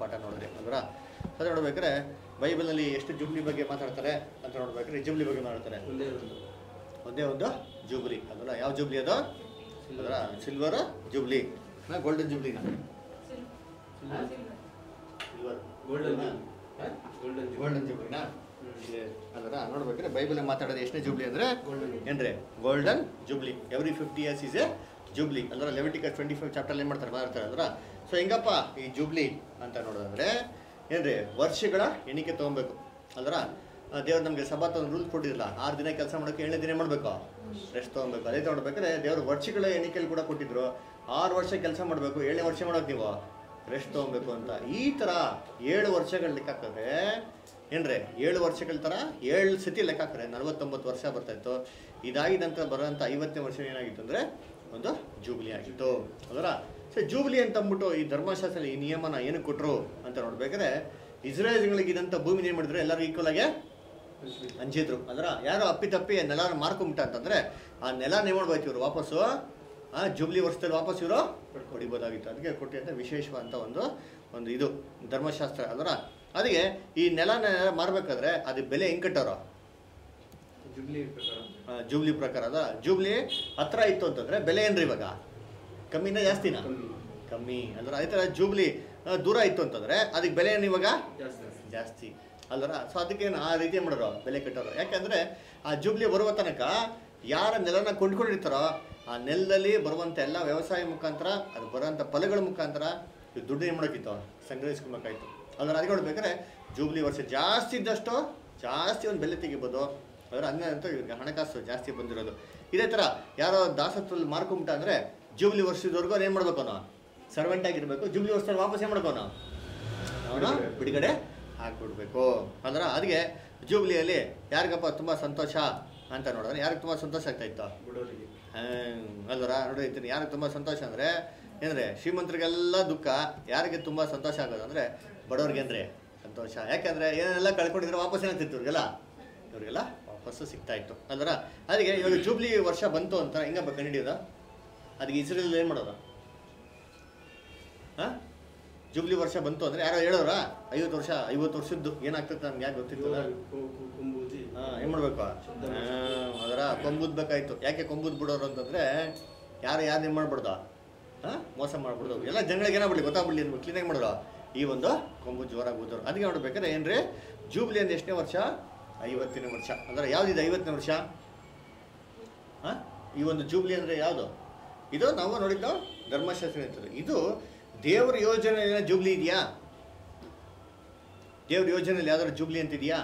ಪಾಠ ನೋಡಿದ್ರಿ ಅಂದ್ರ ಅದೇ ನೋಡ್ಬೇಕಾದ್ರೆ ಬೈಬಲ್ನಲ್ಲಿ ಎಷ್ಟು ಜುಬ್ಲಿ ಬಗ್ಗೆ ಮಾತಾಡ್ತಾರೆ ಅಂತ ನೋಡ್ಬೇಕಾದ್ರೆ ಜುಬ್ಲಿ ಬಗ್ಗೆ ಮಾತಾಡ್ತಾರೆ ಒಂದೇ ಒಂದು ಒಂದೇ ಒಂದು ಜೂಬ್ಲಿ ಅದಲ್ಲ ಯಾವ ಜೂಬ್ಲಿ ಅದು ಅದರ ಸಿಲ್ವರ್ ಜೂಬ್ಲಿ ಗೋಲ್ಡನ್ ಜೂಬ್ಲಿನ ಸಿಲ್ವರ್ ಗೋಲ್ಡನ್ ಗೋಲ್ಡನ್ ಗೋಲ್ಡನ್ ಜೂಬ್ಲಿನಾ ಹ್ಮ್. ಅದರ ನೋಡ್ಬೇಕಾದ್ರೆ ಬೈಬಲ್ ಮಾತಾಡೋದು ಎಷ್ಟನೇ ಜೂಬ್ಲಿ ಅಂದ್ರೆ Golden. ಏನ್ರಿ golden jubilee every fifty years is a jubilee ಅಂದ್ರೆ ಲೆವೆಟಿಕಸ್ ಟ್ವೆಂಟಿ ಫೈವ್ ಚಾಪ್ಟರ್ ಏನು ಮಾಡ್ತಾರೆ ಮಾತಾಡ್ತಾರೆ ಅಂದ್ರೆ ಸೊ ಹೆಂಗಪ್ಪ ಈ ಜೂಬ್ಲಿ ಅಂತ ನೋಡೋದಂದ್ರೆ ಏನ್ರಿ ವರ್ಷಗಳ ಎಣಿಕೆ ತೊಗೊಬೇಕು ಅಲ್ದ್ರ ದೇವ್ರು ನಮಗೆ ಸಭಾತ್ ಒಂದು ರೂಲ್ ಕೊಟ್ಟಿರಲ್ಲ ಆರು ದಿನ ಕೆಲಸ ಮಾಡೋಕೆ ಏಳನೇ ದಿನ ಮಾಡಬೇಕು ರೆಸ್ಟ್ ತೊಗೊಬೇಕು ಅದೇ ನೋಡ್ಬೇಕಾದ್ರೆ ದೇವ್ರು ವರ್ಷಗಳ ಎಣಿಕೆಯಲ್ಲಿ ಕೂಡ ಕೊಟ್ಟಿದ್ರು ಆರು ವರ್ಷ ಕೆಲಸ ಮಾಡಬೇಕು ಏಳನೇ ವರ್ಷ ಮಾಡೋಕೆ ನೀವು ರೆಸ್ಟ್ ತೊಗೊಬೇಕು ಅಂತ ಈ ಥರ ಏಳು ವರ್ಷಗಳ ಲೆಕ್ಕ ಹಾಕಿದ್ರೆ ಏನ್ರಿ ಏಳು ವರ್ಷಗಳ ಥರ ಏಳು ಸತಿ ಲೆಕ್ಕ ಹಾಕಿದ್ರೆ ನಲವತ್ತೊಂಬತ್ತು ವರ್ಷ ಬರ್ತಾಯಿತ್ತು ಇದಾಗಿದ ನಂತರ ಬರೋಂಥ ಐವತ್ತನೇ ವರ್ಷ ಏನಾಗಿತ್ತು ಅಂದರೆ ಒಂದು ಜೂಬ್ಲಿ ಆಗಿತ್ತು ಅದರ ಸೊ ಜೂಬ್ಲಿ ಅಂತ ಅಂದ್ಬಿಟ್ಟು ಈ ಧರ್ಮಶಾಸ್ತ್ರ ಈ ನಿಯಮನ ಏನಕ್ಕೆ ಕೊಟ್ಟರು ಅಂತ ನೋಡ್ಬೇಕಾದ್ರೆ ಇಸ್ರೇಲ್ಗಳಿಗೆ ಇದಂಥ ಭೂಮಿ ಏನು ಮಾಡಿದ್ರು ಎಲ್ಲರೂ ಈಕ್ವಲ್ ಆಗಿ ಹಂಚಿದ್ರು ಅಂದ್ರ ಯಾರೋ ಅಪ್ಪಿತಪ್ಪಿ ನೆಲ ಮಾರ್ಕೊಂಬಿಟ್ಟ ಅಂತಂದ್ರೆ ಆ ನೆಲ ಏನ್ ಮಾಡ್ಬೇಕು ಇವರು ವಾಪಸ್ಸು ಆ ಜೂಬ್ಲಿ ವರ್ಷದಲ್ಲಿ ವಾಪಸ್ ಇವರು ಹೊಡಿಬೋದಾಗಿತ್ತು ಅದಕ್ಕೆ ಕೊಟ್ಟಿದ್ದ ವಿಶೇಷವಾದಂಥ ಒಂದು ಒಂದು ಇದು ಧರ್ಮಶಾಸ್ತ್ರ ಅದರ ಅದಕ್ಕೆ ಈ ನೆಲನ ಮಾರ್ಬೇಕಾದ್ರೆ ಅದು ಬೆಲೆ ಹೆಂಗ್ ಕಟ್ಟೋರು ಜುಬ್ಲಿ ಪ್ರಕಾರ ಆ, ಜೂಬ್ಲಿ ಪ್ರಕಾರ ಅದ ಜೂಬ್ಲಿ ಹತ್ರ ಇತ್ತು ಅಂತಂದ್ರೆ ಬೆಲೆ ಏನ್ರಿ ಇವಾಗ ಕಮ್ಮಿನ ಜಾಸ್ತಿನಾ ಕಮ್ಮಿ ಕಮ್ಮಿ ಅಂದ್ರೆ ಅದೇ ಥರ ಜೂಬ್ಲಿ ಆ, ದೂರ ಇತ್ತು ಅಂತಂದ್ರೆ ಅದಕ್ಕೆ ಬೆಲೆ ಏನು ಇವಾಗ ಜಾಸ್ತಿ ಜಾಸ್ತಿ ಜಾಸ್ತಿ ಅಲ್ವರ ಸೊ ಅದಕ್ಕೆ ಆ ರೀತಿ ಮಾಡೋರು ಬೆಲೆ ಕಟ್ಟೋರು ಯಾಕಂದ್ರೆ ಆ ಜೂಬ್ಲಿ ಬರುವ ತನಕ ಯಾರ ನೆಲನ ಕೊಂಡ್ಕೊಂಡಿರ್ತಾರೋ ಆ ನೆಲದಲ್ಲಿ ಬರುವಂಥ ಎಲ್ಲ ವ್ಯವಸಾಯ ಮುಖಾಂತರ ಅದು ಬರುವಂಥ ಫಲಗಳ ಮುಖಾಂತರ ಇವ್ ದುಡ್ಡು ಏನು ಮಾಡೋಕ್ಕಿತ್ತು ಸಂಗ್ರಹಿಸ್ಕೊಬೇಕಾಯ್ತು ಅದ್ರ ಅದಕ್ಕೆ ನೋಡ್ಬೇಕಾದ್ರೆ ಜೂಬ್ಲಿ ವರ್ಷ ಜಾಸ್ತಿ ಇದ್ದಷ್ಟು ಜಾಸ್ತಿ ಒಂದು ಬೆಲೆ ತೆಗಿಬೋದು ಅದರ ಹಂಗಂತ ಇವ್ರಿಗೆ ಹಣಕಾಸು ಜಾಸ್ತಿ ಬಂದಿರೋದು ಇದೇ ಥರ ಯಾರೋ ದಾಸತ್ವದಲ್ಲಿ ಮಾರ್ಕೊಂಬಿಟ್ಟ ಅಂದರೆ ಜೂಬ್ಲಿ ವರ್ಷದವರೆಗೂ ಏನು ಮಾಡ್ಬೇಕು ಅವನು ಸರ್ವೆಂಟ್ ಆಗಿರ್ಬೇಕು ಜೂಬ್ಲಿ ವರ್ಷದಲ್ಲಿ ವಾಪಸ್ ಏನು ಮಾಡ್ಬೇಕು ಅವನು ಅವನು ಬಿಡುಗಡೆ ಹಾಕ್ಬಿಡ್ಬೇಕು ಅಂದ್ರೆ ಅದಕ್ಕೆ ಜೂಬ್ಲಿಯಲ್ಲಿ ಯಾರಿಗಪ್ಪ ತುಂಬ ಸಂತೋಷ ಅಂತ ನೋಡಿದ್ರೆ ಯಾರಿಗೆ ತುಂಬ ಸಂತೋಷ ಆಗ್ತಾ ಇತ್ತು ಬಿಡೋರಿಗೆ ಅಲ್ವರ ನೋಡಿರ್ತೀನಿ ಯಾರಿಗೆ ತುಂಬ ಸಂತೋಷ ಅಂದರೆ ಏನಂದ್ರೆ ಶ್ರೀಮಂತರಿಗೆಲ್ಲ ದುಃಖ ಯಾರಿಗೆ ತುಂಬ ಸಂತೋಷ ಆಗೋದು ಅಂದರೆ ಬಡವ್ರಿಗೆ ಅಂದ್ರೆ ಸಂತೋಷ ಯಾಕಂದರೆ ಏನೆಲ್ಲ ಕಳ್ಕೊಂಡಿದ್ರೆ ವಾಪಸ್ ಏನಾಗ್ತಿತ್ತು ಇವ್ರಿಗೆಲ್ಲ ಇವ್ರಿಗೆಲ್ಲ ವಾಪಸ್ಸು ಸಿಗ್ತಾ ಇತ್ತು ಅಲ್ವರ ಅದಕ್ಕೆ ಇವಾಗ ಜೂಬ್ಲಿ ವರ್ಷ ಬಂತು ಅಂತ ಹೆಂಗಪ್ಪ ಕಂಡಿಡಿಯೋದು ಅದಕ್ಕೆ ಇಸ್ರೇಲ್ ಏನು ಮಾಡೋದು ಹಾಂ ಜೂಬ್ಲಿ ವರ್ಷ ಬಂತು ಅಂದರೆ ಯಾರೋ ಹೇಳೋರ ಐವತ್ತು ವರ್ಷ ಐವತ್ತು ವರ್ಷದ್ದು ಏನಾಗ್ತದೆ ನಮ್ಗೆ ಯಾಕೆ ಗೊತ್ತಿರ್ತದ ಕುಂಬೂದಿ ಹಾಂ ಏನು ಮಾಡಬೇಕು ಅದರ ಕೊಂಬುದ್ಬೇಕಾಯ್ತು ಯಾಕೆ ಕೊಂಬುದ್ ಬಿಡೋರು ಅಂತಂದರೆ ಯಾರು ಯಾರು ಏನು ಮಾಡ್ಬಿಡ್ದು ಹಾಂ ಮೋಸ ಮಾಡ್ಬಿಡ್ದು ಎಲ್ಲ ಜನಗಳಿಗೆ ಏನಾಗ್ಬಿಡ್ಲಿ ಗೊತ್ತಾಗ್ಬಿಡ್ಲಿ ಅಂತ ಕ್ಲೀನಾಗಿ ಮಾಡೋರು ಈ ಒಂದು ಕೊಂಬು ಜೋರಾಗಿ ಊದೋರು ಅದಕ್ಕೆ ನೋಡ್ಬೇಕಾದ್ರೆ ಏನ್ರಿ ಜೂಬ್ಲಿ ಅಂದ್ರೆ ಎಷ್ಟನೇ ವರ್ಷ ಐವತ್ತನೇ ವರ್ಷ ಅಂದ್ರೆ ಯಾವುದಿದೆ ಐವತ್ತನೇ ವರ್ಷ ಹಾಂ ಈ ಒಂದು ಜೂಬ್ಲಿ ಅಂದರೆ ಯಾವುದು ಇದು ನಾವು ನೋಡಿದ್ದು ಧರ್ಮಶಾಸ್ತ್ರ ಇರ್ತದೆ ಇದು ದೇವ್ರ ಯೋಜನೆಯಲ್ಲಿ ಜೂಬ್ಲಿ ಇದೆಯಾ ದೇವ್ರ ಯೋಜನೆಯಲ್ಲಿ ಯಾವ್ದಾದ್ರು ಜೂಬ್ಲಿ ಅಂತಿದೆಯಾ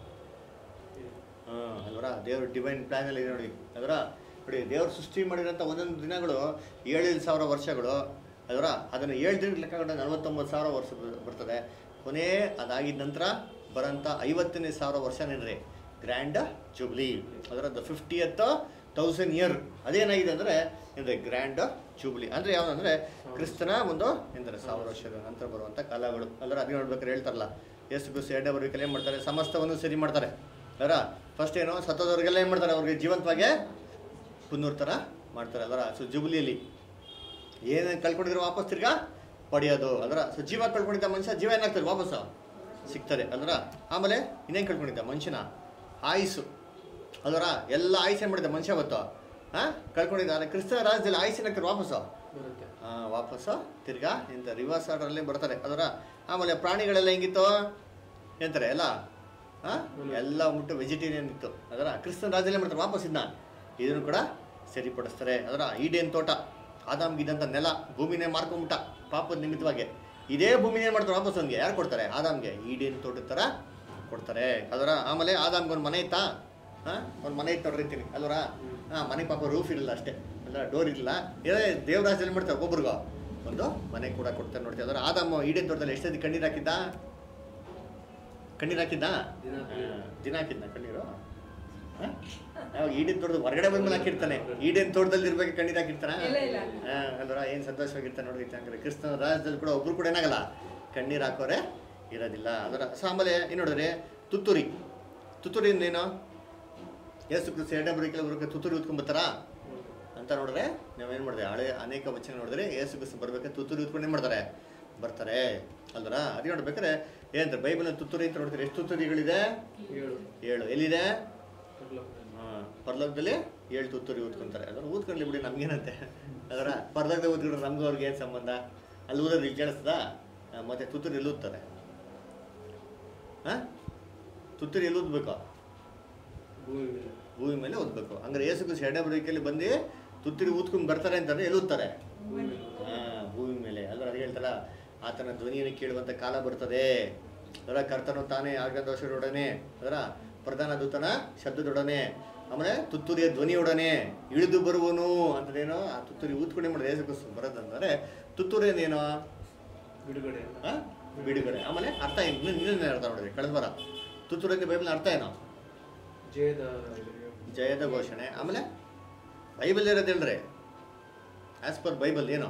ಹಾಂ ಅಲ್ವರ ದೇವ್ರ ಡಿವೈನ್ ಪ್ಲ್ಯಾನಲ್ಲಿ ಇದೆ ನೋಡಿ ಅದರ ನೋಡಿ ದೇವ್ರ ಸೃಷ್ಟಿ ಮಾಡಿರೋಂಥ ಒಂದೊಂದು ದಿನಗಳು ಏಳೇಳು ಸಾವಿರ ವರ್ಷಗಳು ಅದರ ಅದನ್ನು ಏಳು ದಿನಕ್ಕೆ ಲೆಕ್ಕ ಕಂಡ್ರೆ ನಲವತ್ತೊಂಬತ್ತು ಸಾವಿರ ವರ್ಷ ಬ- ಬರ್ತದೆ ಕೊನೆ ಅದಾಗಿದ ನಂತರ ಬರೋಂಥ ಐವತ್ತನೇ ಸಾವಿರ ವರ್ಷನೇನ್ರಿ ಗ್ರ್ಯಾಂಡ್ ಜುಬ್ಲಿ ಅದರ ದ ಫಿಫ್ಟಿಯತ್ ತೌಸಂಡ್ ಇಯರ್ ಅದೇನಾಗಿದೆ ಅಂದರೆ ಅಂದರೆ ಗ್ರ್ಯಾಂಡ್ ಜೂಬ್ಲಿ ಅಂದರೆ ಯಾವುದಂದ್ರೆ ಕ್ರಿಸ್ತನ ಒಂದು ಎಂದರೆ ಸಾವಿರ ವರ್ಷದ ನಂತರ ಬರುವಂಥ ಕಾಲಗಳು ಅಲ್ಲರ ಅದೇ ನೋಡ್ಬೇಕಾದ್ರೆ ಹೇಳ್ತಾರಲ್ಲ ಎಷ್ಟು ದಿವಸ ಎರಡನೇ ಬರಬೇಕಲ್ಲ ಏನು ಮಾಡ್ತಾರೆ ಸಮಸ್ತವನ್ನು ಸರಿ ಮಾಡ್ತಾರೆ ಅದರ ಫಸ್ಟ್ ಏನು ಸತ್ತೋದವ್ರಿಗೆಲ್ಲ ಏನು ಮಾಡ್ತಾರೆ ಅವ್ರಿಗೆ ಜೀವಂತವಾಗೆ ಪುನೂರ್ ಥರ ಮಾಡ್ತಾರೆ ಅದರ ಸೊ ಜುಬ್ಲಿಯಲ್ಲಿ ಏನೇನು ಕಳ್ಕೊಂಡಿದ್ರೆ ವಾಪಸ್ ತಿರ್ಗಾ ಪಡೆಯೋದು ಅದರ ಸೊ ಜೀವ ಕಳ್ಕೊಂಡಿದ್ದ ಮನುಷ್ಯ ಜೀವ ಏನಾಗ್ತದೆ ವಾಪಸ್ಸು ಸಿಗ್ತದೆ ಅದರ ಆಮೇಲೆ ಇನ್ನೇನು ಕಳ್ಕೊಂಡಿದ್ದ ಮನುಷ್ಯನ ಆಯುಸ್ಸು ಅದರ ಎಲ್ಲ ಆಯುಸ್ ಏನು ಮಾಡಿದ್ದ ಮನುಷ್ಯ ಗೊತ್ತು ಹಾಂ ಕಳ್ಕೊಂಡಿದ್ದ ಆದರೆ ಕ್ರಿಸ್ತ ರಾಜ್ಯದಲ್ಲಿ ಆಯುಸ್ ಏನಾಗ್ತದೆ ವಾಪಸ್ಸು ಬರುತ್ತೆ ಆ, ವಾಪಸ್ಸು ತಿರ್ಗಾ ಇಂಥ ರಿವರ್ಸ್ ಆರ್ಡರಲ್ಲೇ ಬರ್ತಾರೆ ಅದರ ಆಮೇಲೆ ಪ್ರಾಣಿಗಳೆಲ್ಲ ಹೆಂಗಿತ್ತು ಎಂತಾರೆ ಎಲ್ಲ ಹಾಂ ಎಲ್ಲ ಮುಟ್ಟು ವೆಜಿಟೇರಿಯನ್ ಇತ್ತು ಅದರ ಕ್ರಿಸ್ತನ ರಾಜ್ಯಲ್ಲೇ ಮಾಡ್ತಾರೆ ವಾಪಸ್ ಇದನ್ನ ಇದನ್ನು ಕೂಡ ಸರಿಪಡಿಸ್ತಾರೆ ಅದರ ಈಡೇನ್ ತೋಟ ಆದಾಮ್ಗಿದ್ದಂಥ ನೆಲ ಭೂಮಿನೇ ಮಾರ್ಕೊಂಬಿಟ್ಟ ಪಾಪದ ನಿಮಿತ್ತವಾಗಿ ಇದೇ ಭೂಮಿನೇ ಮಾಡ್ತಾರೆ ವಾಪಸ್ ಅವನಿಗೆ ಯಾರು ಕೊಡ್ತಾರೆ ಆದಾಮ್ಗೆ ಈಡೇನ್ ತೋಟದ ಥರ ಕೊಡ್ತಾರೆ ಅದರ ಆಮೇಲೆ ಆದಾಮ್ಗೆ ಒಂದು ಮನೆ ಇತ್ತಾ ಹಾಂ ಒಂದು ಮನೆ ಇತ್ತು ನೋಡಿರ್ತೀನಿ ಅಲ್ವರ ಹಾಂ ಮನೆ ಪಾಪ ರೂಫ್ ಇರಲ್ಲ ಅಷ್ಟೇ ಅಲ್ಲ ಡೋರ್ ಇಲ್ಲ ಏನೇ ದೇವರಾಜಲ್ಲಿ ಮಾಡ್ತಾರೆ ಒಬ್ಬೊಬ್ರಿಗೂ ಒಂದು ಮನೆ ಕೂಡ ಕೊಡ್ತಾರೆ ನೋಡ್ತೀವಿ ಅದರ ಆದಾಮ ಈಡೇನ್ ತೋಟದಲ್ಲಿ ಎಷ್ಟು ಸತಿ ಕಣ್ಣೀರು ಹಾಕಿದ್ದ ಕಣ್ಣೀರು ಹಾಕಿದ್ದ ದಿನ ಹಾ, ದಿನ ಹಾಕಿದ್ದ ಕಣ್ಣೀರು ಹಾ? ಯಾವಾಗ ಈಡೇನ್ ತೋಟದ ಹೊರಗಡೆ ಬಂದ್ಮೇಲೆ ಹಾಕಿರ್ತಾನೆ ಈಡೇನ್ ತೋಟದಲ್ಲಿ ಇರ್ಬೇಕು ಕಣ್ಣೀರು ಹಾಕಿರ್ತಾನ ಇಲ್ಲ, ಇಲ್ಲ. ಅಂದ್ರೆ ಏನ್ ಸಂತೋಷವಾಗಿರ್ತಾನೆ ನೋಡಿ ಹಂಗಾರೆ ಕ್ರಿಸ್ತನ ರಾಜ್ಯದಲ್ಲಿ ಕೂಡ ಒಬ್ರು ಕೂಡ ಏನಾಗಲ್ಲ ಕಣ್ಣೀರು ಹಾಕೋರೆ ಇರೋದಿಲ್ಲ ಅದರ ಸೊ ಆಮೇಲೆ ಏನು ನೋಡಿದ್ರೆ ತುತ್ತೂರಿ ತುತ್ತೂರಿ ಏನು ಯೇಸು ಕ್ರಿಸ್ತ ಎರಡನೇ ಬರೀಕೆಲ್ಲ ಬರೋಕೆ ತುತ್ತೂರಿ ಉತ್ಕೊಂಡ್ಬರ್ತಾರಾ ಅಂತ ನೋಡಿದ್ರೆ ನಾವೇನು ಮಾಡಿದೆ ಹಳೆ ಅನೇಕ ವಚನ ನೋಡಿದ್ರೆ ಯೇಸು ಕ್ರಿಸ್ತ ಬರ್ಬೇಕಾದ್ರೆ ತುತ್ತೂರಿ ಉತ್ಕೊಂಡು ಏನು ಮಾಡ್ತಾರೆ ಬರ್ತಾರೆ ಅಲ್ವರ ಅದು ನೋಡ್ಬೇಕಾದ್ರೆ ಏನಂತಾರೆ ಬೈಬಲ್ನ ತುತ್ತೂರಿ ಅಂತ ನೋಡ್ತಾರೆ ಎಷ್ಟು ತುತ್ತೂರಿಗಳಿದೆ ಏಳು ಏಳು ಎಲ್ಲಿದೆ ಪರಲೋಕದಲ್ಲಿ. ಹಾ, ಪರಲೋಕದಲ್ಲಿ ಏಳು ತುತ್ತೂರಿ ಊದ್ಕೊಂತಾರೆ ಅದರ ಊದ್ಕೊಂಡ್ಲಿ ಬಿಡಿ ನಮ್ಗೇನಂತೆ ಅದರ ಪರಲೋಕದಲ್ಲಿ ಊದ್ಕೊಂಡ್ರೆ ನಮ್ಗೆ ಅವ್ರಿಗೆ ಏನು ಸಂಬಂಧ ಅಲ್ಲಿ ಊದೋದು ಇಲ್ಲಿ ಕೇಳಿಸ್ತದ ಮತ್ತೆ ತುತ್ತೂರಿ ಎಲ್ಲಿ ಊದ್ತಾರೆ ಹಾಂ ತುತ್ತೂರಿ ಎಲ್ಲಿ ಊದ್ಬೇಕು ಭೂಮಿ ಮೇಲೆ ಭೂಮಿ ಮೇಲೆ ಓದ್ಬೇಕು ಹಂಗಾರೆ ಯೇಸು ಕ್ರಿಸ್ತ ಎರಡನೇ ಬರೀಕೆಯಲ್ಲಿ ಬಂದು ತುತ್ತಿರಿ ಊದ್ಕೊಂಡು ಬರ್ತಾರೆ ಅಂತಂದ್ರೆ ಎಲ್ಲಿ ಊದ್ತಾರೆ ಭೂಮಿ ಮೇಲೆ ಹಾ ಭೂಮಿ ಮೇಲೆ ಅಲ್ಲರ ಅದು ಹೇಳ್ತಾರ ಆತನ ಧ್ವನಿಯನ್ನು ಕೇಳುವಂತ ಕಾಲ ಬರ್ತದೆ ಅದರ ಕರ್ತನು ತಾನೇ ಆಗದೋಷರೊಡನೆ ಅದರ ಪ್ರಧಾನ ದೂತನ ಶಬ್ದದೊಡನೆ ಆಮೇಲೆ ತುತ್ತೂರಿಯ ಧ್ವನಿಯೊಡನೆ ಇಳಿದು ಬರುವನು ಅಂತದೇನೋ ಆ ತುತ್ತೂರಿ ಊದ್ಕೊಂಡೆ ಮಾಡಿದ್ರೆ ಯೇಸು ಕ್ರಿಸ್ತ ಬರೋದಂದ್ರೆ ತುತ್ತೂರಿ ಅಂದೇನೋ ಬಿಡುಗಡೆ ಆ? ಬಿಡುಗಡೆ ಆಮೇಲೆ ಅರ್ಥ ಏನು ಇನ್ನೇನು ಅರ್ಥ ನೋಡಿದ್ರಿ ಕಳೆದ ವಾರ ತುತ್ತೂರಿ ಅಂದ್ರೆ ಬೈಬಲ್ ಅರ್ಥ ಏನೋ ಜಯದ ಜಯದ ಘೋಷಣೆ ಆಮೇಲೆ ಬೈಬಲ್ ಇರೋದಿಲ್ರಿ ಆಸ್ ಪರ್ ಬೈಬಲ್ ಏನು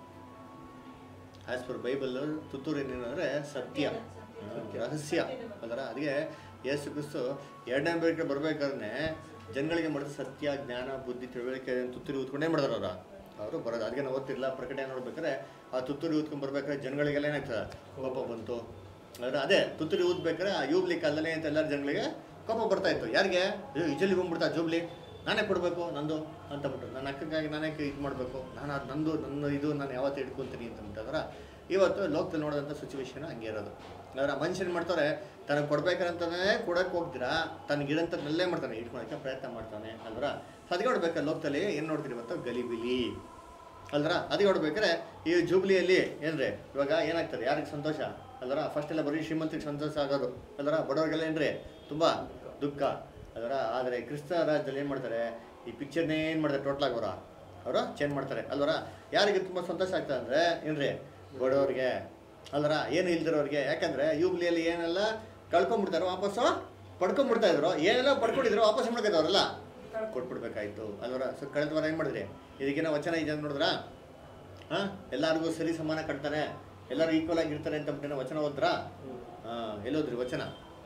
ಆಸ್ ಪರ್ ಬೈಬಲ್ ತುತ್ತೂರು ಏನೇನು ಅಂದರೆ ಸತ್ಯ ರಹಸ್ಯ ಅದರ ಅದಕ್ಕೆ ಯೇಸು ಕ್ರಿಸ್ತು ಎರಡನೇ ಬೇರೆ ಬರ್ಬೇಕಾದ್ರೆ ಜನಗಳಿಗೆ ಮಾಡಿದ ಸತ್ಯ ಜ್ಞಾನ ಬುದ್ಧಿ ತಿಳುವಳಿಕೆ ತುತ್ತೂರಿ ಊದ್ಕೊಂಡೇ ಮಾಡಿದಾರ ಅವ್ರ ಅವರು ಬರೋದು ಅದಕ್ಕೆ ನಾವು ಓದ್ತಿರ್ಲಿಲ್ಲ ಪ್ರಕಟಣೆ ನೋಡ್ಬೇಕಾದ್ರೆ ಆ ತುತ್ತೂರಿ ಊದ್ಕೊಂಡು ಬರ್ಬೇಕಾದ್ರೆ ಜನಗಳಿಗೆಲ್ಲ ಏನಾಗ್ತದೆ ಕೋಪ ಬಂತು ಅಂದ್ರೆ ಅದೇ ತುತ್ತೂರಿ ಊದ್ಬೇಕಾದ್ರೆ ಆ ಯೂಬ್ಲಿ ಕಾಲದಲ್ಲಿ ಅಂತ ಎಲ್ಲರ ಜನಗಳಿಗೆ ಕೋಪ ಬರ್ತಾ ಇತ್ತು ಯಾರಿಗೆ ಅಯ್ಯೋ ಇಜಲ್ಲಿ ಬಂದ್ಬಿಡ್ತಾ ಜೂಬ್ಲಿ ನಾನೇ ಕೊಡಬೇಕು ನಂದು ಅಂತ ಬಿಟ್ಟು ನನ್ನ ಅಕ್ಕಗಾಗಿ ನಾನೇ ಇದು ಮಾಡಬೇಕು ನಾನು ಅದು ನಂದು ನನ್ನ ಇದು ನಾನು ಯಾವತ್ತು ಇಟ್ಕೊತೀನಿ ಅಂತ ಬಿಟ್ಟಂದ್ರೆ ಇವತ್ತು ಲೋಕದಲ್ಲಿ ನೋಡೋದಂಥ ಸಿಚುವೇಶನ್ ಹಂಗೆ ಇರೋದು ಅದರ ಮನುಷ್ಯನ ಮಾಡ್ತಾರೆ ತನಗೆ ಕೊಡ್ಬೇಕಂತಾನೆ ಕೊಡಕ್ಕೆ ಹೋಗ್ತೀರಾ ತನಗಿರಂಥದ್ದನ್ನೆಲ್ಲೇ ಮಾಡ್ತಾನೆ ಇಟ್ಕೊಳಕ್ಕೆ ಪ್ರಯತ್ನ ಮಾಡ್ತಾನೆ ಅಲ್ವರ ಅದಕ್ಕೆ ನೋಡ್ಬೇಕು ಲೋಕದಲ್ಲಿ ಏನು ನೋಡ್ತೀರಿ ಇವತ್ತು ಗಲಿಬಿಲಿ ಅಲ್ರ ಅದಕ್ಕೆ ನೋಡ್ಬೇಕಾದ್ರೆ ಈ ಜೂಬ್ಲಿಯಲ್ಲಿ ಏನ್ರಿ ಇವಾಗ ಏನಾಗ್ತದೆ ಯಾರಿಗೆ ಸಂತೋಷ ಅಲ್ರ ಫಸ್ಟ್ ಎಲ್ಲ ಬರೀ ಶ್ರೀಮಂತಿಗೆ ಸಂತೋಷ ಆಗೋದು ಅಲ್ರ ಬಡವರಿಗೆಲ್ಲ ಏನ್ರಿ ತುಂಬ ದುಃಖ ಅದರ ಆದರೆ ಕ್ರಿಸ್ತ ರಾಜ್ಯದಲ್ಲಿ ಏನು ಮಾಡ್ತಾರೆ ಈ ಪಿಕ್ಚರ್ನೇ ಏನು ಮಾಡ್ತಾರೆ ಟೋಟಲ್ ಆಗೋರ ಅವರು ಚೇಂಜ್ ಮಾಡ್ತಾರೆ ಅಲ್ವರ ಯಾರಿಗೆ ತುಂಬ ಸಂತೋಷ ಆಗ್ತದೆ ಅಂದರೆ ಏನ್ರಿ ಬಡವ್ರಿಗೆ ಅಲ್ರ ಏನು ಇಲ್ದಿರೋರಿಗೆ ಯಾಕಂದರೆ ಯೂಬ್ಲಿಯಲ್ಲಿ ಏನೆಲ್ಲ ಕಳ್ಕೊಂಡ್ಬಿಡ್ತಾರೋ ವಾಪಸ್ಸು ಪಡ್ಕೊಂಡ್ಬಿಡ್ತಾ ಇದ್ರು ಏನೆಲ್ಲ ಪಡ್ಕೊಂಡಿದ್ರು ವಾಪಸ್ ಮಾಡ್ಕೊತಾವ್ರಲ್ಲ ಕೊಟ್ಬಿಡ್ಬೇಕಾಯ್ತು ಅಲ್ವರ ಸೊ ಕಳೆದ ವಾರ ಏನು ಮಾಡಿದ್ರಿ ಇದಕ್ಕಿನ ವಚನ ಇದೆ ಅಂತ ನೋಡಿದ್ರಾ ಹಾಂ ಎಲ್ಲರಿಗೂ ಸರಿ ಸಮಾನ ಕಟ್ತಾರೆ ಎಲ್ಲರೂ ಈಕ್ವಲ್ ಆಗಿರ್ತಾರೆ ಅಂತ ಬಿಟ್ಟು ವಚನ ಓದ್ರಾ ಹಾಂ ಎಲ್ಲೋದ್ರಿ ವಚನ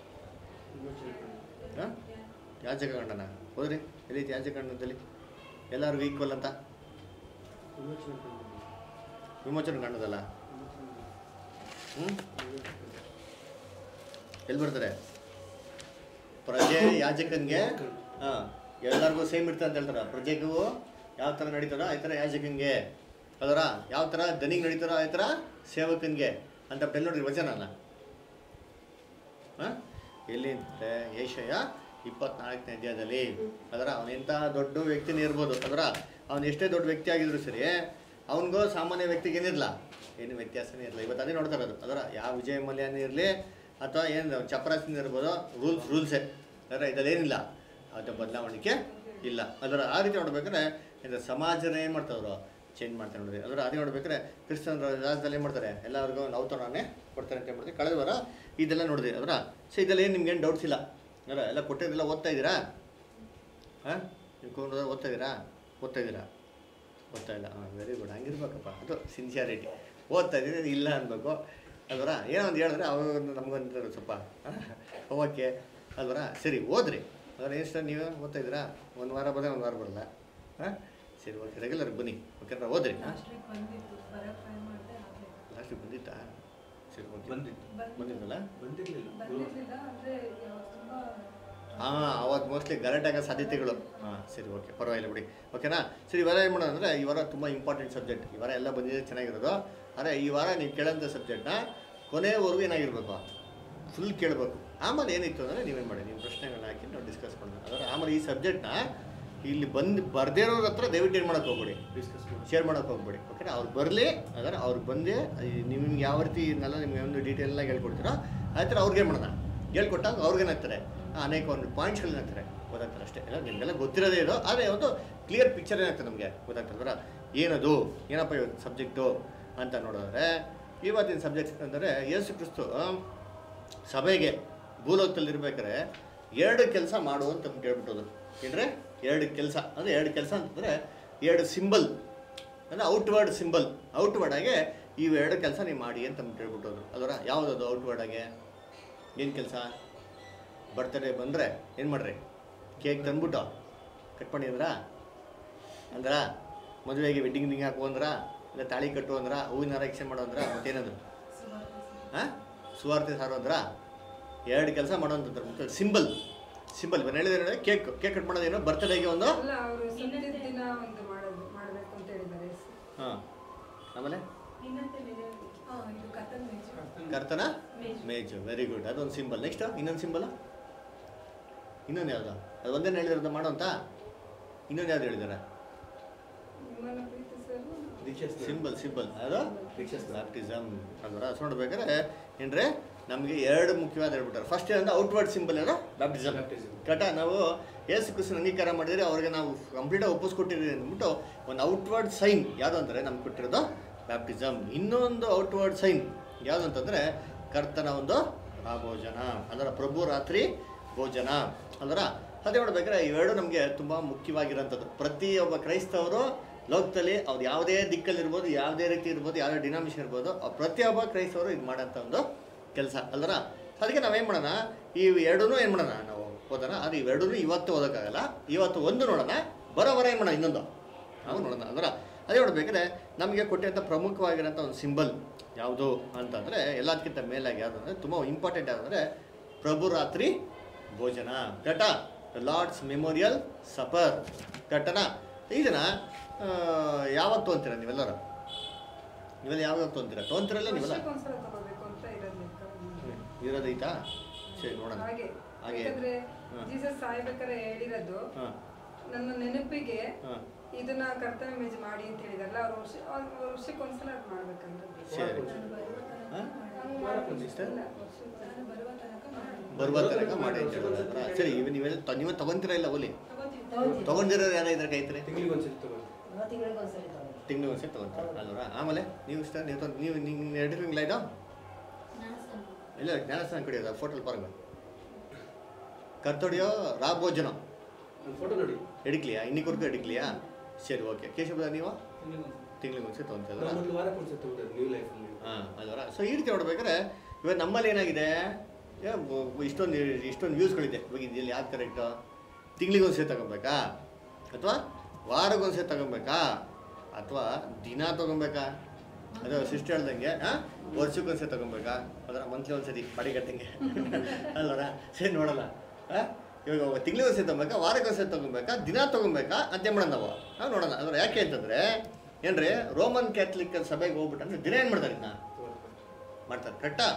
ಹಾಂ ಯಾಜಕಗಂಡನ ಹೋದ್ರಿ ಎಲ್ಲಿ ಯಾಜಕಗಂಡದಲ್ಲಿ ಎಲ್ಲರಿಗೂ ಈಕ್ವಲ್ ಅಂತ ವಿಮೋಚನೆ ಕಾಣೋದಲ್ಲ ಹ್ಞೂ ಎಲ್ಲಿ ಬರ್ತಾರೆ ಪ್ರಜೆ ಯಾಜಕನ್ಗೆ ಹಾಂ ಎಲ್ಲರಿಗೂ ಸೇಮ್ ಇರ್ತದೆ ಅಂತ ಹೇಳ್ತಾರೆ ಪ್ರಜೆಗೂ ಯಾವ ಥರ ನಡೀತಾರೋ ಆ ಥರ ಯಾಜಕನ್ಗೆ ಅದರ ಯಾವ ಥರ ದನಿಗೆ ನಡೀತಾರೋ ಆ ಥರ ಸೇವಕನ್ಗೆ ಅಂತ ಎಲ್ಲಿ ನೋಡ್ರಿ ವಚನನ ಹಾಂ ಎಲ್ಲಿ ಅಂತಂದ್ರೆ ಏಷಯ ಇಪ್ಪತ್ನಾಲ್ಕನೇ ಅಧ್ಯಾಯದಲ್ಲಿ ಅದರ ಅವನೆಂಥ ದೊಡ್ಡ ವ್ಯಕ್ತಿನೇ ಇರ್ಬೋದು ಅದರ ಅವನು ಎಷ್ಟೇ ದೊಡ್ಡ ವ್ಯಕ್ತಿ ಆಗಿದ್ರು ಸರಿ ಅವನಿಗೂ ಸಾಮಾನ್ಯ ವ್ಯಕ್ತಿಗೆ ಏನಿರಲ್ಲ ಏನು ವ್ಯತ್ಯಾಸನೇ ಇರಲ್ಲ ಇವತ್ತು ಅದೇ ನೋಡ್ತಾ ಇರೋದು ಅದರ ಯಾವ ವಿಜಯ ಮಲ್ಯನೇ ಇರಲಿ ಅಥವಾ ಏನು ಚಪರಾಸಿನ ಇರ್ಬೋದು ರೂಲ್ಸ್ ರೂಲ್ಸೇ ಅದರ ಇದಲ್ಲೇನಿಲ್ಲ ಅದು ಬದಲಾವಣಿಕೆ ಇಲ್ಲ ಅದರ ಆ ರೀತಿ ನೋಡ್ಬೇಕಾದ್ರೆ ಇದು ಸಮಾಜನ ಏನು ಮಾಡ್ತಾವ್ರು ಚೇಂಜ್ ಮಾಡ್ತಾರೆ ನೋಡಿರಿ ಅದರ ಅದೇ ನೋಡ್ಬೇಕಾದ್ರೆ ಕ್ರಿಸ್ತನ ರಾಜ್ಯದಲ್ಲಿ ಏನು ಮಾಡ್ತಾರೆ ಎಲ್ಲರಿಗೂ ನೌತಣನೇ ಕೊಡ್ತಾರೆ ಅಂತ ಹೇಳ್ಬಿಡ್ತೀವಿ ಕಳೆದ ವಾರ ಇದೆಲ್ಲ ನೋಡಿದ್ರಿ ಅದರ ಸೊ ಇದೆಲ್ಲ ಏನು ನಿಮ್ಗೇನು ಡೌಟ್ಸ್ ಇಲ್ಲ ಅದರ ಎಲ್ಲ ಕೊಟ್ಟಿದ್ದೆಲ್ಲ ಓದ್ತಾ ಇದ್ದೀರಾ ಹಾಂ ನೀವು ಕೂತ್ಕೊಂಡು ಓದ್ತಾ ಇದ್ದೀರಾ ಓದ್ತಾ ಇದ್ದೀರಾ ಓದ್ತಾ ಇಲ್ಲ ಹಾಂ ವೆರಿ ಗುಡ್ ಹಂಗಿರ್ಬೇಕಪ್ಪ ಅದು ಸಿನ್ಸಿಯಾರಿಟಿ ಓದ್ತಾ ಇದ್ದೀನಿ ಇಲ್ಲ ಅನ್ಬೇಕು ಅಲ್ವರ ಏನೋ ಒಂದು ಹೇಳಿದ್ರೆ ಅವಾಗ ನಮಗೊಂದು ಸ್ವಲ್ಪ ಓಕೆ ಅಲ್ವರ ಸರಿ ಓದ್ರಿ ಅದರ ಎಷ್ಟು ನೀವು ಓದ್ತಾ ಇದ್ದೀರಾ ಒಂದು ವಾರ ಬಂದರೆ ಒಂದು ವಾರ ಬರಲ್ಲ ಹಾಂ ಸರಿ ಓಕೆ ರೆಗ್ಯುಲರ್ ಬನ್ನಿ ಓಕೆನಾ ಓದ್ರಿ ಲಾಸ್ಟ್ ವೀಕ್ ಬಂದಿತ್ತು ಬರಕ್ ಟ್ರೈ ಮಾಡಿದೆ ಆಗಲಿಲ್ಲ ಲಾಸ್ಟಿಗೆ ಬಂದಿತ್ತಾ ಸರಿ ಓಕೆ ಬಂದಿತ್ತು ಬಂದಿದ್ದಲ್ಲ ಬಂದಿರ್ಲಿಲ್ಲ ಬಂದಿರ್ಲಿಲ್ಲ ಅಂದ್ರೆ ಇವಾಗ ತುಂಬಾ ಹಾಂ ಅವತ್ತು ಮೋಸ್ಟ್ಲಿ ಗಲಾಟೆ ಆಗೋ ಸಾಧ್ಯತೆಗಳು ಹಾಂ ಸರಿ ಓಕೆ ಪರವಾಗಿಲ್ಲ ಬಿಡಿ ಓಕೆನಾ ಸರಿ ಈ ವಾರ ಏನು ಮಾಡೋಣ ಅಂದರೆ ಈ ವಾರ ತುಂಬ ಇಂಪಾರ್ಟೆಂಟ್ ಸಬ್ಜೆಕ್ಟ್ ಈ ವಾರ ಎಲ್ಲ ಬಂದಿದೆ ಚೆನ್ನಾಗಿರೋದು ಆದರೆ ಈ ವಾರ ನೀವು ಕೇಳೋಂಥ ಸಬ್ಜೆಕ್ಟ್ನ ಕೊನೆವರೆಗೂ ಏನಾಗಿರ್ಬೇಕು ಫುಲ್ ಕೇಳಬೇಕು ಆಮೇಲೆ ಏನಿತ್ತು ಅಂದರೆ ನೀವೇನು ಮಾಡಿ ನೀವು ಪ್ರಶ್ನೆಗಳನ್ನ ಹಾಕಿ ನಾವು ಡಿಸ್ಕಸ್ ಮಾಡೋಣ ಅದರ ಆಮೇಲೆ ಈ ಸಬ್ಜೆಕ್ಟ್ನ ಇಲ್ಲಿ ಬಂದು ಬರ್ದೇ ಇರೋರ ಹತ್ರ ದಯವಿಟ್ಟು ಏನು ಮಾಡೋಕೆ ಹೋಗ್ಬೇಡಿ ಡಿಸ್ಕಸ್ ಮಾಡಿ ಶೇರ್ ಮಾಡೋಕೆ ಹೋಗ್ಬೇಡಿ ಓಕೆನಾ ಅವ್ರು ಬರಲಿ ಅದರ ಅವ್ರು ಬಂದು ನಿಮ್ಗೆ ಯಾವ ರೀತಿ ಇದನ್ನೆಲ್ಲ ನಿಮ್ಗೆ ಒಂದು ಡೀಟೇಲ್ನ ಹೇಳ್ಕೊಡ್ತೀರೋ ಆ ಥರ ಅವ್ರಿಗೆ ಮಾಡೋಣ ಹೇಳ್ಕೊಟ್ಟಾಗ ಅವ್ರಿಗೇನಾಗ್ತಾರೆ ಅನೇಕ ಒಂದು ಪಾಯಿಂಟ್ಸ್ಗಳೇನಾಗ್ತಾರೆ ಗೊತ್ತಾಗ್ತಾರೆ ಅಷ್ಟೇ ಎಲ್ಲ ನಿಮಗೆಲ್ಲ ಗೊತ್ತಿರೋದೇ ಇದು ಆದರೆ ಒಂದು ಕ್ಲಿಯರ್ ಪಿಕ್ಚರ್ ಏನಾಗ್ತದೆ ನಮಗೆ ಗೊತ್ತಾಗ್ತದರ ಏನದು ಏನಪ್ಪ ಇವತ್ತು ಸಬ್ಜೆಕ್ಟು ಅಂತ ನೋಡಿದ್ರೆ ಇವತ್ತಿನ ಸಬ್ಜೆಕ್ಟ್ ಅಂದರೆ ಯೇಸು ಕ್ರಿಸ್ತು ಸಭೆಗೆ ಭೂಲೋಕದಲ್ಲಿ ಇರ್ಬೇಕಾದ್ರೆ ಎರಡು ಕೆಲಸ ಮಾಡು ಅಂತ ಹೇಳ್ಬಿಟ್ಟೋದು ಏನ್ರೆ ಎರಡು ಕೆಲಸ ಅಂದರೆ ಎರಡು ಕೆಲಸ ಅಂತಂದರೆ ಎರಡು ಸಿಂಬಲ್ ಅಂದರೆ ಔಟ್ವರ್ಡ್ ಸಿಂಬಲ್ ಔಟ್ವರ್ಡ್ ಆಗಿ ಇವು ಎರಡು ಕೆಲಸ ನೀವು ಮಾಡಿ ಅಂತ ಹೇಳ್ಬಿಟ್ಟೋದು ಅದರ ಯಾವುದದು ಔಟ್ವರ್ಡ್ ಆಗಿ ಏನು ಕೆಲಸ ಬರ್ತಡೇ ಬಂದರೆ ಏನು ಮಾಡ್ರಿ ಕೇಕ್ ತಂದ್ಬಿಟ್ಟು ಕಟ್ ಮಾಡಿದ್ರಾ ಅಂದ್ರ ಮದುವೆಗೆ ವೆಡ್ಡಿಂಗ್ ರಿಂಗ್ ಹಾಕು ಅಂದ್ರ ಇಲ್ಲ ತಾಳಿ ಕಟ್ಟು ಅಂದ್ರ ಹೂವಿನ ಹಾರ ಎಕ್ಸ್ಚೇಂಜ್ ಮಾಡೋ ಅಂದ್ರ ಮತ್ತೇನಂದ್ರು ಸುವಾರ್ತೆ ಸರ್. ಹಾಂ ಸುವಾರ್ತೆ ಸಾರು ಅಂದ್ರ ಎರಡು ಕೆಲಸ ಮಾಡೋಂಥದ್ದು ಸಿಂಬಲ್ ಸಿಂಬಲ್ ಇವನು ಹೇಳಿದ್ರೆ ನೋಡಿ ಕೇಕ್ ಕೇಕ್ ಕಟ್ ಮಾಡೋದೇನು ಬರ್ತ್ಡೇಗೆ ಒಂದು ಅಲ್ಲ ಅವರು ಸತ್ಯದ ದಿನ ಒಂದು ಮಾಡೋದು ಮಾಡಬೇಕು ಅಂತ ಹೇಳಿದ್ದಾರೆ ಹಾಂ ಆಮೇಲೆ ಇನ್ನೊಂದು ಇದೆ ಹಾ ಇದು ಕತ್ತಲ್ ಮೇಜು ಕರ್ತನ ಮೇಜು. ಮೇಜು ವೆರಿ ಗುಡ್ ಅದೊಂದು ಸಿಂಬಲ್ ನೆಕ್ಸ್ಟ್ ಇನ್ನೊಂದು ಸಿಂಬಲ್ ಇನ್ನೊಂದು ಯಾವುದು ಅದು ಒಂದೇನು ಹೇಳಿದ್ರೆ ಮಾಡೋ ಅಂತ ಇನ್ನೊಂದು ಯಾವ್ದು ಹೇಳಿದ್ದಾರೆ ನಿಮ್ಮನ್ನ ಪ್ರೀತಿಸಲು ದೀಕ್ಷೆ ಸ್ನಾನ. ಸಿಂಬಲ್ ಸಿಂಬಲ್ ಅದು ದೀಕ್ಷೆ ಸ್ನಾನ. ಬ್ಯಾಪ್ಟಿಸಮ್ ಅದರ ಸೊ ನೋಡ್ಬೇಕಾದ್ರೆ ಏನ್ರೆ ನಮಗೆ ಎರಡು ಮುಖ್ಯವಾದ ಹೇಳ್ಬಿಟ್ಟಾರೆ ಫಸ್ಟ್ ಏನಂದ್ರೆ ಔಟ್ವರ್ಡ್ ಸಿಂಬಲ್ ಏನೋ ಬ್ಯಾಪ್ಟಿಸಮ್ Baptism. ಕಟ ನಾವು ಏಸು ಕ್ರಿಸ್ತನ ಅಂಗೀಕಾರ ಮಾಡಿದ್ರೆ ಅವ್ರಿಗೆ ನಾವು ಕಂಪ್ಲೀಟಾಗಿ ಒಪ್ಪಿಸ್ಕೊಟ್ಟಿದ್ದೀವಿ ಅಂದ್ಬಿಟ್ಟು ಒಂದು ಔಟ್ವರ್ಡ್ ಸೈನ್ ಯಾವುದು ಅಂದರೆ ನಮ್ಗೆ ಕೊಟ್ಟಿರೋದು ಬ್ಯಾಪ್ಟಿಸಮ್ ಇನ್ನೊಂದು ಔಟ್ವರ್ಡ್ ಸೈನ್ ಯಾವುದು ಅಂತಂದರೆ ಕರ್ತನ ಒಂದು ಭೋಜನ ಅದರ ಪ್ರಭು ರಾತ್ರಿ ಭೋಜನ ಅದರ ಅದೇ ನೋಡ್ಬೇಕಾದ್ರೆ ಇವೆರಡು ನಮಗೆ ತುಂಬ ಮುಖ್ಯವಾಗಿರೋಂಥದ್ದು ಪ್ರತಿಯೊಬ್ಬ ಕ್ರೈಸ್ತವರು ಲೋಕದಲ್ಲಿ ಅವ್ರು ಯಾವುದೇ ದಿಕ್ಕಲ್ಲಿರ್ಬೋದು ಯಾವುದೇ ರೀತಿ ಇರ್ಬೋದು ಯಾವುದೇ ಡಿನಾಮಿನೇಷನ್ ಇರ್ಬೋದು ಆ ಪ್ರತಿಯೊಬ್ಬ ಕ್ರೈಸ್ತವರು ಇದು ಮಾಡೋಂಥ ಒಂದು ಕೆಲಸ ಅಲ್ದರ ಅದಕ್ಕೆ ನಾವೇನು ಮಾಡೋಣ ಈ ಎರಡೂ ಏನು ಮಾಡೋಣ ನಾವು ಓದೋಣ ಅದು ಇವೆರಡೂ ಇವತ್ತು ಓದೋಕ್ಕಾಗಲ್ಲ ಇವತ್ತು ಒಂದು ನೋಡೋಣ ಬರೋ ಬರ ಏನು ಮಾಡೋಣ ಇನ್ನೊಂದು ನಾವು ನೋಡೋಣ ಅಂದ್ರೆ ಅದೇ ನೋಡ್ಬೇಕಾದ್ರೆ ನಮಗೆ ಕೊಟ್ಟಿರೋಂಥ ಪ್ರಮುಖವಾಗಿರೋಂಥ ಒಂದು ಸಿಂಬಲ್ ಯಾವುದು ಅಂತಂದರೆ ಎಲ್ಲದಕ್ಕಿಂತ ಮೇಲಾಗಿ ಯಾವುದು ಅಂದರೆ ತುಂಬ ಇಂಪಾರ್ಟೆಂಟ್ ಯಾವುದಂದರೆ ಪ್ರಭು ರಾತ್ರಿ ಭೋಜನ ಕಟ ಲಾರ್ಡ್ಸ್ ಮೆಮೋರಿಯಲ್ ಸಪರ್ ಕಟ್ಟನ ಇದನ್ನ ಆ, ಯಾವಾಗ ತೊಗೊಂತೀರ ನೀವೆಲ್ಲರೂ ನೀವೆಲ್ಲ ಯಾವಾಗ ತೊಗೊಂತೀರ ತೊಗೊಂತೀರಲ್ಲ ನೀವೆಲ್ಲ ವರ್ಷಕ್ಕೊಂದ್ಸಲ ತಗೋಬೇಕು ಅಂತ ಇರೋದು ಲೆಕ್ಕ. ಇರೋದೈತಾ ಸರಿ ನೋಡೋಣ ಹಾಗೆ ಹಾಗೆ ಯಾಕಂದ್ರೆ ಹಾ. ಜೀಸಸ್ ಸಾಯ್ಬೇಕಾದ್ರೆ ಹೇಳಿರೋದು ಹಾಂ ನನ್ನ ನೆನಪಿಗೆ ಹಾಂ ಇದನ್ನ ಕರ್ತವ್ಯ ಮೇಜ್ ಮಾಡಿ ಅಂತ ಹೇಳಿದಾರಲ್ಲ ಅವ್ರು ವರ್ಷ ಅವ್ರು ವರ್ಷಕ್ಕೊಂದ್ಸಲ ಅದು ಮಾಡ್ಬೇಕಂದ್ರೆ ಸರಿ ನಾನು ಬರುವ ತನಕ ಹಾ? ಮಾಡಿ. ಹಂಗ್ ವಾರಕ್ಕೊಂದ್ ಮಾಡ್ಬೇಕು. ಸಿಸ್ಟರ್? ಇಲ್ಲ, ವರ್ಷಕ್ಕೆ ನಾನು ಬರುವ ತನಕ ಮಾಡಿ. ಬರುವ ತನಕ ಮಾಡಿ ಅಂತ ಹೇಳಿದ್ರಲ್ಲ? ಸರಿ ಇವ್ ನೀವೆಲ್ಲ ತ- ನೀವೇ ತಗೊಂತೀರಾ ಇಲ್ಲ ಓಲಿ ತಗೋತೀವಿ. ತಗೊಂಡಿರೋರು ಯಾರ ಇದ್ರೆ ಕೈತ್ರಿ ತಿಂಗಳಿಗೆ ಒಂದ್ಸತಿ ತಗೊಳ್ಳಿ ತಿಂಗಳಿಗೆ ಒಂದ್ಸರಿ ತಗೊಂಡು ತಿಂಗಳು ಒಂದ್ಸರಿ ತಗೊಂತಾರೆ ಅಲ್ವರ ಆಮೇಲೆ ನೀವು ಇಷ್ಟ ನೀವು ತಗೊಂಡ್- ನೀವು ನೀವು ಎರಡು ತಿಂಗಳ ಆಯ್ತಾ ಇಲ್ಲ ಜ್ಞಾನಸ್ಥಾನ ಕಡಿಯೋದ ಫೋಟೋಲ್ ಪಾರಂಗ ಕರ್ತೊಡಿಯೋ ರಾಭೋಜನ ಒಂದು ಫೋಟೋ ನೋಡಿ ಎಡಿಕ್ಲಿಯಾ ಇನ್ನಿಕೊರ್ಕು ಎಡಿಕ್ಲಿಯಾ ಸರಿ ಓಕೆ ಕೇಶವ ನೀವು ತಿಂಗಳಿಗೆ ಒಂದ್ಸತಿ. ತಿಂಗಳಿಗೆ ಒಂದ್ಸರಿ ತಗೊಂತೀರ ನಾವು ಮೊದಲು ವಾರಕ್ಕೆ ಒಂದ್ಸತಿ ತಗೊಂಡಿದ್ದು ನ್ಯೂ ಲೈಫಲ್ಲಿ ಹಾಂ ಅಲ್ವರ ಸೊ ಈ ರೀತಿ ನೋಡ್ಬೇಕಾದ್ರೆ ಇವಾಗ ನಮ್ಮಲ್ಲಿ ಏನಾಗಿದೆ ಏ, ಬ- ಬ- ಇಷ್ಟೊಂದು ಇಷ್ಟೊಂದು ವ್ಯೂಸ್ಗಳಿದೆ ಇವಾಗ ಇದೆಲ್ಲಿ ಯಾವ್ದು ಕರೆಕ್ಟು ತಿಂಗಳಿಗೆ ಒಂದ್ಸರಿ ತಗೊಬೇಕಾ ಅಥವಾ ವಾರಕ್ಕೊಂದ್ಸರಿ ತಗೊಬೇಕಾ ಅಥವಾ ದಿನ ತಗೊಬೇಕಾ ಅದು ಸಿಸ್ಟರ್ ಹೇಳ್ದಂಗೆ ಹಾಂ ವರ್ಷಕ್ಕೊಂದ್ಸರಿ ತಗೊಬೇಕಾ ಅದರ ಮಂತ್ಲಿ ಒಂದ್ಸರಿ ಬಾಡಿಗಟ್ಟಂಗೆ ಅಲ್ವರ ಸರಿ ನೋಡಲ್ಲ ಹಾಂ ಇವಾಗ ತಿಂಗಳಿಗೆ ಒಂದ್ಸರಿ ತಗೊಬೇಕಾ ವಾರಕ್ಕೆ ಒಂದ್ಸರಿ ತಗೊಬೇಕಾ ದಿನ ತಗೊಬೇಕಾ ಅಂತ ಏನ್ ಮಾಡೋಣ ನಾವು ನಾವು ನೋಡೋಣ ಅಂದ್ರೆ ಯಾಕೆ ಅಂತಂದ್ರೆ ಏನ್ರಿ ರೋಮನ್ ಕ್ಯಾಥಲಿಕ್ ಸಭೆಗೆ ಹೋಗ್ಬಿಟ್ಟು ಅಂದ್ರೆ ದಿನ ಏನು ಮಾಡ್ತಾರೆ ಇದನ್ನ ಮಾಡ್ತಾರೆ ಕರೆಕ್ಟಾ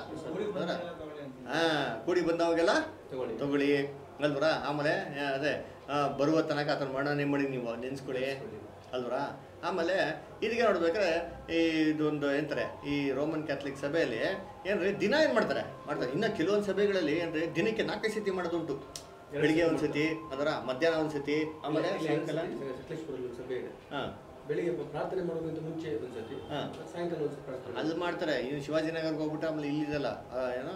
ಹಾ ಕೂಡಿ ಬಂದವಾಗೆಲ್ಲ ತಗೊಳ್ಳಿ ತಗೊಳ್ಳಿ ಅಲ್ವರ ಆಮೇಲೆ ಆ, ಅದೇ ಆ, ಬರುವ ತನಕ ಅದನ್ನ ಮಣ್ಣನೆ ಮಾಡಿ ನೀವು ನೆನ್ಸ್ಕೊಳ್ಳಿ ಅಲ್ವರ ಆಮೇಲೆ ಇದಕ್ಕೆ ನೋಡ್ಬೇಕಾದ್ರೆ ಈ ಇದೊಂದು ಏನಂತಾರೆ ಈ ರೋಮನ್ ಕ್ಯಾಥಲಿಕ್ ಸಭೆಯಲ್ಲಿ ಏನ್ರಿ ದಿನ ಏನು ಮಾಡ್ತಾರೆ ಮಾಡ್ತಾರೆ ಇನ್ನು ಕೆಲವೊಂದು ಸಭೆಗಳಲ್ಲಿ ಏನ್ರಿ ದಿನಕ್ಕೆ ನಾಲ್ಕೈದು ಸತಿ ಮಾಡೋದುಂಟು ಬೆಳಿಗ್ಗೆ ಒಂದು ಸತಿ ಅದರ ಮಧ್ಯಾಹ್ನ ಒಂದು ಸತಿ ಆಮೇಲೆ ಸಾಯಂಕಾಲ ಸಕಲೇಶ್ಪುರಲ್ಲಿ ಒಂದು ಸಭೆ ಇದೆ ಹಾಂ ಬೆಳಿಗ್ಗೆ ಪ್ರಾರ್ಥನೆ ಮಾಡೋದಕ್ಕಿಂತ ಮುಂಚೆ ಒಂದ್ಸತಿ ಹಾ. ಸಾಯಂಕಾಲ ಒಂದ್ಸತಿ ಪ್ರಾರ್ಥನೆ ಅಲ್ಲಿ ಮಾಡ್ತಾರೆ ಇನ್ನು ಶಿವಾಜಿನಗರ್ಗೆ ಹೋಗ್ಬಿಟ್ಟು ಆಮೇಲೆ ಇಲ್ಲಿದಲ್ಲ ಆ, ಏನೋ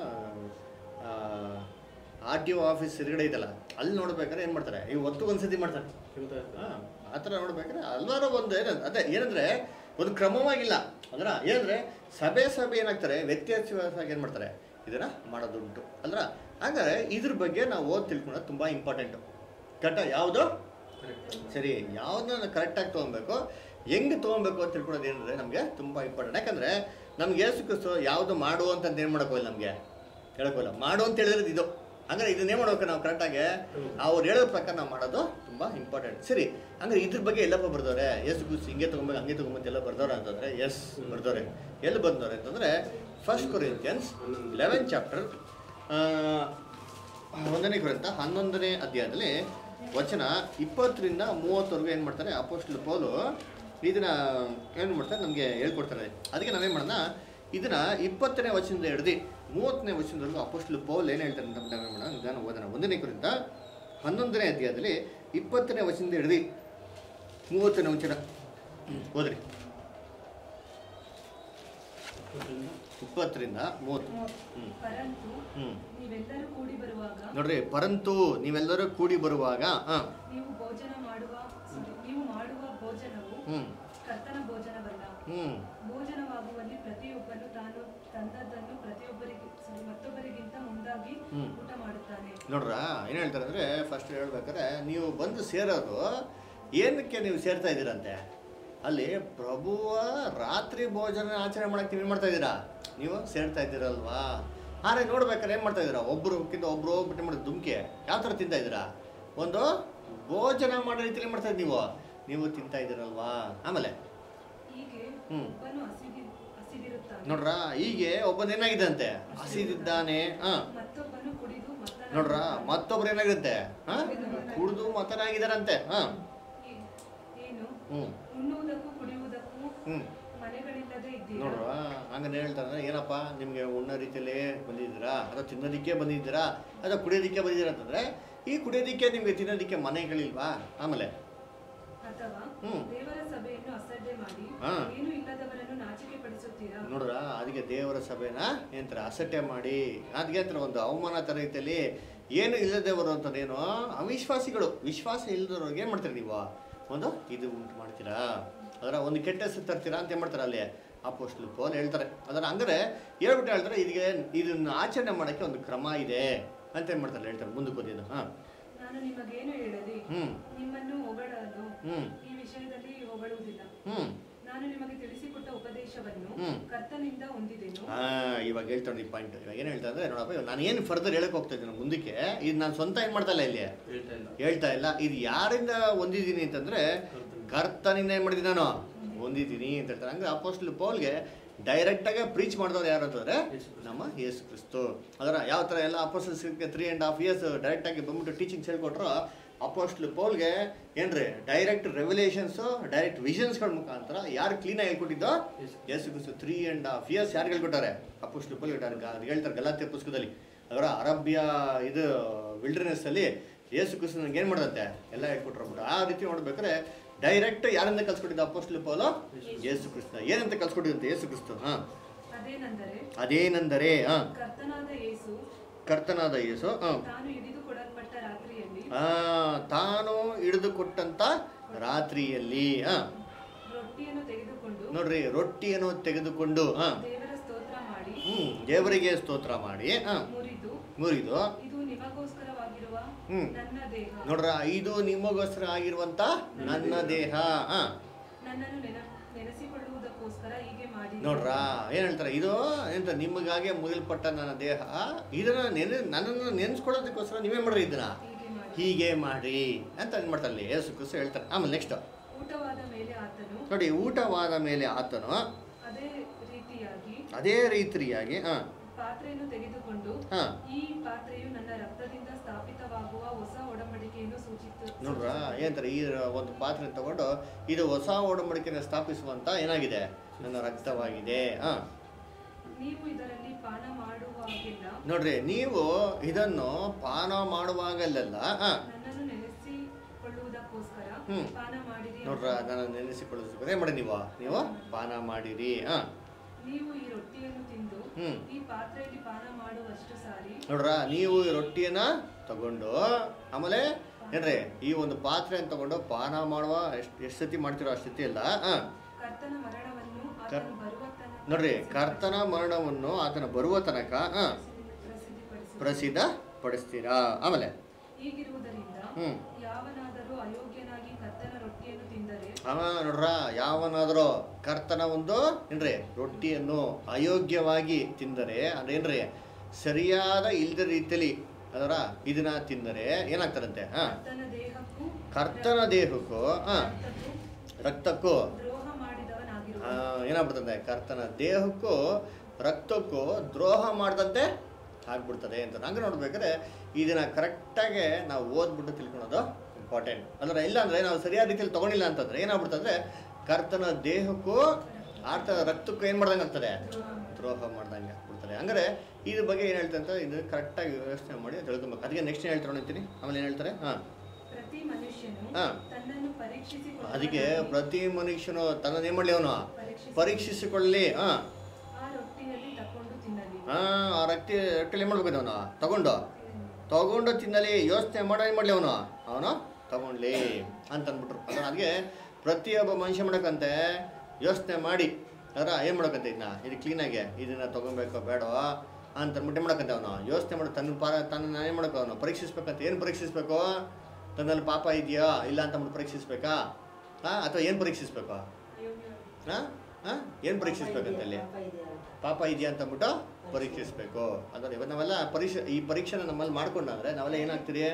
ಆರ್ ಟಿ ಒ ಆಫೀಸ್ ಎದುರುಗಡೆ ಇದಲ್ಲ ಅಲ್ಲಿ ನೋಡ್ಬೇಕಾದ್ರೆ ಏನು ಮಾಡ್ತಾರೆ ಈ ಹೊತ್ತು ಒಂದ್ಸತಿ ಮಾಡ್ತಾರೆ ಗೊತ್ತಾಯ್ತಾ? ಹಾಂ ಆ ಥರ ನೋಡ್ಬೇಕಾದ್ರೆ ಹಲ್ವಾರು ಒಂದು ಏನ ಅದೇ ಏನಂದ್ರೆ ಒಂದು ಕ್ರಮವಾಗಿಲ್ಲ ಅದರ ಏನಂದ್ರೆ ಸಭೆ ಸಭೆ ಏನಾಗ್ತಾರೆ ವ್ಯತ್ಯಾಸವಾಗಿ ಏನು ಮಾಡ್ತಾರೆ ಇದನ್ನ ಮಾಡೋದುಂಟು ಅಲ್ರ ಹಾಗಾದ್ರೆ ಇದ್ರ ಬಗ್ಗೆ ನಾವು ಓದ್ ತಿಳ್ಕೊಳ್ಳೋದು ತುಂಬ ಇಂಪಾರ್ಟೆಂಟು ಕಟ್ಟ ಯಾವುದು Correct. ಸರಿ ಯಾವ್ದನ್ನ ಕರೆಕ್ಟಾಗಿ ತೊಗೊಬೇಕು ಹೆಂಗೆ ತೊಗೊಬೇಕು ಅಂತ ತಿಳ್ಕೊಳ್ಳೋದು ಏನಂದ್ರೆ ನಮಗೆ ತುಂಬ ಇಂಪಾರ್ಟೆಂಟ್ ಯಾಕಂದ್ರೆ ನಮ್ಗೆ ಏಸು ಕ್ರಿಸ್ತು ಯಾವುದು ಮಾಡು ಅಂತ ಏನು ಮಾಡೋಕ್ಕೋಲ್ಲ ನಮಗೆ ಹೇಳೋಕ್ಕೋಲ್ಲ ಮಾಡು ಅಂತ ಹೇಳಿದ್ರೆ ಇದು ಹಂಗಾರೆ ಇದನ್ನೇ ಮಾಡ್ಬೇಕು ನಾವು ಕರೆಕ್ಟಾಗಿ ಅವ್ರು ಹೇಳೋ ಪ್ರಕಾರ ನಾವು ಮಾಡೋದು ತುಂಬ ಇಂಪಾರ್ಟೆಂಟ್ ಸರಿ ಹಂಗಾರೆ ಇದ್ರ ಬಗ್ಗೆ ಎಲ್ಲಪ್ಪ ಬರ್ದವ್ರೆ ಏಸು ಕ್ರಿಸ್ತು ಹಿಂಗೆ ತೊಗೊಬೇಕು ಹಂಗೆ ತೊಗೊಬೇಕು ಎಲ್ಲ ಬರ್ದವ್ರೆ ಅಂತಂದ್ರೆ ಎಸ್ ಬರ್ದವ್ರೆ ಎಲ್ಲಿ ಬಂದವ್ರೆ ಅಂತಂದ್ರೆ ಫಸ್ಟ್ ಕೊರಿಯನ್ಸ್ ಲೆವೆನ್ ಚಾಪ್ಟರ್ ಒಂದನೇ ಕುರಿತ ಹನ್ನೊಂದನೇ ಅಧ್ಯಾಯದಲ್ಲಿ ವಚನ ಇಪ್ಪತ್ತರಿಂದ ಮೂವತ್ತವರೆಗೂ ಏನು ಮಾಡ್ತಾರೆ ಅಪೋಸ್ಟಲ್ ಪೌಲು ಇದನ್ನ ಏನು ಮಾಡ್ತಾರೆ ನಮಗೆ ಹೇಳ್ಕೊಡ್ತಾರೆ ಅದಕ್ಕೆ ನಾವೇನು ಮಾಡೋಣ ಇದನ್ನ ಇಪ್ಪತ್ತನೇ ವಚನದಿಂದ ಹಿಡ್ದು ಮೂವತ್ತನೇ ವಚನದವರೆಗೂ ಅಪೋಸ್ಟಲ್ ಪೌಲ್ ಏನು ಹೇಳ್ತಾರೆ ಅಂತ ನಾವೇನು ಮಾಡೋಣ ನಿಧಾನ ಓದೋಣ ಒಂದನೇ ಕುರಿತ ಹನ್ನೊಂದನೇ ಅಧ್ಯಾಯದಲ್ಲಿ ಇಪ್ಪತ್ತನೇ ವಚನದಿಂದ ಹಿಡ್ದು ಮೂವತ್ತನೇ ವಚನ ಓದ್ರಿ ಇಪ್ಪತ್ತರಿಂದ ಮೂವತ್ತು ಹ್ಞೂ ಪರಂತು ಹ್ಞೂ ನೀವೆಲ್ಲರೂ ಕೂಡಿ ಬರುವಾಗ ನೋಡ್ರಿ ಪರಂತು ನೀವೆಲ್ಲರೂ ಕೂಡಿ ಬರುವಾಗ ಹಾಂ ನೀವು ಭೋಜನ ಮಾಡುವ sorry, ನೀವು ಮಾಡುವ ಭೋಜನವು ಹ್ಞೂ ಕರ್ತನ ಭೋಜನವಲ್ಲ ಹ್ಞೂ ಭೋಜನವಾಗುವಲ್ಲಿ ಪ್ರತಿಯೊಬ್ಬನು ತಾನು ತಂದದ್ದನ್ನು ಪ್ರತಿಯೊಬ್ಬರಿಗೆ sorry, ಮತ್ತೊಬ್ಬರಿಗಿಂತ ಮುಂದಾಗಿ ಹ್ಮ್. ಊಟ ಮಾಡುತ್ತಾನೆ ನೋಡ್ರಾ ಏನು ಹೇಳ್ತಾರೆ ಅಂದರೆ ಫಸ್ಟ್ ಹೇಳ್ಬೇಕಾದ್ರೆ ನೀವು ಬಂದು ಸೇರೋದು ಏನಕ್ಕೆ ನೀವು ಸೇರ್ತಾ ಇದ್ದೀರಂತೆ ಅಲ್ಲಿ ಪ್ರಭುವ ರಾತ್ರಿ ಭೋಜನ ಆಚರಣೆ ಮಾಡಕ್ಕೆ ನೀವು ಏನು ಮಾಡ್ತಾ ಇದ್ದೀರಾ ನೀವು ಸೇರ್ತಾ ಇದ್ದೀರಲ್ವಾ ಆದರೆ ನೋಡ್ಬೇಕಾದ್ರೆ ಏನು ಮಾಡ್ತಾ ಇದ್ದೀರಾ ಒಬ್ರುಕ್ಕಿಂತ ಒಬ್ರು ಹೋಗ್ಬಿಟ್ಟು ಮಾಡಿ ದುಮ್ಕೆ ಯಾವ ಥರ ತಿಂತಾ ಇದ್ದೀರಾ ಒಂದು ಭೋಜನ ಮಾಡೋ ರೀತಿಯಲ್ಲಿ ಮಾಡ್ತಾ ಇದ್ದೀವಿ ನೀವು ನೀವು ತಿಂತಾ ಇದ್ದೀರಲ್ವಾ ಆಮೇಲೆ ಹೀಗೆ ಹ್ಮ್. ಒಬ್ಬನು ಹಸಿದಿ ಹಸಿದಿರುತ್ತಾನೆ ನೋಡ್ರ ಹೀಗೆ ಒಬ್ಬನೇನಾಗಿದ್ದಂತೆ ಹಸಿದಿದ್ದಾನೆ ಹಾಂ ಮತ್ತೊಬ್ಬನು ಕುಡಿದು ಮತ್ತನಾಗಿ ನೋಡ್ರ ಇರುತ್ತಾನೆ. ಮತ್ತೊಬ್ರು ಏನಾಗುತ್ತೆ ಹಾ ಕುಡಿದು ಮತನಾಗಿದಾರಂತೆ ಹಾ ಏ- ಏನು ಹ್ಮ್ ಉಣ್ಣುವುದಕ್ಕೂ ಕುಡಿಯುವುದಕ್ಕೂ ಹ್ಮ್ ಮನೆಗಳಿಲ್ಲದೆ ಇದ್ದೀರಾ ನೋಡ್ರ ಹಂಗನೆ ಹೇಳ್ತಾರೆ ಏನಪ್ಪ ನಿಮಗೆ ಉಣ್ಣೋ ರೀತಿಯಲ್ಲಿ ಬಂದಿದ್ದೀರಾ ಅಥವಾ ತಿನ್ನೋದಕ್ಕೆ ಬಂದಿದ್ದೀರಾ ಅಥವಾ ಕುಡಿಯೋದಕ್ಕೆ ಬಂದಿದ್ದೀರಾ ಅಂತಂದ್ರೆ ಈ ಕುಡಿಯೋದಕ್ಕೆ ನಿಮಗೆ ತಿನ್ನೋದಕ್ಕೆ ಮನೆಗಳಿಲ್ವಾ ಆಮೇಲೆ ಅಥವಾ ಹ್ಮ್. ದೇವರ ಸಭೆಯನ್ನು ಅಸಡ್ಡೆ ಮಾಡಿ ಹಾ. ಏನು ಇಲ್ಲದವರನ್ನು ನಾಚಿಕೆ ಪಡಿಸುತ್ತೀರಾ ನೋಡ್ರ ಅದಕ್ಕೆ ದೇವರ ಸಭೆನ ಏನಂತಾರೆ ಅಸಟ್ಟೆ ಮಾಡಿ ಅದಕ್ಕೆ ಅಂತಾರೆ ಒಂದು ಅವಮಾನ ತರ ರೀತಿಯಲ್ಲಿ ಏನು ಇಲ್ಲದವರು ಅಂತಂದೇನು ಅವಿಶ್ವಾಸಿಗಳು ವಿಶ್ವಾಸ ಇಲ್ಲದವ್ರಿಗೆ ಏನು ಮಾಡ್ತೀರಿ ನೀವು ಒಂದು ಇದು ಉಂಟು ಮಾಡ್ತೀರಾ ಅದರ ಒಂದು ಕೆಟ್ಟ ಹೆಸರು ತರ್ತೀರಾ ಅಂತ ಏನು ಮಾಡ್ತಾರೆ ಅಲ್ಲಿ ಅಪೋಸ್ಟ್ಲು ಪೋಲ್ ಹೇಳ್ತಾರೆ ಅದರ ಹಂಗಾರೆ ಹೇಳ್ಬಿಟ್ಟು ಹೇಳ್ತಾರೆ ಇದಕ್ಕೆ ಇದನ್ನ ಆಚರಣೆ ಮಾಡೋಕ್ಕೆ ಒಂದು ಕ್ರಮ ಇದೆ ಅಂತ ಏನು ಮಾಡ್ತಾರೆ ಹೇಳ್ತಾರೆ ಮುಂದಕ್ಕೆ ಓದಿದ್ದು ಹಾಂ ನಾನು ನಿಮಗೇನು ಹೇಳಲಿ ಹ್ಞೂ ನಿಮ್ಮನ್ನು ಹೊಗಳಲು ಹ್ಞೂ ಈ ವಿಷಯದಲ್ಲಿ ಹೊಗಳುವುದಿಲ್ಲ ಹ್ಞೂ ನಾನು ನಿಮಗೆ ತಿಳಿಸಿಕೊಟ್ಟ ಉಪದೇಶವನ್ನು ಹ್ಮ್. ಕರ್ತನಿಂದ ಹೊಂದಿದೆನು ಆ, ಇವಾಗ ಹೇಳ್ತಾರೆ ಈ ಪಾಯಿಂಟ್ ಇವಾಗ ಏನು ಹೇಳ್ತಾ ಅಂದ್ರೆ ನೋಡಪ್ಪ ಇವಾಗ ನಾನು ಏನು ಫರ್ದರ್ ಹೇಳಕ್ ಹೋಗ್ತಾ ಇದ್ದೀನಿ ಮುಂದಕ್ಕೆ ಇದು ನಾನು ಸ್ವಂತ ಏನು ಮಾಡ್ತಾ ಇಲ್ಲ ಇಲ್ಲಿ ಹೇಳ್ತಾ ಇಲ್ಲ ಹೇಳ್ತಾ ಇಲ್ಲ ಇದು ಯಾರಿಂದ ಹೊಂದಿದ್ದೀನಿ ಅಂತಂದ್ರೆ ಕರ್ತನಿಂದ ಏನು ಮಾಡಿದ್ದೀನಿ ನಾನು ಹೊಂದಿದ್ದೀನಿ ಅಂತ ಹೇಳ್ತಾರೆ ಹಂಗೆ ಅಪೋಸ್ಟ್ಲ್ ಪೌಲ್ಗೆ ಡೈರೆಕ್ಟಾಗಿ ಪ್ರೀಚ್ ಮಾಡಿದವ್ರು ಯಾರು ಅಂತಂದ್ರೆ ಯೇಸು ಕ್ರಿಸ್ತ. ನಮ್ಮ ಯೇಸು ಕ್ರಿಸ್ತು ಅದರ ಯಾವ ಥರ ಎಲ್ಲ ಅಪೋಸ್ಟಲ್ಸ್ಗೆ ತ್ರೀ ಆ್ಯಂಡ್ ಹಾಫ್ ಇಯರ್ಸ್ ಡೈರೆಕ್ಟಾಗಿ ಬಂದ್ಬಿಟ್ಟು ಟೀಚಿಂಗ್ಸ್ ಹೇಳ್ಕೊಟ್ರು ಅಪೋಸ್ಟ್ಲ್ ಪೌಲ್ಗೆ ಏನ್ರಿ ಡೈರೆಕ್ಟ್ ರೆವಲ್ಯೂಷನ್ಸು ಡೈರೆಕ್ಟ್ ವಿಷನ್ಸ್ಗಳ ಮುಖಾಂತರ ಯಾರು ಕ್ಲೀನಾಗಿ ಹೇಳ್ಕೊಟ್ಟಿದ್ದೋ Yesu. Yesu Kristu three and half years ಯಾರು ಹೇಳ್ಕೊಟ್ಟಾರೆ ಅಪೋಸ್ಟ್ಲ್ ಪೌಲ್ ಹೇಳ್ತಾರೆ ಅದು ಹೇಳ್ತಾರೆ ಗಲಾತ್ಯ ಪುಸ್ತಕದಲ್ಲಿ ಅವರ ಅರಬ್ಯ ಇದು ವಿಲ್ಡರ್ನೆಸ್ ಅಲ್ಲಿ ಯೇಸು ಕ್ರಿಸ್ತು ನಂಗೆ ಏನು ಮಾಡ್ದಂತೆ ಎಲ್ಲ ಹೇಳ್ಕೊಟ್ರು ಬಿಟ್ಟು ಆ ರೀತಿ ನೋಡ್ಬೇಕಾದ್ರೆ ಡೈರೆಕ್ಟ್ ಯಾರಿಂದ ಕಲ್ಸ್ಕೊಟ್ಟಿದ್ದ ಅಪೋಸ್ಟ್ಲ್ ಪೌಲು ಯೇಸು ಕ್ರಿಸ್ತ ಏನಂತ ಕಲ್ಸ್ಕೊಟ್ಟಿದ್ದಂತೆ ಯೇಸು ಕ್ರಿಸ್ತು ಹಾಂ ಅದೇನೆಂದರೆ ಅದೇನೆಂದರೆ ಹಾಂ ಕರ್ತನಾದ ಯೇಸು ಕರ್ತನಾದ ಯೇಸು ಹಾಂ ತಾನು ಹಿಡಿದು ಕೊಡಲ್ಪಟ್ಟ ರಾತ್ರಿಯಲ್ಲಿ ಆ, ತಾನು ಹಿಡಿದು ಕೊಟ್ಟಂತ ರಾತ್ರಿಯಲ್ಲಿ ಆ, ರೊಟ್ಟಿಯನ್ನು ತೆಗೆದುಕೊಂಡು ನೋಡ್ರಿ ರೊಟ್ಟಿಯನ್ನು ತೆಗೆದುಕೊಂಡು ಆ, ದೇವರ ಸ್ತೋತ್ರ ಮಾಡಿ ಹ್ಮ್ ದೇವರಿಗೆ ಸ್ತೋತ್ರ ಮಾಡಿ ಆ, ಮುರಿದು ಮುರಿದು ಇದು ನಿಮಗೋಸ್ಕರವಾಗಿರುವ ಹ್ಮ್. ನನ್ನ ದೇಹ ನೋಡ್ರ ಇದು ನಿಮಗೋಸ್ಕರ ಆಗಿರುವಂತ ನನ್ನ ದೇಹ ಆ, ನನ್ನನ್ನು ನೆನ ನೆನೆಸಿಕೊಳ್ಳುವುದಕ್ಕೋಸ್ಕರ ಹೀಗೆ ಮಾಡಿ ನೋಡ್ರ ಏನ್ ಹೇಳ್ತಾರೆ ಇದು ಎಂತ ನಿಮಗಾಗೆ ಮುಗಿಲ್ಪಟ್ಟ ನನ್ನ ದೇಹ ಇದನ್ನ ನೆನೆ ನನ್ನನ್ನು ನೆನೆಸ್ಕೊಳ್ಳೋದಕ್ಕೋಸ್ಕರ ನೀವೇ ಮಾಡ್ರಿ ಇದನ್ನ ಹೀಗೆ ಮಾಡಿ ಹೀಗೆ ಮಾಡಿ ಅಂತ ಏನ್ ಮಾಡ್ತಾರೆ ಅಲ್ಲಿ ಯೇಸು ಕ್ರಿಸ್ತು ಹೇಳ್ತಾರೆ ಆಮೇಲೆ ನೆಕ್ಸ್ಟ್ ಊಟವಾದ ಮೇಲೆ ಆತನು ನೋಡಿ ಊಟವಾದ ಮೇಲೆ ಆತನು ಅದೇ ರೀತಿಯಾಗಿ ಅದೇ ರೀತಿಯಾಗಿ ಆ, ಪಾತ್ರೆಯನ್ನು ತೆಗೆದುಕೊಂಡು ಹಾ ಈ ಪಾತ್ರೆಯು ನನ್ನ ರಕ್ತದಿಂದ ಸ್ಥಾಪಿತವಾಗುವ ಹೊಸ ಒಡಂಬಡಿಕೆಯನ್ನು ಸೂಚಿತ ನೋಡ್ರ ಏನಂತಾರೆ ಈ ಒಂದು ಪಾತ್ರೆ ತಗೊಂಡು ಇದು ಹೊಸ ಒಡಂಬಡಿಕೆಯನ್ನು ಸ್ಥಾಪಿಸುವಂತ ಏನಾಗಿದೆ ನನ್ನ ರಕ್ತವಾಗಿದೆ ಆ ನೀವು ಇದರಲ್ಲಿ ಪಾನ ಮಾಡುವಾಗೆಲ್ಲ ನೋಡ್ರಿ ನೀವು ಇದನ್ನು ಪಾನ ಮಾಡುವಾಗಲೆಲ್ಲ ಆ ನನ್ನನ್ನು ನೆನೆಸಿಕೊಳ್ಳುವುದಕ್ಕೋಸ್ಕರ ಹ್ಮ್. ಪಾನ ಮಾಡಿರಿ ನೋಡ್ರ ನಾನು ನೆನೆಸಿಕೊಳ್ಳೋದಕ್ಕೆ ಏನ್ ಮಾಡಿ ನೀವು ನೀವು ಪಾನ ಮಾಡಿರಿ ಆ ನೀವು ಈ ರೊಟ್ಟಿಯನ್ನು ತಿಂದು ಹ್ಮ್ ಈ ಪಾತ್ರೆಯಲ್ಲಿ ಪಾನ ಮಾಡುವಷ್ಟು ಸಾರಿ ನೋಡ್ರ ನೀವು ಈ ರೊಟ್ಟಿಯನ್ನ ತಗೊಂಡು ಆಮೇಲೆ ಏನ್ರಿ ಈ ಒಂದು ಪಾತ್ರೆಯನ್ನು ತಗೊಂಡು ಪಾನ ಮಾಡುವ ಎಷ್ಟು ಎಷ್ಟು ಸತಿ ಮಾಡ್ತಿರೋ ಅಷ್ಟು ಸತಿ ಅಲ್ಲ ಆ ಕರ್ತನ ಮರಣವನ್ನು ಆತನು ಬರುವ ತನಕ ನೋಡ್ರಿ ಕರ್ತನ ಮರಣವನ್ನು ಆತನ ಬರುವ ತನಕ ಆ ಪ್ರಸಿದ್ಧಿಪಡಿಸಿ ಪ್ರಸಿದ್ಧ ಪಡಿಸ್ತೀರಾ ಆಮೇಲೆ ಹೀಗಿರುವುದರಿಂದ ಹ್ಮ್ ಯಾವನಾದರೂ ಅಯೋಗ್ಯನಾಗಿ ಕರ್ತನ ರೊಟ್ಟಿಯನ್ನು ತಿಂದರೆ ಅವ ನೋಡ್ರ ಯಾವನಾದರೂ ಕರ್ತನ ಒಂದು ಏನ್ರಿ ರೊಟ್ಟಿಯನ್ನು ಅಯೋಗ್ಯವಾಗಿ ತಿಂದರೆ ಅದೇನ್ರಿ ಸರಿಯಾದ ಇಲ್ದ ರೀತಿಯಲ್ಲಿ ಅದರ ಇದನ್ನ ತಿಂದರೆ ಏನಾಗ್ತಾರಂತೆ ಹಾ ಕರ್ತನ ದೇಹಕ್ಕೂ ಕರ್ತನ ದೇಹಕ್ಕೂ ಹಾ ರಕ್ತಕ್ಕೂ ರಕ್ತಕ್ಕೂ ದ್ರೋಹ ಮಾಡಿದವನಾಗಿರುವ ಆ, ಏನಾಗ್ಬಿಡ್ತದೆ ಕರ್ತನ ದೇಹಕ್ಕೂ ರಕ್ತಕ್ಕೂ ದ್ರೋಹ ಮಾಡ್ದಂತೆ ಆಗ್ಬಿಡ್ತದೆ ಅಂತ ಹಂಗೆ ನೋಡ್ಬೇಕಾದ್ರೆ ಇದನ್ನ ಕರೆಕ್ಟಾಗಿ ನಾವು ಓದ್ಬಿಟ್ಟು ತಿಳ್ಕೊಳೋದು ಇಂಪಾರ್ಟೆಂಟ್ ಅಂದ್ರೆ ಇಲ್ಲ ಅಂದ್ರೆ ನಾವು ಸರಿಯಾದ ರೀತಿಯಲ್ಲಿ ತಗೊಂಡಿಲ್ಲ ಅಂತಂದ್ರೆ ಏನಾಗ್ಬಿಡ್ತಂದ್ರೆ ಕರ್ತನ ದೇಹಕ್ಕೂ ಆರ್ತ ರಕ್ತಕ್ಕೂ ಏನು ಮಾಡ್ದಂಗೆ ಆಗ್ತದೆ ದ್ರೋಹ ಮಾಡ್ದಂಗೆ ಆಗ್ಬಿಡ್ತದೆ ಹಂಗಾರೆ ಇದ್ರ ಬಗ್ಗೆ ಏನು ಹೇಳ್ತಾರೆ ಅಂತ ಇದು ಕರೆಕ್ಟಾಗಿ ವ್ಯವಸ್ಥೆ ಮಾಡಿ ತಿಳ್ಕೊಬೇಕು ಅದಕ್ಕೆ ನೆಕ್ಸ್ಟ್ ಏನು ಹೇಳ್ತಾರೆ ಅಂತೀನಿ ಆಮೇಲೆ ಏನು ಹೇಳ್ತಾರೆ ಹಾಂ ಪ್ರತಿ ಮನುಷ್ಯನು ಹಾ. ತನ್ನನ್ನು ಪರೀಕ್ಷಿಸಿಕೊಳ್ಳುವ ಅದಕ್ಕೆ ಪ್ರತಿ ಮನುಷ್ಯನು ತನ್ನನ್ನು ಏನು ಮಾಡಲಿ ಅವನು ಪರೀಕ್ಷಿಸಿ ಪರೀಕ್ಷಿಸಿಕೊಳ್ಳಿ ಹಾಂ ಆ ರೊಟ್ಟಿಯಲ್ಲಿ ತಕೊಂಡು ತಿನ್ನಲಿ ಹಾ ಆ ರೊಟ್ಟಿ ರೊಟ್ಟಿಲಿ ಮಾಡ್ಬೇಕು ಅವನು ತಗೊಂಡು ತಗೊಂಡು ತಿನ್ನಲಿ ಯೋಚನೆ ಮಾಡೋ ಏನು ಮಾಡಲಿ ಅವನು ಅವನು ತಗೊಂಡ್ಲಿ ಅಂತ ಅಂದ್ಬಿಟ್ರು ಅಂದ್ರೆ ಅದಕ್ಕೆ ಪ್ರತಿಯೊಬ್ಬ ಮನುಷ್ಯ ಮಾಡಕ್ಕಂತೆ ಯೋಚನೆ ಮಾಡಿ ಅದರ ಏನು ಮಾಡಕ್ಕಂತೆ ಇದನ್ನ ಇದು ಕ್ಲೀನಾಗಿ ಇದನ್ನ ತಗೊಬೇಕೋ ಬೇಡವಾ ಅಂತ ಅಂದ್ಬಿಟ್ಟು ಏನು ಮಾಡಕ್ಕಂತೆ ಅವನು ಯೋಚನೆ ಮಾಡಿ ತನ್ನ ಪಾರ ತನ್ನ ಏನು ಮಾಡಬೇಕು ಅವನು ಪರೀಕ್ಷಿಸ್ಬೇಕಂತ ಏನು ಪರೀಕ್ಷಿಸ್ಬೇಕು ತನ್ನಲ್ಲಿ ಪಾಪ ಇದೆಯಾ ಇಲ್ಲ ಅಂತ ಅಂದ್ಬಿಟ್ಟು ಪರೀಕ್ಷಿಸ್ಬೇಕಾ ಹಾಂ ಅಥವಾ ಏನು ಪರೀಕ್ಷಿಸ್ಬೇಕು ಹಾಂ ಹಾಂ ಏನು ಪರೀಕ್ಷಿಸ್ಬೇಕಂತಲ್ಲಿ ಪಾಪ ಇದೆಯಾ ಅಂತ ಅಂದ್ಬಿಟ್ಟು ಪರೀಕ್ಷಿಸ್ಬೇಕು ಅಂದ್ರೆ ಇವತ್ತು ನಾವೆಲ್ಲ ಪರೀಕ್ಷೆ ಈ ಪರೀಕ್ಷೆನ ನಮ್ಮಲ್ಲಿ ಮಾಡ್ಕೊಂಡಂದ್ರೆ ನಾವೆಲ್ಲ ಏನಾಗ್ತೀರಿ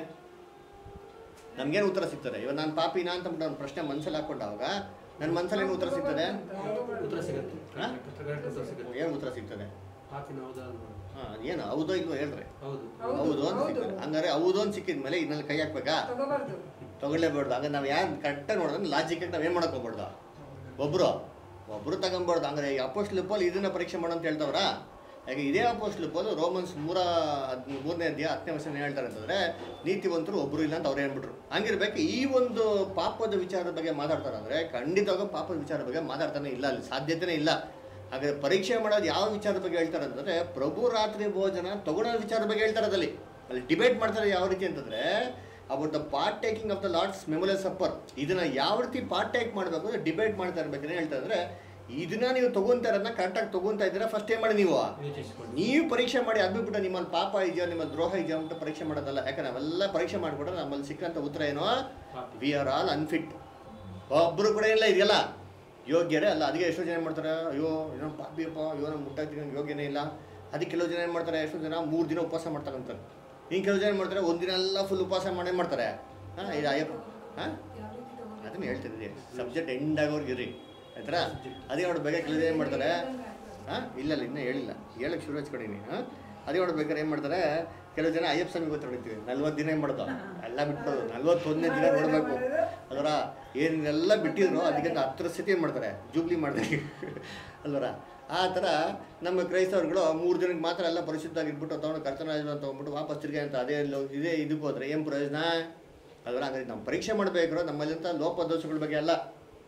ನಮ್ಗೇನು ಉತ್ತರ ಸಿಗ್ತದೆ ಇವಾಗ ನಾನು ಪಾಪಿನಾ ಅಂತ ಅಂದ್ಬಿಟ್ಟು ಒಂದು ಪ್ರಶ್ನೆ ಮನ್ಸಲ್ಲಿ ಹಾಕೊಂಡಾಗ ನನ್ನ ಮನ್ಸಲ್ಲಿ ಏನು ಉತ್ತರ ಸಿಗ್ತದೆ ಉತ್ತರ ಸಿಗುತ್ತೆ ಹಾ? ಕರೆಕ್ಟ್ ಉತ್ತರ ಸಿಗುತ್ತೆ ಏನು ಉತ್ತರ ಸಿಗ್ತದೆ ಪಾಪಿನ ಹೌದಾ ಅಲ್ವಾ? ಹಾಂ ಏನು ಹೌದೋ ಇಲ್ವೋ ಹೇಳ್ರಿ ಹೌದು ಹೌದು, ಹೌದು ಅಂತ ಹೌದು. ಸಿಗ್ತದೆ ಹಂಗಾರೆ ಹೌದು ಅಂತ ಸಿಕ್ಕಿದ ಮೇಲೆ ಇದನ್ನಲ್ಲಿ ಕೈ ಹಾಕ್ಬೇಕಾ ತಗೋಬಾರ್ದು ತಗೊಳ್ಳೇಬಾರ್ದು ಹಂಗ ನಾವು ಯಾರು ಕರೆಕ್ಟಾಗಿ ನೋಡಿದ್ರೆ ಲಾಜಿಕ್ ನಾವು ಏನು ಮಾಡಕ್ ಹೋಗ್ಬಾರ್ದು ಒಬ್ರು ಒಬ್ರು ತಗೊಂಬಾರ್ದು ಹಂಗಾರೆ ಈ ಅಪೋಸ್ಟ್ಲ್ ಪೋಲ್ ಇದನ್ನ ಪರೀಕ್ಷೆ ಮಾಡು ಅಂತ ಹೇಳ್ತಾವ್ರ ಯಾಕೆ ಇದೇ ಅಪೋಸ್ಟ್ಲ್ ಪೋಲ್ ರೋಮನ್ಸ್ ಮೂರ ಹದ್- ಮೂರನೇ ಅಧ್ಯಾಯ ಹತ್ತನೇ ವರ್ಷ ಹೇಳ್ತಾರೆ ಅಂತಂದ್ರೆ ನೀತಿವಂತರು ಒಬ್ರು ಇಲ್ಲ ಅಂತ ಅವ್ರು ಹೇಳ್ಬಿಟ್ರು ಹಂಗಿರ್ಬೇಕು ಈ ಒಂದು ಪಾಪದ ವಿಚಾರದ ಬಗ್ಗೆ ಮಾತಾಡ್ತಾರೆ ಅಂದ್ರೆ ಖಂಡಿತವಾಗ ಪಾಪದ ವಿಚಾರದ ಬಗ್ಗೆ ಮಾತಾಡ್ತಾನೆ ಇಲ್ಲ ಅಲ್ಲಿ ಸಾಧ್ಯತೆನೇ ಇಲ್ಲ ಹಾಗಾದ್ರೆ ಪರೀಕ್ಷೆ ಮಾಡೋದು ಯಾವ ವಿಚಾರದ ಬಗ್ಗೆ ಹೇಳ್ತಾರೆ ಅಂತಂದ್ರೆ ಪ್ರಭು ರಾತ್ರಿ ಭೋಜನ ತಗೊಳ್ಳೋ ವಿಚಾರದ ಬಗ್ಗೆ ಹೇಳ್ತಾರೆ ಅದಲ್ಲಿ ಅಲ್ಲಿ ಡಿಬೇಟ್ ಮಾಡ್ತಾರೆ ಯಾವ ರೀತಿ ಅಂತಂದ್ರೆ about the part taking of the Lord's memorial supper ಇದನ್ನ ಯಾವ ರೀತಿ ಪಾರ್ಟ್ ಟೇಕ್ ಮಾಡಬೇಕು ಅಂದ್ರೆ ಡಿಬೇಟ್ ಮಾಡ್ತಾ ಇರ್ಬೇಕಂದ್ರೆ ಹೇಳ್ತಾ ಇದ್ರೆ ಇದನ್ನ ನೀವು ತಗೊಂತಾ ಇರೋದನ್ನ ಕರೆಕ್ಟಾಗಿ ತಗೊಂತಾ ಇದ್ದೀರಾ ಫಸ್ಟ್ ಏನ್ ಮಾಡಿ ನೀವು ಯೋಚಿಸ್ಕೊಂಡು ನೀವು ಪರೀಕ್ಷೆ ಮಾಡಿ ಅದು ಬಿಟ್ಬಿಟ್ಟು ನಿಮ್ಮಲ್ಲಿ ಪಾಪ ಇದೆಯೋ ನಿಮ್ಮ ದ್ರೋಹ ಇದೆಯೋ ಅಂತ ಪರೀಕ್ಷೆ ಮಾಡೋದಲ್ಲ ಯಾಕಂದ್ರೆ ನಾವೆಲ್ಲ ಪರೀಕ್ಷೆ ಮಾಡಿಬಿಟ್ರೆ ನಮ್ಮಲ್ಲಿ ಸಿಕ್ಕಂತ ಉತ್ತರ ಏನೋ ಪಾಪಿ ವಿ ಆರ್ ಆಲ್ ಅನ್ಫಿಟ್ ಒಬ್ಬರು ಕೂಡ ಇಲ್ಲ ಇದೆಯಲ್ಲ ಯೋಗ್ಯರೇ ಅಲ್ಲ ಅದಕ್ಕೆ ಎಷ್ಟೋ ಜನ ಏನು ಮಾಡ್ತಾರೆ ಅಯ್ಯೋ ಏನೋ ಪಾಪಿಯಪ್ಪ ಅಯ್ಯೋ ನಮ್ಮ ಮುಟ್ಟಾಗ್ತೀನಿ ನಂಗೆ ಯೋಗ್ಯನೇ ಇಲ್ಲ ಅದಕ್ಕೆ ಕೆಲವು ಜನ ಏನು ಮಾಡ್ತಾರೆ ಎಷ್ಟೋ ಜನ ಮೂರು ದಿನ ಉಪವಾಸ ಮಾಡ್ತಾರಂತಾರೆ ಇನ್ನು ಕೆಲವು ಜನ ಏನು ಮಾಡ್ತಾರೆ ಒಂದು ದಿನ ಎಲ್ಲ ಫುಲ್ ಉಪವಾಸ ಮಾಡಿ ಏನು ಮಾಡ್ತಾರೆ ಹಾಂ ಇದು ಅಯ್ಯಪ್ಪ ಹಾಂ ಯಾವ ರೀತಿ ತಗೋಬೇಕು? ಅದನ್ನ ಹೇಳ್ತಿದ್ದೀರಿ ಸಬ್ಜೆಕ್ಟ್ ಎಂಡ್ ಆಗೋರ್ಗೆ ಇರಿ ಆಯ್ತಾ ಅದೇ ಅವ್ರ ಬಗ್ಗೆ ಕೆಲವು ಏನು ಮಾಡ್ತಾರೆ ಹಾಂ ಇಲ್ಲ ಇಲ್ಲ ಇನ್ನೂ ಹೇಳಿಲ್ಲ ಹೇಳಕ್ಕೆ ಶುರು ಹಚ್ಕೊಂಡಿನಿ ಹಾಂ ಅದೇ ನೋಡ್ಬೇಕಾದ್ರೆ ಏನು ಮಾಡ್ತಾರೆ ಕೆಲವು ಜನ ಅಯ್ಯಪ್ಪ ಸ್ವಾಮಿ ಗೊತ್ತು ಹೊಡಿತೀವಿ ನಲ್ವತ್ತು ದಿನ ಏನು ಮಾಡೋದು ಎಲ್ಲ ಬಿಟ್ಬಿಡೋದು ನಲ್ವತ್ತೊಂದನೇ ದಿನ ನೋಡಬೇಕು ಅದರ ಏನೆಲ್ಲ ಬಿಟ್ಟಿದ್ರು ಅದಕ್ಕೆ ಹತ್ತರ ಸ್ಥಿತಿ ಏನು ಮಾಡ್ತಾರೆ ಜೂಬ್ಲಿ ಮಾಡ್ತಾರೆ ಅಲ್ವರ ಆ ಥರ ನಮ್ಮ ಕ್ರೈಸ್ತವರುಗಳು ಮೂರು ದಿನಕ್ಕೆ ಮಾತ್ರ ಎಲ್ಲ ಪರಿಶುದ್ಧವಾಗಿದ್ಬಿಟ್ಟು ತಗೊಂಡು ಕರ್ತನಾಜನ ತೊಗೊಂಡ್ಬಿಟ್ಟು ವಾಪಸ್ ತಿರ್ಗಿ ಅಂತ ಅದೇ ಎಲ್ಲೋ ಇದೇ ಇದಕ್ಕೆ ಹೋದ್ರೆ ಏನು ಪ್ರಯೋಜನ ಅದರ ಹಾಗಾಗಿ ನಾವು ಪರೀಕ್ಷೆ ಮಾಡಬೇಕಾದ್ರೆ ನಮ್ಮಲ್ಲಿಂಥ ಲೋಪದೋಷಗಳ ಬಗ್ಗೆ ಅಲ್ಲ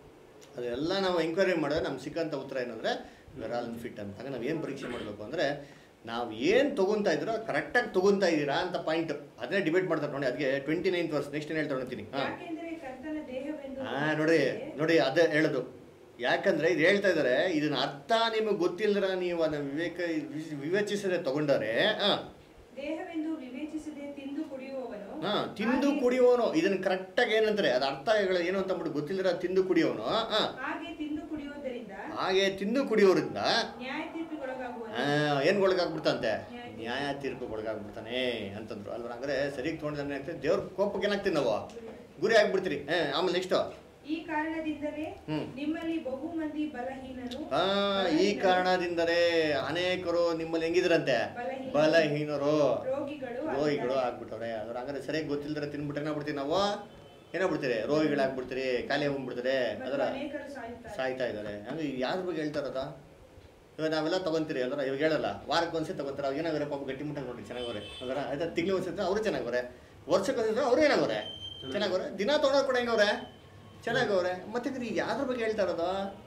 ಅದೆಲ್ಲ ನಾವು ಎಂಕ್ವೈರಿ ಮಾಡಿದ್ರೆ ನಮ್ಗೆ ಸಿಕ್ಕಂಥ ಉತ್ತರ ಏನಂದರೆ ವೆರ್ ಆಲ್ ಫಿಟ್ ಅಂತ ಹಾಗೆ ನಾವು ಏನು ಪರೀಕ್ಷೆ ಮಾಡಬೇಕು ಅಂದರೆ ನಾವು ಏನು ತೊಗೊತಾ ಇದ್ರೋ ಕರೆಕ್ಟಾಗಿ ತೊಗೊತಾ ಇದ್ದೀರಾ ಅಂತ ಪಾಯಿಂಟ್ ಅದನ್ನೇ ಡಿಬೇಟ್ ಮಾಡ್ತಾರೆ ನೋಡಿ ಅದಕ್ಕೆ ಟ್ವೆಂಟಿ ನೈನ್ತ್ ವರ್ಷ ನೆಕ್ಸ್ಟ್ ಏನು ಹೇಳ್ತಾ ನೋಡ್ತೀನಿ ಹಾಂ ಯಾಕೆಂದರೆ ಕರ್ತನ ದೇಹವೆಂದು ಹಾ ನೋಡಿ ನೋಡಿ ಅದೇ ಹೇಳೋದು ಯಾಕಂದ್ರೆ ಇದು ಹೇಳ್ತಾ ಇದ್ದಾರೆ ಇದನ್ನ ಅರ್ಥ ನಿಮಗೆ ಗೊತ್ತಿಲ್ಲದ್ರ ನೀವು ಅದನ್ನ ವಿವೇಕ ವಿ- ವಿವೇಚಿಸದೆ ತಗೊಂಡರೆ ಹಾ ದೇಹವೆಂದು ವಿವೇಚಿಸದೆ ತಿಂದು ಕುಡಿಯುವವನು ಹಾ ತಿಂದು ಕುಡಿಯೋನು ಇದನ್ನ ಕರೆಕ್ಟಾಗಿ ಏನಂತಾರೆ ಅದು ಅರ್ಥ ಹೇಳ- ಏನು ಅಂತ ಅಂದ್ಬಿಟ್ಟು ಗೊತ್ತಿಲ್ಲರ ತಿಂದು ಕುಡಿಯೋನು ಹಾ ಹಾಗೆ ತಿಂದು ಕುಡಿಯುವುದರಿಂದ ಹಾಗೆ ತಿಂದು ಕುಡಿಯೋರಿಂದ ನ್ಯಾಯ ತೀರ್ಪಿಗೊಳಗಾಗುವನು ಆ, ಏನ್ ಒಳಗಾಗ್ಬಿಡ್ತಂತೆ ನ್ಯಾಯ ತೀರ್ಪು ಒಳಗಾಗ್ಬಿಡ್ತಾನೆ ಅಂತಂದ್ರು ಅಲ್ವಾ ಅಂದ್ರೆ ಸರಿಗೆ ತೊಗೊಂಡ್ರೆ ಆಗ್ತದೆ ದೇವ್ರ ಕೋಪಕ್ಕೆ ಏನಾಗ್ತೀವಿ ನಾವು ಗುರಿ ಆಗ್ಬಿಡ್ತೀರಿ ಹಾ ಆಮೇಲೆ ನೆಕ್ಸ್ಟ್ ಈ ಕಾರಣದಿಂದಲೇ ಹ್ಮ್. ನಿಮ್ಮಲ್ಲಿ ಬಹು ಮಂದಿ ಬಲಹೀನರು ಆ ಈ ಕಾರಣದಿಂದಲೇ ಅನೇಕರು ನಿಮ್ಮಲ್ಲಿ ಹೆಂಗಿದ್ರಂತೆ ಬಲಹೀನರು, ಬಲಹೀನರು ರೋಗಿಗಳು ರೋಗಿಗಳು ಆಗಿದ್ದಾರೆ. ಆಗ್ಬಿಟ್ಟವ್ರೆ ಅದ್ರ ಹಂಗಾರೆ ಸರಿಯಾಗಿ ಗೊತ್ತಿಲ್ದ್ರೆ ತಿನ್ಬಿಟ್ಟು ಏನಾಗ್ಬಿಡ್ತೀವಿ ನಾವು ಏನಾಗ್ಬಿಡ್ತೀರಿ ರೋಗಿಗಳಾಗ್ಬಿಡ್ತೀರಿ ಖಾಲಿ ಹೋಗ್ಬಿಡ್ತಾರೆ ಮತ್ತು ಅದರ ಅನೇಕರು ಸಾಯುತ್ತಾರೆ ಸಾಯ್ತಾ ಇದ್ದಾರೆ ಹಂಗೆ ಯಾರ ಬಗ್ಗೆ ಹೇಳ್ತಾರದ ಇವಾಗ ನಾವೆಲ್ಲ ತಗೊಂತೀರಿ ಅಲ್ರ ಇವಾಗ ಹೇಳಲ್ಲ ವಾರಕ್ಕೆ ಒಂದ್ಸತಿ ತಗೋತಾರೆ ಅವಾಗ ಏನಾಗರೆ ಪಾಪ ಗಟ್ಟಿ ಮುಟ್ಟಾಗಿ ನೋಡಿ ಚೆನ್ನಾಗವ್ರೆ ಅದರ ಆಯ್ತಾ ತಿಂಗಳು ಒಂದ್ಸತಿ ಅವರು ಚೆನ್ನಾಗವ್ರೆ ವರ್ಷಕ್ಕೆ ಒಂದ್ಸತಿ ಅವ್ರು ಏನಾಗವ್ರೆ ಚೆನ್ನಾಗವ್ರೆ ದಿನ ತೊಗೊಳೋರು ಕೂಡ ಹೆಂಗವ್ರೆ ಚೆನ್ನಾಗವ್ರೆ ಮತ್ತೆ ಇದ್ರಿ ಯಾವ್ದ್ರ ಬಗ್ಗೆ ಹೇಳ್ತಾ ಇರೋದು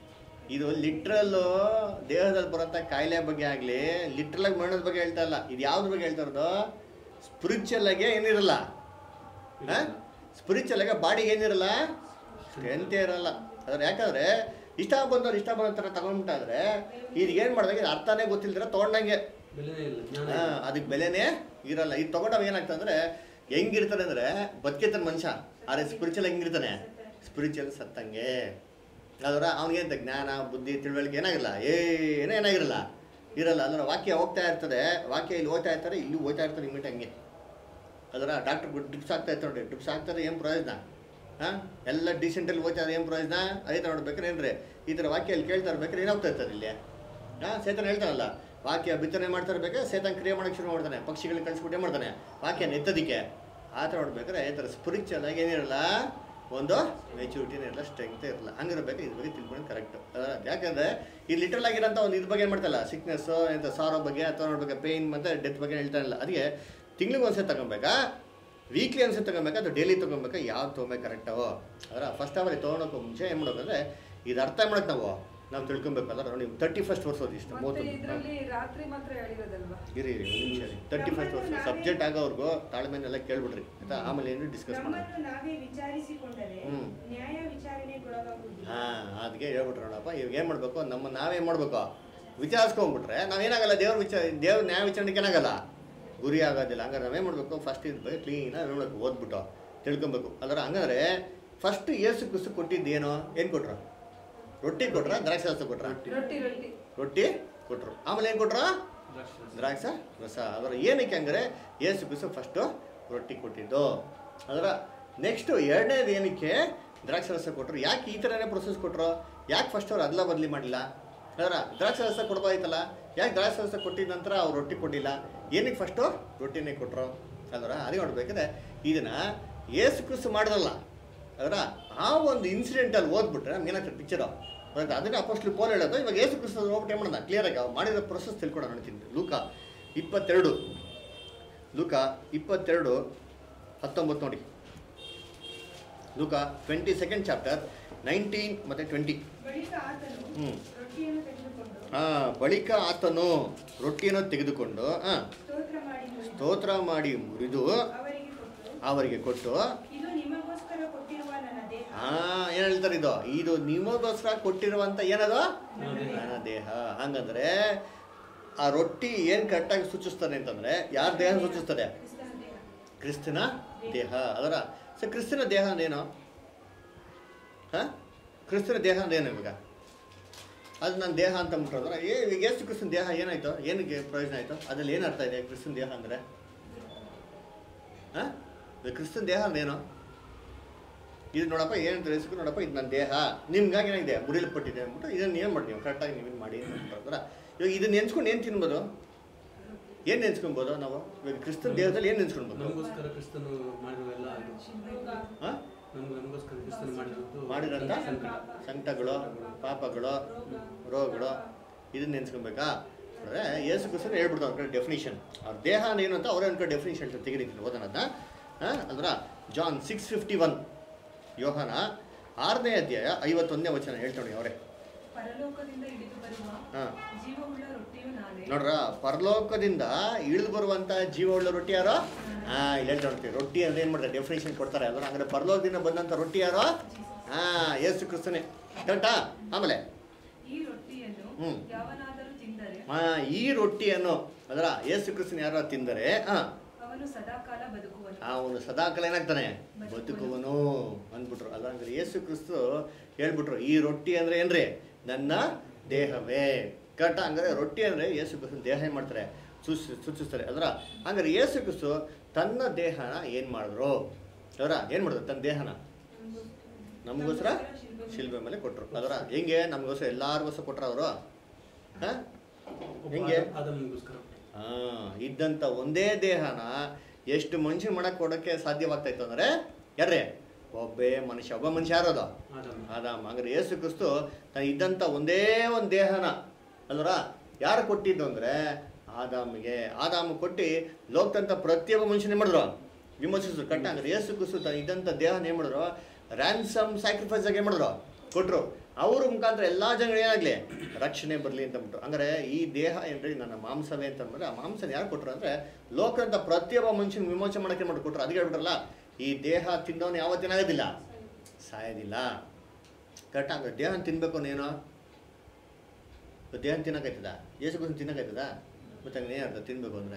ಇದು ಲಿಟ್ರಲ್ಲು ದೇಹದಲ್ಲಿ ಬರೋಂಥ ಕಾಯಿಲೆ ಬಗ್ಗೆ ಆಗಲಿ ಲಿಟ್ರಲಾಗಿ ಮರಣದ ಬಗ್ಗೆ ಹೇಳ್ತಾ ಇಲ್ಲ ಇದು ಯಾವ್ದ್ರ ಬಗ್ಗೆ ಹೇಳ್ತಾ ಇರೋದು ಸ್ಪಿರಿಚುವಲ್ ಆಗಿ ಏನಿರಲ್ಲ ಸ್ಪಿರಿಚುವಲ್ ಆಗಿ ಬಾಡಿಗೆ ಏನಿರಲ್ಲ ಸ್ಟ್ರೆಂತೇ ಇರಲ್ಲ ಅದ್ರ ಯಾಕಂದ್ರೆ ಇಷ್ಟ ಬಂದವ್ರು ಇಷ್ಟ ಬಂದ ಥರ ತಗೊಂಡ್ಬಿಟ್ಟಾದ್ರೆ ಇದು ಏನು ಮಾಡಿದಾಗ ಇದು ಅರ್ಥನೇ ಗೊತ್ತಿಲ್ದಿರ ತೊಗೊಂಡಂಗೆ ಬೆಲೆನೇ ಇಲ್ಲ ಜ್ಞಾನ ಹಾ, ಇಲ್ಲ. ಅದಕ್ಕೆ ಬೆಲೆನೇ ಇರಲ್ಲ ಇದು ತಗೊಂಡಾಗ ಏನಾಗ್ತದೆ ಅಂದ್ರೆ ಹೆಂಗಿರ್ತಾನೆ ಅಂದ್ರೆ ಬದುಕಿರ್ತಾನೆ ಮನುಷ್ಯ ಆದ್ರೆ ಸ್ಪಿರಿಚುವಲ್ ಹೆಂಗಿರ್ತಾನೆ ಸ್ಪಿರಿಚುವಲ್ ಸತ್ತಂಗೆ ಅದರ ಅವನಿಗೆ ಜ್ಞಾನ ಬುದ್ಧಿ ತಿಳುವಳಿಕೆ ಏನಾಗಿರಲ್ಲ ಏನೂ ಏನಾಗಿರಲ್ಲ ಇರಲ್ಲ ಅದರ ವಾಕ್ಯ ಹೋಗ್ತಾ ಇರ್ತದೆ ವಾಕ್ಯ ಇಲ್ಲಿ ಹೋಗ್ತಾ ಇರ್ತಾರೆ ಇಲ್ಲಿ ಹೋಗ್ತಾ ಇರ್ತಾರೆ ಇಮಿಟ್ ಹಂಗೆ ಅದರ ಡಾಕ್ಟರ್ ಡ್ರಿಪ್ಸ್ ಆಗ್ತಾ ಇರ್ತಾರೆ ನೋಡಿ ಡ್ರಿಪ್ಸ್ ಆಗ್ತಾರೆ ಏನು ಪ್ರಯೋಜನ ಹಾಂ ಎಲ್ಲ ಡೀಸೆಂಟಲ್ಲಿ ಹೋಗ್ತಾ ಏನು ಪ್ರಯೋಜನ ಅದೇ ಥರ ನೋಡ್ಬೇಕಾರೆ ಏನ್ರಿ ಈ ಥರ ವಾಕ್ಯ ಇಲ್ಲಿ ಕೇಳ್ತಾ ಇರ್ಬೇಕಾದ್ರೆ ಏನಾಗ್ತಾ ಇರ್ತದೆ ಇಲ್ಲಿ ಹಾಂ ಸೇತನ ಹೇಳ್ತಾನಲ್ಲ ವಾಕ್ಯ ಬಿತ್ತನೆ ಮಾಡ್ತಾ ಇರ್ಬೇಕಾದ್ರೆ ಸೇತನ ಕ್ರಿಯೆ ಮಾಡೋಕ್ಕೆ ಶುರು ಮಾಡ್ತಾನೆ ಪಕ್ಷಿಗಳನ್ನ ಕಳಿಸ್ಬಿಟ್ಟು ಏನು ಮಾಡ್ತಾನೆ ವಾಕ್ಯ ನೆತ್ತದಿಕ್ಕೆ ಆ ಥರ ನೋಡ್ಬೇಕಾದ್ರೆ ಈ ಥರ ಸ್ಪಿರಿಚುವಲ್ ಆಗಿ ಏನಿರಲ್ಲ ಒಂದು ಮೆಚುರಿಟಿನೇ ಇರಲ್ಲ ಸ್ಟ್ರೆಂತ್ ಇರಲ್ಲ ಹಂಗಿರ್ಬೇಕು ಇದ್ರ ಬಗ್ಗೆ ತಿಳ್ಕೊಂಡು ಕರೆಕ್ಟ್ ಯಾಕಂದ್ರೆ ಈ ಲಿಟ್ರಲ್ ಆಗಿರೋಂಥ ಒಂದು ಇದ್ರ ಬಗ್ಗೆ ಏನು ಮಾಡ್ತಲ್ಲ ಸಿಕ್ನೆಸ್ ಎಂತ ಸಾರೋ ಬಗ್ಗೆ ಅಥವಾ ನೋಡ್ಬೇಕು ಪೇಯ್ನ್ ಮತ್ತು ಡೆತ್ ಬಗ್ಗೆ ಹೇಳ್ತಾ ಇಲ್ಲ ಅದಕ್ಕೆ ತಿಂಗ್ಳಿಗೆ ಒಂದ್ಸತಿ ತಗೊಬೇಕಾ ವೀಕ್ಲಿ ಒಂದ್ಸತಿ ತಗೊಬೇಕಾ ಅಥವಾ ಡೈಲಿ ತೊಗೊಬೇಕಾ ಯಾವ್ದು ತೊಗೊಬೇಕು ಕರೆಕ್ಟವು ಅದರ ಫಸ್ಟ್ ಅವಲ್ಲಿ ತೊಗೊಳಕ್ಕೆ ಮುಂಚೆ ಏನು ಮಾಡ್ಬೇಕಂದ್ರೆ ಇದು ಅರ್ಥ ಮಾಡಕ್ಕೆ ನಾವು ನಾವು ತಿಳ್ಕೊಬೇಕು ಅಂದ್ರೆ ನೋಡಿ ತರ್ಟಿ ಫಸ್ಟ್ ವರ್ಷ ಓದಿ ಇಷ್ಟು ಮತ್ತೆ ಮೂವತ್ತು ಇದ್ರಲ್ಲಿ ರಾತ್ರಿ ಮಾತ್ರ ಹೇಳಿರೋದಲ್ವಾ ಇರಿ ಇರಿ ಒಂದು ನಿಮಿಷ ರೀ ತರ್ಟಿ ಫಸ್ಟ್ ವರ್ಷ ಸಬ್ಜೆಕ್ಟ್ ಆಗೋವ್ರಿಗೂ ತಾಳ್ಮೆನೆಲ್ಲ ಕೇಳ್ಬಿಡ್ರಿ ಆಯ್ತಾ ಆಮೇಲೆ ಏನು ಡಿಸ್ಕಸ್ ಮಾಡೋಣ ನಮ್ಮನ್ನು ನಾವೇ ವಿಚಾರಿಸಿಕೊಂಡರೆ ಹ್ಮ್. ನ್ಯಾಯ ವಿಚಾರಣೆಗೊಳಗಾಗುವುದಿಲ್ಲ ಹಾಂ ಅದಕ್ಕೆ ಹೇಳ್ಬಿಟ್ರು ನೋಡಪ್ಪ ಇವಾಗ ಏನು ಮಾಡಬೇಕು ನಮ್ಮ ನಾವೇನು ಮಾಡಬೇಕು ವಿಚಾರಿಸ್ಕೊಂಡ್ಬಿಟ್ರೆ ನಾವೇನಾಗಲ್ಲ ದೇವ್ರ ವಿಚಾರ ದೇವ್ರ ನ್ಯಾಯ ವಿಚಾರಣೆಗೆ ಏನಾಗಲ್ಲ ಗುರಿ ಆಗೋದಿಲ್ಲ ಹಂಗಾರೆ ನಾವೇನು ಮಾಡಬೇಕು ಫಸ್ಟ್ ಇದ್ರ ಬಗ್ಗೆ ಕ್ಲೀನಾಗಿ ನೋಡಬೇಕು ಓದ್ಬಿಟ್ಟು ತಿಳ್ಕೊಬೇಕು ಅದರ ಹಂಗಾದ್ರೆ ಫಸ್ಟ್ ಏಸು ಕುಸು ಕೊಟ್ಟಿದ್ದು ಏನು ಏನು ಕೊಟ್ರು ರೊಟ್ಟಿ ಕೊಟ್ರ ದ್ರಾಕ್ಷಿ ರಸ ಕೊಟ್ರ ರೊಟ್ಟಿ ರೊಟ್ಟಿ ರೊಟ್ಟಿ ಕೊಟ್ರು ಆಮೇಲೆ ಏನು ಕೊಟ್ರು ದ್ರಾಕ್ಷಿ ರಸ. ದ್ರಾಕ್ಷ ರಸ ಅದರ ಏನಕ್ಕೆ ಅಂದರೆ ಏಸು ಕ್ರಿಸ್ತು ಫಸ್ಟು ರೊಟ್ಟಿ ಕೊಟ್ಟಿದ್ದು ಅದರ ನೆಕ್ಸ್ಟು ಎರಡನೇದು ಏನಕ್ಕೆ ದ್ರಾಕ್ಷಿ ರಸ ಕೊಟ್ಟರು ಯಾಕೆ ಈ ಥರನೇ ಪ್ರೊಸೆಸ್ ಕೊಟ್ಟರು ಯಾಕೆ ಫಸ್ಟ್ ಅವ್ರು ಅದಲ ಬದಲಿ ಮಾಡಿಲ್ಲ ಅದರ ದ್ರಾಕ್ಷಿ ರಸ ಕೊಡ್ಬೋದಾಯ್ತಲ್ಲ ಯಾಕೆ ದ್ರಾಕ್ಷಿ ರಸ ಕೊಟ್ಟಿದ ನಂತರ ಅವ್ರು ರೊಟ್ಟಿ ಕೊಟ್ಟಿಲ್ಲ ಏನಕ್ಕೆ ಫಸ್ಟು ರೊಟ್ಟಿನೇ ಕೊಟ್ಟರು ಅದರ ಅದೇ ನೋಡ್ಬೇಕಾದ್ರೆ ಇದನ್ನು ಏಸು ಕ್ರಿಸ್ತು ಮಾಡಿದಲ್ಲ ಅದರ ಆ ಒಂದು ಇನ್ಸಿಡೆಂಟಲ್ಲಿ ಓದ್ಬಿಟ್ರೆ ನಮ್ಗೆ ಏನಾಗ್ತದೆ ಪಿಕ್ಚರು ಅದಕ್ಕೆ ಅದನ್ನೇ ಅಪೋಸ್ಟ್ಲಿ ಪೋಲ್ ಹೇಳೋದು ಇವಾಗ ಏಸು ಕ್ರಿಸ್ತು ಹೋಗ್ಬಿಟ್ಟು ಏನು ಮಾಡೋಣ ಕ್ಲಿಯರಾಗಿ ಅವ್ರು ಮಾಡಿರೋ ಪ್ರೊಸೆಸ್ ತಿಳ್ಕೊಡೋಣ ನೋಡ್ತೀನಿ ಲೂಕ ಇಪ್ಪತ್ತೆರಡು ಲೂಕ ಇಪ್ಪತ್ತೆರಡು ಹತ್ತೊಂಬತ್ತು ನೋಡಿ Luka twenty second chapter nineteen ಮತ್ತು ಟ್ವೆಂಟಿ ಬಳಿಕ ಆತನು ಹ್ಮ್. ರೊಟ್ಟಿಯನ್ನು ತೆಗೆದುಕೊಂಡು ಹಾಂ ಬಳಿಕ ಆತನು ರೊಟ್ಟಿಯನ್ನು ತೆಗೆದುಕೊಂಡು ಹಾಂ ಸ್ತೋತ್ರ ಮಾಡಿ ಮುರಿದು ಸ್ತೋತ್ರ ಮಾಡಿ ಮುರಿದು ಅವರಿಗೆ ಕೊಟ್ಟು ಅವರಿಗೆ ಕೊಟ್ಟು ಇದು ನಿಮಗೋಸ್ಕರ ಕೊಟ್ಟಿರುವ ನನ್ನ ದೇಹ ಹಾಂ ಏನು ಹೇಳ್ತಾರೆ ಇದು ಇದು ನಿಮಗೋಸ್ಕರ ಕೊಟ್ಟಿರುವಂಥ ಏನದು ನನ್ನ ದೇಹ. ನನ್ನ ದೇಹ ಹಂಗಂದ್ರೆ ಆ ರೊಟ್ಟಿ ಏನು ಕರೆಕ್ಟಾಗಿ ಸೂಚಿಸ್ತಾರೆ ಅಂತಂದ್ರೆ ಯಾರ ದೇಹ ಸೂಚಿಸ್ತದೆ ಕ್ರಿಸ್ತನ ದೇಹ ಕ್ರಿಸ್ತನ ದೇಹ ಅದರ ಸೊ ಕ್ರಿಸ್ತನ ದೇಹ ಅಂದೇನು ಹಾಂ ಕ್ರಿಸ್ತನ ದೇಹ ಅಂದೇನು ಇವಾಗ ಅದು ನನ್ನ ದೇಹ ಅಂತ ಅಂದ್ಬಿಟ್ರೆ ಏ ಈಗ ಎಷ್ಟು ಕ್ರಿಸ್ತನ ದೇಹ ಏನಾಯ್ತು ಏನಕ್ಕೆ ಪ್ರಯೋಜನ ಆಯಿತು ಅದ್ರಲ್ಲಿ ಏನು ಅರ್ಥ ಇದೆ ಕ್ರಿಸ್ತನ ದೇಹ ಅಂದರೆ ಹಾಂ ಕ್ರಿಸ್ತನ ದೇಹ ಅಂದೇನು ಇದು ನೋಡಪ್ಪ ಏನು ತಿಳಿಸ್ಬೇಕು ನೋಡಪ್ಪ ಇದು ನನ್ನ ದೇಹ ನಿಮ್ಗಾಗಿ ಏನಾಗಿದೆ ಮುರಿಯಲ್ಪಟ್ಟಿದೆ ಅಂದ್ಬಿಟ್ಟು ಇದನ್ನು ಏನು ಮಾಡಿ ನೀವು ಕರೆಕ್ಟಾಗಿ ನೀವು ಮಾಡಿ ಅಂತಾರೆ ಇವಾಗ ಇದನ್ನ ನೆನ್ಸ್ಕೊಂಡು ಏನು ತಿನ್ಬೋದು ಏನು ನೆನ್ಸ್ಕೊಬೋದು ನಾವು ಇವಾಗ ಕ್ರಿಸ್ತನ ದೇಹದಲ್ಲಿ ಏನು ನೆನ್ಸ್ಕೊಳ್ಬೋದು ನಮಗೋಸ್ಕರ ಕ್ರಿಸ್ತನು ಮಾಡಿರುವ ಎಲ್ಲ ಇದು. ಹಾಂ ನಮ್ಗೆ ನಮಗೋಸ್ಕರ ಕ್ರಿಸ್ತನು ಮಾಡಿರೋದು ಮಾಡಿರೋಂಥ ಸಂಕಟ. ಸಂಕಟಗಳು ಪಾಪಗಳು ರೋಗಗಳು ಇದನ್ನ ನೆನ್ಸ್ಕೊಬೇಕಾ ಅಂದರೆ ಯೇಸು ಕ್ರಿಸ್ತನ ಹೇಳ್ಬಿಡ್ತಾರೆ ಅವ್ರ ಕಡೆ ಡೆಫಿನಿಷನ್ ಅವ್ರ ದೇಹ ಏನು ಅಂತ ಅವರೇ ಒಂದು ಕಡೆ ಡೆಫಿನಿಷನ್ ಹೇಳ್ತಾರೆ ತೆಗಿತೀನಿ ಓದೋಣದ ಅಂದ್ರೆ ಜಾನ್ ಸಿಕ್ಸ್ ಫಿಫ್ಟಿ ಒನ್ ಯೋಹನ ಆರನೇ ಅಧ್ಯಾಯ ಐವತ್ತೊಂದನೇ ವಚನ ಹೇಳ್ತಾನೆ ಅವರೇ ಪರಲೋಕದಿಂದ ಇಳಿದು ಬರುವ ಹಾಂ ಜೀವವುಳ್ಳ ರೊಟ್ಟಿಯು ನಾನೇ ನೋಡ್ರ ಪರಲೋಕದಿಂದ ಇಳಿದು ಬರುವಂತ ಜೀವವುಳ್ಳ ರೊಟ್ಟಿ ಯಾರೋ ಹಾ ಇಲ್ಲಿ ಹೇಳ್ತಾ ನೋಡ್ತೀವಿ ರೊಟ್ಟಿ ಅಂದ್ರೆ ಏನು ಮಾಡ್ತಾರೆ ಡೆಫಿನೇಷನ್ ಕೊಡ್ತಾರೆ ಅದನ್ನ ಹಂಗಾರೆ ಪರಲೋಕದಿಂದ ಬಂದಂತ ರೊಟ್ಟಿ ಯಾರೋ ಹಾ ಯೇಸು ಕ್ರಿಸ್ತನೇ ಕರೆಕ್ಟಾ ಆಮೇಲೆ ಈ ರೊಟ್ಟಿಯನ್ನು ಹ್ಮ್. ಯಾವನಾದರೂ ತಿಂದರೆ ಹಾ ಈ ರೊಟ್ಟಿಯನ್ನು ಅದರ ಯೇಸು ಕ್ರಿಸ್ತನ ಯಾರೋ ತಿಂದರೆ ಹಾ ಅವನು ಸದಾಕಾಲ ಬದುಕುವನು ಅವನು ಸದಾಕಾಲ ಏನಾಗ್ತಾನೆ ಬದುಕುವನು ಅಂದ್ಬಿಟ್ರು ಅಲ್ಲ ಅಂದ್ರೆ ಯೇಸು ಕ್ರಿಸ್ತು ಹೇಳ್ಬಿಟ್ರು ಈ ರೊಟ್ಟಿ ಅಂದ್ರೆ ಏನ್ರಿ ನನ್ನ ದೇಹವೇ ಕರೆಕ್ಟ್ ಹಂಗಾರೆ ರೊಟ್ಟಿ ಅಂದ್ರೆ ಯೇಸು ಕ್ರಿಸ್ತನ ದೇಹ ಏನ್ ಮಾಡ್ತಾರೆ ಸೂಚಿ ಸೂಚಿಸ್ತಾರೆ ಅದರ ಹಂಗಾರೆ ಯೇಸು ಕ್ರಿಸ್ತು ತನ್ನ ದೇಹನ ಏನ್ ಮಾಡಿದ್ರು ಅದರ ಏನ್ ಮಾಡಿದ್ರು ತನ್ನ ದೇಹನ ನಮಗೋಸ್ಕರ ಶಿಲ್ಬೆ ಮೇಲೆ ಕೊಟ್ರು ಅದರ ಹೆಂಗೆ ನಮಗೋಸ್ಕರ ಎಲ್ಲಾರಿಗೋಸ್ಕರ ಕೊಟ್ರ ಅವರು ಹಾ ಒಬ್ಬ ಹೆಂಗೆ? ಆದ- ಆದಮನಿಗೋಸ್ಕರ ಆ, ಇದ್ದಂಥ ಒಂದೇ ದೇಹನ ಎಷ್ಟು ಮನುಷ್ಯನ ಮಾಡಕ್ಕೆ ಕೊಡೋಕ್ಕೆ ಸಾಧ್ಯವಾಗ್ತಾ ಇತ್ತು ಅಂದರೆ ಯಾರ್ರಿ ಒಬ್ಬೇ ಮನುಷ್ಯ ಒಬ್ಬ ಮನುಷ್ಯ ಯಾರೋದು ಆದಾಮ ಆದಾಮ ಹಂಗಾರೆ ಯೇಸು ಕ್ರಿಸ್ತು ತಾನು ಇದ್ದಂಥ ಒಂದೇ ಒಂದು ದೇಹನ ಅಲ್ವರ ಯಾರು ಕೊಟ್ಟಿದ್ದು ಅಂದರೆ ಆದಾಮಿಗೆ ಆದಾಮ ಕೊಟ್ಟು ಲೋಕದಂಥ ಪ್ರತಿಯೊಬ್ಬ ಮನುಷ್ಯನೇ ಮಾಡಿದ್ರು ವಿಮರ್ಶಿಸಿದ್ರು ಕಟ್ಟ ಹಂಗಾರೆ ಯೇಸು ಕ್ರಿಸ್ತು ತಾನು ಇದ್ದಂಥ ದೇಹನ ಏನು ಮಾಡಿದ್ರು ರ್ಯಾನ್ಸಮ್ ಸ್ಯಾಕ್ರಿಫೈಸ್ ಆಗಿ ಏನು ಮಾಡಿದ್ರು ಕೊಟ್ಟರು ಅವ್ರ ಮುಖಾಂತರ ಎಲ್ಲ ಜನಗಳು ಏನಾಗಲಿ ರಕ್ಷಣೆ ಬರಲಿ ಅಂತ ಅಂದ್ಬಿಟ್ಟು ಹಂಗಾರೆ ಈ ದೇಹ ಏನ್ರಿ ನನ್ನ ಮಾಂಸವೇ ಅಂತ ಅಂದ್ಬಿಟ್ರೆ ಆ ಮಾಂಸನ ಯಾರು ಕೊಟ್ಟರು ಅಂದರೆ ಲೋಕದಂಥ ಪ್ರತಿಯೊಬ್ಬ ಮನುಷ್ಯನ ವಿಮೋಚನೆ ಮಾಡೋಕ್ಕೆ ಮಾಡಿ ಕೊಟ್ಟರು ಅದಕ್ಕೆ ಹೇಳ್ಬಿಟ್ರಲ್ಲ ಈ ದೇಹ ತಿಂದವನು ಯಾವತ್ತೇನಾಗೋದಿಲ್ಲ ಸಾಯೋದಿಲ್ಲ ಕರೆಕ್ಟ್ ಹಂಗಾರೆ ದೇಹನ ತಿನ್ಬೇಕು ನೀನು ದೇಹನ ತಿನ್ನೋಕಾಯ್ತದ ಯೇಸು ಕ್ರಿಸ್ತನ ತಿನ್ನೋಕಾಯ್ತದ ಮತ್ತೆ ಹಂಗೆ ಏನರ್ಥ ತಿನ್ಬೇಕು ಅಂದರೆ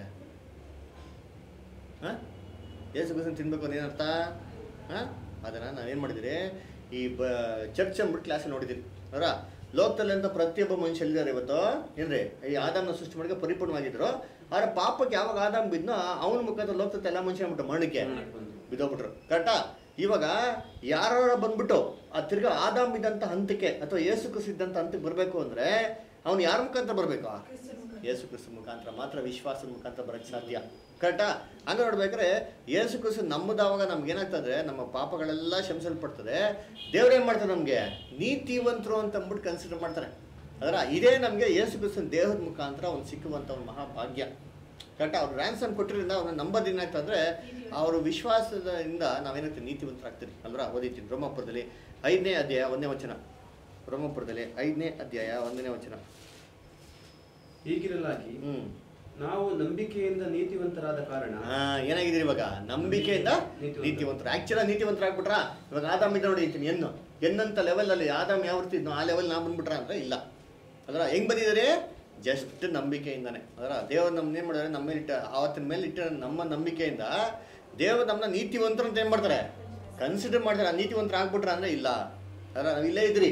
ಹಾಂ ಯೇಸು ಕ್ರಿಸ್ತನ ತಿನ್ಬೇಕು ಅಂದ್ರೆ ಏನರ್ಥ ಹಾಂ ಅದನ್ನು ನಾವೇನು ಮಾಡಿದಿರಿ ಈ ಬ ಚರ್ಚ್ ಅಂದ್ಬಿಟ್ಟು ಕ್ಲಾಸಲ್ಲಿ ನೋಡಿದ್ದೀರಿ ಅವರ ಲೋಕದಲ್ಲಿ ಅಂತ ಪ್ರತಿಯೊಬ್ಬ ಮನುಷ್ಯ ಎಲ್ಲಿದ್ದಾರೆ ಇವತ್ತು ಏನ್ರಿ ಈ ಆದಾಮನ ಸೃಷ್ಟಿ ಮಾಡಿಗೆ ಪರಿಪೂರ್ಣವಾಗಿದ್ರು ಆದ್ರೆ ಪಾಪಕ್ಕೆ ಯಾವಾಗ ಆದಾಮ ಬಿದ್ನೋ ಅವನ ಮುಖಾಂತರ ಲೋಕದ ಎಲ್ಲ ಮನುಷ್ಯ ಅಂದ್ಬಿಟ್ಟು ಮರಣಕ್ಕೆ ಮರಣಕ್ಕೆ ಬಂದ್ರು. ಬಿದ್ದೋಗ್ಬಿಟ್ರು ಕರೆಕ್ಟಾ ಇವಾಗ ಯಾರು ಬಂದ್ಬಿಟ್ಟು ಆ ತಿರ್ಗಾ ಆದಾಮ್ ಇದ್ದಂಥ ಹಂತಕ್ಕೆ ಅಥವಾ ಯೇಸು ಕ್ರಿಸ್ತ ಇದ್ದಂಥ ಹಂತಕ್ಕೆ ಬರಬೇಕು ಅಂದರೆ ಅವನು ಯಾರ ಮುಖಾಂತರ ಬರಬೇಕು ಯೇಸು ಕ್ರಿಸ್ತ ಮುಖಾಂತರ ಮಾತ್ರ ವಿಶ್ವಾಸದ ಮುಖಾಂತರ ಬರೋಕ್ಕೆ ಸಾಧ್ಯ ಕರೆಕ್ಟಾ ಹಂಗೆ ನೋಡ್ಬೇಕಾದ್ರೆ ಯೇಸು ಕ್ರಿಸ್ತ ನಮ್ಮದಾವಾಗ ನಮ್ಗೆ ಏನಾಗ್ತದೆ ನಮ್ಮ ಪಾಪಗಳೆಲ್ಲ ಶಮಿಸಲ್ಪಡ್ತದೆ ದೇವ್ರು ಏನು ಮಾಡ್ತಾರೆ ನಮಗೆ ನೀತಿವಂತರು ಅಂತ ಅಂದ್ಬಿಟ್ಟು ಕನ್ಸಿಡರ್ ಮಾಡ್ತಾರೆ ಅದರ ಇದೇ ನಮಗೆ ಯೇಸು ಕ್ರಿಸ್ತನ ದೇಹದ ಮುಖಾಂತರ ಒಂದು ಸಿಕ್ಕುವಂಥ ಒಂದು ಮಹಾಭಾಗ್ಯ ಕರೆಕ್ಟ್ ಅವ್ರು ರ್ಯಾನ್ಸಮ್ ಕೊಟ್ಟಿರಿಂದ ಅವ್ರನ್ನ ನಂಬೋದು ಏನಾಗ್ತಂದ್ರೆ ಅವ್ರ ವಿಶ್ವಾಸದಿಂದ ನಾವೇನಾಗ್ತೀವಿ ನೀತಿವಂತರಾಗ್ತೀವಿ ಅಲ್ರ ಓದಿತೀನಿ ಬ್ರಹ್ಮಪುರದಲ್ಲಿ ಐದನೇ ಅಧ್ಯಾಯ ಒಂದನೇ ವಚನ ಬ್ರಹ್ಮಪುರದಲ್ಲಿ ಐದನೇ ಅಧ್ಯಾಯ ಒಂದನೇ ವಚನ ಹೀಗಿರಲಾಗಿ ಹ್ಮ್ ನಾವು ನಂಬಿಕೆಯಿಂದ ನೀತಿವಂತರಾದ ಕಾರಣ ಹಾ ಏನಾಗಿದ್ದೀರಿ ಇವಾಗ ನಂಬಿಕೆಯಿಂದ ನೀತಿವಂತರು. ನೀತಿವಂತರು ಆಕ್ಚುಲ ನೀತಿವಂತರಾಗ್ಬಿಟ್ರ ಇವಾಗ ಆದಾಮ್ ಇದ್ದ ನೋಡಿ ಇದ್ದೀನಿ ಎನ್ನು ಎನ್ನಂತ ಲೆವೆಲ್ ಅಲ್ಲಿ ಆದಾಮ್ ಯಾವ ರೀತಿ ಇದ್ನೋ ಆ ಲೆವೆಲ್ ನಾವು ಬಂದ್ಬಿಟ್ರ ಅಂದ್ರೆ ಇಲ್ಲ ಅದರ ಹೆಂಗ್ ಬಂದಿದ್ದಾರೆ ಜಸ್ಟ್ ನಂಬಿಕೆಯಿಂದಾನೆ ಅದರ ದೇವರು ನಮ್ಮನ್ನ ಏನ್ ಮಾಡಿದ್ರೆ ನಮ್ಮ ಮೇಲೆ ಇಟ್ಟ ಆವತ್ತಿನ ಮೇಲೆ ಇಟ್ಟ ನಮ್ಮ ನಂಬಿಕೆಯಿಂದ ದೇವರು ನಮ್ಮನ್ನ ನೀತಿವಂತರು ಅಂತ ಏನ್ ಮಾಡ್ತಾರೆ ಕನ್ಸಿಡರ್ ಮಾಡ್ತಾರೆ ಆ ನೀತಿವಂತರು ಆಗ್ಬಿಟ್ರ ಅಂದ್ರೆ ಇಲ್ಲ ಅದರ ನಾವು ಇಲ್ಲೇ ಇದ್ರಿ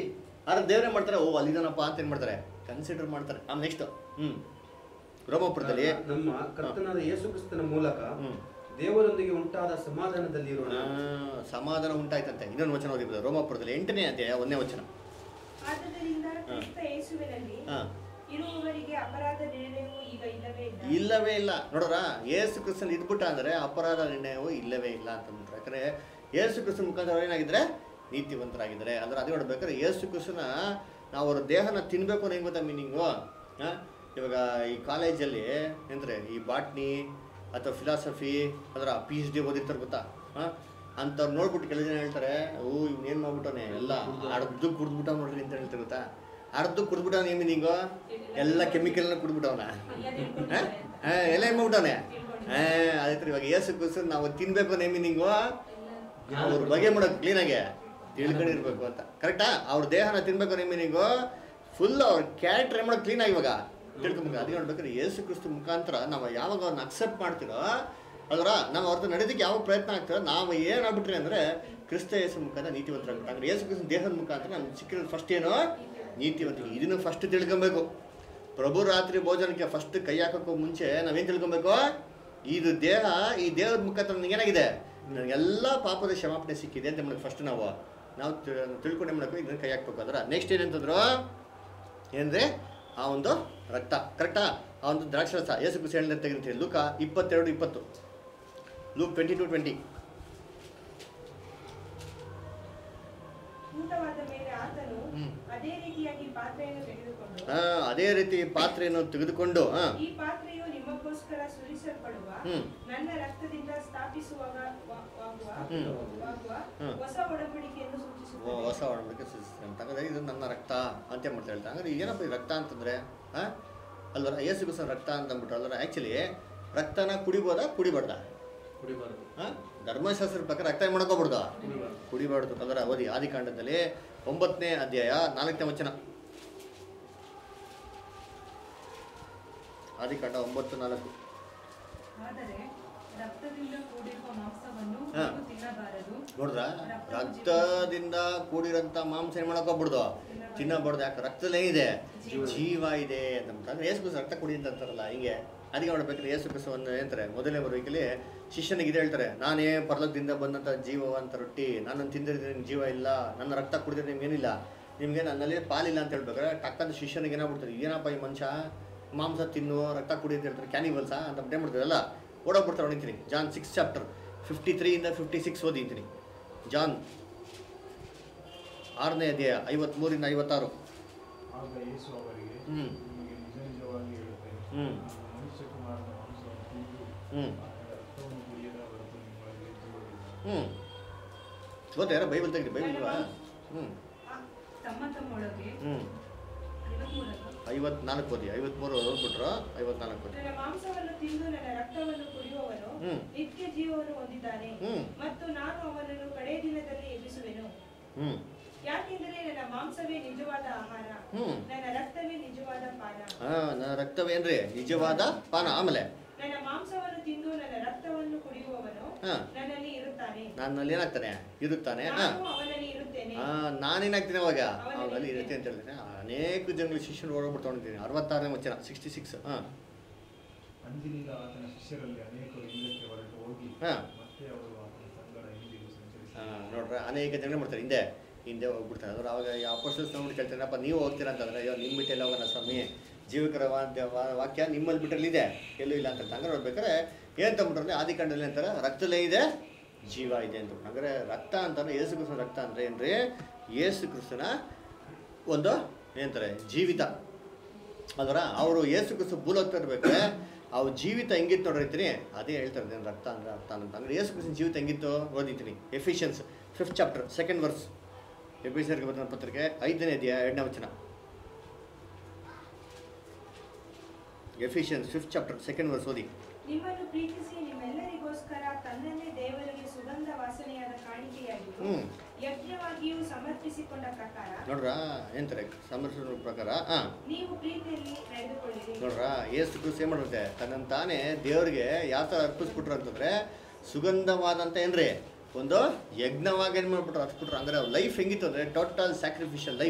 ಆದ್ರೆ ದೇವ್ರೇ ಮಾಡ್ತಾರೆ ಓ ಅಲ್ಲಿದಾನಪ್ಪ ಅಂತ ಏನು ಮಾಡ್ತಾರೆ ಕನ್ಸಿಡರ್ ಮಾಡ್ತಾರೆ ಆಮೇಲೆ ನೆಕ್ಸ್ಟ್ ಹ್ಞೂ ರೋಮಪುರದಲ್ಲಿ ನಮ್ಮ ಕರ್ತನಾದ ಯೇಸು ಕ್ರಿಸ್ತನ ಮೂಲಕ ಹ್ಮ್. ದೇವರೊಂದಿಗೆ ಉಂಟಾದ ಸಮಾಧಾನದಲ್ಲಿ ಇರೋಣ ಆ, ಸಮಾಧಾನ ಉಂಟಾಯ್ತಂತೆ ಇನ್ನೊಂದು ವಚನ ಓದಿಬೋದು ರೋಮಪುರದಲ್ಲಿ ಎಂಟನೇ ಅಧ್ಯಾಯ ಒಂದನೇ ವಚನ ಆದ್ದರಿಂದ ಕ್ರಿಸ್ತ ಯೇಸುವಿನಲ್ಲಿ ಹಾಂ ಇರುವವರಿಗೆ ಅಪರಾಧ ನಿರ್ಣಯವು ಈಗ ಇಲ್ಲವೇ ಇಲ್ಲ ಇಲ್ಲವೇ ಇಲ್ಲ ನೋಡ್ರ ಏಸು ಕ್ರಿಸ್ತನ್ ಇದ್ಬಿಟ್ಟ ಅಂದ್ರೆ ಅಪರಾಧ ನಿರ್ಣಯವು ಇಲ್ಲವೇ ಇಲ್ಲ ಅಂತ ಅಂದ್ಬಿಟ್ರೆ ಯಾಕಂದ್ರೆ ಏಸು ಕ್ರಿಸ್ತನ ಮುಖಾಂತರ ಏನಾಗಿದ್ರೆ ನೀತಿವಂತರಾಗಿದ್ದಾರೆ ಅಂದ್ರೆ ಅದೇ ನೋಡ್ಬೇಕಾದ್ರೆ ಏಸು ಕ್ರಿಸ್ತನ ನಾವು ಅವ್ರ ದೇಹನ ತಿನ್ಬೇಕು ಅನ್ನೋ ಹೆಂಗ್ ಗೊತ್ತಾ ಮೀನಿಂಗು ಇವಾಗ ಈ ಕಾಲೇಜಲ್ಲಿ ಎಂದ್ರೆ ಈ ಬಾಟ್ನಿ ಅಥವಾ ಫಿಲಾಸಫಿ ಅದರ ಪಿ ಎಚ್ ಡಿ ಓದಿರ್ತಾರೆ ಗೊತ್ತಾ ಹಾಂ ಅಂಥವ್ರು ನೋಡ್ಬಿಟ್ಟು ಕೆಲವು ಜನ ಹೇಳ್ತಾರೆ ಓ ಇವ್ನು ಏನು ಮಾಡ್ಬಿಟ್ಟವನೆ ಎಲ್ಲ ಅರ್ಧ ಕುಡ್ದ್ಬಿಟ್ಟ ನೋಡ್ರಿ ಅಂತ ಹೇಳ್ತಾರೆ ಗೊತ್ತಾ ಅರ್ಧ ಕುಡ್ದ್ಬಿಟ್ಟವನ ಏನು ಮೀನಿಂಗು ಎಲ್ಲ ಕೆಮಿಕಲ್ನ ಕುಡ್ದ್ಬಿಟ್ಟವನ ಎಲ್ಲ ಏನು ಮಾಡ್ಬಿಟ್ಟವನೆ ಹಾಂ ಅದಕ್ಕೆ ಇವಾಗ ಏಸು ಕುಸು ನಾವು ತಿನ್ಬೇಕು ಅನ್ನೋ ಮೀನಿಂಗು ಅವ್ರ ಬಗ್ಗೆ ಮಾಡೋದು ಕ್ಲೀನಾಗೆ ತಿಳ್ಕೊಂಡಿರ್ಬೇಕು ಅಂತ ಕರೆಕ್ಟಾ ಅವ್ರ ದೇಹನ ತಿನ್ಬೇಕು ಅನ್ನೋ ಮೀನಿಂಗು ಫುಲ್ ಅವ್ರ ಕ್ಯಾರೆಕ್ಟರ್ ಏನು ಮಾಡೋದು ಕ್ಲೀನಾಗಿ ಇವಾಗ ತಿಳ್ಕೊಬೇಕು ಅದಕ್ಕೆ ನೋಡ್ಬೇಕಾದ್ರೆ ಯೇಸು ಕ್ರಿಸ್ತು ಮುಖಾಂತರ ನಾವು ಯಾವಾಗ ಅವ್ರನ್ನ ಅಕ್ಸೆಪ್ಟ್ ಮಾಡ್ತೀರೋ ಅದರ ನಾವು ಅವ್ರದ್ದು ನಡೆದಕ್ಕೆ ಯಾವ ಪ್ರಯತ್ನ ಆಗ್ತದೆ ನಾವು ಏನಾಗ್ಬಿಟ್ರಿ ಅಂದರೆ ಕ್ರಿಸ್ತ ಯೇಸು ಮುಖಾಂತರ ನೀತಿವಂತರಾಗ್ಬಿಟ್ಟು ಅಂದ್ರೆ ಯೇಸು ಕ್ರಿಸ್ತ ದೇಹದ ಮುಖಾಂತರ ನಮ್ಗೆ ಸಿಕ್ಕಿರೋದು ಫಸ್ಟ್ ಏನು ನೀತಿವಂತಿಕೆ ಇದನ್ನು ಫಸ್ಟ್ ತಿಳ್ಕೊಬೇಕು ಪ್ರಭು ರಾತ್ರಿ ಭೋಜನಕ್ಕೆ ಫಸ್ಟ್ ಕೈ ಹಾಕೋಕ್ಕೂ ಮುಂಚೆ ನಾವೇನು ತಿಳ್ಕೊಬೇಕು ಇದು ದೇಹ ಈ ದೇಹದ ಮುಖಾಂತರ ನನಗೆ ಏನಾಗಿದೆ ನನಗೆಲ್ಲ ಪಾಪದ ಕ್ಷಮಾಪಣೆ ಸಿಕ್ಕಿದೆ ಅಂತ ಮಾಡಕ್ಕೆ ಫಸ್ಟ್ ನಾವು ನಾವು ತಿ- ತಿಳ್ಕೊಂಡು ಏನು ಮಾಡಬೇಕು ಇದನ್ನ ಕೈ ಹಾಕ್ಬೇಕು ಅಂದ್ರೆ ನೆಕ್ಸ್ಟ್ ಏನಂತಂದ್ರು ಏನಂದ್ರೆ ಆ ಒಂದು ರಕ್ತ ಕರೆಕ್ಟಾ ಆ ಒಂದು ದ್ರಾಕ್ಷರಸ ಯೇಸು ಕುಸಿ ಹೇಳಿದ ತೆಗೆದು ಲೂಕ ಇಪ್ಪತ್ತೆರಡು ಇಪ್ಪತ್ತು ಲೂಕ್ ಟ್ವೆಂಟಿ ಟು ಟ್ವೆಂಟಿ ಊಟವಾದ ಮೇಲೆ ಆತನು ಹ್ಮ್. ಅದೇ ರೀತಿಯಾಗಿ ಪಾತ್ರೆಯನ್ನು ತೆಗೆದುಕೊಂಡು ಆ, ಅದೇ ರೀತಿ ಪಾತ್ರೆಯನ್ನು ತೆಗೆದುಕೊಂಡು ಹಾಂ ಈ ಪಾತ್ರೆಯು ನಿಮಗೋಸ್ಕರ ಸುರಿಸಲ್ಪಡುವ ಹ್ಮ್. ನನ್ನ ರಕ್ತದಿಂದ ಸ್ಥಾಪಿಸುವಾಗ ವಾ- ವಾಗುವ ಹ್ಮ್. ವಾಗುವ ಹ್ಮ್. ಹೊಸ ಒಡಂಬಡಿಕೆಯನ್ನು ಓ, ಸೂಚಿಸುತ್ತದೆ ಹೊಸ ಒಡಂಬಡಿಕೆ ಸೂಚಿಸ್ತದೆ ಅಂತ ಹಾಗಾದ್ರೆ ಇದು ನನ್ನ ರಕ್ತ ಅಂತ ಮಾಡ್ತಾ ಹೇಳ್ತಾ ಹಂಗಾದ್ರೆ ಏನಪ್ಪ ಈ ರಕ್ತ ಅಂತಂದ್ರೆ ಹಾಂ ಅಲ್ವರ ಯೇಸು ಕ್ರಿಸ್ತನ ರಕ್ತ ಅಂತ ಅಂದ್ಬಿಟ್ಟು ಅಲ್ವರ ಆ್ಯಕ್ಚುಲಿ ರಕ್ತನ ಕುಡಿಬೋದಾ ಕುಡಿಬಾರ್ದ ಕುಡಿಬಾರದು ಹಾಂ ಧರ್ಮಶಾಸ್ತ್ರ ಪ್ರಕಾರ ರಕ್ತ ಏನು ಮಾಡ್ಕೋಬಾರ್ದು ಕುಡಿಬಾರದು ಕುಡಿಬಾರ್ದು ಅದರ ಓದಿ ಆದಿಕಾಂಡದಲ್ಲಿ ಒಂಬತ್ತನೇ ಅಧ್ಯಾಯ ನಾಲ್ಕನೇ ವಚನ ಆದಿಕಾಂಡ ಒಂಬತ್ತು ನಾಲ್ಕು ಆದರೆ ರಕ್ತದಿಂದ ಕೂಡಿರುವ ಮಾಂಸವನ್ನು ಹಾ. ನೀವು ತಿನ್ನಬಾರದು ನೋಡ್ರ ರಕ್ತದಿಂದ ಕೂಡಿರೋಂಥ ಮಾಂಸ ಏನು ಮಾಡೋಕೋಗ್ಬಿಡ್ದು ತಿನ್ನಬಾರ್ದು ಯಾಕೆ ರಕ್ತದಲ್ಲೇ ಇದೆ ಜೀವ ಇದೆ ಅಂತ ಅಂದ್ರೆ ಏಸು ರಕ್ತ ಕುಡಿ ಅಂತ ಅಂತಾರಲ್ಲ ಹಿಂಗೆ ಅದಕ್ಕೆ ನೋಡ್ಬೇಕಾದ್ರೆ ಏಸು ಒಂದು ಏನಂತಾರೆ ಮೊದಲನೇ ಬರುವಿಕೆಲಿ ಶಿಷ್ಯನಿಗೆ ಇದು ಹೇಳ್ತಾರೆ ನಾನೇ ಪರ್ಲಕದಿಂದ ಬಂದಂಥ ಜೀವವಂತ ರೊಟ್ಟಿ ನಾನು ತಿಂದಿದ್ರೆ ನಿಮ್ಗೆ ಜೀವ ಇಲ್ಲ ನನ್ನ ರಕ್ತ ಕುಡಿದ್ರೆ ನಿಮ್ಗೆ ಏನಿಲ್ಲ ನಿಮಗೆ ನನ್ನಲ್ಲಿ ಪಾಲಿಲ್ಲ ಅಂತ ಹೇಳ್ಬೇಕಾದ್ರೆ ಟಕ್ಕಂತ ಶಿಷ್ಯನಿಗೆ ಏನಾಗ್ಬಿಡ್ತಾರೆ ಏನಪ್ಪ ಈ ಮನುಷ್ಯ ಮಾಂಸ ತಿನ್ನು ರಕ್ತ ಕುಡಿ ಅಂತ ಹೇಳ್ತಾರೆ ಕ್ಯಾನಿವಲ್ಸ ಅಂತ ಏನ್ ಮಾಡ್ತಾರಲ್ಲ ಓಡೋಗ್ಬಿಡ್ತಾರೆ ಹೊಡಿತೀನಿ ಜಾನ್ ಸಿಕ್ಸ್ ಚಾಪ್ಟರ್ ಫಿಫ್ಟಿ ತ್ರೀಯಿಂದ ಫಿಫ್ಟಿ ಸಿಕ್ಸ್ ಓದಿದ್ದೀನಿ ಜಾನ್ ಆರನೇ ಅಧ್ಯಾಯ ಐವತ್ಮೂರಿಂದ ಐವತ್ತಾರು ಆಗ ಯೇಸು ಅವರಿಗೆ ಹ್ಮ್. ನಿಮಗೆ ನಿಜ ನಿಜವಾಗಿ ಹೇಳುತ್ತೇನೆ ಹ್ಮ್. ನಾನು ಮನುಷ್ಯಕುಮಾರನ ಮಾಂಸವನ್ನು ತಿಂದು ಹ್ಮ್. ಆತನ ರಕ್ತವನ್ನು ಕುಡಿಯದ ಹೊರತು ನಿಮ್ಮೊಳಗೆ ಜೀವವಿಲ್ಲ ಹ್ಞೂ ಗೊತ್ತಾ ಯಾರೋ ಬೈಬಲ್ ತೆಗ್ರಿ ಬೈಬಲ್ ಇಲ್ವಾ ಹ್ಞೂ ಆ, ತಮ್ಮ ತಮ್ಮೊಳಗೆ ಹ್ಞೂ ಐವತ್ಮೂರಕ್ಕೆ ಐವತ್ನಾಲ್ಕು ಓದಿ ಐವತ್ಮೂರು ಓದ್ಬಿಟ್ರು ಐವತ್ನಾಲ್ಕು ಓದಿ ನನ್ನ ಮಾಂಸವನ್ನು ತಿಂದು ನನ್ನ ರಕ್ತವನ್ನು ಕುಡಿಯುವವನು ಹ್ಮ್. ನಿತ್ಯ ಜೀವವನ್ನು ಹೊಂದಿದ್ದಾನೆ ಹ್ಮ್. ಮತ್ತು ನಾನು ಅವನನ್ನು ಕಡೇ ದಿನದಲ್ಲಿ ಎಬ್ಬಿಸುವೆನು ಹ್ಞೂ ಯಾಕೆಂದರೆ ನನ್ನ ಮಾಂಸವೇ ನಿಜವಾದ ಆಹಾರ ಹ್ಮ್. ನನ್ನ ರಕ್ತವೇ ನಿಜವಾದ ಪಾನ ಹಾಂ ನನ್ನ ರಕ್ತವೇನ್ರಿ ನಿಜವಾದ ಪಾನ ಆಮೇಲೆ ನನ್ನ ಮಾಂಸವನ್ನು ತಿಂದು ನನ್ನ ರಕ್ತವನ್ನು ಕುಡಿಯುವವನು ಹಾಂ ನನ್ನಲ್ಲಿ ಇರುತ್ತಾನೆ ನನ್ನಲ್ಲಿ ಏನಾಗ್ತಾನೆ ಇರುತ್ತಾನೆ ಹಾಂ ನಾನು ಅವನಲ್ಲಿ ಇರುತ್ತೇನೆ ಹಾಂ ನಾನೇನಾಗ್ತೀನಿ ಅವಾಗ ಅವನಲ್ಲಿ ಅವಾಗಲ್ಲಿ ಇರುತ್ತೆ ಅಂತ ಹೇಳ್ತೇನೆ ಅನೇಕ ಜನಗಳು ಶಿಷ್ಯರು ಓಡೋಗ್ಬಿಟ್ಟು ಅರವತ್ತಾರನೇ ವಚನ ಸಿಕ್ಸ್ಟಿ ಸಿಕ್ಸ್ ಹಾಂ ಅಂದಿನಿಂದ ಆತನ ಶಿಷ್ಯರಲ್ಲಿ ಅನೇಕರು ಹಿಂದಕ್ಕೆ ಹೊರಟು ಹೋಗಿ ಹಾ. ಮತ್ತೆ ಅವರು ಆತನ ಸಂಗಡ ಇಂದಿಗೂ ಸಂಚರಿಸಿ ಆ, ನೋಡ್ರೆ ಅನೇಕ ಜನ ಮಾಡ್ತಾರೆ ಹಿಂದೆ ಹಿಂದೆ ಹೋಗ್ಬಿಡ್ತಾರೆ ಅಂದ್ರೆ ಅವಾಗ ಈ ಅಪೋಸ್ಟಲ್ಸ್ ನೋಡ್ಬಿಟ್ಟು ಕೇಳ್ತಾರಪ್ಪ ನೀವು ಹೋಗ್ತೀರಾ ಅಂತಂದ್ರೆ ಅಯ್ಯೋ ನಿಮ್ಮ ಬಿಟ್ಟೆಲ್ಲ ಹೋಗೋಣ ಸ್ವಾಮಿ ಜೀವಕರವಾದ ವಾ- ವಾಕ್ಯ ನಿಮ್ಮಲ್ಲಿ ಬಿಟ್ಟಲ್ಲಿ ಇದೆ ಎಲ್ಲೂ ಇಲ್ಲ ಅಂತ ಹಂಗೆ ನೋಡ್ಬೇಕಾದ್ರೆ ಏನು ತಗೊಂಡ್ರೆ ಆದಿಕಾಂಡದಲ್ಲಿ ಅಂತಾರೆ ರಕ್ತದಲ್ಲೇ ಇದೆ ಜೀವ ಇದೆ ಅಂತ ಅಂದರೆ ರಕ್ತ ಅಂತಂದ್ರೆ ಯೇಸು ಕ್ರಿಸ್ತನ ರಕ್ತ ಅಂದರೆ ಏನ್ರಿ ಯೇಸು ಕ್ರಿಸ್ತನ ಒಂದು ಏನಂತಾರೆ ಜೀವಿತ ಅದರ ಅವರು ಯೇಸು ಕ್ರಿಸ್ತು ಭೂಲೋಕ ಇರ್ಬೇಕಾದ್ರೆ ಅವ್ರ ಜೀವಿತ ಹೆಂಗಿತ್ತು ನೋಡಿರ್ತೀನಿ ಅದೇ ಹೇಳ್ತಾರೆ ನಾನು ರಕ್ತ ಅಂದ್ರೆ ಅರ್ಥ ಅಂತ ಅಂದ್ರೆ ಯೇಸು ಕ್ರಿಸ್ತನ ಜೀವಿತ ಹೆಂಗಿತ್ತು ಓದಿದ್ದೀನಿ Ephesians fifth chapter second verse ಎಫಿಷಿಯರ್ಗೆ ಬಂದ ಪತ್ರಿಕೆ ಐದನೇ ಅಧ್ಯಾಯ ಎರಡನೇ ವಚನ Ephesians fifth chapter second verse ಓದಿ ನಿಮ್ಮನ್ನು ಪ್ರೀತಿಸಿ ನಿಮ್ಮೆಲ್ಲರಿಗೋಸ್ಕರ ತನ್ನನ್ನೇ ದೇವರಿಗೆ ಸುಗಂಧ ವಾಸನೆಯಾದ ಕಾಣಿಕೆಯಾಗಿದ್ದು ಹ್ಮ್. ಯಜ್ಞವಾಗಿಯೂ ಸಮರ್ಪಿಸಿಕೊಂಡ ಪ್ರಕಾರ ನೋಡ್ರ ಏನಂತಾರೆ ಸಮರ್ಸನ ಪ್ರಕಾರ ಹಾಂ ನೀವು ಪ್ರೀತಿಯಲ್ಲಿ ನಡೆದುಕೊಳ್ಳಿರಿ ನೋಡ್ರ ಏಸು ಕ್ರಿಸ್ತು ಏನು ಮಾಡಿರುತ್ತೆ ತನ್ನನ್ನು ತಾನೇ ದೇವ್ರಿಗೆ ಯಾವ ಥರ ಅರ್ಪಿಸ್ಬಿಟ್ರು ಅಂತಂದ್ರೆ ಸುಗಂಧವಾದಂಥ ಏನ್ರಿ ಒಂದು ಯಜ್ಞವಾಗಿ ಏನು ಮಾಡ್ಬಿಟ್ರು ಅರ್ಪಿಟ್ರು ಅಂದ್ರೆ ಲೈಫ್ ಹೆಂಗಿತ್ತು ಅಂದರೆ ಟೋಟಲ್ ಸ್ಯಾಕ್ರಿಫಿಷಿಯಲ್ ಲೈಫ್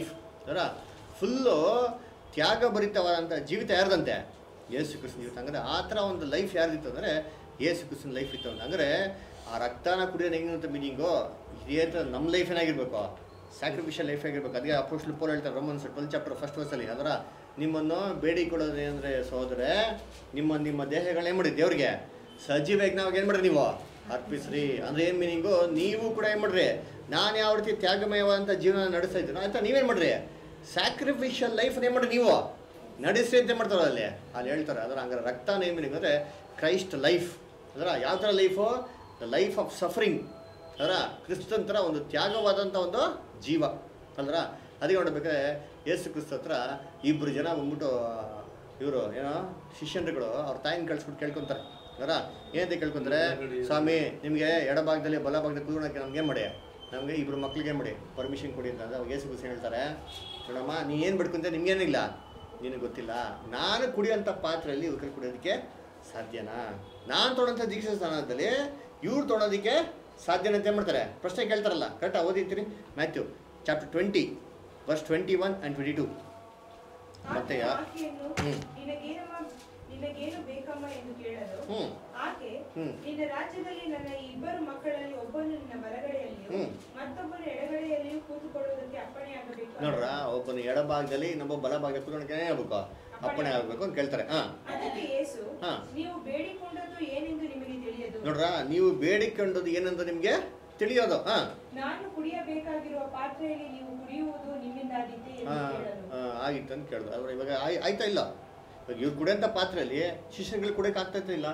ಅದರ ಫುಲ್ಲು ತ್ಯಾಗಭರಿತವಾದಂಥ ಜೀವಿತ ಯಾರ್ದಂತೆ ಯೇಸು ಕೃಷ್ಣ ಜೀವಿತ ಅಂದರೆ ಆ ಥರ ಒಂದು ಲೈಫ್ ಯಾರ್ದಿತ್ತು ಅಂದರೆ ಯೇಸು ಕೃಷ್ಣನ ಲೈಫ್ ಇತ್ತು ಅಂತ ಅಂದರೆ ಆ ರಕ್ತನ ಕುಡಿಯೋದು ಹೆಂಗಿರುತ್ತೆ ಮೀನಿಂಗು ಇದೇ ಥರ ನಮ್ಮ ಲೈಫ್ ಏನಾಗಿರ್ಬೇಕು ಸ್ಯಾಕ್ರಿಫಿಷಿಯಲ್ ಲೈಫ್ ಆಗಿರ್ಬೇಕು ಅದಕ್ಕೆ ಅಪೋಸ್ಟ್ಲ್ ಪೋಲ್ ಹೇಳ್ತಾರೆ ರೋಮನ್ಸ್ ಟ್ವೆಲ್ ಚಾಪ್ಟರ್ ಫಸ್ಟ್ ವರ್ಸಲ್ಲಿ ಅದರ ನಿಮ್ಮನ್ನು ಬೇಡಿಕೊಳ್ಳೋದು ಏನಂದರೆ ಸಹೋದರೇ ನಿಮ್ಮ ನಿಮ್ಮ ದೇಹಗಳೇನು ಮಾಡಿ ದೇವ್ರಿಗೆ ಸಜೀವ ಯಜ್ಞವಾಗಿ ಏನು ಮಾಡ್ರಿ ನೀವು ಅರ್ಪಿಸ್ರಿ ಅಂದ್ರೆ ಏನು ಮೀನಿಂಗು ನೀವು ಕೂಡ ಏನು ಮಾಡ್ರಿ ನಾನು ಯಾವ ರೀತಿ ತ್ಯಾಗಮಯವಾದಂಥ ಜೀವನ ನಡೆಸ್ತಾ ಇದ್ದೀನೋ ಆಯ್ತಾ ನೀವೇನು ಮಾಡ್ರಿ ಸ್ಯಾಕ್ರಿಫಿಷಿಯಲ್ ಲೈಫ್ ಏನು ಮಾಡ್ರಿ ನೀವು ನಡೆಸ್ರಿ ಅಂತ ಮಾಡ್ತಾರೆ ಅಲ್ಲಿ ಅಲ್ಲಿ ಹೇಳ್ತಾರೆ ಅದರ ಹಂಗಾರೆ ರಕ್ತ ಏನು ಮೀನಿಂಗ್ ಅಂದರೆ ಕ್ರೈಸ್ಟ್ ಲೈಫ್ ಅದರ ಯಾವ ಥರ life the life of suffering ಅದರ ಕ್ರಿಸ್ತನ್ ಥರ ಒಂದು ತ್ಯಾಗವಾದಂಥ ಒಂದು ಜೀವ ಅಲ್ರ ಅದಕ್ಕೆ ನೋಡ್ಬೇಕಾದ್ರೆ ಯೇಸು ಕ್ರಿಸ್ತ ಹತ್ರ ಇಬ್ಬರು ಜನ ಬಂದ್ಬಿಟ್ಟು ಇವರು ಏನೋ ಶಿಷ್ಯನ್ರುಗಳು ಅವ್ರ ತಾಯಿನ ಕಳ್ಸ್ಬಿಟ್ಟು ಕೇಳ್ಕೊಂತಾರೆ ಅದರ ಏನಂತ ಕೇಳ್ಕೊಂತಾರೆ ಸ್ವಾಮಿ ನಿಮಗೆ ಎಡಭಾಗದಲ್ಲಿ ಬಲಭಾಗದಲ್ಲಿ ಕೂತ್ಕೊಳಕ್ಕೆ ನಮ್ಗೆ ಏನು ಮಾಡಿ ನಮಗೆ ಇಬ್ರು ಮಕ್ಳಿಗೆ ಏನು ಮಾಡಿ ಪರ್ಮಿಷನ್ ಕೊಡಿ ಅಂತ ಅಂದ್ರೆ ಅವಾಗ ಯೇಸು ಕ್ರಿಸ್ತ ಹೇಳ್ತಾರೆ ನೋಡಮ್ಮ ನೀ ಏನು ಬಿಡ್ಕೊಂತ ನಿಮ್ಗೇನಿಲ್ಲ ನಿನಗೆ ಗೊತ್ತಿಲ್ಲ ನಾನು ಕುಡಿಯೋಂಥ ಪಾತ್ರೆಯಲ್ಲಿ ಇವ್ರ ಕುಡಿಯೋದಕ್ಕೆ ಸಾಧ್ಯನಾ ನಾನು ತೊಗೊಳಂಥ ದೀಕ್ಷಾ ಸ್ಥಾನದಲ್ಲಿ ಇವ್ರು ತೊಗೊಳೋದಕ್ಕೆ ಸಾಧ್ಯನಾ ಅಂತ ಏನ್ ಮಾಡ್ತಾರೆ ಪ್ರಶ್ನೆ ಕೇಳ್ತಾರಲ್ಲ ಕರೆಕ್ಟಾ ಓದಿರ್ತೀರಿ Matthew chapter twenty verse twenty one and twenty two ಮತ್ತೆ ಆಕೆ ಯಾ- ಆಕೆಯನ್ನು ಹ್ಮ್. ನಿನಗೇನಮ್ಮ ನಿನಗೇನು ಬೇಕಮ್ಮ ಎಂದು ಕೇಳಲು ಹ್ಞೂ ಆಕೆ ಹ್ಮ್. ನಿನ್ನ ರಾಜ್ಯದಲ್ಲಿ ನನ್ನ ಈ ಇಬ್ಬರು ಮಕ್ಕಳಲ್ಲಿ ಒಬ್ಬನು ನಿನ್ನ ಬಲಗಡೆಯಲ್ಲಿಯೂ ಹ್ಮ್. ಮತ್ತೊಬ್ಬನು ಎಡಗಡೆಯಲ್ಲಿಯೂ ಕೂತುಕೊಳ್ಳುವುದಕ್ಕೆ ಅಪ್ಪಣೆಯಾಗಬೇಕು ನೋಡ್ರ ಒಬ್ಬನ ಎಡಭಾಗದಲ್ಲಿ ಇನ್ನೊಬ್ಬ ಬಲಭಾಗದಲ್ಲಿ ಕೂತ್ಕೊಂಡು ಹೇಳ್ಬೇಕು ಅಪ್ಪಣೆ ಆಗಬೇಕು ಅಂತ ಕೇಳ್ತಾರೆ ಹಾಂ ಅದಕ್ಕೆ ಯೇಸು ಹಾ. ನೀವು ಬೇಡಿಕೊಂಡದ್ದು ಏನೆಂದು ನಿಮಗೆ ತಿಳಿಯದು ನೋಡ್ರ ನೀವು ಬೇಡಿಕೊಂಡದ್ದು ಏನಂತ ನಿಮಗೆ ತಿಳಿಯೋದು ಹಾಂ ನಾನು ಕುಡಿಯಬೇಕಾಗಿರುವ ಪಾತ್ರೆಯಲ್ಲಿ ನೀವು ಕುಡಿಯುವುದು ನಿಮ್ಮಿಂದಾದೀತೆ ಎಂದು ಕೇಳಲು ಆಗಿತ್ತು ಅಂತ ಕೇಳಿದ್ರು ಅವ್ರು ಇವಾಗ ಆಯ್- ಆಯ್ತಾ ಇಲ್ಲ ಇವಾಗ ಇವ್ರು ಕುಡಿಯೋಂಥ ಪಾತ್ರೆಯಲ್ಲಿ ಶಿಷ್ಯಗಳು ಕುಡಿಯೋಕೆ ಆಗ್ತೈತೆ ಇಲ್ಲ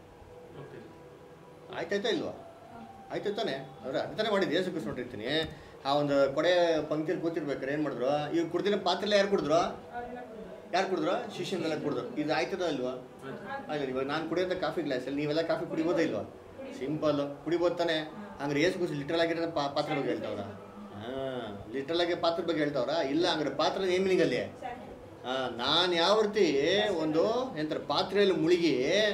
ಆಯ್ತಾಯ್ತಾ ಇಲ್ವಾ ಆಯ್ತು ತಾನೆ ಅವ್ರು ಅದೇ ತಾನೇ ಮಾಡಿದ್ದು ಯೇಸು ಕೃಷ್ಣ ನೋಡಿರ್ತೀನಿ ಆ ಒಂದು ಕೊಡೆ ಪಂಕ್ತಿಯಲ್ಲಿ ಕೂತಿರ್ಬೇಕಾರೆ ಏನು ಮಾಡಿದ್ರು ಇವ್ರು ಕುಡ್ದಿರೋ ಪಾತ್ರೆಲ್ಲ ಯಾರು ಕುಡಿದ್ರು ಅವರೆಲ್ಲ ಕುಡಿದ್ರು. ಯಾರು ಕುಡಿದ್ರು ಶಿಷ್ಯನೆಲ್ಲ ಕುಡಿದ್ರು ಇದು ಆಯ್ತದ ಇಲ್ವಾ ಆಯ್ತು ಇವಾಗ ನಾನು ಕುಡಿಯೋಂಥ ಕಾಫಿ ಗ್ಲಾಸಲ್ಲಿ ನೀವೆಲ್ಲ ಕಾಫಿ ಕುಡಿಬೋದೇ ಇಲ್ವಾ ಸಿಂಪಲ್ ಕುಡಿಬೋದು ತಾನೆ ಹಂಗಾರೆ ಯೇಸು ಕೃಷ್ಣ ಲಿಟ್ರಲ್ ಆಗಿರೋ ಪಾ ಪಾತ್ರೆ ಬಗ್ಗೆ ಹೇಳ್ತಾವ್ರ ಹಾಂ ಲಿಟ್ರಲ್ ಆಗಿ ಪಾತ್ರೆ ಬಗ್ಗೆ ಹೇಳ್ತಾವ್ರ ಇಲ್ಲ ಹಂಗಾರೆ ಪಾತ್ರೆ ಏನ್ meaning ಅಲ್ಲಿ ಸಾಕು. ನಾನು ಯಾವ ರೀತಿ ಒಂದು ಎಂತಾರೆ ಪಾತ್ರೆಯಲ್ಲಿ ಮುಳುಗಿ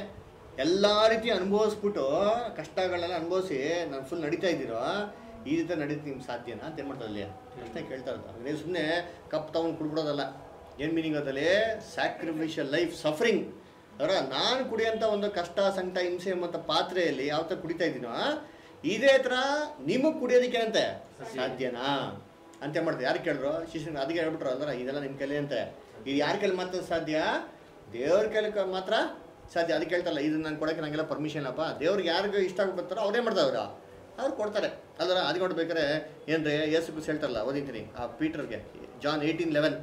ಎಲ್ಲ ರೀತಿ ಅನುಭವಿಸ್ಬಿಟ್ಟು ಕಷ್ಟಗಳನ್ನೆಲ್ಲ ಅನುಭವಿಸಿ ನಾನು ಫುಲ್ ನಡೀತಾ ಇದ್ದೀರೋ ಈ ರೀತಿ ನಡೀತಿ ನಿಮ್ಗೆ ಸಾಧ್ಯನಾ ಅಂತ ಏನು ಮಾಡ್ತಾರೆ ಅಲ್ಲಿ ಪ್ರಶ್ನೆ ಕೇಳ್ತಾ ಇರೋದು ಅಂದರೆ ಸುಮ್ಮನೆ ಕಪ್ ತಗೊಂಡು ಕುಡ್ಬಿಡೋದಲ್ಲ ಏನು ಮೀನಿಂಗ್ ಅದಲ್ಲಿ ಸ್ಯಾಕ್ರಿಫಿಷಿಯಲ್ ಲೈಫ್ ಸಫರಿಂಗ್ ಅವರ ನಾನು ಕುಡಿಯೋಂಥ ಒಂದು ಕಷ್ಟ ಸಂಕಟ ಹಿಂಸೆ ಎಂಬಂಥ ಪಾತ್ರೆಯಲ್ಲಿ ಯಾವ ಥರ ಕುಡಿತಾ ಇದ್ದೀನೋ ಇದೇ ಥರ ನಿಮಗೆ ಕುಡಿಯೋದಕ್ಕೆ ಏನಂತೆ ಸಾಧ್ಯನಾ ಅಂತ ಮಾಡ್ತಾರೆ ಯಾರು ಕೇಳಿದ್ರು ಶಿಷ್ಯನ ಅದಕ್ಕೆ ಹೇಳ್ಬಿಟ್ರು ಅಂದ್ರೆ ಇದೆಲ್ಲ ನಿಮ್ಮ ಕೈಲಿ ಅಂತೆ ಇದು ಯಾರ ಕೈಲಿ ಮಾತ್ರ ಸಾಧ್ಯ ದೇವ್ರ ಕೈಲಿ ಕ- ಮಾತ್ರ ಸಾಧ್ಯ ಅದಕ್ಕೆ ಹೇಳ್ತಾರಲ್ಲ ಇದು ನಾನು ಕೊಡೋಕೆ ನನಗೆಲ್ಲ ಪರ್ಮಿಷನ್ ಅಪ್ಪ ದೇವ್ರಿಗೆ ಯಾರಿಗೂ ಇಷ್ಟ ಆಗ್ಬಿಡ್ತಾರೋ ಅವರೇ ಮಾಡ್ತಾರೆ ಅವ್ರು ಅವ್ರು ಕೊಡ್ತಾರೆ ಅಲ್ರ ಅದಕ್ಕೆ ನೋಡ್ಬೇಕಾರೆ ಏನ್ರಿ ಯೇಸು ಕ್ರಿಸ್ತ ಹೇಳ್ತಾರಲ್ಲ ಓದಿದ್ದೀನಿ ಆ ಪೀಟರ್ಗೆ ಜಾನ್ ಏಯ್ಟೀನ್ ಲೆವೆನ್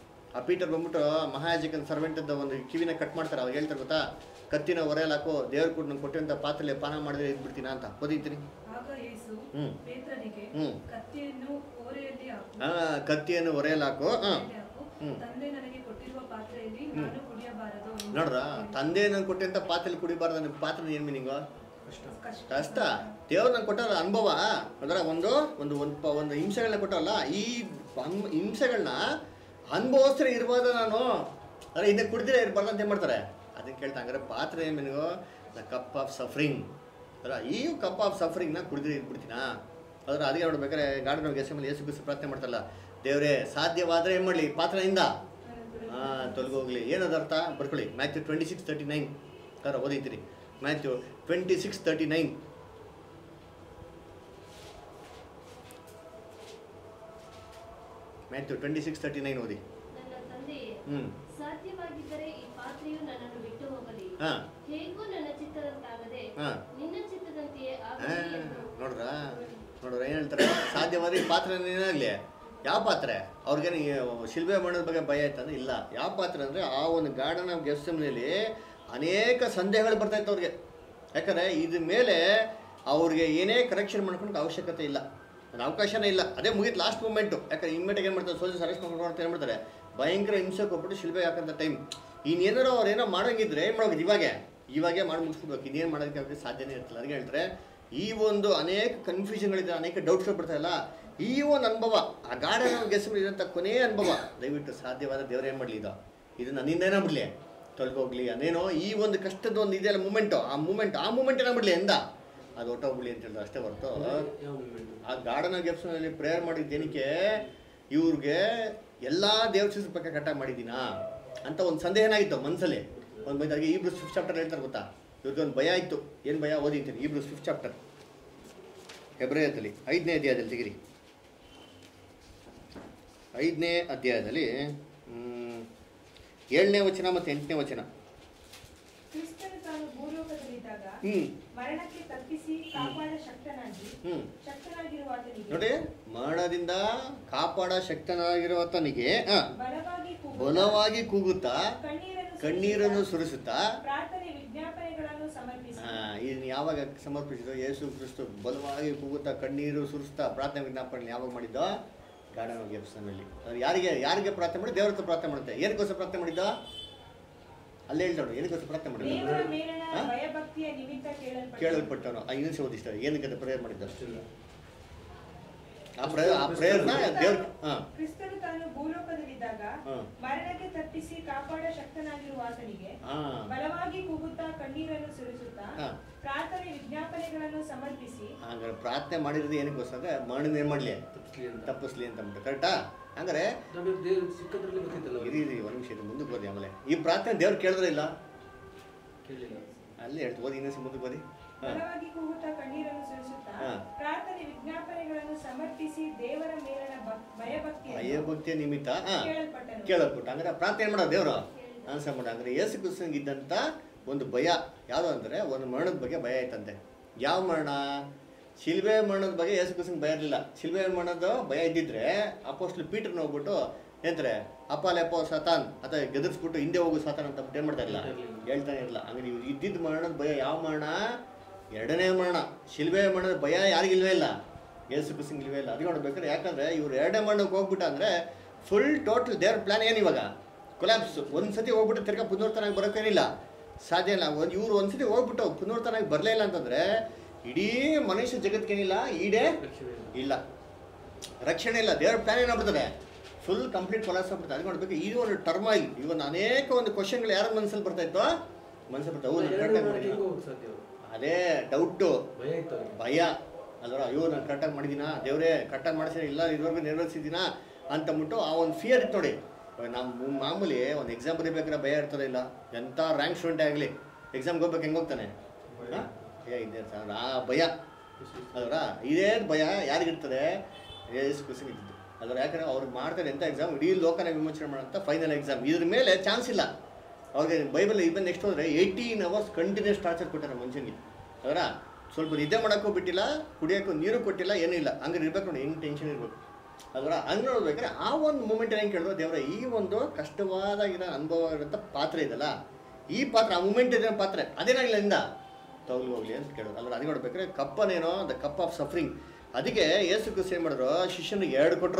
ಆ ಪೀಟರ್ ಬಂದ್ಬಿಟ್ಟು ಮಹಾಯಾಜಕನ ಸರ್ವೆಂಟದ ಒಂದು ಕಿವಿನ ಕಟ್ ಮಾಡ್ತಾರೆ ಅವಾಗ ಹೇಳ್ತಾರೆ ಗೊತ್ತಾ ಕತ್ತಿನ ಒರೆಯಲ್ಲಿ ಹಾಕೋ ದೇವ್ರ ಕೂಡ ನಂಗೆ ಕೊಟ್ಟಿರುವಂಥ ಪಾತ್ರೆಲೆ ಪಾನ ಮಾಡಿದ್ರೆ ಇದ್ಬಿಡ್ತೀನ ಅಂತ ಓದಿದ್ದೀನಿ ಆಗ ಯೇಸು ಹ್ಮ್. ಪೇತ್ರನಿಗೆ ಹ್ಮ್. ಕತ್ತಿಯನ್ನು ಓರೆಯಲ್ಲಿ ಹಾಕು ಆ, ಕತ್ತಿಯನ್ನು ಒರೆಯಲ್ಲಿ ಹಾಕು ಹಾಂ ಮೇಲೆ ಹಾಕು. ಹ್ಮ್. ತಂದೆ ನನಗೆ ಕೊಟ್ಟಿರುವ ಪಾತ್ರೆಯಲ್ಲಿ ನಾನು ಕುಡಿಯಬಾರದು ಎಂದು ನೋಡ್ರ ಹೇಳಿದನು. ತಂದೆ ನಂಗೆ ಕೊಟ್ಟಂತ ಪಾತ್ರೆಲಿ ಕುಡಿಬಾರ್ದು ನನ್ನ ಪಾತ್ರೆ ಏನು ಮೀನಿಂಗು ಕಷ್ಟ ಕಷ್ಟ ದೇವ್ರು ನಂಗೆ ಕೊಟ್ಟಾರ ಅನುಭವ ಅದರ ಒಂದು ಒಂದು ಒಂದು ಪ- ಒಂದು ಹಿಂಸೆಗಳನ್ನ ಕೊಟ್ಟಲ್ಲ ಈ ಅನ್- ಹಿಂಸೆಗಳನ್ನ ಅನುಭವಿಸ್ತಾರೆ ಇರ್ಬೋದು ನಾನು ಅದ್ರ ಇದನ್ನ ಕುಡ್ದಿರ ಇರ್ಬಾರ್ದು ಅಂತ ಏನ್ ಮಾಡ್ತಾರೆ ಅದಕ್ಕೆ ಕೇಳ್ತಾ ಹಂಗಾರೆ ಪಾತ್ರೆ ಏನು ಮೀನಿಗು ದ ಕಪ್ ಆಫ್ ಸಫರಿಂಗ್ ಅದರ ಈ ಕಪ್ ಆಫ್ ಸಫರಿಂಗ್ನ ಕುಡಿದ್ರೆ ಇದ್ಬಿಡ್ತೀನಾ ಅದರ ಅದಕ್ಕೆ ನೋಡ್ಬೇಕಾದ್ರೆ ಗಾರ್ಡನ್ ಗೆಸ್ ಮೇಲೆ ಯೇಸು ಕ್ರಿಸ್ತ ಪ್ರಾರ್ಥನೆ ಮಾಡ್ತಾರಲ್ಲ ದೇವ್ರೇ ಸಾಧ್ಯವಾದರೆ ಏನು ಮಾಡಲಿ ಪಾತ್ರೆಯಿಂದ ಹಾಂ ತೊಲಗೋಗ್ಲಿ ಏನದ ಅರ್ಥ ಬರ್ಕೊಳ್ಳಿ Matthew twenty six thirty nine ಅದರ ಓದಿದ್ದೀರಿ Matthew twenty six thirty nine Matthew twenty six thirty nine ಓದಿ ನನ್ನ ತಂದೆಯೇ ಹ್ಞೂ ಸಾಧ್ಯವಾಗಿದ್ದರೆ ಈ ಪಾತ್ರೆಯು ನನ್ನನ್ನು ಬಿಟ್ಟು ಹೋಗಲಿ ಹಾಂ ಹೇಗೂ ನನ್ನ ಚಿತ್ತದಂತಾಗದೆ ಹಾಂ ನಿನ್ನ ಚಿತ್ತದಂತೆಯೇ ಆ, ಆಗಲಿ ಎಂದು ನೋಡ್ರ ನೋಡ್ರ ಏನು ಹೇಳ್ತಾರೆ ಸಾಧ್ಯವಾದ್ರೆ ಈ ಪಾತ್ರೆ ಏನಾಗಲಿ ಯಾವ ಪಾತ್ರೆ ಅವ್ರಿಗೇನು ಈ ಶಿಲ್ಬೆ ಮಾಡೋದ್ರ ಬಗ್ಗೆ ಭಯ ಆಯ್ತಂದ್ರೆ ಇಲ್ಲ ಯಾವ ಪಾತ್ರೆ ಅಂದರೆ ಆ ಒಂದು ಗಾರ್ಡನ್ ಆಫ್ ಗೆಸ್ಟಮ್ನಲ್ಲಿ ಅನೇಕ ಸಂದೇಹಗಳು ಬರ್ತಾ ಇತ್ತು ಅವ್ರಿಗೆ ಯಾಕಂದರೆ ಇದ್ರ ಮೇಲೆ ಅವ್ರಿಗೆ ಏನೇ ಕರೆಕ್ಷನ್ ಮಾಡ್ಕೊಳಕ್ಕೆ ಅವಶ್ಯಕತೆ ಇಲ್ಲ ಅದು ಅವಕಾಶನೇ ಇಲ್ಲ ಅದೇ ಮುಗೀತು ಲಾಸ್ಟ್ ಮೂಮೆಂಟು ಯಾಕಂದ್ರೆ ಇಮ್ಮಿಡಿಯೇಟ್ ಏನು ಮಾಡ್ತಾರೆ ಸೋಲ್ಜರ್ಸ್ ಅರೆಸ್ಟ್ ಮಾಡ್ಕೊಂಡು ಅಂತ ಏನು ಮಾಡ್ತಾರೆ ಭಯಂಕರ ಹಿಂಸೆ ಕೊಟ್ಬಿಟ್ಟು ಶಿಲ್ಬೆ ಹಾಕಂತ ಟೈಮ್ ಇನ್ನೇನಾರು ಅವ್ರು ಏನೋ ಮಾಡೋಂಗಿದ್ರೆ ಏನು ಮಾಡೋದು ಇವಾಗೆ ಇವಾಗೆ ಮಾಡಿ ಮುಗಿಸ್ಬಿಡ್ಬೇಕು ಇನ್ನೇನು ಮಾಡೋದಕ್ಕೆ ಅವ್ರಿಗೆ ಸಾಧ್ಯನೇ ಇರ್ತಿಲ್ಲ ಅದಕ್ಕೆ ಹೇಳ್ತಾರೆ ಈ ಒಂದು ಅನೇಕ ಕನ್ಫ್ಯೂಷನ್ಗಳಿದೆ ಅನೇಕ ಡೌಟ್ಸ್ಗಳು ಬರ್ತಾ ಇಲ್ಲ ಈ ಒಂದು ಅನುಭವ ಆ ಗಾರ್ಡನ್ ಗೆಸ್ ಇರೋಂಥ ಕೊನೆಯ ಅನುಭವ ದಯವಿಟ್ಟು ಸಾಧ್ಯವಾದ ದೇವ್ರು ಏನು ಮಾಡಲಿ ಇದು ಇದು ನನ್ನಿಂದ ಏನಾಗ್ಬಿಡ್ಲಿ ತೊಳ್ಗೋಗ್ಲಿ ಅದೇನೋ ಈ ಒಂದು ಕಷ್ಟದ ಒಂದು ಇದೆಯಲ್ಲ ಮೂಮೆಂಟು ಆ ಮೂಮೆಂಟ್ ಆ ಮೂಮೆಂಟ್ ಏನಾಗ್ಬಿಡ್ಲಿ ಎಂದ ಅದು ಹೊಟ್ಟೋಗ್ಬಿಡ್ಲಿ ಅಂತ ಹೇಳಿದ್ರು ಅಷ್ಟೇ ಹೊರತು ಯಾವ ಮೂಮೆಂಟ್ ಆ ಗಾರ್ಡನ್ ಗೆಪ್ಸ್ನಲ್ಲಿ ಪ್ರೇಯರ್ ಮಾಡಿದ್ದು ಏನಕ್ಕೆ ಇವ್ರಿಗೆ ಎಲ್ಲ ದೇವಸ್ಥಾನ ಪಕ್ಕ ಕಟ್ಟಾಗಿ ಮಾಡಿದ್ದೀನಾ ಅಂತ ಒಂದು ಸಂದೇಹ ಏನಾಗಿತ್ತು ಮನಸ್ಸಲ್ಲಿ ಒಂದು ಬೈದಾಗ ಇಬ್ರು ಫಿಫ್ತ್ ಚಾಪ್ಟರ್ ಹೇಳ್ತಾರೆ ಗೊತ್ತಾ ಇವ್ರಿಗೆ ಒಂದು ಭಯ ಇತ್ತು ಏನು ಭಯ ಓದಿ ಅಂತೀನಿ ಇಬ್ರು ಫಿಫ್ತ್ ಚಾಪ್ಟರ್ ಹೆಬ್ರಿಯದಲ್ಲಿ ಐದನೇ ಅಧ್ಯಾಯದಲ್ಲಿ ತೆಗಿರಿ ಐದನೇ ಅಧ್ಯಾಯದಲ್ಲಿ ಮ್, ಏಳನೇ ವಚನ ಮತ್ತು ಎಂಟನೇ ವಚನ ಕ್ರಿಸ್ತನು ತಾನು ಭೂಲೋಕದಲ್ಲಿದ್ದಾಗ ಹ್ಞೂ ಮರಣಕ್ಕೆ ತಪ್ಪಿಸಿ ಕಾಪಾಡ ಶಕ್ತನಾಗಿ ಹ್ಞೂ ಶಕ್ತನಾಗಿರುವ ಆತನಿಗೆ ನೋಡಿ ಮರಣದಿಂದ ಕಾಪಾಡ ಶಕ್ತನಾಗಿರುವ ಆತನಿಗೆ ಆ, ಬಲವಾಗಿ ಕೂಗುತ್ತಾ, ಬಲವಾಗಿ ಕೂಗುತ್ತಾ ಕಣ್ಣೀರನ್ನು ಕಣ್ಣೀರನ್ನು ಸುರಿಸುತ್ತಾ, ಸುರಿಸುತ್ತಾ ಪ್ರಾರ್ಥನೆ ವಿಜ್ಞಾಪನೆಗಳನ್ನು ಸಮರ್ಪಿಸಿ ಆ, ಇದನ್ನ ಯಾವಾಗ ಸಮರ್ಪಿಸಿದೋ ಯೇಸು ಕ್ರಿಸ್ತು ಬಲವಾಗಿ ಕೂಗುತ್ತಾ ಕಣ್ಣೀರು ಸುರಿಸ್ತಾ ಪ್ರಾರ್ಥನೆ ವಿಜ್ಞಾಪನೆ ಯಾವಾಗ ಮಾಡಿದ್ದೋ ಗಾರ್ಡನ್ ಆಫ್ ಗೆಪ್ಸನಲ್ಲಿ ಅದು ಯಾರಿಗೆ ಯಾರಿಗೆ ಪ್ರಾರ್ಥನೆ ಮಾಡಿ ದೇವ್ರ ಹತ್ರ ಪ್ರಾರ್ಥನೆ ಮಾಡುತ್ತೆ ಏನಕ್ಕೋಸ್ಕರ ಪ್ರಾರ್ಥನೆ ಮಾಡಿದ್ದೋ ಅಲ್ಲೇ ಹೇಳ್ತಾడు ಏನಕ್ಕೋಸ್ಕರ ಪ್ರಾರ್ಥನೆ ಮಾಡಿದ್ದ ದೇವರ ಮೇಲಣ ಹಾ? ಭಯಭಕ್ತಿಯ ನಿಮಿತ್ತ ಕೇಳಲ್ಪಟ್ಟ ಕೇಳಲ್ಪಟ್ಟವನು ಆ ಇನ್ನೊಂದು ಓದಿಷ್ಟ ಏನಕ್ಕೆ ಪ್ರೇಯರ್ ಮಾಡಿದ್ದ ಆ ಪ್ರೇಯರ್ ಆ ಪ್ರೇಯರ್ನ ದೇವ್ರ ಹಾಂ ಕ್ರಿಸ್ತನು ತಾನು ಭೂಲೋಕದಲ್ಲಿದ್ದಾಗ ಹಾಂ ಮರಣಕ್ಕೆ ತಪ್ಪಿಸಿ ಕಾಪಾಡ ಶಕ್ತನಾಗಿರುವ ಆತನಿಗೆ ಹಾಂ ಬಲವಾಗಿ ಕೂಗುತ್ತಾ ಕಣ್ಣೀರನ್ನು ಸುರಿಸುತ್ತಾ ಹಾ. ಪ್ರಾರ್ಥನೆ ವಿಜ್ಞಾಪನೆಗಳನ್ನು ಸಮರ್ಪಿಸಿ ಹಂಗಾರೆ ಪ್ರಾರ್ಥನೆ ಮಾಡಿರೋದು ಏನಕ್ಕೋಸ್ಕರ ಅಂದ್ರೆ ಮರಣಿನ ಏನು ಮಾಡಲಿ ತಪ್ಪಿಸ್ಲಿ ಅಂತ ತಪ್ಪಿಸ್ಲಿ ಅಂತ ಅಂದ್ಬಿಟ್ಟು ಕರೆಕ್ಟಾ ಹಂಗಾರೆ ನಮಗೆ ದೇವ್ರು ಸಿಕ್ಕದ್ರಲ್ಲಿ ಗೊತ್ತಿತ್ತಲ್ಲ ಇರಿ ಇರಿ ಒಂದು ನಿಮಿಷ ಇದು ಮುಂದಕ್ಕೆ ಬನ್ನಿ ಆಮೇಲೆ ಈ ಪ್ರಾರ್ಥನೆ ದೇವ್ರು ಕೇಳಿದ್ರೆ ಇಲ್ಲ ಕೇಳಿಲ್ಲ ಅಲ್ಲೇ ಹೇಳ್ತು ಓದಿ ಇನ್ನೊಂದು ಮುಂದಕ್ಕೆ ಬನ್ನಿ ಹಾಂ ಬಲವಾಗಿ ಕೂಗುತ್ತಾ ಕಣ್ಣೀರನ್ನು ಸುರಿಸುತ್ತಾ ಹಾ. ಪ್ರಾರ್ಥನೆ ವಿಜ್ಞಾಪನೆಗಳನ್ನು ಸಮರ್ಪಿಸಿ ದೇವರ ಮೇಲಣ ಭಕ್- ಭಯಭಕ್ತಿಯನ್ನು ಅಯ್ಯಭಕ್ತಿಯ ನಿಮಿತ್ತ ಹಾಂ ಕೇಳಲ್ಪಟ್ಟನು ಕೇಳಲ್ಪಟ್ಟು ಹಂಗಾರೆ ಪ್ರಾರ್ಥನೆ ಏನು ಮಾಡೋದು ದೇವರು ಆನ್ಸರ್ ಮಾಡ ಅಂದರೆ ಯೇಸು ಕ್ರಿಸ್ತನಿಗೆ ಇದ್ದಂಥ ಒಂದು ಭಯ ಯಾವುದು ಅಂದರೆ ಒಂದು ಮರಣದ ಬಗ್ಗೆ ಭಯ ಆಯ್ತಂತೆ ಯಾವ ಮರಣ ಶಿಲ್ಬೆ ಮರಣದ ಬಗ್ಗೆ ಯೇಸು ಕ್ರಿಸ್ತನಿಗೆ ಭಯ ಇರಲಿಲ್ಲ ಶಿಲ್ಬೆ ಮರಣದ ಭಯ ಇದ್ದಿದ್ರೆ ಅಪೋಸ್ಟ್ಲು ಪೀಟರ್ನ ಹೋಗ್ಬಿಟ್ಟು ಏನಂತಾರೆ ಅಪ್ಪ ಲೆಪ್ಪೋ ಸತಾನ್ ಅಥವಾ ಗೆದರ್ಸ್ಬಿಟ್ಟು ಹಿಂದೆ ಹೋಗು ಸತಾನ್ ಅಂತ ಏನು ಮಾಡ್ತಾ ಇಲ್ಲ ಹೇಳ್ತಾನೆ ಇರಲಿಲ್ಲ ಹಂಗಾರೆ ಇವ್ರು ಇದ್ದಿದ್ದ ಮರಣದ ಭಯ ಯಾವ ಮರಣ ಎರಡನೇ ಮರಣ ಶಿಲ್ಬೆ ಮರಣದ ಭಯ ಯಾರಿಗಿಲ್ವೇ ಇಲ್ಲ ಯೇಸು ಕ್ರಿಸ್ತನಿಗೆ ಇಲ್ವೇ ಇಲ್ಲ ಅದು ನೋಡ್ಬೇಕಾದ್ರೆ ಯಾಕಂದ್ರೆ ಇವ್ರು ಎರಡನೇ ಮರಣಕ್ಕೆ ಹೋಗ್ಬಿಟ್ಟ ಅಂದ್ರೆ ಫುಲ್ ಟೋಟಲ್ ದೇವ್ರ ಪ್ಲಾನ್ ಏನು ಇವಾಗ ಕೊಲಾಪ್ಸ್ ಒಂದು ಸತಿ ಹೋಗ್ಬಿಟ್ಟು ತಿರ್ಗಾ ಪುನರ್ತನಾಗಿ ಬರೋಕ್ಕೇನಿಲ್ಲ ಸಾಧ್ಯ ಇಲ್ಲ ಒಂದು ಇವ್ರು ಒಂದು ಸತಿ ಹೋಗ್ಬಿಟ್ಟು ಪುನರ್ತನಾಗಿ ಬರಲೇ ಇಲ್ಲ ಅಂತಂದ್ರೆ ಇಡೀ ಮನುಷ್ಯ ಜಗತ್ತಿಗೇನಿಲ್ಲ ಈಡೇ ರಕ್ಷಣೆ ಇಲ್ಲ. ಇಲ್ಲ ರಕ್ಷಣೆ ಇಲ್ಲ ದೇವ್ರ ಪ್ಲಾನ್ ಏನಾಗ್ಬಿಡ್ತದೆ ಫುಲ್ ಕಂಪ್ಲೀಟ್ ಕೊಲಾಪ್ಸ್ ಆಗ್ಬಿಡ್ತದೆ ಅದು ನೋಡ್ಬೇಕು ಈ ಒಂದು ಟರ್ಮಾಯಿಲ್ ಇವನ್ ಅನೇಕ ಒಂದು ಕ್ವಶನ್ಗಳು ಯಾರ ಮನಸ್ಸಲ್ಲಿ ಬರ್ತಾ ಇತ್ತು ಮನಸ್ಸಲ್ಲಿ ಬರ್ತಾವೆ ಅವು ನಾನು ಎರಡು ಕರೆಕ್ಟಾಗಿ ಮಾಡಕ್ಕೆ ಮಾಡಿದ್ದೀನ ಹೆಂಗ್ ಹೋಗಕ್ ಸಾಧ್ಯ ಅವ್ರು? ಅದೇ ಡೌಟು ಭಯ ಇತ್ತು ಅವ್ರಿಗೆ ಭಯ ಅಲ್ವರ ಅಯ್ಯೋ ನಾನು ಕರೆಕ್ಟಾಗಿ ಮಾಡಿದ್ದೀನಾ ದೇವರೇ ಕರೆಕ್ಟಾಗಿ ಮಾಡಿಸಿ ಇಲ್ಲ ಇದುವರೆಗೂ ನೆರವೇರಿಸಿದ್ದೀನಾ ಅಂತಂದ್ಬಿಟ್ಟು ಆ ಒಂದು ಫಿಯರ್ ಇತ್ತು ನೋಡಿ ಇವಾಗ ನಮ್ಮ ಮಾಮೂಲಿ ಒಂದು ಎಕ್ಸಾಮ್ ಬರೀಬೇಕಾದ್ರೆ ಭಯ ಇರ್ತದೆ ಇಲ್ಲ ಎಂಥ ರ್ಯಾಂಕ್ ಸ್ಟೂಡೆಂಟ್ ಆಗಲಿ ಎಕ್ಸಾಮ್ಗೆ ಹೋಗ್ಬೇಕು ಹೆಂಗೆ ಹೋಗ್ತಾನೆ ಹಾ? ಏ ಇದೆ ಸರ್ ಆ ಭಯ ಅಲ್ವರ ಇದೇ ಭಯ ಯಾರಿಗಿರ್ತದೆ ಏಸ್ ಖುಷಿ ಇದ್ದು ಅದ್ರ ಯಾಕಂದ್ರೆ ಅವ್ರು ಮಾಡ್ತಾರೆ ಎಂಥ ಎಕ್ಸಾಮ್ ಇಡೀ ಲೋಕನ ವಿಮೋಚನೆ ಮಾಡೋಂಥ ಫೈನಲ್ ಎಕ್ಸಾಮ್ ಇದ್ರ ಮೇಲೆ ಚಾನ್ಸ್ ಇಲ್ಲ ಅವ್ರಿಗೆ ಬೈಬಲ್ ಇವನ್ ನೆಕ್ಸ್ಟ್ ಹೋದ್ರೆ ಏಯ್ಟೀನ್ ಅವರ್ಸ್ ಕಂಟಿನ್ಯೂಸ್ ಟಾರ್ಚರ್ ಕೊಟ್ಟಾರೆ ಮನುಷ್ಯನಿಗೆ ಅದರ ಸ್ವಲ್ಪ ನಿದ್ದೆ ಮಾಡೋಕ್ಕೂ ಬಿಟ್ಟಿಲ್ಲ ಕುಡಿಯೋಕ್ಕೂ ನೀರು ಕೊಟ್ಟಿಲ್ಲ ಏನೂ ಇಲ್ಲ ಹಂಗೆ ಇರ್ಬೇಕು ನೋಡಿ ಹೆಂಗೆ ಟೆನ್ಷನ್ ಇರಬೇಕು ಅದರ ಹಂಗೆ ನೋಡ್ಬೇಕಾದ್ರೆ ಆ ಒಂದು ಮೂಮೆಂಟ್ ಏನು ಕೇಳಿದ್ರು ದೇವರ ಈ ಒಂದು ಕಷ್ಟವಾದ ಇರೋ ಅನುಭವ ಇರೋಂಥ ಪಾತ್ರೆ ಇದಲ್ಲ ಈ ಪಾತ್ರೆ ಆ ಮೂಮೆಂಟ್ ಇದೆ ಪಾತ್ರೆ ಅದೇನಾಗಲಿಲ್ಲ ಇಂದ ತಗೊಳ್ಳಿ ಹೋಗ್ಲಿ ಅಂತ ಕೇಳೋದು ಅಲ್ಲ ಅದು ನೋಡ್ಬೇಕಾದ್ರೆ ಕಪ್ಪನೇನೋ ದ ಕಪ್ ಆಫ್ ಸಫರಿಂಗ್ ಅದಕ್ಕೆ ಏಸು ಕ್ರಿಸ್ತ ಏನು ಮಾಡಿದ್ರು ಶಿಷ್ಯನಿಗೆ ಎರಡು ಕೊಟ್ಟರು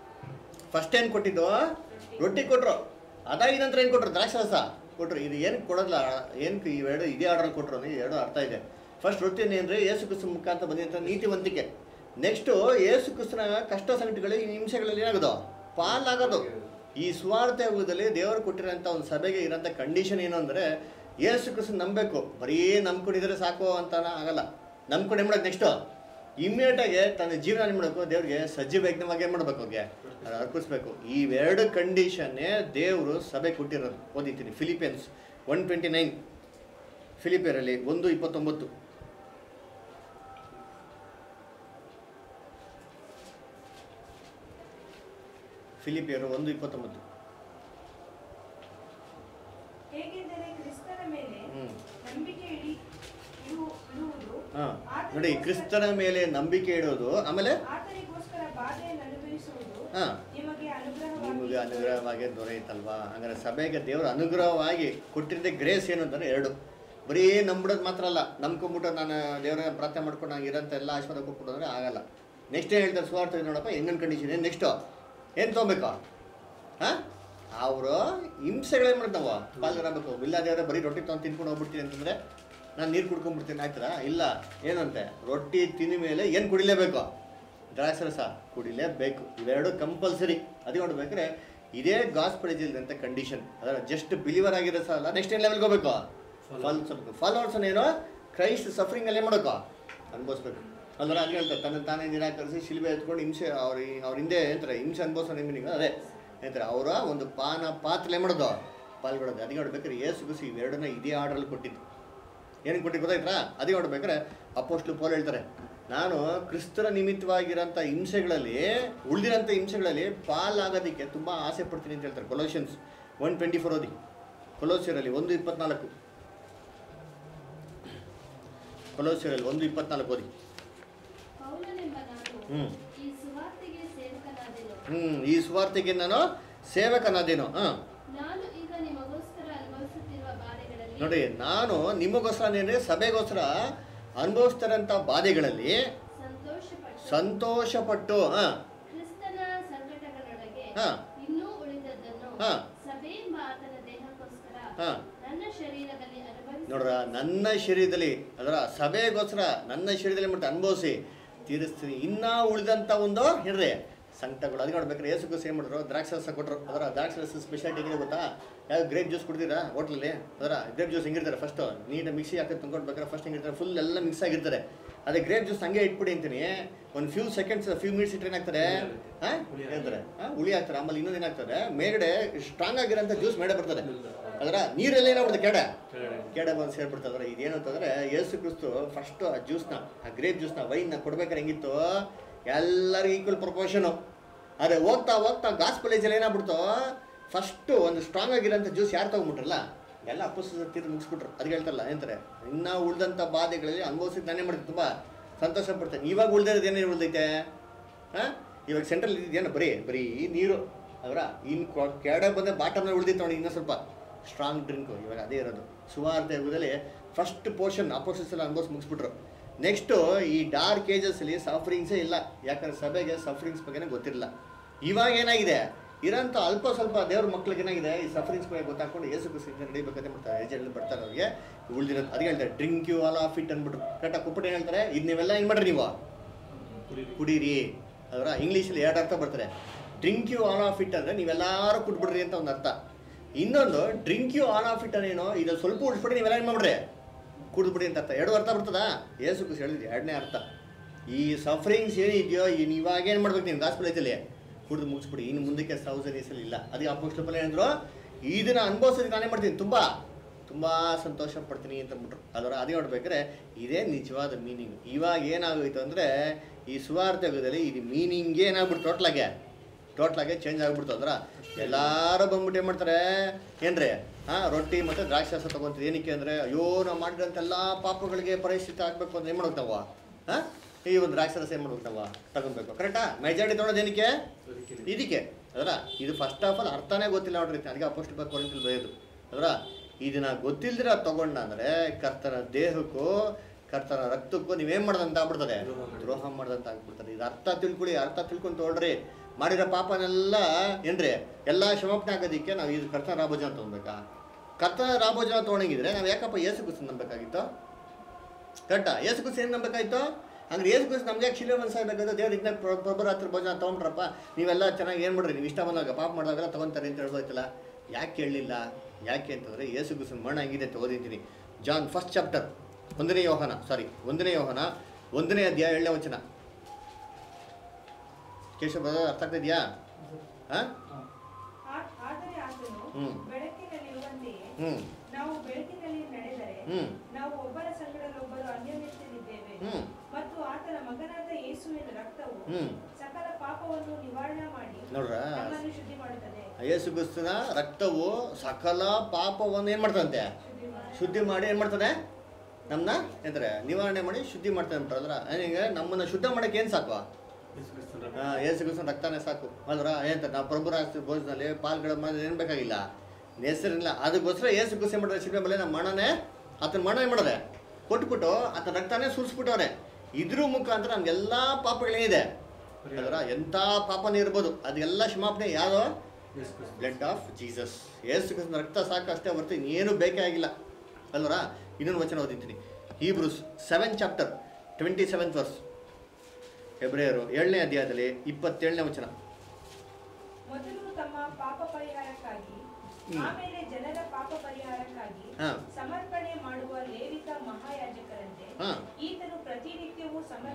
ಫಸ್ಟ್ ಏನು ಕೊಟ್ಟಿದ್ದು ರೊಟ್ಟಿ ಕೊಟ್ಟರು ಅದಾಗಿ ನಂತರ ಏನು ಕೊಟ್ಟರು ದ್ರಾಕ್ಷಾರಸ ಕೊಟ್ಟರು ಇದು ಏನಕ್ಕೆ ಕೊಡೋದಿಲ್ಲ ಏನಕ್ಕೆ ಇವೆರಡು ಇದೇ ಆರ್ಡರ್ ಕೊಟ್ಟರು ಈ ಎರಡು ಅರ್ಥ ಇದೆ ಫಸ್ಟ್ ರೊಟ್ಟಿ ಏನೇನ್ರಿ ಏಸು ಕ್ರಿಸ್ತ ಮುಖಾಂತರ ಬಂದಿದ್ದಂಥ ನೀತಿವಂತಿಕೆ ನೆಕ್ಸ್ಟು ಏಸು ಕ್ರಿಸ್ತನ ಕಷ್ಟ ಸಂಕಟಗಳು ಈ ಹಿಂಸೆಗಳಲ್ಲಿ ಏನಾಗೋದು ಪಾಲಾಗೋದು ಈ ಸ್ವಾರ್ಥ ಯುಗದಲ್ಲಿ ದೇವರು ಕೊಟ್ಟಿರೋಂಥ ಒಂದು ಸಭೆಗೆ ಇರೋಂಥ ಕಂಡೀಷನ್ ಏನು ಅಂದರೆ ಏಸು ಕ್ರಿಸ್ತ ನಂಬಬೇಕು ಬರೀ ನಂಬ್ಕೊಂಡಿದ್ರೆ ಸಾಕು ಅಂತ ಆಗಲ್ಲ ನಂಬ್ಕೊಂಡು ಏನು ಮಾಡೋದು ನೆಕ್ಸ್ಟು ಇಮ್ಮಿಡಿಯೇಟಾಗಿ ತನ್ನ ಜೀವನ ಏನು ಮಾಡಬೇಕು ದೇವ್ರಿಗೆ ಸಜೀವ ಯಜ್ಞವಾಗಿ ಏನು ಮಾಡಬೇಕು ಅವ್ರಿಗೆ ಅದು ಅರ್ಪಿಸ್ಬೇಕು ಇವೆರಡು ಕಂಡೀಷನ್ನೇ ದೇವರು ಸಭೆ ಕೊಟ್ಟಿರೋದು ಓದಿದ್ದೀನಿ ಫಿಲಿಪಿಯನ್ಸ್ ಒನ್ ಟ್ವೆಂಟಿ ನೈನ್ ಫಿಲಿಪಿಯರಲ್ಲಿ ಒಂದು ಇಪ್ಪತ್ತೊಂಬತ್ತು ಫಿಲಿಪಿಯರು ಒಂದು ಇಪ್ಪತ್ತೊಂಬತ್ತು ಹೇಗೆಂದರೆ ಕ್ರಿಸ್ತನ ಮೇಲೆ ಹ್ಮ್. ನಂಬಿಕೆ ಇಡಿ ಇಡು- ಇಡುವುದು ಹಾಂ ನೋಡಿ ಕ್ರಿಸ್ತನ ಮೇಲೆ ನಂಬಿಕೆ ಇಡೋದು ಆಮೇಲೆ ಆತನಿಗೋಸ್ಕರ ಬಾಧೆಯನ್ನು ಅನುಭವಿಸುವುದು ಹಾಂ ನಿಮಗೆ ಅನುಗ್ರಹವಾಗಿ ನಿಮಗೆ ಅನುಗ್ರಹವಾಗಿ ದೊರೆಯುತ್ತಲ್ವಾ ಹಂಗಾರೆ ಸಭೆಗೆ ದೇವರು ಅನುಗ್ರಹವಾಗಿ ಕೊಟ್ಟಿದ್ದೆ ಗ್ರೇಸ್ ಏನು ಅಂತಂದ್ರೆ ಎರಡು ಬರೀ ನಂಬಿಡೋದು ಮಾತ್ರ ಅಲ್ಲ ನಂಬ್ಕೊಂಬಿಟ್ಟು ನಾನು ದೇವರ ಪ್ರಾರ್ಥನೆ ಮಾಡ್ಕೊಂಡು ನಂಗೆ ಇರೋಂಥ ಎಲ್ಲ ಆಶೀರ್ವಾದ ಕೊಟ್ಬಿಟ್ಟು ಅಂದ್ರೆ ಆಗಲ್ಲ ನೆಕ್ಸ್ಟ್ ಏನು ಹೇಳ್ತಾರೆ ಸ್ವಾರ್ಥ ನೋಡಪ್ಪ ಹೆಂಗನ್ ಕಂಡೀಷನ್ ಏನು ನೆಕ್ಸ್ಟು ಏನು ತೊಗೊಬೇಕು ಹಾಂ ಅವರು ಹಿಂಸೆಗಳೇನು ಮಾಡ್ತಾರೆ ನಾವು ಪಾಲ್ಗೊಳ್ಬೇಕು ಇಲ್ಲ ದೇವರೇ ಬರೀ ರೊಟ್ಟಿ ತೊಗೊಂಡು ತಿನ್ಕೊಂಡು ಹೋಗ್ಬಿಡ್ತೀನಿ ಅಂತಂದರೆ ನಾನು ನೀರು ಕುಡ್ಕೊಂಡ್ಬಿಡ್ತೀನಿ ಆಯ್ತರಾ ಇಲ್ಲ ಏನಂತೆ ರೊಟ್ಟಿ ತಿಂದ ಮೇಲೆ ಏನು ಕುಡಿಲೇಬೇಕು ದ್ರಾಕ್ಷರಸ ಕುಡಿಲೇಬೇಕು ಇವೆರಡು ಕಂಪಲ್ಸರಿ ಅದು ನೋಡ್ಬೇಕಾದ್ರೆ ಇದೇ ಗಾಸ್ಪಲ್ ಅಂತ ಕಂಡೀಷನ್ ಅದರ ಜಸ್ಟ್ ಬಿಲಿವರ್ ಆಗಿರೋ ಸಲ ನೆಕ್ಸ್ಟ್ ಏನು ಲೆವೆಲ್ಗೆ ಹೋಗ್ಬೇಕು ಫಾಲೋವರ್ಸ್ ಫಾಲೋವರ್ಸ್ ಏನು ಕ್ರೈಸ್ಟ್ ಸಫರಿಂಗ್ ಅಲ್ಲಿ ಏನು ಮಾಡಬೇಕು ಅನುಭವಿಸ್ಬೇಕು ಅಲ್ವರ ಅಲ್ಲಿ ಹೇಳ್ತಾರೆ ತನ್ನ ತಾನೇ ನಿರಾಕರಿಸಿ ಶಿಲ್ಬೆ ಎತ್ಕೊಂಡು ಹಿಂಸೆ ಅವ್ರ ಅವ್ರ ಹಿಂದೆ ಏನಂತಾರೆ ಹಿಂಸೆ ಅನ್ಭವಿಸೋ ನಿಮಗೆ ಅದೇ ಏನಂತಾರೆ ಅವರ ಒಂದು ಪಾನ ಪಾತ್ರೆ ಮಾಡೋದು ಪಾಲ್ಗೊಳ್ಳೋದು ಅದಕ್ಕೆ ನೋಡ್ಬೇಕಾದ್ರೆ ಏಸು ಗುಸಿ ಇವೆರಡನ್ನ ಇದೇ ಆರ್ಡ್ರಲ್ಲಿ ಕೊಟ್ಟಿದ್ದು ಏನು ಕೊಟ್ಟು ಗೊತ್ತಾಯ್ತಾ ಅದಕ್ಕೆ ನೋಡ್ಬೇಕಾದ್ರೆ ಅಪ್ಪೋಸ್ಟ್ಲು ಪೋಲ್ ಹೇಳ್ತಾರೆ ನಾನು ಕ್ರಿಸ್ತರ ನಿಮಿತ್ತವಾಗಿರೋಂಥ ಹಿಂಸೆಗಳಲ್ಲಿ ಉಳಿದಿರೋಂಥ ಹಿಂಸೆಗಳಲ್ಲಿ ಪಾಲಾಗೋದಕ್ಕೆ ತುಂಬ ಆಸೆ ಪಡ್ತೀನಿ ಅಂತ ಹೇಳ್ತಾರೆ ಕೊಲೋಷನ್ಸ್ ಒನ್ ಟ್ವೆಂಟಿ ಫೋರ್ ಓದಿ ಕೊಲೋಸಿಯರಲ್ಲಿ ಒಂದು ಇಪ್ಪತ್ನಾಲ್ಕು ಕೊಲೋಸಿಯರಲ್ಲಿ ಒಂದು ಇಪ್ಪತ್ನಾಲ್ಕು ಓದಿ ಪೌಲನೆಂಬ ನಾನು ಹ್ಮ್. ಈ ಸುವಾರ್ತೆಗೆ ಸೇವಕನಾದೆನು ಹ್ಞೂ ಈ ಸ್ವಾರ್ಥಿಗೆ ನಾನು ಸೇವಕನಾದೇನು ಹಾಂ ನಾನು ಈಗ ನಿಮಗೋಸ್ಕರ ಅನುಭವಿಸುತ್ತಿರುವ ಬಾಧೆಗಳಲ್ಲಿ ನೋಡಿ ನಾನು ನಿಮಗೋಸ್ಕರ ಅಂದರೆ ಸಭೆಗೋಸ್ಕರ ಅನುಭವಿಸ್ತಾರಂಥ ಬಾಧೆಗಳಲ್ಲಿ ಸಂತೋಷಪಟ್ಟು ಸಂತೋಷಪಟ್ಟು ಹಾಂ ಕ್ರಿಸ್ತನ ಸಂಕಟಗಳೊಳಗೆ ಹಾ. ಇನ್ನೂ ಉಳಿದದ್ದನ್ನು ಹಾ. ಸಭೆ ಎಂಬ ಆತನ ದೇಹಕ್ಕೋಸ್ಕರ ಹಾ. ನನ್ನ ಶರೀರದಲ್ಲಿ ಅನುಭವಿಸಿ ನೋಡ್ರ ನನ್ನ ಶರೀರದಲ್ಲಿ ಅದರ ಸಭೆಗೋಸ್ಕರ ನನ್ನ ಶರೀರದಲ್ಲಿ ಮತ್ತೆ ಅನುಭವಿಸಿ ತೀರಿಸ್ತೀನಿ ಇನ್ನೂ ಉಳಿದಂಥ ಒಂದು ಹೇಳ್ರಿ ಸಂಕಟಗಳು ಅದಕ್ಕೆ ನೋಡ್ಬೇಕಾದ್ರೆ ಏಸುಗೂ ಸೇಮ್ ಮಾಡಿದ್ರು ದ್ರಾಕ್ಷಿ ರಸ ಕೊಟ್ಟರು ಅದರ ದ್ರಾಕ್ಷಿ ರಸ ಸ್ಪೆಷಾಲಿಟಿ ಏನಿದೆ ಗೊತ್ತಾ ಯಾವ ಗ್ರೇಪ್ ಜ್ಯೂಸ್ ಕುಡ್ದಿರಾ ಹೋಟ್ಲಲ್ಲಿ ಅದರ ಗ್ರೇಪ್ ಜ್ಯೂಸ್ ಹೆಂಗಿರ್ತಾರೆ ಫಸ್ಟು ನೀಟಾಗಿ ಮಿಕ್ಸಿ ಹಾಕಿ ತುಂಬ್ಕೊಡ್ಬೇಕಾದ್ರೆ ಫಸ್ಟ್ ಹೆಂಗಿರ್ತಾರೆ ಫುಲ್ ಎಲ್ಲ ಮಿಕ್ಸ್ ಆಗಿರ್ತಾರೆ ಅದೇ ಗ್ರೇಪ್ ಜ್ಯೂಸ್ ಹಂಗೆ ಇಟ್ಬಿಡಿ ಅಂತೀನಿ ಒಂದು ಫ್ಯೂ ಸೆಕೆಂಡ್ಸ್ ಫ್ಯೂ ಮಿನಿಟ್ಸ್ ಇಟ್ಟರೆ ಏನಾಗ್ತಾರೆ ಹಾಂ ಹೇಳ್ತಾರೆ ಹಾಂ ಹುಳಿ ಹಾಕ್ತಾರೆ ಆಮೇಲೆ ಇನ್ನೊಂದು ಏನಾಗ್ತದೆ ಮೇಲ್ಗಡೆ ಸ್ಟ್ರಾಂಗ್ ಆಗಿರೋಂಥ ಜ್ಯೂಸ್ ಮೇಡೆ ಬರ್ತದೆ ಅದರ ನೀರೆಲ್ಲ ಏನಾಗ್ಬಿಡುತ್ತೆ ಕೆಡೆ ಕೆಡೆ ಬಂದು ಸೇರ್ಬಿಡ್ತದೆ ಅದರ ಇದೇನು ಅಂತಂದ್ರೆ ಯೇಸು ಕ್ರಿಸ್ತು ಫಸ್ಟ್ ಆ ಜ್ಯೂಸ್ನ ಆ ಗ್ರೇಪ್ ಜ್ಯೂಸ್ನ ವೈನ್ನ ಕೊಡ್ಬೇಕಾದ್ರೆ ಹೆಂಗಿತ್ತು ಎಲ್ಲರಿಗೂ ಈಕ್ವಲ್ ಪ್ರಪೋರ್ಷನು ಅದೇ ಹೋಗ್ತಾ ಹೋಗ್ತಾ ಗಾಸ್ ಕಾಲೇಜಲ್ಲಿ ಏನಾಗ್ಬಿಡ್ತು ಫಸ್ಟು ಒಂದು ಸ್ಟ್ರಾಂಗ್ ಆಗಿರೋಂಥ ಜ್ಯೂಸ್ ಯಾರು ತಗೊಂಬಿಟ್ರಲ್ಲ ಎಲ್ಲ ಅಪ್ಪಸ ತೀರ್ದು ಮುಗಿಸ್ಬಿಟ್ರು ಅದು ಹೇಳ್ತಾರಲ್ಲ ಏನಂತಾರೆ ಇನ್ನೂ ಉಳ್ದಂಥ ಬಾಧೆಗಳಲ್ಲಿ ಅನುಭವಿಸಿದ್ದು ನಾನೇ ಮಾಡಿದ್ದು ತುಂಬ ಸಂತೋಷ ಪಡ್ತೇನೆ ಇವಾಗ ಉಳ್ದಿರೋದು ಏನೇನು ಉಳ್ದೈತೆ ಹಾಂ ಇವಾಗ ಸೆಂಟ್ರಲ್ ಇದೇನು ಬರೀ ಬರೀ ನೀರು ಅವರ ಇನ್ನು ಕೆಡೆ ಬಂದ ಬಾಟಮ್ನ ಉಳ್ದಿತ್ತು ನೋಡಿ ಇನ್ನೂ ಸ್ವಲ್ಪ ಸ್ಟ್ರಾಂಗ್ ಡ್ರಿಂಕು ಇವಾಗ ಅದೇ ಇರೋದು ಸುಮಾರು ಯುಗದಲ್ಲಿ ಫಸ್ಟ್ ಪೋರ್ಷನ್ ಅಪೋಸಿಸ್ ಎಲ್ಲ ಅನುಭವಿಸಿ ಮುಗಿಸ್ಬಿಟ್ರು ನೆಕ್ಸ್ಟು ಈ ಡಾರ್ಕ್ ಏಜಸ್ಸಲ್ಲಿ ಸಫರಿಂಗ್ಸೇ ಇಲ್ಲ ಯಾಕಂದ್ರೆ ಸಭೆಗೆ ಸಫರಿಂಗ್ಸ್ ಬಗ್ಗೆನೇ ಗೊತ್ತಿರಲಿಲ್ಲ ಇವಾಗ ಏನಾಗಿದೆ ಇರೋಂಥ ಅಲ್ಪ ಸ್ವಲ್ಪ ದೇವ್ರ ಮಕ್ಳಿಗೆ ಏನಾಗಿದೆ ಈ ಸಫರಿಂಗ್ಸ್ ಬಗ್ಗೆ ಗೊತ್ತಾಕೊಂಡು ಏಸು ಕುಸಿ ನಡಿಬೇಕಂತ ಮಾಡ್ತಾರೆ ಏಜಲ್ಲಿ ಬರ್ತಾರೆ ಅವ್ರಿಗೆ ಉಳ್ದಿರೋದು ಅದಕ್ಕೆ ಹೇಳ್ತಾರೆ drink you all of it ಅಂದ್ಬಿಟ್ರು ಕರೆಕ್ಟಾಗಿ ಕುಪ್ಪಟ್ಟು ಏನು ಹೇಳ್ತಾರೆ ಇದು ನೀವೆಲ್ಲ ಏನು ಮಾಡ್ರಿ ನೀವು ಕುಡೀರಿ ಅದರ ಇಂಗ್ಲೀಷಲ್ಲಿ ಎರಡು ಅರ್ಥ ಬರ್ತಾರೆ drink you all of it ಅಂದರೆ ನೀವೆಲ್ಲರೂ ಕುಟ್ಬಿಡ್ರಿ ಅಂತ ಒಂದು ಅರ್ಥ ಇನ್ನೊಂದು drink you all of it ಅನ್ನೇನೋ ಇದು ಸ್ವಲ್ಪ ಉಳಿಸ್ಬಿಡಿ ನೀವೆಲ್ಲ ಏನು ಮಾಡ್ರಿ ಕುಡಿದ್ಬಿಡಿ ಅಂತ ಅರ್ಥ ಎರಡು ಅರ್ಥ ಬರ್ತದಾ ಏಸು ಕುಸಿ ಹೇಳಿದ್ರಿ ಎರಡನೇ ಅರ್ಥ ಈ ಸಫರಿಂಗ್ಸ್ ಏನಿದೆಯೋ ಇನ್ನು ಇವಾಗ ಏನು ಮಾಡ್ಬೇಕು ನೀವು ಗಾಸ್ಪಿಳೈತಲ್ಲಿ ಕುಡಿದು ಮುಗಿಸ್ಬಿಡಿ ಇನ್ನು ಮುಂದಕ್ಕೆ ತೌಸಂಡ್ ಇಯರ್ಸಲ್ಲಿ ಇಲ್ಲ ಅದಕ್ಕೆ ಅಪೋಸ್ಟಲ್ ಏನಂದ್ರು ಇದನ್ನ ಅನುಭವಿಸೋದಕ್ಕೆ ನಾನೇ ಮಾಡ್ತೀನಿ ತುಂಬ ತುಂಬ ಸಂತೋಷ ಪಡ್ತೀನಿ ಅಂತ ಅಂದ್ಬಿಟ್ರು ಅದರ ಅದೇ ನೋಡ್ಬೇಕಾದ್ರೆ ಇದೇ ನಿಜವಾದ ಮೀನಿಂಗ್ ಇವಾಗ ಏನಾಗೋಯ್ತು ಅಂದರೆ ಈ ಸುವಾರ್ಥ ಯುಗದಲ್ಲಿ ಇದು ಮೀನಿಂಗೇ ಏನಾಗ್ಬಿಡ್ತು ಟೋಟ್ಲಾಗೆ ಟೋಟ್ಲಾಗೆ ಚೇಂಜ್ ಆಗ್ಬಿಡ್ತು ಅಂದ್ರೆ ಎಲ್ಲರೂ ಬಂದ್ಬಿಟ್ಟು ಏನು ಮಾಡ್ತಾರೆ ಏನ್ರಿ ಹಾಂ ರೊಟ್ಟಿ ಮತ್ತು ದ್ರಾಕ್ಷಿ ರಸ ತೊಗೊಂತೀವಿ ಏನಕ್ಕೆ ಅಂದರೆ ಅಯ್ಯೋ ನಾವು ಮಾಡಿದಂಥ ಎಲ್ಲ ಪಾಪಗಳಿಗೆ ಪರಿಸ್ಥಿತಿ ಆಗಬೇಕು ಅಂತ ಏನು ಮಾಡ್ಬೇಕು ನಾವು ಹಾಂ ಈ ಒಂದು ದ್ರಾಕ್ಷಿ ರಸ ಏನು ಮಾಡ್ಬೇಕು ನಾವು ತಗೊಬೇಕು ಕರೆಕ್ಟಾ ಮೆಜಾರಿಟಿ ತೊಗೊಳೋದು ಏನಕ್ಕೆ ಇದಕ್ಕೆ ಅದರ ಇದು ಫಸ್ಟ್ ಆಫ್ ಆಲ್ ಅರ್ಥನೇ ಗೊತ್ತಿಲ್ಲ ನೋಡ್ರಿ ಅದಕ್ಕೆ ಅಪೋಸ್ಟ್ ಬಗ್ಗೆ ಕೊರಿಂತಲ್ಲಿ ಬರೆಯೋದು ಅದರ ಇದನ್ನ ಗೊತ್ತಿಲ್ದಿರ ತಗೊಂಡ ಅಂದರೆ ಕರ್ತನ ದೇಹಕ್ಕೂ ಕರ್ತನ ರಕ್ತಕ್ಕೂ ನೀವೇನು ಮಾಡ್ದಂತ ಆಗ್ಬಿಡ್ತದೆ ದ್ರೋಹ ಮಾಡ್ದಂತ ಆಗ್ಬಿಡ್ತದೆ ಇದು ಅರ್ಥ ತಿಳ್ಕೊಳ್ಳಿ ಅರ್ಥ ತಿಳ್ಕೊಂಡು ತೊಗೊಳ್ರಿ ಮಾಡಿರೋ ಪಾಪನೆಲ್ಲ ಏನ್ರಿ ಎಲ್ಲ ಕ್ಷಮಾಪಣೆ ಆಗೋದಕ್ಕೆ ನಾವು ಇದು ಕರ್ತನ ರಾಭೋಜನ ತೊಗೊಬೇಕಾ ಕರ್ತನ ರಾಭೋಜನ ತೊಗೊಂಡಿದ್ರೆ ನಾವು ಯಾಕಪ್ಪ ಏಸು ಕುಸ್ ನಂಬಬೇಕಾಗಿತ್ತು ಕರೆಕ್ಟಾ ಏಸು ಕುಸ್ ಏನು ನಂಬಬೇಕಾಯ್ತು ಅಂದ್ರೆ ಏಸು ಕುಸ್ ನಮ್ಗೆ ಯಾಕೆ ಶಿಲೆ ಮನಸ್ಸಾಗಬೇಕಾದ್ರೆ ದೇವ್ರ ಇದನ್ನ ಪ್ರಭುರಾತ್ರಿ ಭೋಜನ ತೊಗೊಂಡ್ರಪ್ಪ ನೀವೆಲ್ಲ ಚೆನ್ನಾಗಿ ಏನು ಮಾಡ್ರಿ ನೀವು ಇಷ್ಟ ಬಂದಾಗ ಪಾಪ ಮಾಡಿದಾಗೆಲ್ಲ ತೊಗೊಂತಾರೆ ಅಂತ ಹೇಳ್ಬೋಯ್ತಲ್ಲ ಯಾಕೆ ಕೇಳಲಿಲ್ಲ ಯಾಕೆ ಅಂತಂದರೆ ಏಸು ಕುಸಿನ ಮಣ್ಣ ಹೆಂಗಿದೆ ಅಂತ ಓದಿದ್ದೀನಿ ಜಾನ್ ಫಸ್ಟ್ ಚಾಪ್ಟರ್ ಒಂದನೇ ಯೋಹನ ಸಾರಿ ಒಂದನೇ ಯೋಹನ ಒಂದನೇ ಅಧ್ಯಾಯ ಏಳನೇ ವಚನ ಕೇಶವ brother, ಅರ್ಥ ಆಗ್ತಿದ್ಯಾ ಹಾಂ ಆ- ಆದರೆ ಆತನು ಹ್ಮ್. ಬೆಳಕಿನಲ್ಲಿರುವಂತೆಯೇ ಹ್ಞೂ ನಾವು ಬೆಳಕಿನಲ್ಲಿ ನಡೆದರೆ ಹ್ಞೂ ನಾವು ಒಬ್ಬರ ಸಂಗಡಲ್ಲೊಬ್ಬರು ಅನ್ಯಮಿಸಲಿದ್ದೇವೆ ಹ್ಞೂ ಮತ್ತು ಆತನ ಮಗನಾದ ಯೇಸುವಿನ ರಕ್ತವು ಹ್ಞೂ ಸಕಲ ಪಾಪವನ್ನು ನಿವಾರಣೆ ಮಾಡಿ ನೋಡ್ರ ನಮ್ಮನ್ನು ಶುದ್ಧಿ ಮಾಡುತ್ತದೆ ಯೇಸು ಕ್ರಿಸ್ತನ ರಕ್ತವು ಸಕಲ ಪಾಪವನ್ನು ಏನು ಮಾಡ್ತಂತೆ ಶುದ್ಧಿ ಮಾಡಿ ಶುದ್ಧಿ ಮಾಡಿ ಏನು ಮಾಡ್ತದೆ ನಮ್ಮನ್ನ ಎಂತಾರೆ ನಿವಾರಣೆ ಮಾಡಿ ಶುದ್ಧಿ ಮಾಡ್ತದೆ ಅಂತಾರಲ್ಲ ಏನೀಗ ನಮ್ಮನ್ನ ಶುದ್ಧ ಮಾಡಕ್ಕೆ ಏನು ಸಾಕು ಹಾಂ ಏಸು ಕ್ರಿಸ್ತನ ರಕ್ತನೇ ಸಾಕು ಅಲ್ರ ಏನಂತ ನಾವು ಪ್ರಭು ರಾಷ್ಟ್ರ ಭೋಜನಲ್ಲಿ ಪಾಲ್ಗಳ ಮಾಡಿ ಏನು ಬೇಕಾಗಿಲ್ಲ ಹೆಸರಿಲ್ಲ ಅದಕ್ಕೋಸ್ಕರ ಏಸು ಕ್ರಿಸ್ತ ಏನ್ ಮಾಡಿದ್ರೆ ಶಿಲ್ಪೆ ಮೇಲೆ ನಮ್ಮ ಮಣ್ಣನೇ ಆತನ ಮಣ್ಣ ಏನು ಮಾಡಿದೆ ಕೊಟ್ಬಿಟ್ಟು ಆತನ ರಕ್ತನೇ ಸುರಿಸ್ಬಿಟ್ಟವ್ರೆ ಇದ್ರ ಮುಖಾಂತರ ನಮ್ಗೆಲ್ಲ ಪಾಪಗಳೇನಿದೆ ಅದರ ಎಂಥ ಪಾಪನೇ ಇರ್ಬೋದು ಅದೆಲ್ಲ ಕ್ಷಮಾಪಣೆ ಯಾರೋ ಬ್ಲಡ್ ಆಫ್ ಜೀಸಸ್ ಏಸು ಕ್ರಿಸ್ತನ ರಕ್ತ ಸಾಕು ಅಷ್ಟೇ ಹೊರತು ಇನ್ನೇನು ಬೇಕೇ ಆಗಿಲ್ಲ ಅಲ್ವರಾ ಇನ್ನೊಂದು ವಚನ ಓದಿದ್ದೀನಿ Hebrews seven chapter twenty seventh verse ಫೆಬ್ರವರಿ ಏಳನೇ ಅಧ್ಯಾಯದಲ್ಲಿ ಇಪ್ಪತ್ತೇಳನೇ ವಚನ ಮೊದಲು ತಮ್ಮ ಪಾಪ ಪರಿಹಾರಕ್ಕಾಗಿ ಹ್ಮ್. ಆಮೇಲೆ ಜನರ ಪಾಪ ಪರಿಹಾರಕ್ಕಾಗಿ ಹಾ. ಸಮರ್ಪಣೆ ಮಾಡುವ ಲೇವಿತ ಮಹಾಯಾಜಕರಂತೆ ಹಾ. ಈತನು ಪ್ರತಿನಿತ್ಯವೂ ಸಮರ್ಪಣೆ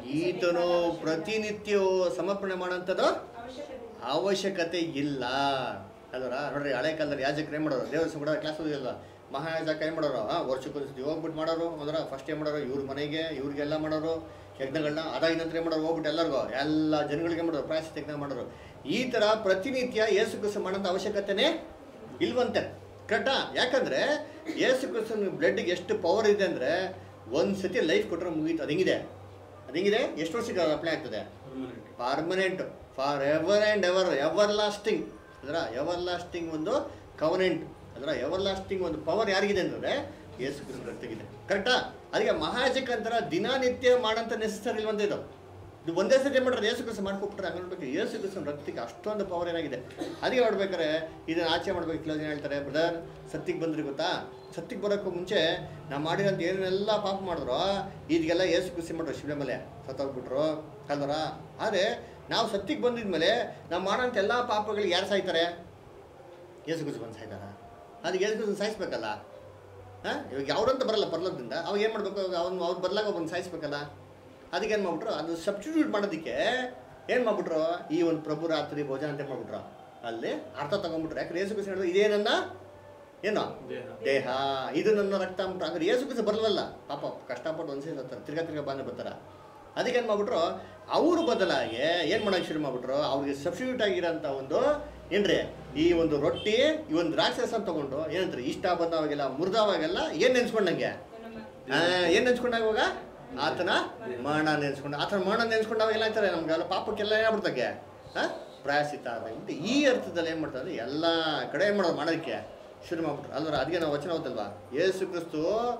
ಈತನು ಪ್ರತಿನಿತ್ಯವೂ ಸಮರ್ಪಣೆ ಮಾಡೋಂಥದ್ದು ಅವಶ್ಯಕತೆ ಅವಶ್ಯಕತೆ ಇಲ್ಲ ಅಲ್ವರ ನೋಡ್ರಿ ಹಳೆ ಕಾಲದಲ್ಲಿ ಯಾಜಕರು ಏನು ಮಾಡೋರು ದೇವರ ಕೂಡ ಕ್ಲಾಸ್ ಓದಿಲ್ಲ ಮಹಾಯಾಜಕ ಏನು ಮಾಡೋರು ಆ ವರ್ಷಕ್ಕೊಂದ್ಸತಿ ಹೋಗ್ಬಿಟ್ಟು ಮಾಡೋರು ಅಂದ್ರೆ ಫಸ್ಟ್ ಏನು ಮಾಡೋರು ಇವ್ರ ಮನೆಗೆ ಇವ್ರಿಗೆಲ್ಲ ಮಾಡೋರು ಯಜ್ಞಗಳನ್ನ ಅದಾಗಿ ನಂತರ ಏನು ಮಾಡೋರು ಹೋಗ್ಬಿಟ್ಟು ಎಲ್ಲರಿಗೂ ಎಲ್ಲ ಜನಗಳಿಗೆ ಮಾಡೋರು ಪ್ರಾಯಶ್ಚಿತ್ತ ಯಜ್ಞ ಮಾಡೋರು ಈ ಥರ ಪ್ರತಿನಿತ್ಯ ಯೇಸು ಕ್ರಿಸ್ತು ಮಾಡೋಂಥ ಅವಶ್ಯಕತೆನೇ ಇಲ್ವಂತೆ ಕರೆಕ್ಟಾ ಯಾಕಂದ್ರೆ ಯೇಸು ಕ್ರಿಸ್ತನ ಬ್ಲಡ್ಗೆ ಎಷ್ಟು ಪವರ್ ಇದೆ ಅಂದರೆ ಒಂದು ಸತಿ ಲೈಫ್ ಕೊಟ್ಟರೆ ಮುಗೀತು ಅದು ಹೆಂಗಿದೆ ಅದು ಹೆಂಗಿದೆ ಎಷ್ಟು ವರ್ಷಕ್ಕೆ ಅಪ್ಲೈ ಆಗ್ತದೆ permanent permanent for ever and ever everlasting ಅದರ ಎವರ್ ಲಾಸ್ಟಿಂಗ್ ಒಂದು ಕವನೆಂಟ್ ಅದರ ಎವರ್ ಲಾಸ್ಟಿಂಗ್ ಒಂದು ಪವರ್ ಯಾರಿಗಿದೆ ಅಂದರೆ ಯೇಸು ಕ್ರಿಸ್ತನ ರಕ್ತಗಿದೆ ಕರೆಕ್ಟಾ ಅದಕ್ಕೆ ಮಹಾಜಕಂತರ ದಿನನಿತ್ಯ ಮಾಡೋಂಥ ನೆಸಸರಿ ಇಲ್ವಂತ ಇದು ಇದು ಒಂದೇ ಸತಿ ಮಾಡ್ರೆ ಯೇಸು ಕ್ರಿಸ್ತ ಮಾಡ್ಕೊಬಿಟ್ರೆ ಹಂಗೆ ನೋಡ್ಬೇಕು ಯೇಸು ಕ್ರಿಸ್ತನ ರಕ್ತಕ್ಕೆ ಅಷ್ಟೊಂದು ಪವರ್ ಏನಾಗಿದೆ ಅದಕ್ಕೆ ನೋಡ್ಬೇಕಾರೆ ಇದನ್ನ ಆಚೆ ಮಾಡ್ಬೇಕು ಕೆಲವು ಜನ ಹೇಳ್ತಾರೆ ಬ್ರದರ್ ಸತ್ತಿಗೆ ಬಂದ್ರಿ ಗೊತ್ತಾ ಸತ್ತಿಗೆ ಬರೋಕ್ಕೂ ಮುಂಚೆ ನಾವು ಮಾಡಿರೋಂಥ ಏನೆಲ್ಲ ಪಾಪ ಮಾಡಿದ್ರು ಈಗೆಲ್ಲ ಯೇಸು ಕ್ರಿಸ್ತಿ ಮಾಡ್ರು ಶಿಲೆ ಮೇಲೆ ಸತ್ತೋಗ್ಬಿಟ್ರು ಅಲ್ವರ ಆದರೆ ನಾವು ಸತ್ತಿಗೆ ಬಂದಿದ್ಮೇಲೆ ನಾವು ಮಾಡೋಂಥ ಎಲ್ಲ ಪಾಪಗಳಿಗೆ ಯಾರು ಸಾಯ್ತಾರೆ ಯೇಸು ಕ್ರಿಸ್ತು ಬಂದು ಸಾಯ್ತಾರ ಅದಕ್ಕೆ ಯೇಸು ಕ್ರಿಸ್ತನ ಸಾಯಿಸ್ಬೇಕಲ್ಲ ಹಾಂ ಇವಾಗ ಯಾವ್ರಂತ ಬರಲ್ಲ ಪರ್ಲೋಕದಿಂದ ಅವಾಗ ಏನು ಮಾಡಬೇಕು ಅವ್ನು ಅವ್ರು ಬದಲಾಗ ಒಬ್ಬನ ಸಾಯಿಸ್ಬೇಕಲ್ಲ ಅದಕ್ಕೆ ಏನು ಮಾಡ್ಬಿಟ್ರು ಅದು ಸಬ್ಸ್ಟಿಟ್ಯೂಟ್ ಮಾಡೋದಕ್ಕೆ ಏನು ಮಾಡ್ಬಿಟ್ರು ಈ ಒಂದು ಪ್ರಭು ರಾತ್ರಿ ಭೋಜನ ಅಂತ ಮಾಡ್ಬಿಟ್ರು ಅಲ್ಲಿ ಅರ್ಥ ತಗೊಂಡ್ಬಿಟ್ರು ಯಾಕಂದ್ರೆ ಯೇಸು ಕ್ರಿಸ್ತ ಹೇಳಿದ್ರು ಇದೇ ನನ್ನ ಏನು ದೇಹ ದೇಹ ಇದು ನನ್ನ ರಕ್ತ ಅಂದ್ಬಿಟ್ರು ಹಂಗಾರೆ ಯೇಸು ಕ್ರಿಸ್ತ ಬರಲ್ವಲ್ಲ ಪಾಪ ಕಷ್ಟಪಟ್ಟು ಒಂದ್ಸರಿ ಸತ್ತಾರೆ ತಿರ್ಗಾ ತಿರ್ಗಾ ಬಂದು ಬರ್ತಾರ ಅದಕ್ಕೆ ಏನು ಮಾಡ್ಬಿಟ್ರು ಅವ್ರ ಬದಲಾಗಿ ಏನು ಮಾಡೋಕೆ ಶುರು ಮಾಡ್ಬಿಟ್ರು ಅವ್ರಿಗೆ ಸಬ್ಸ್ಟಿಟ್ಯೂಟ್ ಆಗಿರೋಂಥ ಒಂದು ಏನ್ರಿ ಈ ಒಂದು ರೊಟ್ಟಿ ಈ ಒಂದು ರಾಕ್ಷಸ ತಗೊಂಡು ಏನಂತಾರೆ ಇಷ್ಟ ಬಂದವಾಗೆಲ್ಲ ಮುರಿದವಾಗೆಲ್ಲ ಏನು ನೆನ್ಸ್ಕೊಂಡಂಗೆ ಆ, ಏನ್ ನೆನ್ಸ್ಕೊಂಡಾಗ ಇವಾಗ ಆತನ ಮರಣ ನೆನ್ಸ್ಕೊಂಡು ಆತನ ಮರಣ ನೆನ್ಸ್ಕೊಂಡಾಗ ಎಲ್ಲ ಆಯ್ತಾರೆ ನಮ್ಗೆಲ್ಲ ಪಾಪಕ್ಕೆಲ್ಲ ಏನಾಗ್ಬಿಡ್ತಾಗೆ ಹಾ ಪ್ರಾಯಶ್ಚಿತ್ತ ಆದಂತೆ ಈ ಅರ್ಥದಲ್ಲಿ ಏನು ಮಾಡ್ತಾರೆ ಎಲ್ಲ ಕಡೆ ಏನು ಮಾಡೋದು ಮಾಡೋದಕ್ಕೆ ಶುರು ಮಾಡ್ಬಿಟ್ರು ಅಲ್ವರ ಅದಕ್ಕೆ ನಾವು ವಚನ ಓದಲ್ವಾ ಯೇಸು ಕ್ರಿಸ್ತು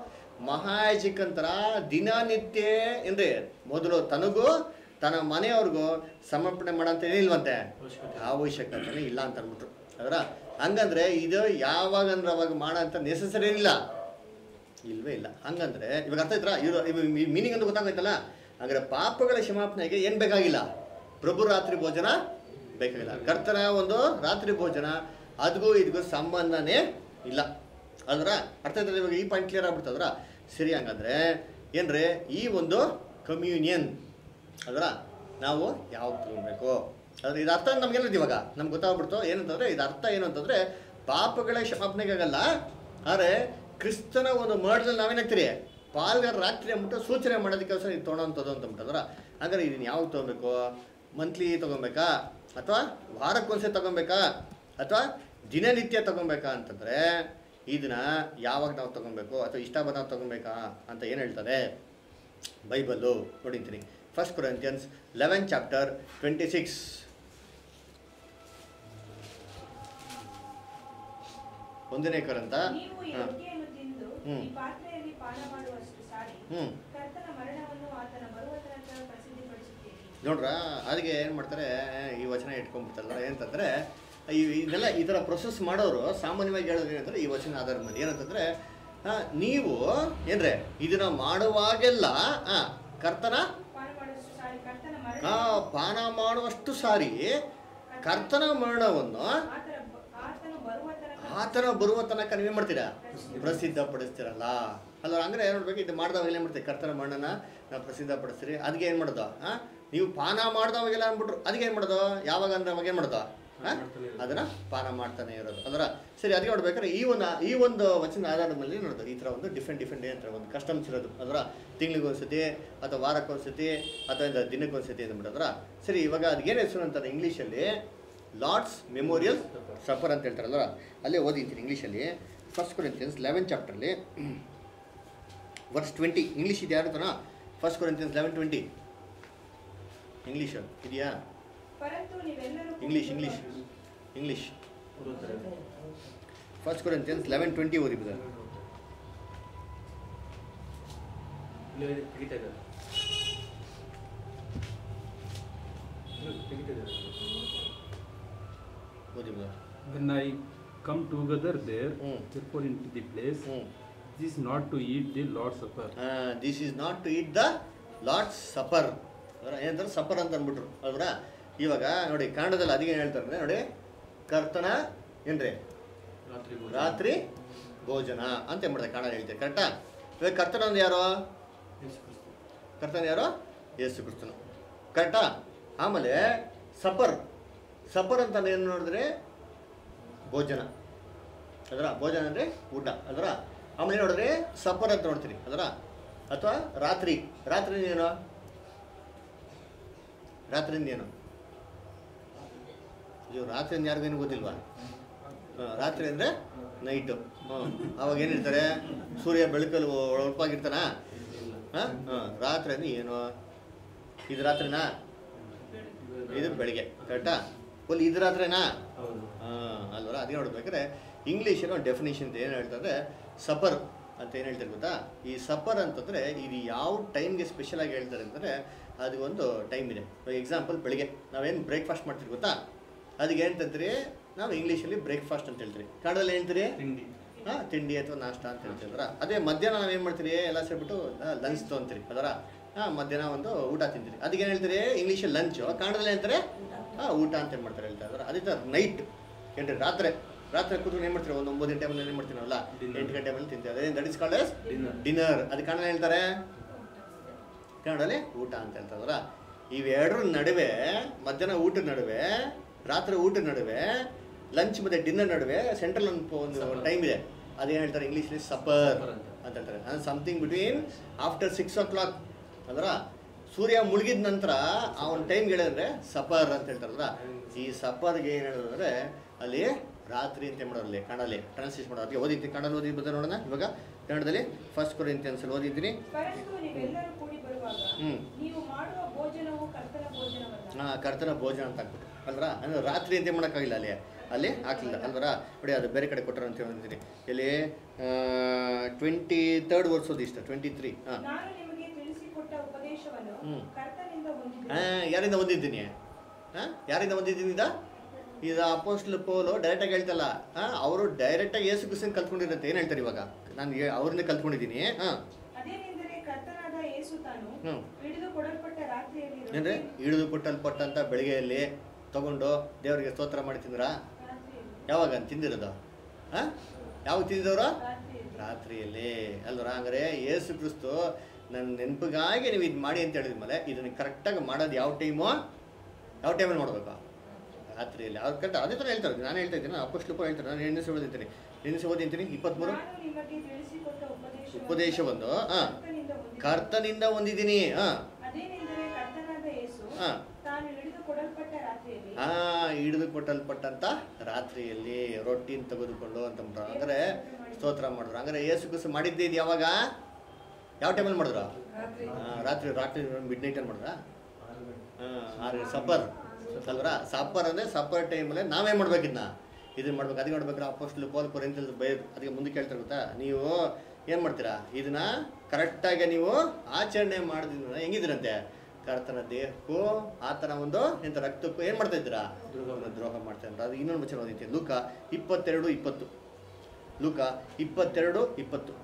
ಮಹಾಯಾಜಕಂತರ ದಿನನಿತ್ಯ ಏನ್ರಿ ಮೊದಲು ತನಗೂ ತನ್ನ ಮನೆಯವ್ರಿಗೂ ಸಮರ್ಪಣೆ ಮಾಡೋಂತ ಏನಿಲ್ವಂತೆ ಅವಶ್ಯಕತೆ ಅವಶ್ಯಕತೆ ಇಲ್ಲ ಅಂತ ಅಂದ್ಬಿಟ್ರು ಅದರ ಹಂಗಂದ್ರೆ ಇದು ಯಾವಾಗಂದ್ರೆ ಅವಾಗ ಮಾಡೋಂಥ ನೆಸಸರಿ ಇಲ್ಲ ಇಲ್ವೇ ಇಲ್ಲ ಹಂಗಂದ್ರೆ ಇವಾಗ ಅರ್ಥ ಆಯ್ತಾ ಇವರು ಮೀನಿಂಗ್ ಅಂತ ಗೊತ್ತಾಗೋಯ್ತಲ್ಲ ಹಾಗಾದ್ರೆ ಪಾಪಗಳ ಕ್ಷಮಾಪಣೆಗೆ ಏನು ಬೇಕಾಗಿಲ್ಲ ಪ್ರಭು ರಾತ್ರಿ ಭೋಜನ ಬೇಕಾಗಿಲ್ಲ ಕರ್ತನ ಒಂದು ರಾತ್ರಿ ಭೋಜನ ಅದಕ್ಕೂ ಇದಕ್ಕೂ ಸಂಬಂಧನೇ ಇಲ್ಲ ಅಲ್ರ ಅರ್ಥ ಆಯ್ತಲ್ಲ ಇವಾಗ ಈ ಪಾಯಿಂಟ್ ಕ್ಲಿಯರ್ ಆಗ್ಬಿಡ್ತದ್ರ ಸರಿ ಹಂಗಂದ್ರೆ ಏನ್ರಿ ಈ ಒಂದು ಕಮ್ಯೂನಿಯನ್ ಅಲ್ರ ನಾವು ಯಾವಾಗ ತಗೊಬೇಕು ಅದ್ರ ಇದು ಅರ್ಥ ನಮ್ಗೆಲ್ಲ ಇವಾಗ ನಮ್ಗೆ ಗೊತ್ತಾಗ್ಬಿಡ್ತು ಏನಂತಂದ್ರೆ ಇದು ಅರ್ಥ ಏನು ಅಂತಂದ್ರೆ ಪಾಪಗಳ ಕ್ಷಮಾಪಣೆಗಾಗಲ್ಲ ಆದರೆ ಕ್ರಿಸ್ತನ ಒಂದು ಮರ್ಡ್ದಲ್ಲಿ ನಾವೇನಾಗ್ತೀರಿ ಪಾಲ್ಗಾರ ರಾತ್ರಿ ಅಂದ್ಬಿಟ್ಟು ಸೂಚನೆ ಮಾಡೋದಕ್ಕೋಸ್ಕರ ಇದು ತೊಗೊಳೋಂಥದ್ದು ಅಂತ ಅಂದ್ಬಿಟ್ಟಂದ್ರೆ ಹಾಗಾದ್ರೆ ಇದನ್ನ ಯಾವಾಗ ತೊಗೊಬೇಕು ಮಂತ್ಲಿ ತೊಗೊಬೇಕಾ ಅಥವಾ ವಾರಕ್ಕೊಂದ್ಸರಿ ತೊಗೊಬೇಕಾ ಅಥವಾ ದಿನನಿತ್ಯ ತೊಗೊಬೇಕಾ ಅಂತಂದರೆ ಇದನ್ನ ಯಾವಾಗ ನಾವು ತೊಗೊಬೇಕು ಅಥವಾ ಇಷ್ಟ ಬಂದಾಗ ತೊಗೊಬೇಕಾ ಅಂತ ಏನು ಹೇಳ್ತಾರೆ ಬೈಬಲ್ಲು ನೋಡಿರ್ತೀನಿ first Corinthians eleven chapter twenty six ಒಂದನೇ ಕರಂತ ನೀವು ಈ ಹಾಂ ರೊಟ್ಟಿಯನ್ನು ತಿಂದು ಹ್ಮ್. ಈ ಪಾತ್ರೆಯಲ್ಲಿ ಪಾನ ಮಾಡುವಷ್ಟು ಸಾರಿ ಹ್ಞೂ ಕರ್ತನ ಮರಣವನ್ನು ಆತನ ಬರುವ ತನಕ ಪ್ರಸಿದ್ಧಿಪಡಿಸುತ್ತೀರಿ ನೋಡ್ರ ಅದಕ್ಕೆ ಏನು ಮಾಡ್ತಾರೆ ಈ ವಚನ ಇಟ್ಕೊಂಡ್ಬಿಡ್ತಾರಲ್ಲ ಏನಂತಂದರೆ ಈ ಇದೆಲ್ಲ ಈ ಥರ ಪ್ರೊಸೆಸ್ ಮಾಡೋರು ಸಾಮಾನ್ಯವಾಗಿ ಹೇಳೋದು ಏನಂದ್ರೆ ಈ ವಚನ ಆಧಾರ ಮೇಲೆ ಏನಂತಂದರೆ ನೀವು ಏನ್ರೆ ಇದನ್ನ ಮಾಡುವಾಗೆಲ್ಲ ಆ, ಕರ್ತನ ಪಾನ ಮಾಡುವಷ್ಟು ಸಾರಿ ಕರ್ತನ ಆ, ಮರಣ ಪಾನ ಮಾಡುವಷ್ಟು ಸಾರಿ ಕರ್ತನ ಮರಣವನ್ನು ಆತನ ಬ- ಆತನು ಬರುವ ತನಕ ಆತನ ಬರುವ ತನಕ ನೀವೇನು ಮಾಡ್ತೀರಾ ಪ್ರಸಿದ್ಧಪಡಿಸ್ತೀರಲ್ಲ ಅಲ್ಲ ಅಂದ್ರೆ ಏನು ಮಾಡ್ಬೇಕು ಇದು ಮಾಡಿದವಾಗೆಲ್ಲ ಏನು ಮಾಡ್ತೀವಿ ಕರ್ತನ ಮಣ್ಣನ್ನ ನಾವು ಪ್ರಸಿದ್ಧಪಡಿಸ್ತೀರಿ ಅದಕ್ಕೆ ಏನು ಮಾಡೋದು ಹಾಂ ನೀವು ಪಾನ ಮಾಡಿದವಾಗೆಲ್ಲ ಅಂದ್ಬಿಟ್ರು ಅದಕ್ಕೆ ಏನು ಮಾಡೋದು ಯಾವಾಗ ಅಂದ್ರೆ ಅವಾಗ ಏನು ಮಾಡೋದು ಹಾಂ ಮಾಡ್ತಾನೆ ಇರೋದು. ಅದನ್ನ ಪಾನ ಮಾಡ್ತಾನೆ ಇರೋದು ಅದರ ಸರಿ ಅದಕ್ಕೆ ನೋಡ್ಬೇಕಾದ್ರೆ ಈ ಒಂದು ಈ ಒಂದು ವಚನ ಆಧಾರದ ಮೇಲೆ ನೋಡೋದು ಈ ಥರ ಒಂದು ಡಿಫ್ರೆಂಟ್ ಡಿಫ್ರೆಂಟ್ ಏನಂತಾರೆ ಒಂದು ಕಸ್ಟಮ್ಸ್ ಇರೋದು ಅದರ ತಿಂಗಳಿಗೊಂದ್ಸತಿ ಅಥವಾ ವಾರಕ್ಕೊಂದ್ಸತಿ ಅಥವಾ ಇಂದ ದಿನಕ್ಕೊಂದ್ಸತಿ ಅಂತ ಬಿಡೋದ್ರ ಸರಿ ಇವಾಗ ಅದಕ್ಕೇನು ಹೆಸರು ಅಂತಾರೆ ಇಂಗ್ಲೀಷಲ್ಲಿ ಲಾರ್ಡ್ಸ್ ಮೆಮೋರಿಯಲ್ ಸಫರ್ ಅಂತ ಹೇಳ್ತಾರಲ್ವ ಅಲ್ಲೇ ಓದಿದ್ದೀನಿ ಇಂಗ್ಲೀಷಲ್ಲಿ ಫಸ್ಟ್ ಕೊರಿಂತಿಯನ್ಸ್ ಲೆವೆನ್ ಚಾಪ್ಟರ್ಲಿ ವರ್ಸ್ ಟ್ವೆಂಟಿ ಇಂಗ್ಲೀಷ್ ಇದೆ ಯಾರು first Corinthians eleven twenty English ಇದೆಯಾ ಪರಂತು ನೀವೆಲ್ಲರೂ ಇಂಗ್ಲೀಷ್ ಇಂಗ್ಲೀಷ್ ಇಂಗ್ಲೀಷ್ ಓದುತ್ತಾರೆ ಫಸ್ಟ್ ಕೊರಿಂತಿಯನ್ಸ್ ಲೆವೆನ್ ಟ್ವೆಂಟಿ ಓದಿ ಬಿಡ ಇಲ್ಲಿ ತೆಗಿತಾ ಇದ್ದಾರೆ ಇಲ್ಲಿ ತೆಗಿತಾ ಇದ್ದಾರೆ ಓದಿ ಬಿಡ When I come together there, Hmm. therefore into the place, ಹ್ಞೂ this is not to eat the Lord's Supper. This is not to eat the Lord's supper ಅದರ ಏನಂತಾರೆ ಸಫರ್ ಅಂತ ಅಂದ್ಬಿಟ್ರು ಅಲ್ವರ ಇವಾಗ ನೋಡಿ ಕನ್ನಡದಲ್ಲಿ ಅದಕ್ಕೆ ಹೇಳ್ತಾರೆ ನೋಡಿ ಕರ್ತನ ಏನ್ರಿ ರಾತ್ರಿ ಭೋಜನ. ರಾತ್ರಿ ಭೋಜನ ಅಂತ ಮಾಡ್ತಾರೆ ಕನ್ನಡ ಹೇಳ್ತಾರೆ ಕರೆಕ್ಟಾ ಇವಾಗ ಕರ್ತನ ಅಂದ್ರೆ ಯಾರು ಯೇಸು ಕ್ರಿಸ್ತ. ಕರ್ತನ ಯಾರು ಯೇಸು ಕ್ರಿಸ್ತನು ಕರೆಕ್ಟಾ ಆಮೇಲೆ ಸಪರ್ ಸಪರ್ ಅಂತ ಏನು ನೋಡಿದ್ರೆ ಭೋಜನ ಅದರ ಭೋಜನ ಅಂದರೆ ಊಟ ಅದರ ಆಮೇಲೆ ಏನು ನೋಡಿದ್ರೆ ಸಪರ್ ಅಂತ ನೋಡ್ತೀರಿ ಅದರ ಅಥವಾ ರಾತ್ರಿ ರಾತ್ರಿ ಏನು ರಾತ್ರಿಯಿಂದ ಏನು ಇದು ರಾತ್ರಿಯಿಂದ ಯಾರಿಗೇನು ಗೊತ್ತಿಲ್ವಾ ಹಾ, ರಾತ್ರಿ ಅಂದರೆ ನೈಟು ಹ್ಞೂ ಅವಾಗ ಏನಿರ್ತಾರೆ ಸೂರ್ಯ ಬೆಳಕಲ್ಲಿ ಒಳಪಾಗಿರ್ತಾನ ಹಾಂ ಹಾಂ ರಾತ್ರಿ ಅಂದ್ರೆ ಏನು ಇದು ರಾತ್ರಿನಾ ಇದು ಬೆಳಿಗ್ಗೆ ಕರೆಕ್ಟಾ ಫುಲ್ ಇದು ರಾತ್ರಿನಾ ಹೌದು ಹಾಂ ಅಲ್ವರ ಅದೇ ನೋಡ್ಬೇಕಾದ್ರೆ ಇಂಗ್ಲೀಷಿನ ಡೆಫಿನೇಷನ್ ಏನು ಹೇಳ್ತಾರೆ ಸಪರ್ ಅಂತ ಏನು ಹೇಳ್ತಾರೆ ಗೊತ್ತಾ ಈ ಸಪರ್ ಅಂತಂದರೆ ಇದು ಯಾವ ಟೈಮ್ಗೆ ಸ್ಪೆಷಲ್ ಆಗಿ ಹೇಳ್ತಾರೆ ಅಂತಂದರೆ ಅದು ಒಂದು ಟೈಮ್ ಇದೆ ಎಕ್ಸಾಂಪಲ್ ಬೆಳಿಗ್ಗೆ ನಾವೇನು ಬ್ರೇಕ್ಫಾಸ್ಟ್ ಮಾಡ್ತೀವಿ ಗೊತ್ತಾ ಅದಕ್ಕೆ ಏನಂತಂತೀರಿ ನಾವು ಇಂಗ್ಲೀಷಲ್ಲಿ ಬ್ರೇಕ್ಫಾಸ್ಟ್ ಅಂತ ಹೇಳ್ತೀರಿ ಕನ್ನಡದಲ್ಲಿ ಹೇಳ್ತೀರಿ ತಿಂಡಿ ಹಾಂ ತಿಂಡಿ ಅಥವಾ ನಾಷ್ಟ ಅಂತ ಹೇಳ್ತಿದ್ರ ಅದೇ ಮಧ್ಯಾಹ್ನ ನಾವು ಏನು ಮಾಡ್ತೀರಿ ಎಲ್ಲ ಸೇರಿಬಿಟ್ಟು ಲಂಚ್ ತೊಗೊಂತೀರಿ ಅದರ ಹಾಂ ಮಧ್ಯಾಹ್ನ ಒಂದು ಊಟ ತಿಂತೀರಿ ಅದಕ್ಕೆ ಏನು ಹೇಳ್ತೀರಿ ಇಂಗ್ಲೀಷಲ್ಲಿ ಲಂಚು ಕನ್ನಡದಲ್ಲಿ ಹೇಳ್ತಾರೆ ಹಾಂ ಊಟ ಅಂತ ಏನು ಮಾಡ್ತಾರೆ ಹೇಳ್ತಾ ಇದ್ದಾರೆ ಅದೇ ಥರ ನೈಟ್ ಏನ್ರಿ ರಾತ್ರಿ ರಾತ್ರಿ ಕೂತ್ಕೊಂಡು ಏನು ಮಾಡ್ತೀರಿ ಒಂದು ಒಂಬತ್ತು ಗಂಟೆ ಮೇಲೆ ಏನು ಮಾಡ್ತೀವಿ ನಾವಲ್ಲ Dinner. ಎಂಟು ಗಂಟೆ ಮೇಲೆ ತಿಂತೀವಿ ಅದೇ that is called Dinner. Dinner ಅದು ಕನ್ನಡ ಹೇಳ್ತಾರೆ ಕನ್ನಡದಲ್ಲಿ ಊಟ ಅಂತ ಹೇಳ್ತಾರಲ್ಲ ಇವೆರಡರ ನಡುವೆ ಮಧ್ಯಾಹ್ನ ಊಟದ ನಡುವೆ ರಾತ್ರಿ ಊಟದ ನಡುವೆ ಲಂಚ್ ಮತ್ತೆ ಡಿನ್ನರ್ ನಡುವೆ ಸೆಂಟ್ರಲ್ ಒಂದು ಒಂದು Supper. ಟೈಮ್ ಇದೆ ಅದೇನು ಹೇಳ್ತಾರೆ ಇಂಗ್ಲೀಷಲ್ಲಿ ಸಪರ್ Supper ಅಂತ. ಅಂತ ಹೇಳ್ತಾರೆ ಅಂದ್ರೆ something between after six o'clock ಅಂದ್ರ ಸೂರ್ಯ ಮುಳುಗಿದ ನಂತರ ಆ ಒಂದು ಟೈಮ್ ಹೇಳಿದ್ರೆ ಸಪರ್ ಅಂತ ಹೇಳ್ತಾರಲ್ಲ ಈ ಸಪರ್ಗೆ ಏನು ಹೇಳಿದ್ರೆ ಅಲ್ಲಿ ರಾತ್ರಿ ಅಂತ ಮಾಡೋರಲ್ಲಿ ಕನ್ನಡಲ್ಲಿ ಟ್ರಾನ್ಸ್ಲೇಟ್ ಮಾಡೋದು ಅದಕ್ಕೆ ಓದಿದ್ದೀನಿ ಕನ್ನಡ ಓದಿ ಬಂದ ನೋಡೋಣ ಇವಾಗ ಕನ್ನಡದಲ್ಲಿ ಫಸ್ಟ್ ಕೊರಿಂತಿಯನ್ಸಲ್ಲಿ ಓದಿದ್ದೀನಿ ಪರಸ್ಪರ ನೀವೆಲ್ಲರೂ ಕೂಡಿ ಬರುವಾಗ ಹ್ಮ್. ನೀವು ಮಾಡುವ ಭೋಜನವು ಕರ್ತನ ಭೋಜನವಲ್ಲ ಆ, ಕರ್ತನ ಭೋಜನ ಅಂತ ಹಾಕ್ಬಿಟ್ಟು ಅಲ್ವರ ಅಂದ್ರೆ ರಾತ್ರಿ ಅಂತ ಮಾಡೋಕ್ಕಾಗಿಲ್ಲ ಅಲ್ಲಿ ಅಲ್ಲಿ ಹಾಕ್ಲಿಲ್ಲ ಅಲ್ವರ ನೋಡಿ ಅದು ಬೇರೆ ಕಡೆ ಕೊಟ್ಟರು ಅಂತ ಹೇಳ್ತೀನಿ ಇಲ್ಲಿ ಟ್ವೆಂಟಿ ತರ್ಡ್ ವರ್ಷದ ಇಷ್ಟ ಟ್ವೆಂಟಿ ತ್ರೀ ಹಾಂ ನಾನು ನಿಮಗೆ ತಿಳಿಸಿಕೊಟ್ಟ ಉಪದೇಶವನ್ನು ಹ್ಮ್. ಕರ್ತನಿಂದ ಆ, ಹೊಂದಿದ್ದೇನೆ ಯಾರಿಂದ ಹೊಂದಿದ್ದೀನಿ ಹಾಂ ಯಾರಿಂದ ಹೊಂದಿದ್ದೀನಿ ಇದ ಇದು ಅಪೋಸ್ಟ್ಲ್ ಪೋಲು ಡೈರೆಕ್ಟಾಗಿ ಹೇಳ್ತಲ್ಲ ಹಾಂ ಅವರು ಡೈರೆಕ್ಟಾಗಿ ಏಸು ಕ್ರಿಸ್ತನ್ ಕಲ್ತ್ಕೊಂಡಿರಂತೆ ಏನು ಹೇಳ್ತಾರೆ ಇವಾಗ ನಾನು ಏ- ಅವರಿಂದ ಕಲ್ತ್ಕೊಂಡಿದ್ದೀನಿ ಹಾಂ ಅದೇನೆಂದರೆ ಕರ್ತನಾದ ಯೇಸು ತಾನು ಹ್ಞೂ ಹಿಡಿದು ಕೊಡಲ್ಪಟ್ಟ ರಾತ್ರಿಯಲ್ಲಿ ಅಂದರೆ ರೊಟ್ಟಿ- ಹಿಡಿದು ಕೊಟ್ಟಲ್ಪಟ್ಟಂಥ ಬೆಳಿಗ್ಗೆಯಲ್ಲಿ ತಗೊಂಡು ದೇವರಿಗೆ ಸ್ತೋತ್ರ ಮಾಡಿ ತಿಂದ್ರಾ ರಾತ್ರಿಯಲ್ಲಿ ಯಾವಾಗ ತಿಂದಿರೋದು ಹಾಂ ಯಾವಾಗ ತಿಂದಿದವರು ರಾತ್ರಿಯಲ್ಲಿ ರಾತ್ರಿಯಲ್ಲಿ ಅಲ್ವರ ಹಂಗಾರೆ ಏಸು ಕ್ರಿಸ್ತು ನನ್ನ ನೆನಪಿಗಾಗಿ ನೀವು ಇದು ಮಾಡಿ ಅಂತ ಹೇಳಿದ್ಮೇಲೆ ಇದನ್ನು ಕರೆಕ್ಟಾಗಿ ಮಾಡೋದು ಯಾವ ಟೈಮು ಯಾವ ಟೈಮಲ್ಲಿ ಮಾಡಬೇಕು ರಾತ್ರಿಯಲ್ಲಿ ಅವ್ರು ಕರೆಕ್ಟ್ ಅದೇ ಥರ ಹೇಳ್ತಾರೆ ನಾನು ಹೇಳ್ತಾ ಇದ್ದೀನಿ ಅಪ್ಪಷ್ಟು ಹೇಳ್ತಾರೆ ನಾನು ಎಣ್ಣೆ ಓದಿರ್ತೀನಿ ಎಣ್ಣೆ ಓದಿರ್ತೀನಿ ಇಪ್ಪತ್ತ್ಮೂರು ನಾನು ನಿಮಗೆ ತಿಳಿಸಿಕೊಟ್ಟ ಉಪದೇಶವನ್ನು ಉಪದೇಶವನ್ನು ಹಾಂ ಕರ್ತನಿಂದ ಹೊಂದಿದ್ದೇನೆ. ಕರ್ತನಿಂದ ಹೊಂದಿದ್ದೀನಿ ಹಾಂ ಅದೇನೆಂದರೆ ಕರ್ತನಾದ ಯೇಸು ಹಾ. ತಾನು ಹಿಡಿದು ಕೊಡಲ್ಪಟ್ಟ ರಾತ್ರಿಯಲ್ಲಿ ಆ ಹಿಡಿದು ಕೊಟ್ಟಲ್ಪಟ್ಟಂತ ರಾತ್ರಿಯಲ್ಲಿ ರೊಟ್ಟಿನ ತೆಗೆದುಕೊಂಡು ಅಂತ ಅಂದ್ರು. ಹಂಗಾರೆ ಸ್ತೋತ್ರ ಮಾಡಿದ್ರು ಹಂಗಾರೆ ಏಸು ಕುಸು ಮಾಡಿದ್ದೆ ಇದು ಯಾವಾಗ ಯಾವ ಟೈಮಲ್ಲಿ ಮಾಡಿದ್ರು ರಾತ್ರಿ ಆ, ರಾತ್ರಿ ರಾತ್ರಿ ಮಿಡ್ ನೈಟಲ್ಲಿ ಮಾಡಿದ್ರ ಆರು ಗಂಟೆ ಆರು ಸಪ್ಪರ್ ಅಲ್ವರ ಸಪ್ಪರ್ ಅಂದರೆ ಸಪ್ಪರ್ ಟೈಮಲ್ಲಿ ನಾವೇ ಮಾಡ್ಬೇಕು ಇದನ್ನ ಇದನ್ನ ಮಾಡ್ಬೇಕು ಅದಕ್ಕೆ ನೋಡ್ಬೇಕಾದ್ರೆ ಅಪ್ಪಸ್ಲು ಪೋಲ್ ಪೋಲ್ ಅಂತ ಬೈದು ಅದಕ್ಕೆ ಮುಂದಕ್ಕೆ ಹೇಳ್ತಾರೆ ಗೊತ್ತಾ ನೀವು ಏನು ಮಾಡ್ತೀರಾ ಇದನ್ನ ಕರೆಕ್ಟಾಗಿ ನೀವು ಆಚರಣೆ ಮಾಡಿದ್ರೆ ಹೆಂಗಿದ್ರಂತೆ ಕರ್ತನ ದೇಹಕ್ಕೂ ಆತನ ಒಂದು ಎಂತ ರಕ್ತಕ್ಕೂ ಏನು ಮಾಡ್ತಾ ಇದ್ದೀರಾ ದ್ರೋಹ. ದ್ರೋಹ ಮಾಡ್ತಾ ಇದ್ದಾರೆ ಅದು ಇನ್ನೊಂದು ವಚನ ಓದಿತ್ತು ಲೂಕ ಇಪ್ಪತ್ತೆರಡು ಇಪ್ಪತ್ತು ಲೂಕ ಇಪ್ಪತ್ತೆರಡು ಇಪ್ಪತ್ತು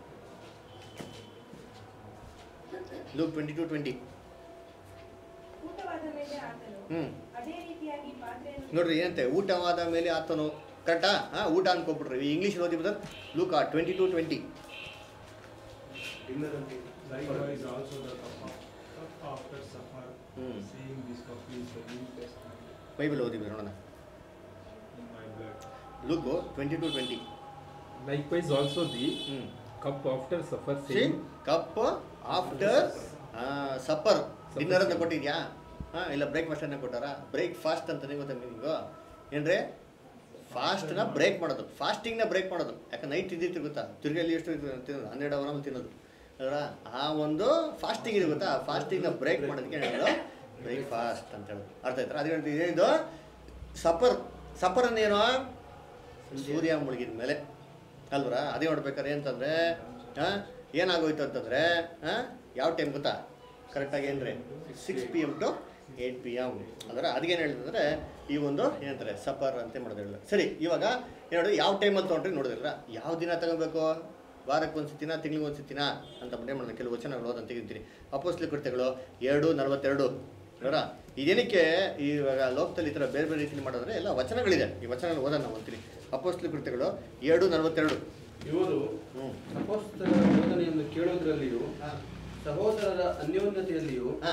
ಲೂಕ್ ಟ್ವೆಂಟಿ ಟು ಟ್ವೆಂಟಿ ಊಟವಾದ ಮೇಲೆ ಆತನು ಹ್ಞೂ ಅದೇ ರೀತಿಯಾಗಿ ಪಾತ್ರೆಯನ್ನು ನೋಡ್ರಿ ಏನಂತೆ ಊಟವಾದ ಮೇಲೆ ಆತನು ಕರೆಕ್ಟಾ ಹಾಂ ಊಟ ಅನ್ಕೊಬಿಟ್ರಿ ಇಂಗ್ಲೀಷ್ ಓದಿ ಬದಲ್ Luka twenty two twenty dinner ಅಂತ Likewise also the cup of- cup after supper, Hmm. saying this cup is the New Testament Bible ಓದಿ ನೋಡೋಣ in my blood. Luka twenty two twenty Likewise also the hmm cup after supper ಸಿ saying, cup after supper dinner ಅಂತ ಕೊಟ್ಟಿದ್ಯಾ ಹಾಂ ಇಲ್ಲ breakfast ಅನ್ನ ಕೊಟ್ಟಾರ breakfast ಅಂತಾನೆ ಗೊತ್ತಾ ನಿಮಗೂ ಏನ್ರಿ ಫಾಸ್ಟ್ನ ಬ್ರೇಕ್ ಮಾಡೋದು ಫಾಸ್ಟಿಂಗ್ನ ಬ್ರೇಕ್ ಮಾಡೋದು ಯಾಕಂದ್ರೆ ನೈಟ್ ಇದ್ದಿತ್ತು ಗೊತ್ತಾ ತಿರುಗಲ್ಲಿ ಎಷ್ಟು ಇದು ತಿನ್ನೋದು ಹನ್ನೆರಡು ಅವರಲ್ಲಿ ತಿನ್ನೋದು ಅದರ ಆ ಒಂದು ಫಾಸ್ಟಿಂಗ್ ಇದೆ ಗೊತ್ತಾ ಫಾಸ್ಟಿಂಗ್ನ ಬ್ರೇಕ್ ಮಾಡೋದಕ್ಕೆ ಏನು ಹೇಳೋದು ಬ್ರೇಕ್ಫಾಸ್ಟ್ ಅಂತ ಹೇಳೋದು ಅರ್ಥ ಆಯ್ತಾ ಅದು ಹೇಳ್ತೀವಿ ಇದು ಸಪರ್ ಸಪರ್ ಅಂದೇನು ಸೂರ್ಯ ಮುಳುಗಿದ ಮೇಲೆ ಅಲ್ವರ ಅದೇ ನೋಡ್ಬೇಕಾದ್ರೆ ಅಂತಂದರೆ ಹಾಂ ಏನಾಗೋಯ್ತು ಅಂತಂದರೆ ಹಾಂ ಯಾವ ಟೈಮ್ ಗೊತ್ತಾ ಕರೆಕ್ಟಾಗಿ ಏನ್ರಿ six P M to eight P M ಅಂದ್ರೆ ಅದಕ್ಕೇನು ಹೇಳ್ತಂದ್ರೆ ಈ ಒಂದು ಏನಂತಾರೆ ಸಫರ್ ಅಂತ ಮಾಡೋದಿಲ್ಲ ಸರಿ ಇವಾಗ ಏನು ಯಾವ ಟೈಮಲ್ಲಿ ತೊಗೊಂಡ್ರೆ ನೋಡೋದಿಲ್ಲ ಯಾವ ದಿನ ತಗೋಬೇಕು ವಾರಕ್ಕೆ ಒಂದು ಸತಿನ ತಿಂಗಳಿಗೆ ಒಂದು ಸತಿನ ಅಂತ ಏನು ಮಾಡೋದು ಕೆಲವು ವಚನಗಳು ಓದಂತ ತೆಗಿತೀನಿ ಅಪೋಸ್ಲಿ ಕೃತ್ಯಗಳು ಎರಡು ನಲವತ್ತೆರಡು ಅವರ ಇದೇನಕ್ಕೆ ಇವಾಗ ಲೋಕದಲ್ಲಿ ಈ ಥರ ಬೇರೆ ಬೇರೆ ರೀತಿಯಲ್ಲಿ ಮಾಡೋದ್ರೆ ಎಲ್ಲ ವಚನಗಳಿದೆ ಈ ವಚನಗಳು ಓದೋಣ ನಾವು ಅಂತೀನಿ ಅಪೋಸ್ಲಿ ಕೃತ್ಯಗಳು ಎರಡು ನಲವತ್ತೆರಡು ಇವರು ಹ್ಞೂ ಅಪೋಸ್ತಲರ ಬೋಧನೆಯನ್ನು ಕೇಳುವುದರಲ್ಲಿಯೂ ಸಹೋದರರ ಅನ್ಯೋನ್ಯತೆಯಲ್ಲಿಯೂ ಹಾಂ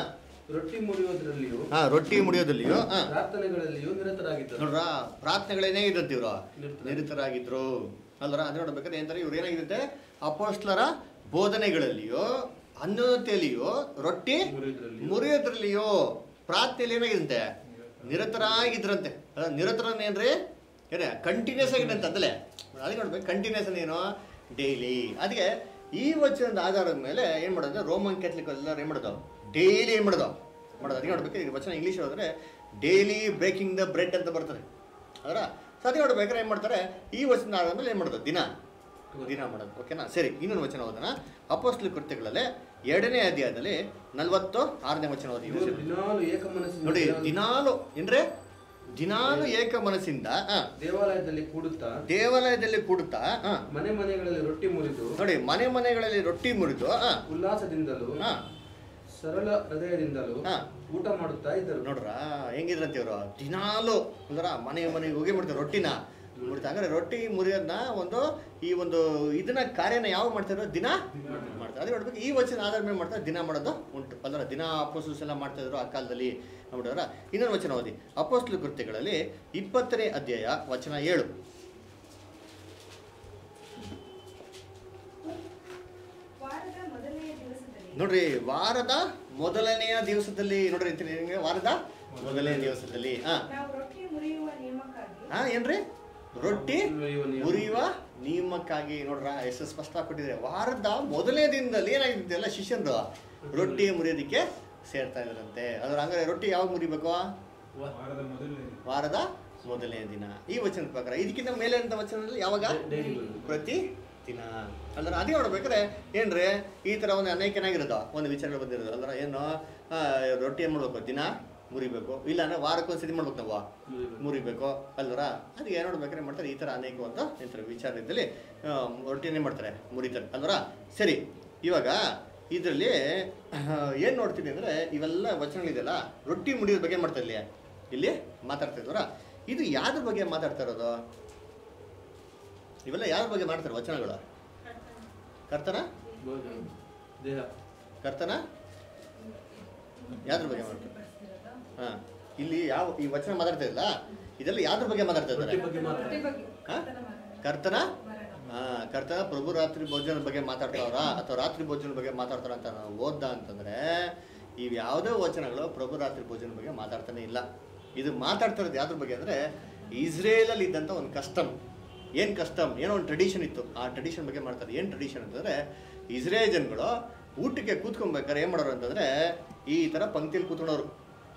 ರೊಟ್ಟಿ ಮುರಿಯೋದ್ರಲ್ಲಿಯೂ ಹಾ ರೊಟ್ಟಿ ಮುಡಿಯೋದಲ್ಲಿಯೋ ಹಾ ಪ್ರಾರ್ಥನೆಗಳಲ್ಲಿಯೂ ನಿರತರಾಗಿದ್ದರು ನೋಡ್ರ ಪ್ರಾರ್ಥನೆಗಳೇನೇ ಇದ್ದಂತೆ ಇವರು ನಿರತರಾಗಿ- ನಿರತರಾಗಿದ್ರು ಅಲ್ರ ಅದು ನೋಡ್ಬೇಕಾದ್ರೆ ಏನಂತಾರೆ ಇವ್ರು ಏನಾಗಿರುತ್ತೆ ಅಪೋಸ್ಟ್ಲರ ಬೋಧನೆಗಳಲ್ಲಿಯೋ ಅನ್ಯೋನ್ಯತೆಯಲ್ಲಿಯೋ ರೊಟ್ಟಿ ಮುರಿಯೋದ್ರಲ್ಲಿ ಮುರಿಯೋದ್ರಲ್ಲಿಯೋ ಪ್ರಾರ್ಥನೆಯಲ್ಲಿ ಏನಾಗಿದಂತೆ ನಿರತರಾಗಿದ್ರಂತೆ ಅದ ನಿರತರನೇನ್ರಿ ಏನೇ ಕಂಟಿನ್ಯೂಸ್ ಆಗಿದಂತೆ ಅದಲ್ಲೇ ಅದಕ್ಕೆ ನೋಡ್ಬೇಕು ಕಂಟಿನ್ಯೂಸ್ ಏನು ಡೈಲಿ ಅದಕ್ಕೆ ಈ ವಚನದ ಆಧಾರದ ಮೇಲೆ ಏನು ಮಾಡೋದು ರೋಮನ್ ಕ್ಯಾಥಲಿಕ್ ಎಲ್ಲರೂ ಏನು ಮಾಡೋದು ಡೈಲಿ ಏನು ಮಾಡೋದು ಮಾಡೋದು ಅದಕ್ಕೆ ನೋಡ್ಬೇಕು ಈ ವಚನ ಇಂಗ್ಲೀಷ್ ಹೋದ್ರೆ ಡೈಲಿ ಬ್ರೇಕಿಂಗ್ ದ ಬ್ರೆಡ್ ಅಂತ ಬರ್ತದೆ ಅದರ ಸೊ ಅದಕ್ಕೆ ನೋಡ್ಬೇಕಾದ್ರೆ ಏನು ಮಾಡ್ತಾರೆ ಈ ವಚನ ಆಧಾರ ಮೇಲೆ ಏನು ಮಾಡೋದು ದಿನ ದಿನ ಮಾಡೋದು ಓಕೆನಾ ಸರಿ ಇನ್ನೊಂದು ವಚನ ಓದೋಣ ಅಪೋಸ್ಟ್ಲ ಕೃತ್ಯಗಳಲ್ಲೇ ಎರಡನೇ ಅಧ್ಯಾಯದಲ್ಲಿ ನಲ್ವತ್ತು ಆರನೇ ವಚನ ಓದಿ ಇವರು ದಿನಾಲು ಏಕ ಮನಸ್ಸಿನಿಂದ ನೋಡಿ ದೇವ- ದಿನಾಲು ಏನ್ರೆ ದಿನಾಲು ಏಕ ಮನಸ್ಸಿಂದ ಆ, ದೇವಾಲಯದಲ್ಲಿ ಕೂಡುತ್ತಾ ದೇವಾಲಯದಲ್ಲಿ ಕೂಡುತ್ತಾ ಆ, ಮನೆ ಮನೆಗಳಲ್ಲಿ ರೊಟ್ಟಿ ಮುರಿದು ನೋಡಿ ಮನೆ ಮನೆಗಳಲ್ಲಿ ರೊಟ್ಟಿ ಮುರಿದು ಆ, ಉಲ್ಲಾಸದಿಂದಲೂ ಆ, ಸರಳ ಹೃದಯದಿಂದಲೂ ಹಾ. ಊಟ ಮಾಡುತ್ತಾ ಇದ್ದರು ನೋಡ್ರ ಹೆಂಗಿದ್ರಂತೆ ಇವರು ದಿನಾಲು ಅಂದ್ರ ಮನೆ ಮನೆಗೆ ಹೋಗಿ ಮಾಡ್ತಾರೆ ರೊಟ್ಟಿನ ಮುರಿತ ಹಂಗಾರೆ ರೊಟ್ಟಿ ಮುರಿಯೋದನ್ನ ಒಂದು ಈ ಒಂದು ಇದನ್ನ ಕಾರ್ಯನ ಯಾವ ಮಾಡ್ತಾರೋ ದಿನ ಮಾಡ್ತಾರೆ ಅದೇ ನೋಡ್ಬೇಕು ಈ ವಚನ ಆಧಾರ ಮೇಲೆ ಮಾಡ್ತಾರೆ ದಿನ ಮಾಡೋದು ಉಂಟು ಅಲ್ರ ದಿನ ಅಪೋಸ್ಟಲ್ಸ್ ಎಲ್ಲ ಮಾಡ್ತಾ ಇದ್ರು ಆ ಕಾಲದಲ್ಲಿ ನೋಡಿದ್ರ ಇನ್ನೊಂದು ವಚನ ಓದಿ ಅಪೋಸ್ಟಲ್ ಕೃತ್ಯಗಳಲ್ಲಿ ಇಪ್ಪತ್ತನೇ ಅಧ್ಯಾಯ ವಚನ ಏಳು ವಾರದ ಮೊದಲನೆಯ ದಿವಸದಲ್ಲಿ ನೋಡ್ರಿ ವಾರದ ಮೊದಲನೆಯ ದಿವಸದಲ್ಲಿ ನೋಡ್ರಿ ಅಂತೀನಿ ನಿಮ್ಗೆ ವಾರದ ಮೊದಲನೇ ದಿವಸದಲ್ಲಿ ಹಾ ನಾವು ರೊಟ್ಟಿ ಮುರಿಯುವ ನಿಯಮಕ್ಕಾಗಿ ಹಾ ಏನ್ರಿ ರೊಟ್ಟಿ ಮುರಿಯುವ ನಿಯಮ. ಮುರಿಯುವ ನಿಯಮಕ್ಕಾಗಿ ನೋಡ್ರ ಎಷ್ಟು ಸ್ಪಷ್ಟ ಕೊಟ್ಟಿದ್ದಾರೆ ವಾರದ ಮೊದಲನೇ ದಿನದಲ್ಲಿ ಏನಾಗಿರುತ್ತೆ ಎಲ್ಲ ಶಿಷ್ಯರು ರೊಟ್ಟಿ ಮುರಿಯೋದಕ್ಕೆ ಸೇರ್ತಾ ಇದ್ರಂತೆ ಅದ್ರ ಹಂಗಾರೆ ರೊಟ್ಟಿ ಯಾವಾಗ ಮುರಿಬೇಕು ವಾರದ ಮೊದಲನೇ ದಿನ. ವಾರದ ಮೊದಲನೇ ದಿನ ಈ ವಚನದ ಪ್ರಕಾರ ಇದಕ್ಕಿಂತ ಮೇಲೆ ಅಂತ ವಚನದಲ್ಲಿ ಯಾವಾಗ ಡೈಲಿ ಬರುವುದು. ಪ್ರತಿ ದಿನ ಅಲ್ದ್ರ ಅದೇ ನೋಡ್ಬೇಕಾದ್ರೆ ಏನ್ರಿ ಈ ಥರ ಒಂದು ಅನೇಕ ಏನಾಗಿರೋದು ಒಂದು ವಿಚಾರಗಳು ಬಂದಿರೋದು ಅಲ್ದ್ರ ಏನು ಆ, ರೊಟ್ಟಿ ಏನು ಮಾಡ್ಬೇಕು ದಿನ ಮುರಿಬೇಕು ಇಲ್ಲ ಅಂದ್ರೆ ವಾರಕ್ಕೊಂದ್ಸತಿ ಮಾಡ್ಬೇಕು ನಾವು ಮುರಿಬೇಕು. ಮುರಿಬೇಕು ಅಲ್ವರ ಅದಕ್ಕೆ ಏನು ನೋಡ್ಬೇಕಾದ್ರೆ ಏನ್ ಮಾಡ್ತಾರೆ ಈ ಥರ ಅನೇಕ ಒಂದು ಎಂತಾರೆ ವಿಚಾರದಲ್ಲಿ ರೊಟ್ಟಿನೇ ಮಾಡ್ತಾರೆ ಮುರಿತಾರೆ ಅಲ್ವರ ಸರಿ ಇವಾಗ ಇದರಲ್ಲಿ ಏನು ನೋಡ್ತೀನಿ ಅಂದರೆ ಇವೆಲ್ಲ ವಚನಗಳಿದೆಯಲ್ಲ ರೊಟ್ಟಿ ಮುಡಿಯೋದ್ರ ಬಗ್ಗೆ ಮಾಡ್ತಾರೆ ಇಲ್ಲಿ ಇಲ್ಲಿ ಮಾತಾಡ್ತಾ ಇದ್ವರ ಇದು ಯಾವ್ದ್ರ ಬಗ್ಗೆ ಮಾತಾಡ್ತಾ ಇರೋದು ಇವೆಲ್ಲ ಯಾವ್ದ್ರ ಬಗ್ಗೆ ಮಾಡ್ತಾರೆ ವಚನಗಳು ಕರ್ತನ ಭೋಜನ. ದೇಹ ಕರ್ತನ ಯಾವ್ದ್ರ ಬಗ್ಗೆ ಮಾಡ್ತಾರೆ ಹಾ ಇಲ್ಲಿ ಯಾವ ಈ ವಚನ ಮಾತಾಡ್ತಾ ಇಲ್ಲ ಇದೆಲ್ಲ ಯಾವ್ದ್ರ ಬಗ್ಗೆ ಮಾತಾಡ್ತಾ ರೊಟ್ಟಿ ಇದ್ದಾರೆ ಬಗ್ಗೆ ಮಾತ್ರ ರೊಟ್ಟಿ ಬಗ್ಗೆ ಹಾ? ಕರ್ತನ ಹಾ ಕರ್ತನ ಪ್ರಭು ರಾತ್ರಿ ಭೋಜನದ ಬಗ್ಗೆ ಮಾತಾಡ್ತಾವ್ರ ಅಥವಾ ರಾತ್ರಿ ಭೋಜನದ ಬಗ್ಗೆ ಮಾತಾಡ್ತಾರ ಅಂತ ನಾವು ಓದ್ದ ಅಂತಂದ್ರೆ ಇವ್ ಯಾವುದೇ ವಚನಗಳು ಪ್ರಭು ರಾತ್ರಿ ಭೋಜನದ ಬಗ್ಗೆ ಮಾತಾಡ್ತಾನೆ ಇಲ್ಲ ಇದು ಮಾತಾಡ್ತಾ ಇರೋದು ಯಾವ್ದ್ರ ಬಗ್ಗೆ ಅಂದ್ರೆ ಇಸ್ರೇಲಲ್ಲಿ ಇದ್ದಂಥ ಒಂದು ಕಸ್ಟಮ್ ಏನು ಕಸ್ಟಮ್ ಏನೋ ಒಂದು ಟ್ರೆಡಿಷನ್ ಇತ್ತು ಆ ಟ್ರೆಡಿಷನ್ ಬಗ್ಗೆ ಮಾಡ್ತಾರೆ ಏನು ಟ್ರೆಡಿಷನ್ ಅಂತಂದ್ರೆ ಇಸ್ರೇಲ್ ಜನಗಳು ಊಟಕ್ಕೆ ಕೂತ್ಕೊಬೇಕಾದ್ರೆ ಏನು ಮಾಡೋರು ಅಂತಂದ್ರೆ ಈ ಥರ ಪಂಕ್ತಿಯಲ್ಲಿ ಕೂತ್ಕೊಂಡವ್ರು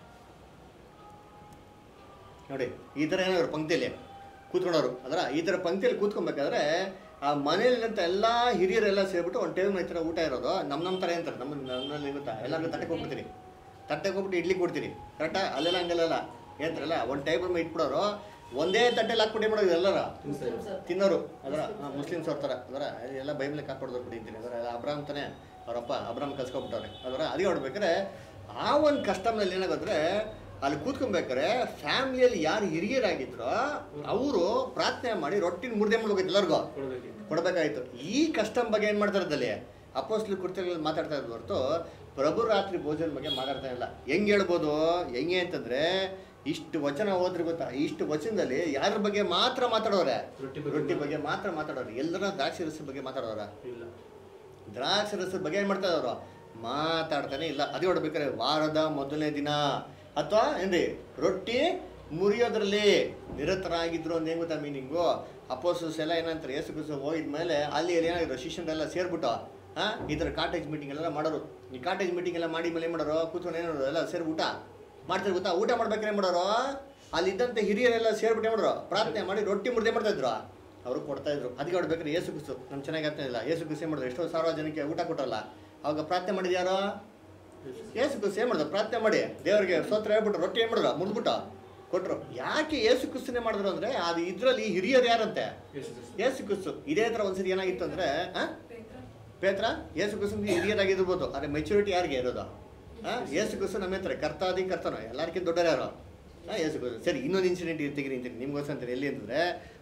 ನೋಡಿ ಈ ಥರ ಏನಾದ್ರು ಪಂಕ್ತಿಯಲ್ಲಿ ಕೂತ್ಕೊಂಡವ್ರು ಅಂದ್ರೆ ಈ ಥರ ಪಂಕ್ತಿಯಲ್ಲಿ ಕೂತ್ಕೊಬೇಕಾದ್ರೆ ಆ ಮನೆಯಲ್ಲಿಂತ ಎಲ್ಲ ಹಿರಿಯರೆಲ್ಲ ಸೇರ್ಬಿಟ್ಟು ಒಂದು ಟೇಬಲ್ ಈ ಥರ ಊಟ ಇರೋದು ನಮ್ಮ ನಮ್ಮ ಥರ ಅಂತಾರೆ ನಮ್ಮ ನಮ್ಮಲ್ಲಿ ಗೊತ್ತಾ ಎಲ್ಲರಿಗೂ ತಟ್ಟೆಗೆ ಹೋಗ್ಬಿಡ್ತೀನಿ ತಟ್ಟೆಗೆ ಹೋಗ್ಬಿಟ್ಟು ಇಡ್ಲಿ ಕೊಡ್ತೀನಿ ಕರೆಕ್ಟಾ ಅಲ್ಲೆಲ್ಲ ಹಂಗೆಲ್ಲ ಏನಂತಾರಲ್ಲ ಒಂದು ಟೇಬಲ್ ಮೇಲೆ ಇಟ್ಬಿಡೋರು ಒಂದೇ ತಟ್ಟೆಲಿ ಹಾಕ್ಬಿಟ್ಟು ಏನು ಮಾಡೋದು ಎಲ್ಲರ ತಿನ್ನೋರು ಅದರ ಮುಸ್ಲಿಮ್ಸ್ ಅವ್ರ ಥರ ಅದರ ಎಲ್ಲ ಬೈಬಲ್ ಹಾಕ್ಬಿಡೋದು ಕುಡಿತೀನಿ ಅದರ ಅಬ್ರಾಮ್ ತಾನೆ ಅವರಪ್ಪ ಅಬ್ರಾಮ್ ಕಲ್ಸ್ಕೊಬಿಟ್ಟವ್ರೆ ಅದರ ಅದೇ ನೋಡ್ಬೇಕಾದ್ರೆ ಆ ಒಂದು ಕಸ್ಟಮ್ನಲ್ಲಿ ಏನಾಗುತ್ತೆ ಅಲ್ಲಿ ಕೂತ್ಕೊಬೇಕಾರೆ ಫ್ಯಾಮಿಲಿಯಲ್ಲಿ ಯಾರು ಹಿರಿಯರಾಗಿದ್ರೋ ಅವರು ಪ್ರಾರ್ಥನೆ ಮಾಡಿ ರೊಟ್ಟಿನ ಮುರ್ದೆ ಮಾಡ್ಬೇಕು ಎಲ್ಲರಿಗೂ ಕೊಡಬೇಕಿತ್ತು ಕೊಡಬೇಕಾಗಿತ್ತು ಈ ಕಸ್ಟಮ್ ಬಗ್ಗೆ ಏನು ಮಾಡ್ತಾ ಇರೋದಲ್ಲಿ ಅಪೋಸ್ಲು ಕುರ್ತಿಗಳಲ್ಲಿ ಮಾತಾಡ್ತಾ ಇರೋದು ಹೊರತು ಪ್ರಭು ರಾತ್ರಿ ಭೋಜನ ಬಗ್ಗೆ ಮಾತಾಡ್ತಾ ಇಲ್ಲ ಹೆಂಗೆ ಹೇಳ್ಬೋದು ಹೆಂಗೆ ಅಂತಂದ್ರೆ ಇಷ್ಟು ವಚನ ಹೋದ್ರೆ ಗೊತ್ತಾ ಇಷ್ಟು ವಚನದಲ್ಲಿ ಯಾರ ಬಗ್ಗೆ ಮಾತ್ರ ಮಾತಾಡೋರೆ ರೊಟ್ಟಿ ಬಗ್ಗೆ ರೊಟ್ಟಿ ಬಗ್ಗೆ ಮಾತ್ರ ಮಾತಾಡೋರು ಎಲ್ಲರ ದ್ರಾಕ್ಷಿ ರಸದ ಬಗ್ಗೆ ಮಾತಾಡೋರ ಇಲ್ಲ ದ್ರಾಕ್ಷಿ ರಸದ ಬಗ್ಗೆ ಏನು ಮಾಡ್ತಾ ಇರೋರು ಮಾತಾಡ್ತಾನೆ ಇಲ್ಲ ಅದೇ ನೋಡ್ಬೇಕಾರೆ ವಾರದ ಮೊದಲನೇ ದಿನ ಅಥವಾ ಏನ್ರಿ ರೊಟ್ಟಿ ಮುರಿಯೋದ್ರಲ್ಲಿ ನಿರತರಾಗಿದ್ರು ಅಂತ ಹೆಂಗ್ ಗೊತ್ತಾ ಮೀನಿಂಗು ಅಪೋಸಸ್ ಎಲ್ಲ ಏನಂತಾರೆ ಯೇಸು ಕ್ರಿಸ್ತು ಹೋಗಿದ್ಮೇಲೆ ಅಲ್ಲಿ ಅಲ್ಲಿ ಏನಾಗಿದ್ರು ಶಿಷ್ಯರೆಲ್ಲ ಸೇರ್ಬಿಟ್ಟು ಹಾ ಈ ಥರ ಕಾಟೇಜ್ ಮೀಟಿಂಗ್ ಎಲ್ಲ ಮಾಡೋರು ಈ ಕಾಟೇಜ್ ಮೀಟಿಂಗ್ ಎಲ್ಲ ಮಾಡಿ ಮೇಲೆ ಏನು ಮಾಡೋರು ಕೂತ್ಕೊಂಡು ಏನು ಮಾಡೋರು ಎಲ್ಲ ಸೇರಿ ಊಟ ಮಾಡ್ತಾರೆ ಗೊತ್ತಾ ಊಟ ಮಾಡ್ಬೇಕಾದ್ರೆ ಏನು ಮಾಡೋರು ಅಲ್ಲಿ ಇದ್ದಂಥ ಹಿರಿಯರೆಲ್ಲ ಸೇರ್ಬಿಟ್ಟು ಏನು ಮಾಡೋರು ಪ್ರಾರ್ಥನೆ ಮಾಡಿ ರೊಟ್ಟಿ ಮುರ್ದೆ ಮಾಡ್ತಾ ಇದ್ರು ಅವರು ಕೊಡ್ತಾ ಇದ್ರು ಅದಕ್ಕೆ ನೋಡ್ಬೇಕಾದ್ರೆ ಯೇಸು ಕ್ರಿಸ್ತು ನಮ್ಗೆ ಚೆನ್ನಾಗಿ ಆಗ್ತಾ ಇಲ್ಲ ಯೇಸು ಕ್ರಿಸ್ತು ಏನು ಮಾಡಿದ್ರು ಎಷ್ಟೋ ಸಾವಿರ ಜನಕ್ಕೆ ಊಟ ಕೊಟ್ಟರಲ್ಲ ಅವಾಗ ಪ್ರಾರ್ಥನೆ ಮಾಡಿದ ಯಾರೋ ಯೇಸು ಕ್ರಿಸ್ತು ಏನು ಮಾಡಿದ್ರು ಪ್ರಾರ್ಥನೆ ಮಾಡಿ ದೇವರಿಗೆ ಸ್ತೋತ್ರ ಹೇಳ್ಬಿಟ್ಟು ರೊಟ್ಟಿ ಏನು ಮಾಡಿದ್ರು ಮುರಿದ್ಬಿಟ್ಟು ಕೊಟ್ಟರು ಯಾಕೆ ಯೇಸು ಕ್ರಿಸ್ತನೇ ಮಾಡಿದ್ರು ಅಂದರೆ ಅದು ಇದರಲ್ಲಿ ಹಿರಿಯರು ಯಾರಂತೆ ಯೇಸು ಕ್ರಿಸ್ತ. ಯೇಸು ಕ್ರಿಸ್ತು ಇದೇ ಥರ ಒಂದ್ಸತಿ ಏನಾಗಿತ್ತು ಅಂದರೆ ಪೇತ್ರ ಯೇಸು ಕ್ರಿಸ್ತು ಹಿರಿಯರಾಗಿರ್ಬೋದು ಆದರೆ ಮೆಚುರಿಟಿ ಯಾರಿಗೆ ಇರೋದು ಹಾಂ ಯೇಸು ಕ್ರಿಸ್ತು ನಮ್ಮ ಹತ್ರ ಕರ್ತಾದಿ ಕರ್ತನ ಎಲ್ಲರಿಗಿಂತ ದೊಡ್ಡರು ಯಾರು ಹಾಂ ಯೇಸು ಕ್ರಿಸ್ತು ಸರಿ ಇನ್ನೊಂದು ಇನ್ಸಿಡೆಂಟ್ ತೆಗಿರಿ ಅಂತೀನಿ ನಿಮ್ಗೋಸ್ಕರ ಅಂತೀನಿ ಎಲ್ಲಿ ಅಂತಂದರೆ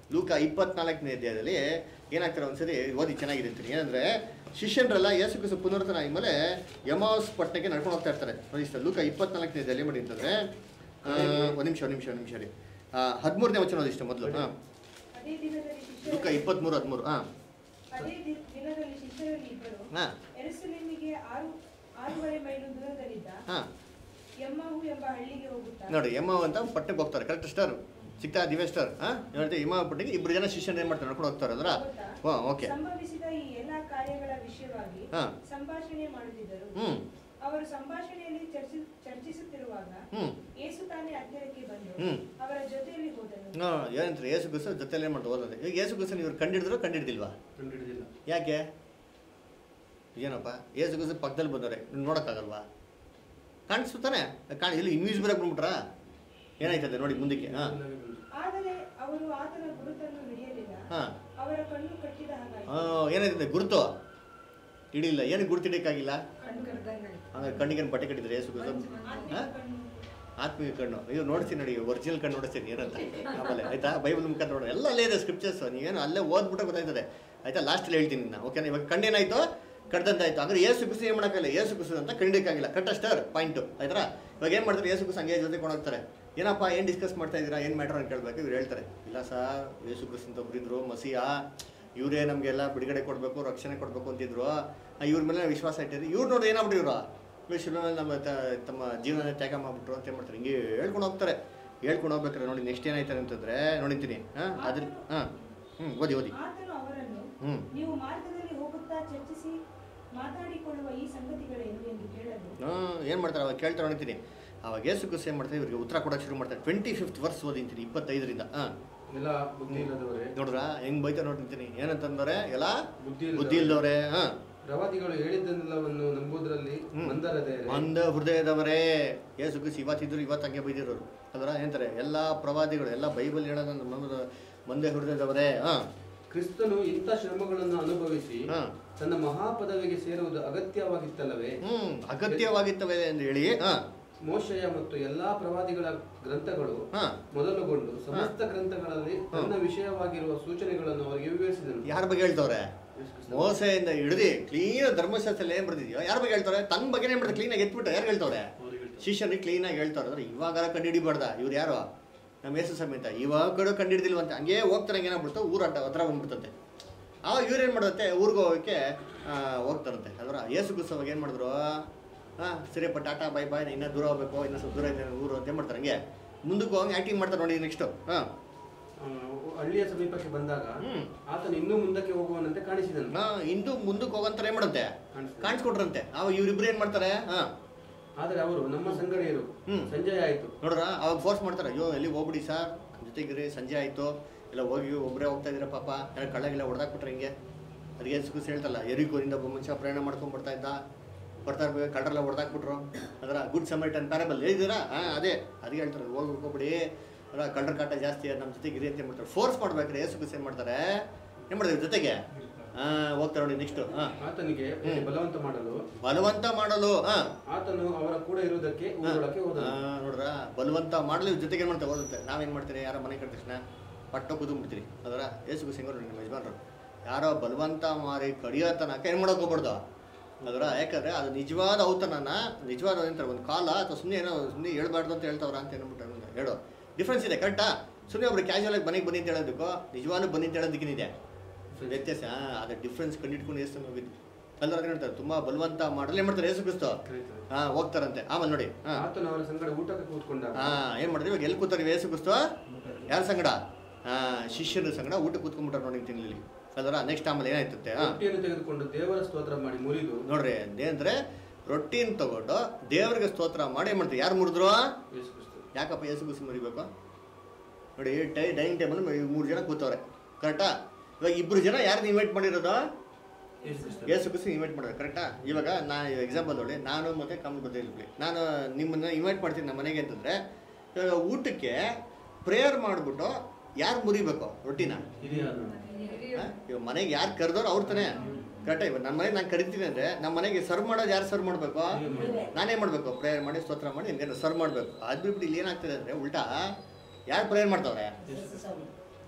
ಲೂಕ ಇಪ್ಪತ್ನಾಲ್ಕನೇ ಅಧ್ಯಾಯದಲ್ಲಿ ಏನಾಗ್ತಾರೆ ಒಂದ್ಸರಿ ಓದಿ ಚೆನ್ನಾಗಿದೆ ಅಂತೀನಿ ಏನಂದ್ರೆ ಶಿಷ್ಯನರೆಲ್ಲ ಯೇಸು ಕ್ರಿಸ್ತು ಪುನರ್ತನ ಆದ್ಮೇಲೆ ಯಮಾಸ್ ಪಟ್ಟಣಕ್ಕೆ ನಡ್ಕೊಂಡು ಹೋಗ್ತಾ ಇರ್ತಾರೆ ನೋಡಿ ಸರ್ ಲೂಕ ಇಪ್ಪತ್ನಾಲ್ಕನೇ ಅಧ್ಯಾಯದಲ್ಲಿ ಮಾಡಿ ಅಂತಂದ್ರೆ ಆ, ಒಂದ್ ನಿಮಿಷ ಒಂದ್ ನಿಮಿಷ ಒಂದ್ ನಿಮಿಷ ರೀ ಹದಿಮೂರನೇ ವಚನ ಓದಿಷ್ಟು ಮೊದಲು ಹಾಂ ಅದೇ ದಿನದಲ್ಲಿ ಲೂಕ ಶಿಷ್ಯರು ಇಪ್ಪತ್ತ್ಮೂರು ಹದಿಮೂರು ಹಾಂ ಅದೇ ದಿ- ದಿನದಲ್ಲಿ ಶಿಷ್ಯರಲ್ಲಿ ಇಬ್ಬರು ಹಾಂ ಎರುಸಲೇಮಿಗೆ ಆರು ಆರೂವರೆ ಮೈಲು ದೂರದಲ್ಲಿದ್ದ ಹಾಂ ಎಮ್ಮಹು ಎಂಬ ಹಳ್ಳಿಗೆ ಹೋಗುತ್ತಾ ನೋಡಿ ಎಮ್ಮ ಅಂತ ಪಟ್ಟಣಕ್ಕೆ ಹೋಗ್ತಾರೆ ಕರೆಕ್ಟ್ ಸ್ಟಾರ್ ಸಿಗ್ತಾ ದಿವ್ಯ ಸ್ಟಾರ್ ಹಾಂ ಹೇಳ್ತೀವಿ ಎಮ್ಮ ಪಟ್ಟಣಿಗೆ ಇಬ್ಬರು ಜನ ಶಿಷ್ಯನ ಏನು ಮಾಡ್ತಾರೆ ನಡ್ಕೊಂಡು ಹೋಗ್ತಾರೆ ಅಂದ್ರೆ ಹೋಗುತ್ತಾ ಹಾಂ ಓಕೆ ಸಂಭವಿಸಿದ ಈ ಎಲ್ಲಾ ಕಾರ್ಯಗಳ ವಿಷಯವಾಗಿ ಹಾ. ಸಂಭಾಷಣೆ ಮಾಡುತ್ತಿದ್ದರು ಹ್ಞೂ ಅವರು ಸಂಭಾಷಣೆಯಲ್ಲಿ ಚರ್ಚಿ ಚರ್ಚಿಸುತ್ತಿರುವಾಗ ಹ್ಞೂ ಯೇಸು ತಾನೇ ಹತ್ತಿರಕ್ಕೆ ಬಂದು ಹ್ಮ್. ಅವರ ಜೊತೆಯಲ್ಲಿ ಹೋದನು ಹಾಂ ಏನಂತಾರೆ ಏಸು ಗುಸ ಜೊತೆಲಿ ಏನು ಮಾಡ್ತಾರೆ ಓದೋದು ಈಗ ಏಸು ಗುಸನ್ ಇವ್ರು ಕಂಡಿಡಿದ್ರು ಕಂಡಿಡ್ದಿಲ್ವಾ ಕಂಡಿಡಿದಿಲ್ಲ ಯಾಕೆ ಏನಪ್ಪ ಏಸು ಗುಸ ಪಕ್ಕದಲ್ಲಿ ಬಂದವ್ರೆ ನೀವು ನೋಡೋಕ್ಕಾಗಲ್ವಾ ಕಾಣಿಸ್ತಾನೆ ಕಾಣಿ ಇಲ್ಲಿ ಇನ್ವಿಸಿಬಲ್ ಆಗಿ ಬಂದ್ಬಿಟ್ರಾ ಏನಾಯ್ತದೆ ನೋಡಿ ಮುಂದಕ್ಕೆ ಹಾಂ ಆದರೆ ಅವರು ಆತನ ಗುರುತನ್ನು ಹಿಡಿಯಲಿಲ್ಲ ಹಾಂ ಅವರ ಕಣ್ಣು ಕಟ್ಟಿದ ಹಾಗಾಯಿತು ಏನಾಯ್ತದೆ ಗುರುತು ಹಿಡಿಲಿಲ್ಲ ಏನು ಗುರುತು ಹಿಡಿಯಕ್ಕಾಗಿಲ್ಲ ಕಣ್ಣು ಕರೆದಂಗೆ ಆಯ್ತು. ಹಂಗಾರೆ ಕಣ್ಣಿಗೆ ಬಟ್ಟೆ ಕಟ್ಟಿದ್ರೆ ಏಸು ಗುಸ ಆತ್ಮಿಕ ಹಾಂ ಕಣ್ಣು ಆತ್ಮೀಯ ಕಣ್ಣು ಅಯ್ಯೋ ನೋಡ್ತೀನಿ ನೋಡಿ ಒರಿಜಿನಲ್ ಕಣ್ಣು ನೋಡಿಸ್ತೀನಿ ಏನಂತ ಆಮೇಲೆ ಆಯ್ತಾ ಬೈಬಲ್ ಮುಖ ನೋಡೋಣ ಎಲ್ಲ ಅಲ್ಲೇ ಇದೆ ಸ್ಕ್ರಿಪ್ಚರ್ಸ್ ನೀವೇನು ಅಲ್ಲೇ ಓದ್ಬಿಟ್ರೆ ಗೊತ್ತಾಯ್ತದೆ ಆಯ್ತಾ ಲಾಸ್ಟಲ್ಲಿ ಹೇಳ್ತೀನಿ ನಾನು ಓಕೆನಾ ಇವಾಗ ಕಣ್ಣೇನಾಯ್ತು ಕಡ್ದಂತಾಯ್ತು ಅಂದ್ರೆ ಏಸು ಕುಸು ಏನು ಮಾಡೋಕ್ಕಾಗಿಲ್ಲ ಏಸು ಕುಸು ಅಂತ ಕಂಡಿಕ್ಕಾಗಿಲ್ಲ ಕಟ್ಟ ಸ್ಟಾರ್ ಪಾಯಿಂಟು ಆಯ್ತಾ ಇವಾಗ ಏನು ಮಾಡ್ತಾರೆ ಏಸು ಕುಸು ಹಂಗೆ ಜೊತೆ ಕೊಂಡೋಗ್ತಾರೆ ಏನಪ್ಪ ಏನು ಡಿಸ್ಕಸ್ ಮಾಡ್ತಾ ಇದ್ದೀರಾ ಏನು ಮ್ಯಾಟ್ರ್ ಅಂತ ಕೇಳಬೇಕು ಇವ್ರು ಹೇಳ್ತಾರೆ ಇಲ್ಲ ಸರ್ ಏಸು ಕುಸು ಅಂತ ಒಬ್ಬರಿದ್ರು ಮಸಿಯಾ ಇವರೇ ನಮಗೆಲ್ಲ ಬಿಡುಗಡೆ ಕೊಡಬೇಕು ರಕ್ಷಣೆ ಕೊಡಬೇಕು ಅಂತಿದ್ರು ಆ, ಇವ್ರ ಮೇಲೆ ವಿಶ್ವಾಸ ಇಟ್ಟಿದ್ರು ಇವ್ರು ನೋಡಿ ಏನಾಗ್ಬಿಟ್ಟು ಇವರು ಶಿವನಲ್ಲಿ ನಮ್ಮ ತ- ತಮ್ಮ ಜೀವನ ತ್ಯಾಗ ಮಾಡ್ಬಿಟ್ರು ಅಂತ ಏನು ಮಾಡ್ತಾರೆ ಹಿಂಗೆ ಹೇಳ್ಕೊಂಡು ಹೋಗ್ತಾರೆ ಹೇಳ್ಕೊಂಡು ಹೋಗ್ಬೇಕಾರೆ ನೋಡಿ ನೆಕ್ಸ್ಟ್ ಏನಾಯ್ತಾರೆ ಅಂತಂದ್ರೆ ನೋಡಿದ್ದೀನಿ ಹಾಂ ಅದ್ರ ಹಾಂ ಹ್ಞೂ ಓದಿ ಓದಿ ಆತನು ಅವರನ್ನು ಹ್ಞೂ ನೀವು ಮಾರ್ಗದಲ್ಲಿ ಹೋಗುತ್ತಾ ಚರ್ಚಿಸಿ ಮಾತಾಡಿಕೊಳ್ಳುವ ಈ ಸಂಗತಿಗಳೇನು ಎಂದು ಕೇಳಲು ಹಾಂ ಏನು ಮಾಡ್ತಾರೆ ಅವಾಗ ಕೇಳ್ತಾ ನೋಡ್ತೀನಿ ಅವಾಗ ಏಸು ಕುಸ್ ಏನು ಮಾಡ್ತಾರೆ ಇವ್ರಿಗೆ ಉತ್ತರ ಕೊಡೋಕೆ ಶುರು ಮಾಡ್ತಾರೆ ಟ್ವೆಂಟಿ ಫಿಫ್ತ್ ವರ್ಸ್ ಓದಿಂತೀನಿ ಇಪ್ಪತ್ತೈದರಿಂದ ಹಾಂ ಎಲ್ಲ ಬುದ್ಧಿ ಇಲ್ಲದವರೇ ನೋಡ್ರ ಹೆಂಗ್ ಬೈತಾ ನೋಡ್ತೀನಿ ಏನಂತಂದ್ರೆ ಎಲ್ಲ ಬುದ್ಧಿ ಇಲ್ಲದವರೇ. ಬುದ್ಧಿ ಇಲ್ದವ್ರೆ ಹಾಂ ಪ್ರವಾದಿಗಳು ಹೇಳಿದ್ದೆಲ್ಲವನ್ನು ನಂಬುವುದರಲ್ಲಿ ಹ್ಮ್. ಮಂದರದೆ ಅಂಧ ಹೃದಯದವರೇ ಏಸು ಕುಸಿ ಇವತ್ತಿದ್ರು ಇವತ್ತು ಹಂಗೆ ಬೈದಿರೋರು ಅದರ ಏನಂತಾರೆ ಎಲ್ಲ ಪ್ರವಾದಿಗಳು ಎಲ್ಲ ಬೈಬಲ್ ಹೇಳೋದನ್ನ ನಮ್ಮದು ಮಂದೆ ಹೃದಯದವರೇ ಹಾಂ ಕ್ರಿಸ್ತನು ಇಂಥ ಶ್ರಮಗಳನ್ನು ಅನುಭವಿಸಿ ಹಾಂ ತನ್ನ ಮಹಾಪದವಿಗೆ ಸೇರುವುದು ಅಗತ್ಯವಾಗಿತ್ತಲ್ಲವೇ ಹ್ಞೂ ಅಗತ್ಯವಾಗಿರ್ತವೆ ಅಂತ ಹೇಳಿ ಹಾಂ ಮೋಶಯ ಮತ್ತು ಎಲ್ಲಾ ಪ್ರವಾದಿಗಳ ಗ್ರಂಥಗಳು ಹಾಂ ಮೊದಲುಗೊಂಡು ಸಮಸ್ತ ಗ್ರಂಥಗಳಲ್ಲಿ ತನ್ನ ವಿಷಯವಾಗಿರುವ ಸೂಚನೆಗಳನ್ನು ಅವರಿಗೆ ವಿವರಿಸಿದನು ಯಾರ ಬಗ್ಗೆ ಹೇಳ್ತವ್ರೆ ಮೋಸೆಯಿಂದ ಹಿಡಿದು ಕ್ಲೀನ್ ಧರ್ಮಶಾಸ್ತ್ರ ಏನು ಬರ್ದಿದ್ಯೋ ಯಾರ ಬಗ್ಗೆ ಹೇಳ್ತಾರೆ ತನ್ನ ಬಗ್ಗೆನೇ ಮಾಡ್ತಾರೆ ಕ್ಲೀನಾಗಿ ಎತ್ಬಿಟ್ಟು ಯಾರು ಹೇಳ್ತವ್ರೆ ಶಿಷ್ಯನಿಗೆ ಕ್ಲೀನಾಗಿ ಹೇಳ್ತಾರೆ ಅಂದ್ರೆ ಇವಾಗ ಕಂಡುಹಿಡಿಬಾರ್ದ ಇವ್ರು ಯಾರು ನಮ್ಮ ಯೇಸು ಸಮೇತ ಇವಾಗ ಕಡೆ ಕಂಡುಹಿಡಿದಿಲ್ವಂತೆ ಹಂಗೆ ಹೋಗ್ತಾರೆ ಏನಾಗ್ಬಿಡ್ತು ಊರಾಟ ಹತ್ರ ಬಂದ್ಬಿಡ್ತಂತೆ ಆವಾಗ ಇವ್ರು ಏನು ಮಾಡುತ್ತೆ ಊರಿಗೆ ಹೋಗೋಕ್ಕೆ ಆ, ಹೋಗ್ತಾರಂತೆ ಅದರ ಯೇಸು ಕುಸವಾಗ ಏನು ಮಾಡಿದ್ರು ಹಾಂ ಸರಿಯಪ್ಪ ಟಾಟಾ ಬೈ ಬಾಯ್ ಇನ್ನೂ ದೂರ ಹೋಗ್ಬೇಕು ಇನ್ನೂ ಸ್ವಲ್ಪ ದೂರ ಇದೆ ಊರು ಅಂತ ಏನ್ ಮಾಡ್ತಾರೆ ಹಂಗೆ ಮುಂದಕ್ಕೆ ಹೋಗಿ ಆ್ಯಕ್ಟಿಂಗ್ ಮಾಡ್ತಾರೆ ನೋಡಿ ನೆಕ್ಸ್ಟು ಹಾಂ ಆ, ಹಳ್ಳಿಯ ಸಮೀಪಕ್ಕೆ ಬಂದಾಗ ಹ್ಮ್. ಆತನು ಇನ್ನೂ ಮುಂದಕ್ಕೆ ಹೋಗುವನಂತೆ ಕಾಣಿಸಿದನು ಹಾಂ ಇಂದು ಮುಂದಕ್ಕೆ ಹೋಗಂತಾರೆ ಏನು ಮಾಡುತ್ತೆ ಕಾಣಿಸಿದನು. ಕಾಣಿಸ್ಕೊಟ್ರಂತೆ ಅವಾಗ ಇವರಿಬ್ರು ಏನು ಮಾಡ್ತಾರೆ ಹಾಂ ಆದರೆ ಅವರು ನಮ್ಮ ಸಂಗಡಿಯರು ಹ್ಮ್. ಸಂಜೆ ಆಯಿತು ನೋಡ್ರ ಅವಾಗ ಫೋರ್ಸ್ ಮಾಡ್ತಾರೆ ಅಯ್ಯೋ ಎಲ್ಲಿ ಹೋಗ್ಬಿಡಿ ಸರ್ ಜೊತೆಗಿರಿ ಸಂಜೆ ಆಯಿತು ಎಲ್ಲ ಹೋಗಿ ಒಬ್ಬರೇ ಹೋಗ್ತಾ ಇದ್ದೀರಾ ಪಾಪ ಎಲ್ಲ ಕಳ್ಳಗೆಲ್ಲ ಹೊಡೆದಾಕ್ಬಿಟ್ರೆ ಹಿಂಗೆ ಅದಕ್ಕೆ ಸುಖಸ್ ಹೇಳ್ತಲ್ಲ ಎರಿಕೋರಿಂದ ಒಬ್ಬ ಮನುಷ್ಯ ಪ್ರಯಾಣ ಮಾಡ್ಕೊಂಡು ಬರ್ತಾ ಇದ್ದ ಬರ್ತಾ ಇರ್ಬೇಕು ಕಳ್ಳರೆಲ್ಲ ಹೊಡೆದಾಕ್ಬಿಟ್ರು ಅದರ ಗುಡ್ ಸಮೈಟನ್ ಪ್ಯಾರಬಲ್ ಹೇಳಿದ್ದೀರಾ ಹಾಂ ಅದೇ ಅದಕ್ಕೆ ಹೇಳ್ತಾರೆ ಹೋಗಿ ಹೋಗ್ಬಿಡಿ ಅದರ ಕಳ್ಳರ ಕಾಟ ಜಾಸ್ತಿ ನಮ್ಮ ಜೊತೆಗೆ ಇರಿ ಅಂತ ಏನ್ ಮಾಡ್ತಾರೆ ಫೋರ್ಸ್ ಮಾಡ್ಬೇಕ್ರಿ ಏಸು ಏನು ಮಾಡ್ತಾರೆ ಏನು ಮಾಡ್ತಾರೆ ಜೊತೆಗೆ ಹಾಂ ಹೋಗ್ತಾರೆ ನೋಡಿ ನೆಕ್ಸ್ಟು ಹಾಂ ಆತನಿಗೆ ಹ್ಮ್. ಬಲವಂತ ಮಾಡಲು ಬಲವಂತ ಮಾಡಲು ಹಾಂ ಆತನು ಅವರ ಕೂಡ ಇರುವುದಕ್ಕೆ ಊರೊಳಕ್ಕೆ ಹೋದನು ಆ, ನೋಡ್ರ ಬಲವಂತ ಮಾಡಲು ಇವ್ರ ಜೊತೆಗೆ ಏನು ಮಾಡ್ತಾರೆ ಓದುತ್ತೆ ನಾವೇನು ಮಾಡ್ತೀರಿ ಯಾರೋ ಮನೆ ಕಟ್ಟ ತಕ್ಷಣ ಪಟ್ಟ ಕುದುಂಬಿಡ್ತೀರಿ ಅದರ ಏಸು ಸಿಂಗರು ನಿಮ್ಮ ಯಜಮಾನ್ರು ಯಾರೋ ಬಲವಂತ ಮಾರಿ ಕಡಿಯೋ ತನಕ ಏನು ಮಾಡೋಕೆ ಹೋಗ್ಬಾರ್ದು ಅದರ ಯಾಕಂದ್ರೆ ಅದು ನಿಜವಾದ ಔತಣನ ನಿಜವಾದ ಏನಂತಾರೆ ಒಂದು ಕಾಲ ಅಥವಾ ಸುಮ್ಮನೆ ಏನೋ ಸುಮ್ಮನೆ ಹೇಳ್ಬಾರ್ದು ಅಂತ ಹೇಳ್ತಾವ್ರ ಅಂತ ಏನ್ಬಿಟ್ಟು ಹೇಳೋ ಡಿಫ್ರೆನ್ಸ್ ಇದೆ ಕರೆಕ್ಟಾ ಸುಮ್ಮನೆ ಒಬ್ರು ಕ್ಯಾಶುವಲ್ ಆಗಿ ಮನೆಗೆ ಬನ್ನಿ ಅಂತ ಹೇಳೋದಕ್ಕೂ ನಿಜವಾಗ್ಲೂ ಬನ್ನಿ ಅಂತ ಹೇಳೋದಕ್ಕೇನಿದೆ ವ್ಯತ್ಯಾಸ ಆ, ಅದೇ ಡಿಫ್ರೆನ್ಸ್ ಕಂಡಿಟ್ಕೊಂಡು ಎಷ್ಟು ಹೋಗಿದ್ದು ಅಲ್ಲರ ಹೇಳ್ತಾರೆ ತುಂಬ ಬಲವಂತ ಮಾಡಲು ಏನು ಮಾಡ್ತಾರೆ ಏಸು ಕ್ರಿಸ್ತು ಕರೀತಾರೆ. ಹಾಂ ಹೋಗ್ತಾರಂತೆ ಆಮೇಲೆ ನೋಡಿ ಹಾಂ ಆತನು ಅವರ ಸಂಗಡ ಊಟಕ್ಕೆ ಕೂತ್ಕೊಂಡಾಗ ಹಾ ಏನ್ ಮಾಡಿದ್ವಿ ಇವಾಗ ಎಲ್ಲಿ ಕೂತಾರೆ ವೇಸು ಕುಸ್ತು ಯಾರ ಸಂಗಡ ಹಾ ಶಿಷ್ಯರ ಸಂಗಡ ಊಟ ಕೂತ್ಕೊಂಡ್ಬಿಟ್ಟಾರ ನೋಡಿ ತಿಂಗಳಲ್ಲಿ ಅದರ ನೆಕ್ಸ್ಟ್ ಆಮೇಲೆ ಏನಾಯ್ತಂತೆ ಹಾ ರೊಟ್ಟಿಯನ್ನು ತೆಗೆದುಕೊಂಡು ದೇವರ ಸ್ತೋತ್ರ ಮಾಡಿ ಮುರಿದು ನೋಡ್ರಿ ಏನಂದ್ರೆ ರೊಟ್ಟಿನ ತಗೊಂಡು ದೇವರಿಗೆ ಸ್ತೋತ್ರ ಮಾಡಿ ಏನ್ ಮಾಡ್ತೀವಿ ಯಾರು ಮುರಿದ್ರು ಯೇಸು ಕ್ರಿಸ್ತ. ಯಾಕಪ್ಪ ಯೇಸು ಗುಸಿ ಮುರಿಬೇಕು ನೋಡಿ ಟೈ ಡೈನಿಂಗ್ ಟೇಬಲ್ ಮೂರು ಜನ ಕೂತವ್ರೆ ಕರೆಕ್ಟಾ ಇವಾಗ ಇಬ್ರು ಜನ ಯಾರನ್ನ ಇನ್ವೈಟ್ ಮಾಡಿರೋದು ಯೇಸು ಕ್ರಿಸ್ತ. ಯೇಸು ಕುಸಿ ಇನ್ವೈಟ್ ಮಾಡೋದು ಕರೆಕ್ಟಾ ಇವಾಗ ನಾ ಎಕ್ಸಾಂಪಲ್ ನೋಡಿ ನಾನು ಮತ್ತೆ ಕಮಲ್ ಬದಿಲ್ಬಿಡಿ ನಾನು ನಿಮ್ಮನ್ನ ಇನ್ವೈಟ್ ಮಾಡ್ತೀನಿ ನಮ್ಮ ಮನೆಗೆ ಅಂತಂದ್ರೆ ಇವಾಗ ಊಟಕ್ಕೆ ಪ್ರೇಯರ್ ಮಾಡಿಬಿಟ್ಟು ಯಾರು ಮುರಿಬೇಕು ರೊಟ್ಟಿನ ಹಿರಿಯರು. ಆ? ಇವಾಗ ಮನೆಗೆ ಯಾರು ಕರೆದವ್ರು ಅವ್ರ ತಾನೇ ಕರೆಕ್ಟಾ ಇವಾಗ ನಮ್ಮ ಮನೆಗೆ ನಾನು ಕರಿತೀನಿ ಅಂದರೆ ನಮ್ಮ ಮನೆಗೆ ಸರ್ವ್ ಮಾಡೋದು ಯಾರು ಸರ್ವ್ ಮಾಡಬೇಕು ನಾನೇ ಮಾಡಬೇಕು ಪ್ರೇಯರ್ ಮಾಡಿ ಸ್ತೋತ್ರ ಮಾಡಿ ನಿಮ್ಗೆ ಸರ್ವ್ ಮಾಡಬೇಕು ಅದು ಬಿಟ್ಟು ಇಲ್ಲಿ ಏನಾಗ್ತದೆ ಅಂದರೆ ಉಲ್ಟಾ ಯಾರು ಪ್ರೇಯರ್ ಮಾಡ್ತಾವ್ರೆ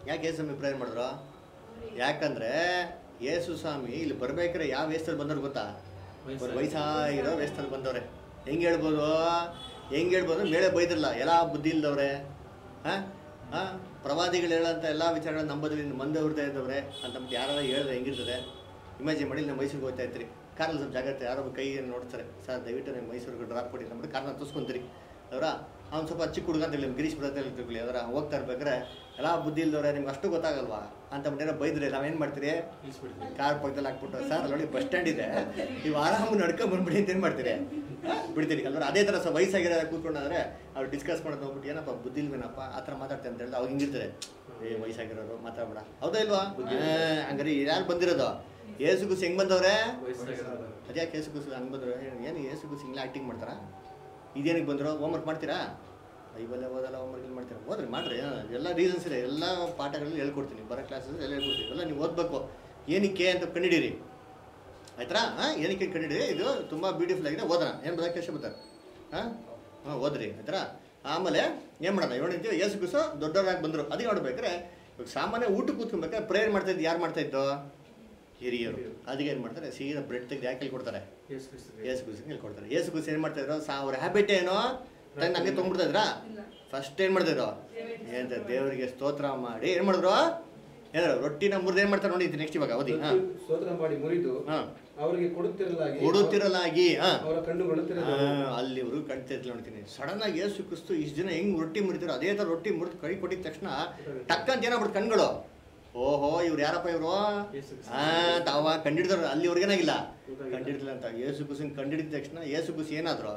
ಯಾಕೆ ಯೇಸು ಸ್ವಾಮಿ ಪ್ರೇಯರ್ ಮಾಡಿದ್ರು ಯಾಕಂದ್ರೆ ಯೇಸು ಸ್ವಾಮಿ ಇಲ್ಲಿ ಬರ್ಬೇಕಾದ್ರೆ ಯಾವ ವೇಸ್ತಲ್ಲಿ ಬಂದವ್ರು ಗೊತ್ತಾ ಒಂದು ವಯಸ್ಸಾಗಿರೋ ವೇಸ್ತಲ್ಲಿ ಬಂದವ್ರೆ ಹೆಂಗೆ ಹೇಳ್ಬೋದು ಹೆಂಗೆ ಹೇಳ್ಬೋದು ಮೇಳೆ ಬೈದ್ರಲ್ಲ ಎಲ್ಲ ಬುದ್ಧಿ ಇಲ್ದವ್ರೆ ಹಾಂ ಹಾಂ ಪ್ರವಾದಿಗಳು ಹೇಳೋಂಥ ಎಲ್ಲ ವಿಚಾರಗಳನ್ನ ನಂಬೋದ್ರಿಂದ ಮಂದೆ ಹೊರ್ತಾ ಇದ್ದವ್ರೆ ಅಂತ ಮತ್ತೆ ಯಾರು ಹೇಳಿದ್ರೆ ಹೆಂಗಿರ್ತದೆ ಇಮ್ಯಾಜಿನ್ ಮಾಡಿ ನಮ್ಮ ಮೈಸೂರಿಗೆ ಹೋಗ್ತಾ ಇರ್ತೀರಿ ಕಾರಲ್ಲಿ ಸ್ವಲ್ಪ ಜಾಗ್ರತೆ ಯಾರೋ ಒಬ್ಬ ಕೈ ನೋಡ್ತಾರೆ ಸರ್ ದಯವಿಟ್ಟು ನೀವು ಮೈಸೂರಿಗೆ ಡ್ರಾಪ್ ಕೊಡಿ ನಮ್ಮದು ಕಾರ್ನ ತೋರಿಸ್ಕೊಂತೀರಿ ಅವರ ಅವ್ನು ಸ್ವಲ್ಪ ಚಿಕ್ಕ ಹುಡುಗ ಅಂತ ಹೇಳಿ ಗಿರೀಶ್ ಬರುತ್ತೆ ತಿಳ್ಕೊಳ್ಳಿ ಅದರ ಹೋಗ್ತಾ ಇರ್ಬೇಕಾದ್ರೆ ಎಲ್ಲ ಬುದ್ಧಿ ಇಲ್ದವ್ರೆ ನಿಮ್ಗೆ ಅಷ್ಟು ಗೊತ್ತಾಗಲ್ವಾ ಅಂತ ಬಿಟ್ಟೇನೋ ಬೈದ್ರೆ ನಾವೇನು ಮಾಡ್ತೀರಿ ಕಾರ್ ಪಕ್ಕದಲ್ಲಿ ಹಾಕ್ಬಿಟ್ಟು ಸರ್ ನೋಡಿ ಬಸ್ ಸ್ಟ್ಯಾಂಡ್ ಇದೆ ನೀವು ಆರಾಮ ನಡ್ಕೊಂಡ್ ಬಂದ್ಬಿಡಿ ಅಂತ ಏನು ಮಾಡ್ತೀರಿ ಬಿಡ್ತೀರಿ ಅಲ್ವ ಅದೇ ಥರ ಸ್ವಲ್ಪ ವಯಸ್ಸಾಗಿರೋ ಕೂತ್ಕೊಂಡಾದ್ರೆ ಅವ್ರು ಡಿಸ್ಕಸ್ ಮಾಡೋದು ಹೋಗ್ಬಿಟ್ಟು ಏನಪ್ಪ ಬುದ್ಧಿ ಇಲ್ವೇನಪ್ಪ ಆ ಥರ ಮಾತಾಡ್ತಾರೆ ಅಂತ ಹೇಳಿದ್ರೆ ಅವಾಗ ಹಿಂಗಿರ್ತಾರೆ ಏ ವಯಸ್ಸಾಗಿರೋರು ಮಾತಾಡ್ಬೇಡ ಹೌದಾ ಇಲ್ವಾ ಆ, ಹಂಗಾರೆ ಯಾರು ಬಂದಿರೋದು ಏಸು ಗುಸ್ ಹೆಂಗ್ ಬಂದವ್ರೆ ಅದ್ಯಾಕೆ ಏಸು ಗುಸ್ ಹಂಗೆ ಬಂದ್ರು ಏನು ಏಸು ಗುಸ್ ಹಿಂಗೆ ಆ್ಯಕ್ಟಿಂಗ್ ಮಾಡ್ತಾರಾ ಇದೇನಿಗೆ ಬಂದರು ಹೋಮ್ವರ್ಕ್ ಮಾಡ್ತೀರಾ ಬೈಬಲ್ಲೇ ಓದಲ್ಲ ಹೋಮ್ವರ್ಕ್ ಇಲ್ಲಿ ಮಾಡ್ತೀರಾ ಓದ್ರಿ ಮಾಡ್ರಿ ಆ, ಎಲ್ಲ ರೀಸನ್ಸ್ ಇದೆ ಎಲ್ಲ ಪಾಠಗಳಲ್ಲಿ ಹೇಳ್ಕೊಡ್ತೀನಿ ಬರೋ ಕ್ಲಾಸಸ್ ಎಲ್ಲ ಹೇಳ್ಕೊಡ್ತೀನಿ ಎಲ್ಲ ನೀವು ಓದಬೇಕು ಏನಕ್ಕೆ ಅಂತ ಕಂಡಿಡೀರಿ ಆಯ್ತಾ ಹಾಂ ಏನಕ್ಕೆ ಕಂಡಿಡಿ ಇದು ತುಂಬ ಬ್ಯೂಟಿಫುಲ್ ಆಗಿದೆ ಓದೋಣ ಏನು ಬರೋಕ್ಕೆ ಎಷ್ಟು ಬರ್ತಾರೆ ಹಾಂ ಹಾಂ ಓದ್ರಿ ಆಯ್ತಾ ಆಮೇಲೆ ಏನು ಮಾಡೋಣ ಏಳು ನಿಂತೀವಿ ಏಸು ಗುಸು ದೊಡ್ಡವರಾಗಿ ಬಂದರು ಅದಕ್ಕೆ ನೋಡ್ಬೇಕಾದ್ರೆ ಇವಾಗ ಸಾಮಾನ್ಯ ಊಟ ಕೂತ್ಕೊಬೇಕಾದ್ರೆ ಪ್ರೇಯರ್ ಮಾಡ್ತಾ ಇದ್ದು ಯಾರು ಮಾಡ್ತಾ ಇದ್ದು ಹಿರಿಯರು ಅದಕ್ಕೆ ಏನು ಮಾಡ್ತಾರೆ ಸೀದಾ ಬ್ರೆಡ್ ತೆಗೆದು ಯಾಕೆ ಹೇಳ್ಕೊಡ್ತಾರೆ ಏಸು ಗುಸಿ ಹೇಳ್ಕೊಡ್ತಾರೆ ಏಸು ಗುಸಿ ಏನು ಮಾಡ್ತಾ ಇದ್ರು ಸಾ ಅವ್ರ ಹ್ಯಾಬಿಟ್ ಏನು ತಂದು ಹಂಗೆ ತೊಗೊಂಡ್ಬಿಡ್ತಾ ಇದ್ರಾ ಫಸ್ಟ್ ಏನು ಮಾಡ್ತಿದ್ರು ಏನಂತ ದೇವರಿಗೆ ಸ್ತೋತ್ರ ಮಾಡಿ ಏನು ಮಾಡಿದ್ರು ಏನಾದ್ರು ರೊಟ್ಟಿನ ಮುರಿದು ಏನು ಮಾಡ್ತಾರೆ ನೋಡಿ ನೆಕ್ಸ್ಟ್ ಇವಾಗ ಓದಿ ಹಾಂ ಸ್ತೋತ್ರ ಮಾಡಿ ಮುರಿದು ಹಾಂ ಅವರಿಗೆ ಕೊಡುತ್ತಿರಲಾಗಿ ಕೊಡುತ್ತಿರಲಾಗಿ ಹಾಂ ಅವರ ಕಣ್ಣುಗಳು ತೆರೆದವು. ಅಲ್ಲಿವರು ಕಣ್ತಿರ್ಲಿ ನೋಡ್ತೀನಿ ಸಡನ್ ಆಗಿ ಏಸು ಕ್ರಿಸ್ತು ಇಷ್ಟು ದಿನ ಹೆಂಗ್ ರೊಟ್ಟಿ ಮುರಿತಾರೋ ಅದೇ ತರ ರೊಟ್ಟಿ ಮುರಿದು ಕೈ ಕೊಟ್ಟಿದ ತಕ್ಷಣ ಟಕ್ಕಂತ ಏನಾಗ್ಬಿಡ್ತು ಕಣ್ಗಳು ಓಹೋ ಇವ್ರು ಯಾರಪ್ಪ ಇವರು ಆ ತಾವ ಕಂಡಿಡ್ದಾರ ಅಲ್ಲಿ ಅವ್ರಿಗೇನಾಗಿಲ್ಲ ಕಂಡಿಡ್ಲಿಲ್ಲ ಅಂತ ಏಸು ಕುಸಿನ ಕಂಡಿಡಿದ ತಕ್ಷಣ ಏಸು ಕುಸಿ ಏನಾದ್ರು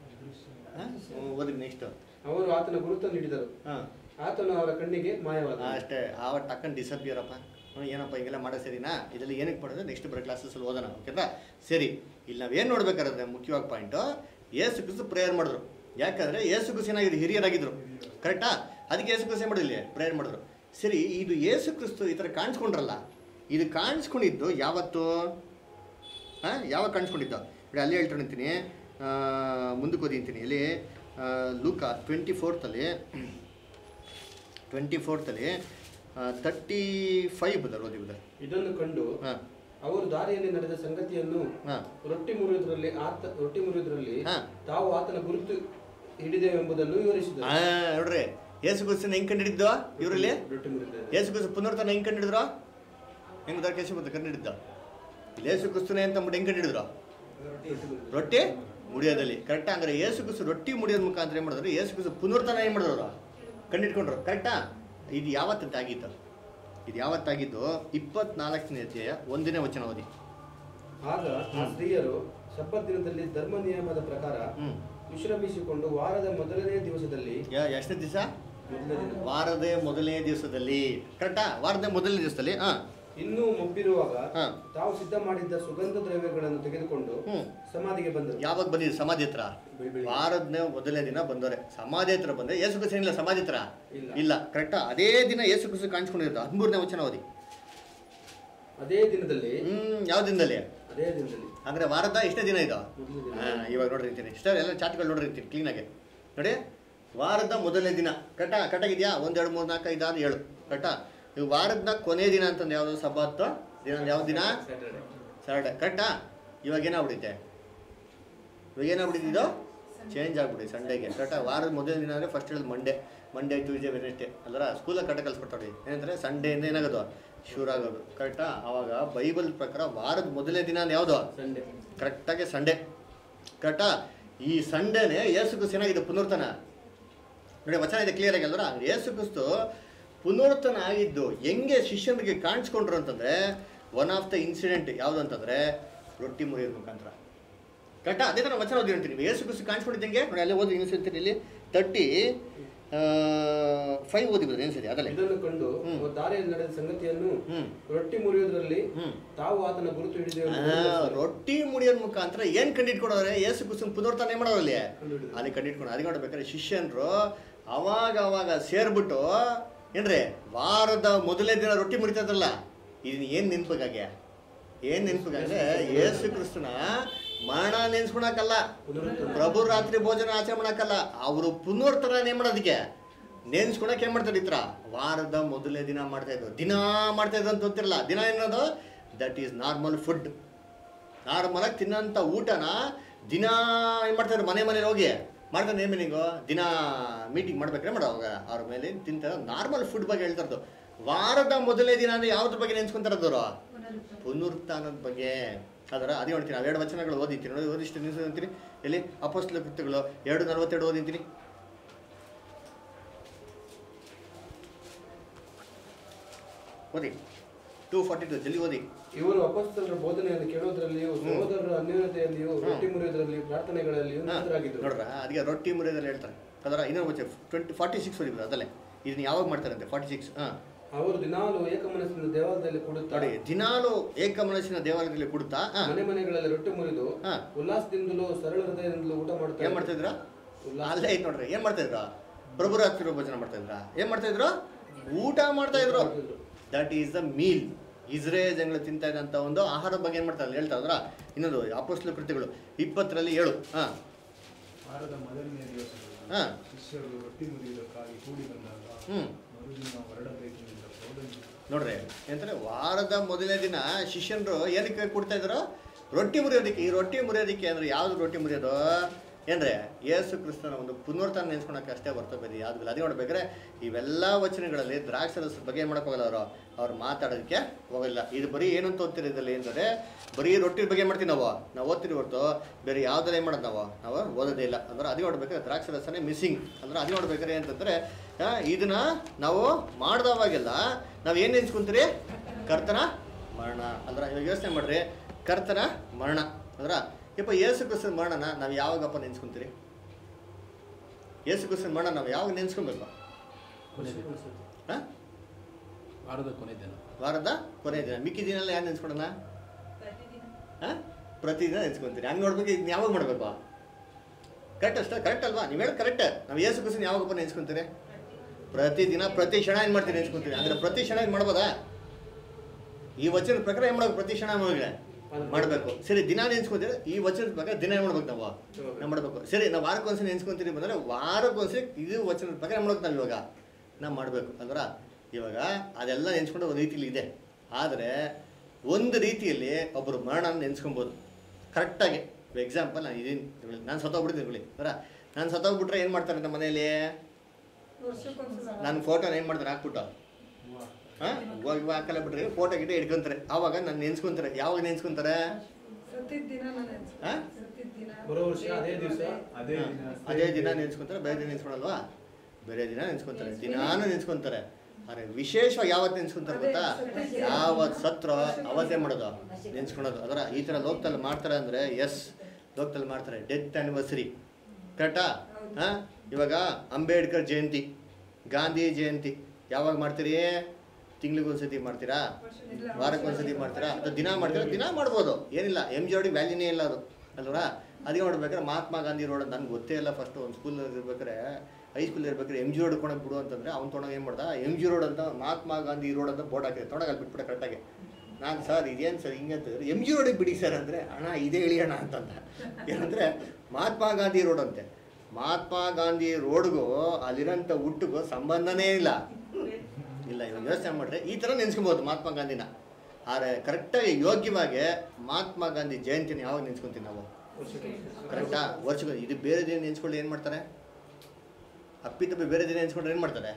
ಓದಿ ನೆಕ್ಸ್ಟ್ ಅವರು ಆತನ ಗುರುತನ್ನು ಹಿಡಿದರು ಹಾಂ ಆತನು ಅವರ ಕಣ್ಣಿಗೆ ಮಾಯವಾದ ಅಷ್ಟೇ ಆವ ಟಕ್ಕನ್ ಡಿಸಪಿಯರಪ್ಪ ಹ್ಮ್, ಏನಪ್ಪ ಹಿಂಗೆಲ್ಲ ಮಾಡೋ ಸರಿನಾ ಇದರಲ್ಲಿ ಏನಕ್ಕೆ ಮಾಡೋದು ನೆಕ್ಸ್ಟ್ ಬರೋ ಕ್ಲಾಸಸ್ಸಲ್ಲಿ ಓದೋಣ ಓಕೆನಾ ಸರಿ ಇಲ್ಲಿ ನಾವೇನು ನೋಡ್ಬೇಕಾದ್ರೆ ಮುಖ್ಯವಾಗಿ ಪಾಯಿಂಟು ಏಸು ಕುಸು ಪ್ರೇಯರ್ ಮಾಡಿದ್ರು ಯಾಕಂದರೆ ಏಸು ಕುಸು ಏನಾಗಿದ್ರು ಹಿರಿಯರಾಗಿದ್ರು ಕರೆಕ್ಟಾ ಅದಕ್ಕೆ ಏಸು ಕುಸು ಮಾಡಿಲ್ಲ ಪ್ರೇಯರ್ ಮಾಡಿದ್ರು ಸರಿ ಇದು ಏಸು ಕ್ರಿಸ್ತು ಈ ಥರ ಕಾಣಿಸ್ಕೊಂಡ್ರಲ್ಲ ಇದು ಕಾಣಿಸ್ಕೊಂಡಿದ್ದು ಯಾವತ್ತು ಹಾಂ ಯಾವಾಗ ಕಾಣಿಸ್ಕೊಂಡಿದ್ದು ನೋಡಿ ಅಲ್ಲಿ ಹೇಳ್ತಾ ನಿಂತೀನಿ ಮುಂದಕ್ಕೆ ಓದಿಂತೀನಿ ಇಲ್ಲಿ ಆ, ಲೂಕ ಟ್ವೆಂಟಿ ಫೋರ್ತಲ್ಲಿ ಟ್ವೆಂಟಿ ಫೋರ್ತಲ್ಲಿ ತರ್ಟಿ ಫೈವ್ ಬದಲ್ ಓದಿ ಬದಲ್ ಇದನ್ನು ಕಂಡು ಹಾಂ ಅವರು ದಾರಿಯಲ್ಲಿ ನಡೆದ ಸಂಗತಿಯನ್ನು ಹಾಂ ರೊಟ್ಟಿ ಮುರಿಯುವುದರಲ್ಲಿ ಆತ ರೊಟ್ಟಿ ಮುರಿಯುವುದರಲ್ಲಿ ಹಾ. ತಾವು ಆತನ ಗುರುತು ಹಿಡಿದೆವೆಂಬುದನ್ನು ವಿವರಿಸಿದರು ಹಾಂ ನೋಡ್ರಿ ಏಸು ಗುಸ್ಸನ್ನ ಹೆಂಗೆ ಕಂಡಿಡಿದ್ದು ಇವರಲ್ಲಿ ರೊಟ್ಟಿ ಮುರಿದ ಏಸು ಗುಸ್ಸು ಪುನರ್ತನ ಹೆಂಗೆ ಕಂಡಿಡಿದ್ರು ಹೆಂಗೆ ಉದಾರ ಕೇಸು ಬಂತು ಕಂಡಿಡಿದ್ದ ಇಲ್ಲಿ ಏಸು ಗುಸ್ತುನೆ ಅಂತ ಅಂದ್ಬಿಟ್ಟು ಹೆಂಗೆ ಕಂಡಿಡಿದ್ರು ರೊಟ್ಟಿ ಮುಡಿಯೋದಲ್ಲಿ ಕರೆಕ್ಟಾ ಅಂದ್ರೆ ಏಸು ಕುಸು ರೊಟ್ಟಿ ಮುಡಿಯೋದ್ ಮುಖಾಂತರ ಏನು ಮಾಡಿದ್ರು ಏಸು ಕುಸು ಪುನರ್ತನ ಏನು ಮಾಡಿದ್ರು ಅವ್ರು? ಕಂಡಿಡ್ಕೊಂಡ್ರು ಕರೆಕ್ಟಾ ಇದು ಯಾವತ್ತಂತ ಆಗಿತ್ತು ಇದು ಯಾವತ್ತಾಗಿದ್ದು ಇಪ್ಪತ್ನಾಲ್ಕನೇ ಅಧ್ಯಾಯ ಒಂದನೇ ವಚನ ಓದಿ ಆಗ ಆ ಸ್ತ್ರೀಯರು ಸಬ್ಬತ್ ದಿನದಲ್ಲಿ ಧರ್ಮ ನಿಯಮದ ಪ್ರಕಾರ ಹ್ಞೂ ವಿಶ್ರಮಿಸಿಕೊಂಡು ವಾರದ ಮೊದಲನೇ ದಿವಸದಲ್ಲಿ ಎಷ್ಟನೇ ದಿವಸ ಮೊದಲನೇ ದಿನ ವಾರದ ಮೊದಲನೇ ದಿವಸದಲ್ಲಿ ಕರೆಕ್ಟಾ ವಾರದ ಮೊದಲನೇ ದಿವಸದಲ್ಲಿ ಹಾಂ ಇನ್ನೂ ಮೊಬ್ಬಿರುವಾಗ ಹಾ. ತಾವು ಸಿದ್ಧ ಮಾಡಿದ್ದ ಸುಗಂಧ ದ್ರವ್ಯಗಳನ್ನು ತೆಗೆದುಕೊಂಡು ಹ್ಞೂ ಸಮಾಧಿಗೆ ಬಂದರು ಯಾವಾಗ ಬಂದಿದ್ದು ಸಮಾಧಿ ಹತ್ರ ಬೆಳ್- ವಾರದನೇ ಮೊದಲನೇ ದಿನ ಬಂದವ್ರೆ ಸಮಾಧಿ ಹತ್ರ ಬಂದ್ರೆ ಏಸು ಕುಸು ಏನಿಲ್ಲ ಸಮಾಧಿ ಹತ್ರ ಇಲ್ಲ. ಇಲ್ಲ ಕರೆಕ್ಟಾ ಅದೇ ದಿನ ಏಸು ಕುಸು ಕಾಣಿಸ್ಕೊಂಡಿರೋದು ಹದಿಮೂರನೇ ವಚನ ಓದಿ ಅದೇ ದಿನದಲ್ಲಿ ಹ್ಮ್ ಯಾವ ದಿನದಲ್ಲಿ ಅದೇ ದಿನದಲ್ಲಿ ಅಂದ್ರೆ ವಾರದ ಎಷ್ಟನೇ ದಿನ ಇದು ಮೊದಲನೇ ದಿನ ಹಾ ಇವಾಗ ನೋಡ್ರಿ ಇರ್ತೀನಿ ಇಷ್ಟ ಎಲ್ಲ ಚಾಟ್ಗಳು ನೋಡ್ರಿ ಇರ್ತೀನಿ ಕ್ಲೀನಾಗಿ ನೋಡಿ ವಾರದ ಮೊದಲನೇ ದಿನ ಕಟ ಕಟಾಗಿದೆಯಾ ಒಂದೆರಡು ಮೂರು ನಾಲ್ಕು ಐದು ಆರು ಏಳು ಕಟ ಇವು ವಾರದ ಕೊನೆ ದಿನ ಅಂತಂದು ಯಾವುದು ಸಬ್ಬತ್ತು ದಿನ ಯಾವ ದಿನ ಸ್ಯಾಟರ್ಡೆ ಕರೆಕ್ಟಾ ಇವಾಗ ಏನಾಗ್ಬಿಡುತ್ತೆ ಇವಾಗ ಏನಾಗ್ಬಿಟ್ಟಿದೆ ಇದು ಚೇಂಜ್ ಆಗ್ಬಿಡಿ ಸಂಡೇಗೆ ಕರೆಕ್ಟಾ ವಾರದ ಮೊದಲನೇ ದಿನ ಅಂದರೆ ಫಸ್ಟ್ ಹೇಳೋದು ಮಂಡೇ ಮಂಡೇ ಟ್ಯೂಸ್ಡೇ ವೆನೆಸ್ಡೇ ಅಲ್ಲರ ಸ್ಕೂಲಾಗ ಕರೆಕ್ಟ್ ಕಲ್ಸ್ಕೊಟ್ಟಾಡಿ ಏನಂದರೆ ಸಂಡೇಯಿಂದ ಏನಾಗೋದು ಶೂರ್ ಆಗೋದು ಕರೆಕ್ಟಾ ಆವಾಗ ಬೈಬಲ್ ಪ್ರಕಾರ ವಾರದ ಮೊದಲನೇ ದಿನ ಅಂದ್ರೆ ಯಾವುದು ಸಂಡೆ ಕರೆಕ್ಟಾಗಿ ಸಂಡೇ ಕರೆಕ್ಟಾ ಈ ಸಂಡೇನೆ ಯೇಸು ಕ್ರಿಸ್ತು ಏನಾಗಿದೆ ಪುನರ್ತನ ನೋಡಿ ವಚನ ಇದೆ ಕ್ಲಿಯರ್ ಆಗಿ ಅಲ್ವರ ಯೇಸು ಕ್ರಿಸ್ತು ಪುನರ್ತನ ಆಗಿದ್ದು ಹೆಂಗೆ ಶಿಷ್ಯನಿಗೆ ಕಾಣಿಸ್ಕೊಂಡ್ರು ಅಂತಂದ್ರೆ ಒನ್ ಆಫ್ ದ ಇನ್ಸಿಡೆಂಟ್ ಯಾವುದು ಅಂತಂದ್ರೆ ರೊಟ್ಟಿ ಮುರಿಯೋದ್ ಮುಖಾಂತರ ಕರೆಕ್ಟಾ ಅದೇ ಥರ ವಚನ ಓದಿ ಹೇಳ್ತೀನಿ ಯೇಸು ಕ್ರಿಸ್ತು ಕಾಣಿಸ್ಕೊಂಡಿದ್ದಂಗೆ ನೋಡಿ ಅಲ್ಲಿ ಓದಿ ಇನ್ಸಿರ್ತೀನಿ ಇಲ್ಲಿ ತರ್ಟಿ ಫೈವ್ ಓದಿ ಬಿಡ್ರಿ ಏನ್ಸರಿ ಅದಲ್ಲೇ ಇದನ್ನು ಕಂಡು ಹ್ಮ್. ಅವರು ದಾರಿಯಲ್ಲಿ ನಡೆದ ಸಂಗತಿಯನ್ನು ಹ್ಞೂ ರೊಟ್ಟಿ ಮುರಿಯುವುದರಲ್ಲಿ ಹ್ಞೂ ತಾವು ಆತನ ಗುರುತು ಹಿಡಿದೆವು ಆ, ರೊಟ್ಟಿ ಮುಡಿಯೋದ್ ಮುಖಾಂತರ ಏನ್ ಕಂಡಿಟ್ಕೊಡೋರೆ ಏಸು ಕುಸುಮ್ ಪುನರ್ತನ ಏನ್ ಮಾಡೋರು ಅಲ್ಲಿ ಕಂಡುಹಿಡಿದ್ರು. ಅಲ್ಲಿ ಕಂಡಿಟ್ಕೊಂಡು ಅದಕ್ಕೆ ನೋಡ್ಬೇಕಾದ್ರೆ ಶಿಷ್ಯನ್ರು ಅವಾಗ ಅವಾಗ ಸೇರ್ಬಿಟ್ಟು ಏನ್ರಿ ವಾರದ ಮೊದಲನೇ ದಿನ ರೊಟ್ಟಿ ಮುರಿತದಲ್ಲ ಇದನ್ನ ಏನ್ ನೆನ್ಪಗಾಗ್ಯ ಏನ್ ನೆನ್ಪಗಾಗ್ರೆ ಏಸು ಕ್ರಿಸ್ತನ ಮರಣ ನೆನ್ಸ್ಕೊಳಕಲ್ಲ ಪುನರುತ್ಥಾನ. ಪ್ರಭು ರಾತ್ರಿ ಭೋಜನ ಆಚರಣೆ ಮಾಡಕ್ಕಲ್ಲ ಅವರು ಪುನರ್ತನ ಏನ್ ಮಾಡೋದಕ್ಕೆ ನೆನ್ಸ್ಕೊಳಕ್ ಏನ್ ಮಾಡ್ತಾರೆ ಇತ್ರ ವಾರದ ಮೊದಲನೇ ದಿನ ಮಾಡ್ತಾ ಇದ್ರು ದಿನಾ ಮಾಡ್ತಾ ಇದ್ರು ಅಂತ ಗೊತ್ತಿರಲ್ಲ ದಿನ ಏನದು that is normal food normal ಆಗಿ ತಿನ್ನೋಂಥ ಊಟನ ದಿನ ಏನು ಮಾಡ್ತಾರೆ ಮನೆ ಮನೇಲಿ ಹೋಗಿ ಮಾಡ್ತಾರೆ ಏನು ಮೀನಿಂಗು ದಿನ ಮೀಟಿಂಗ್ ಮಾಡ್ಬೇಕ್ರೆ ಮಾಡೋ ಅವಾಗ ಅವ್ರ ಮೇಲೆ ತಿಂತಾರೆ ನಾರ್ಮಲ್ ಫುಡ್ ಬಗ್ಗೆ ಹೇಳ್ತಾ ಇರೋದು ವಾರದ ಮೊದಲನೇ ದಿನ ಅಂದ್ರೆ ಯಾವ್ದ್ರ ಬಗ್ಗೆ ನೆನ್ಸ್ಕೊಂತಾರದವರು ಪುನರುತ್ಥಾನ. ಪುನರುತ್ಥಾನದ ಬಗ್ಗೆ ಅದರ ಅದೇ ಹೇಳ್ತೀನಿ ಎರಡು ವಚನಗಳು ಓದಿದ್ದೀನಿ ನೋಡಿ ಓದಿಷ್ಟು ನಿಮಿಷ ಅಂತೀನಿ ಎಲ್ಲಿ ಅಪೋಸ್ಲ ಕೃತ್ಯಗಳು ಎರಡು ನಲವತ್ತೆರಡು ಓದಿದ್ದೀನಿ ಓದಿ ಟೂ ಫಾರ್ಟಿ ಟು ಜಲ್ದಿ ಓದಿ ಇವರು ಅಪಸ್ತಲರ ಬೋಧನೆಯನ್ನು ಕೇಳೋದ್ರಲ್ಲಿಯೂ ಸಹೋದರರ ಅನ್ಯೋನ್ಯತೆಯಲ್ಲಿಯೂ ರೊಟ್ಟಿ ಮುರಿಯೋದ್ರಲ್ಲಿ ಪ್ರಾರ್ಥನೆಗಳಲ್ಲಿಯೂ ಹಾ, ನಿರತರಾಗಿದ್ದರು ನೋಡ್ರ ಅದಕ್ಕೆ ರೊಟ್ಟಿ ಮುರಿಯೋದಲ್ಲಿ ಹೇಳ್ತಾರೆ ಅದರ ಇನ್ನೊಂದು ವಚನ ಟ್ವೆಂಟಿ ಫಾರ್ಟಿ ಸಿಕ್ಸ್ ಓದಿದ್ರು ಅದಲ್ಲೇ ಇದನ್ನ ಯಾವಾಗ ಮಾಡ್ತಾರಂತೆ ಫಾರ್ಟಿ ಸಿಕ್ಸ್ ಹಾಂ ಅವರು ದಿನಾಲು ಏಕಮನಸ್ಸಿನ ದೇವಾಲಯದಲ್ಲಿ ಕೊಡುತ್ತಾ ನೋಡಿ ದಿನಾಲು ಏಕಮನಸ್ಸಿನ ದೇವಾಲಯದಲ್ಲಿ ಕೊಡ್ತಾ ಹಾಂ ಮನೆ ಮನೆಗಳಲ್ಲಿ ರೊಟ್ಟಿ ಮುರಿದು ಹಾ. ಉಲ್ಲಾಸದಿಂದಲೂ ಸರಳ ಹೃದಯದಿಂದಲೂ ಊಟ ಏನ್ ಮಾಡ್ತಾರೆ ಮಾಡ್ತಿದ್ರ ಉಲ್ಲಾಸ. ಅಲ್ಲೇ ಐತ್ ನೋಡ್ರಿ ಏನ್ ಮಾಡ್ತಾ ಇದ್ರ ಪ್ರಭು ರಾತ್ರಿ ಭೋಜನ ಮಾಡ್ತಾ ಇದ್ರ ಏನ್ ಮಾಡ್ತಾ ಇದ್ರು ಊಟ ಮಾಡ್ತಾ ಇದ್ರು that is the meal Israel ಜನಗಳು ತಿಂತಾ ಇದ್ದಂತ ಒಂದು ಆಹಾರದ ಬಗ್ಗೆ ಏನ್ ಮಾಡ್ತಾರೆ ಹೇಳ್ತಾ ಇದ್ರ ಇನ್ನೊಂದು ಅಪೋಸ್ಲ ಕೃತಿಗಳು ಇಪ್ಪತ್ತರಲ್ಲಿ ಏಳು ಹಾ ವಾರದ ಮೊದಲನೇ ದಿವಸದಲ್ಲಿ ಹಾ. ಶಿಷ್ಯರು ರೊಟ್ಟಿ ಮುರಿಯುವುದಕ್ಕಾಗಿ ಕೂಡಿ ಬಂದಾಗ ಹ್ಮ್ ಮರುದಿನ ಹೊರಡಬೇಕೆಂದಿದ್ದ ಪೌಲನು ನೋಡ್ರಿ ಏನಂತಾರೆ ವಾರದ ಮೊದಲನೇ ದಿನ ಶಿಷ್ಯನರು ಏನಕ್ಕೆ ಕೊಡ್ತಾ ಇದ್ರು ರೊಟ್ಟಿ ಮುರಿಯೋದಕ್ಕೆ ಈ ರೊಟ್ಟಿ ಮುರಿಯೋದಕ್ಕೆ ಅಂದ್ರೆ ಯಾವ್ದು ರೊಟ್ಟಿ ಮುರಿಯೋದು ಏನ್ರೆ ಯೇಸು ಕ್ರಿಸ್ತನ ಒಂದು ಪುನರ್ತನ ನೆನ್ಸ್ಕೊಳಕ್ಕೆ ಅಷ್ಟೇ ಬರ್ತದೆ ಯಾವ್ದು ಅದೇ ನೋಡ್ಬೇಕಾದ್ರೆ ಇವೆಲ್ಲ ವಚನಗಳಲ್ಲಿ ದ್ರಾಕ್ಷರಸ ಬಗ್ಗೆ ಏನ್ ಮಾಡಕ್ ಹೋಗಲ್ಲ ಅವರು ಅವ್ರು ಮಾತಾಡೋದಕ್ಕೆ ಹೋಗಲ್ಲ ಇದು ಬರೀ ಏನು ಅಂತ ಓದ್ತಿರಿ ಇದ್ರಲ್ಲಿ ಏನಂದ್ರೆ ಬರೀ ರೊಟ್ಟಿ ಬಗ್ಗೆ ಮಾಡ್ತೀವಿ ನಾವು ನಾವು ಓದ್ತೀರಿ ಹೊರತು ಬೇರೆ ಯಾವ್ದಾರ ಏನು ಮಾಡೋದು ನಾವು ನಾವು ಓದೋದೇ ಇಲ್ಲ ಅಂದ್ರೆ ಅದೇ ನೋಡ್ಬೇಕಾದ್ರೆ ದ್ರಾಕ್ಷರಸನೇ ಮಿಸ್ಸಿಂಗ್ ಅಂದ್ರೆ ಅದೇ ನೋಡ್ಬೇಕಾದ್ರೆ ಏನಂತಂದ್ರೆ ಆ, ಇದನ್ನ ನಾವು ಮಾಡ್ದವಾಗೆಲ್ಲ ನಾವು ಏನು ನೆನ್ಸ್ಕೊಂತೀರಿ ಕರ್ತನ ಮರಣ ಅಂದ್ರೆ ಇವಾಗ ಯೋಚನೆ ಮಾಡ್ರಿ ಕರ್ತನ ಮರಣ ಅಂದ್ರ ಯಪ್ಪ ಯೇಸು ಕ್ರಿಸ್ತನ ಮರಣನ ನಾವು ಯಾವಾಗಪ್ಪ ನೆನ್ಸ್ಕೊಂತೀರಿ ಯೇಸು ಕ್ರಿಸ್ತನ ಮರಣ ನಾವು ಯಾವಾಗ ನೆನ್ಸ್ಕೊಬೇಕು ಹಾ ವಾರದ ಕೊನೆ ದಿನ ವಾರದ ಕೊನೆ ದಿನ ಮಿಕ್ಕಿ ದಿನ ಎಲ್ಲ ಯಾರು ನೆನ್ಸ್ಕೊಡೋಣ ಪ್ರತಿದಿನ ಹಾ ಪ್ರತಿದಿನ ನೆನ್ಸ್ಕೊಂತೀರಿ ಹಂಗೆ ನೋಡ್ಬೇಕು ಇದನ್ನ ಯಾವಾಗ ಮಾಡ್ಬೇಕು ಕರೆಕ್ಟ್ ಅಷ್ಟ ಕರೆಕ್ಟ್ ಅಲ್ವಾ ನೀವು ಹೇಳೋದು ಕರೆಕ್ಟ್ ನಾವು ಯೇಸು ಕ್ರಿಸ್ತನ ಯಾವಾಗಪ್ಪ ನೆನ್ಸ್ಕೊಂತೀರಿ ಪ್ರತಿದಿನ ಪ್ರತಿ ಕ್ಷಣ ಏನು ಮಾಡ್ತೀರಿ ನೆನ್ಸ್ಕೊಂತೀರಿ ಅಂದ್ರೆ ಪ್ರತಿ ಕ್ಷಣ ಏನು ಮಾಡ್ಬೋದಾ ಈ ವಚನದ ಪ್ರಕಾರ ಏನು ಮಾಡ್ಬೇಕು ಪ್ರತಿ ಕ್ಷಣ ನಮಗೆ ಮಾಡಬೇಕು ಸರಿ ದಿನ ನೆನ್ಸ್ಕೊಂತೀರಿ ಈ ವಚನದ ಪ್ರಕಾರ ದಿನ ಏನು ಮಾಡ್ಬೇಕು ನಾವು ನಾವು ಮಾಡಬೇಕು ಸರಿ ನಾವು ವಾರಕ್ಕೊಂದ್ಸರಿ ನೆನ್ಸ್ಕೊಂತೀರಿ ಬಂದರೆ ವಾರಕ್ಕೊಂದ್ಸರಿ ಇದು ವಚನದ ಪ್ರಕಾರ ಏನು ಮಾಡ್ಬೇಕು ನಾವು ಇವಾಗ ನಾವು ಮಾಡಬೇಕು ಅಂದ್ರೆ ಇವಾಗ ಅದೆಲ್ಲ ನೆನ್ಸ್ಕೊಂಡು ಒಂದು ರೀತಿಲಿ ಇದೆ ಆದರೆ ಒಂದು ರೀತಿಯಲ್ಲಿ ಒಬ್ಬರು ಮರಣನ ನೆನ್ಸ್ಕೊಬೋದು ಕರೆಕ್ಟಾಗಿ ಎಕ್ಸಾಂಪಲ್ ನಾನು ಇದೀನಿ ನಾನು ಸತ್ತೋಗ್ಬಿಡ್ತೀನಿ ಬಿಡಿ ಅಂದ್ರೆ ನಾನು ಸತ್ತೋಗ್ಬಿಟ್ರೆ ಏನು ಮಾಡ್ತಾರೆ ನಮ್ಮ ಮನೇಲಿ ವರ್ಷಕ್ಕೊಂದ್ಸಲ ನನ್ನ ಫೋಟೋನ ಏನು ಮಾಡ್ತಾರೆ ಹಾಕ್ಬಿಟ್ಟು ಹಾಂ ಇವಾಗ ಇವಾಗ ಹಾಕಲ್ಲ ಬಿಡ್ರಿ ಫೋಟೋ ಗಿಟ ಇಟ್ಕೊಂತಾರೆ ಆವಾಗ ನಾನು ನೆನ್ಸ್ಕೊಂತಾರೆ ಯಾವಾಗ ನೆನ್ಸ್ಕೊಂತಾರೆ ಸತ್ತಿದ್ದ ದಿನ ನಾನು ಹಾ? ಸತ್ತಿದ್ದ ದಿನ ಬರೋ ವರ್ಷ ಅದೇ ದಿವಸ ಅದೇ ಹಾ. ದಿನ ಅದೇ ದಿನ ನೆನ್ಸ್ಕೊಂತಾರೆ ಬೇರೆ ದಿನ ನೆನ್ಸ್ಕೊಳಲ್ವಾ ಬೇರೆ ದಿನ ನೆನ್ಸ್ಕೊಂತಾರೆ ದಿನಾನು ನೆನ್ಸ್ಕೊಂತಾರೆ ಆದರೆ ವಿಶೇಷವಾಗಿ ಯಾವತ್ತು ನೆನ್ಸ್ಕೊಂತಾರೆ ಗೊತ್ತಾ ಯಾವತ್ತು ಸತ್ರೋ ಅವತ್ತೇ ಮಾಡೋದು ನೆನ್ಸ್ಕೊಳೋದು ಅದರ ಈ ಥರ ಲೋಕದಲ್ಲಿ ಮಾಡ್ತಾರೆ ಅಂದರೆ ಎಸ್ ಲೋಕದಲ್ಲಿ ಮಾಡ್ತಾರೆ ಡೆತ್ ಆ್ಯನಿವರ್ಸರಿ ಕರೆಕ್ಟಾ ಹಾಂ ಇವಾಗ ಅಂಬೇಡ್ಕರ್ ಜಯಂತಿ ಗಾಂಧಿ ಜಯಂತಿ ಯಾವಾಗ ಮಾಡ್ತೀರಿ ತಿಂಗ್ಳಿಗೊಂದ್ಸತಿ ಮಾಡ್ತೀರಾ ಇಲ್ಲ, ವಾರಕ್ಕೊಂದ್ಸತಿ ಮಾಡ್ತೀರಾ ಅಥವಾ ದಿನ ಮಾಡ್ತೀರಾ ದಿನ ಮಾಡ್ಬೋದು ಏನಿಲ್ಲ ಎಮ್ ಜಿ ಅವ್ರಿಗೆ ವ್ಯಾಲ್ಯೂನೇ ಇಲ್ಲ ಅದು ಅಲ್ವಾ ಅದಕ್ಕೆ ನೋಡ್ಬೇಕಾದ್ರೆ ಮಹಾತ್ಮ ಗಾಂಧಿ ರೋಡ್ ನನಗೆ ಗೊತ್ತೇ ಇಲ್ಲ ಫಸ್ಟ್ ಒಂದು ಸ್ಕೂಲ್ ಇರ್ಬೇಕಾದ್ರೆ ಹೈಸ್ಕೂಲ್ ಇರ್ಬೇಕಾದ್ರೆ ಎಮ್ ಜಿ ರೋಡ್ ಕೊಡೋಕೆ ಬಿಡು ಅಂತಂದ್ರೆ ಅವ್ನು ತೊಗೊಂಡು ಏನು ಮಾಡ್ದ ಎಮ್ ಜಿ ರೋಡ್ ಅಂತ ಮಹಾತ್ಮ ಗಾಂಧಿ ರೋಡ್ ಅಂತ ಬೋರ್ಡ್ ಹಾಕಿದೆ ತೊಗೊಂಡಾಗ ಅಲ್ಲಿ ಬಿಟ್ಬಿಟ್ಟೆ ಕರೆಕ್ಟಾಗಿ ನಾನು ಸರ್ ಇದೇನು ಸರ್ ಹಿಂಗೆ ಅಂತಂದ್ರೆ ಎಮ್ ಜಿ ರೋಡಿಗೆ ಬಿಡಿ ಸರ್ ಅಂದರೆ ಅಣ್ಣ ಇದೇ ಹೇಳಿ ಅಣ್ಣ ಅಂತಂದ ಏನಂದರೆ ಮಹಾತ್ಮ ಗಾಂಧಿ ರೋಡ್ ಅಂತೆ ಮಹಾತ್ಮ ಗಾಂಧಿ ರೋಡ್ಗೂ ಅಲ್ಲಿರೋಂಥ ಹುಟ್ಟಿಗೂ ಸಂಬಂಧನೇ ಇಲ್ಲ ಇಲ್ಲ ಇವಾಗ ಯೋಚನೆ ಮಾಡ್ರೆ ಈ ಥರ ನೆನ್ಸ್ಕೊಬೋದು ಮಹಾತ್ಮ ಗಾಂಧಿನ ಆದರೆ ಕರೆಕ್ಟಾಗಿ ಯೋಗ್ಯವಾಗಿ ಮಹಾತ್ಮ ಗಾಂಧಿ ಜಯಂತಿನ ಯಾವಾಗ ನೆನ್ಸ್ಕೊಂತೀವಿ ನಾವು ಕರೆಕ್ಟಾ ವರ್ಷಕ್ಕೆ ಇದು ಬೇರೆ ದಿನ ನೆನ್ಸ್ಕೊಂಡು ಏನು ಮಾಡ್ತಾರೆ ಅಪ್ಪಿ ತಪ್ಪಿ ಬೇರೆ ದಿನ ನೆನ್ಸ್ಕೊಂಡ್ರೆ ಏನು ಮಾಡ್ತಾರೆ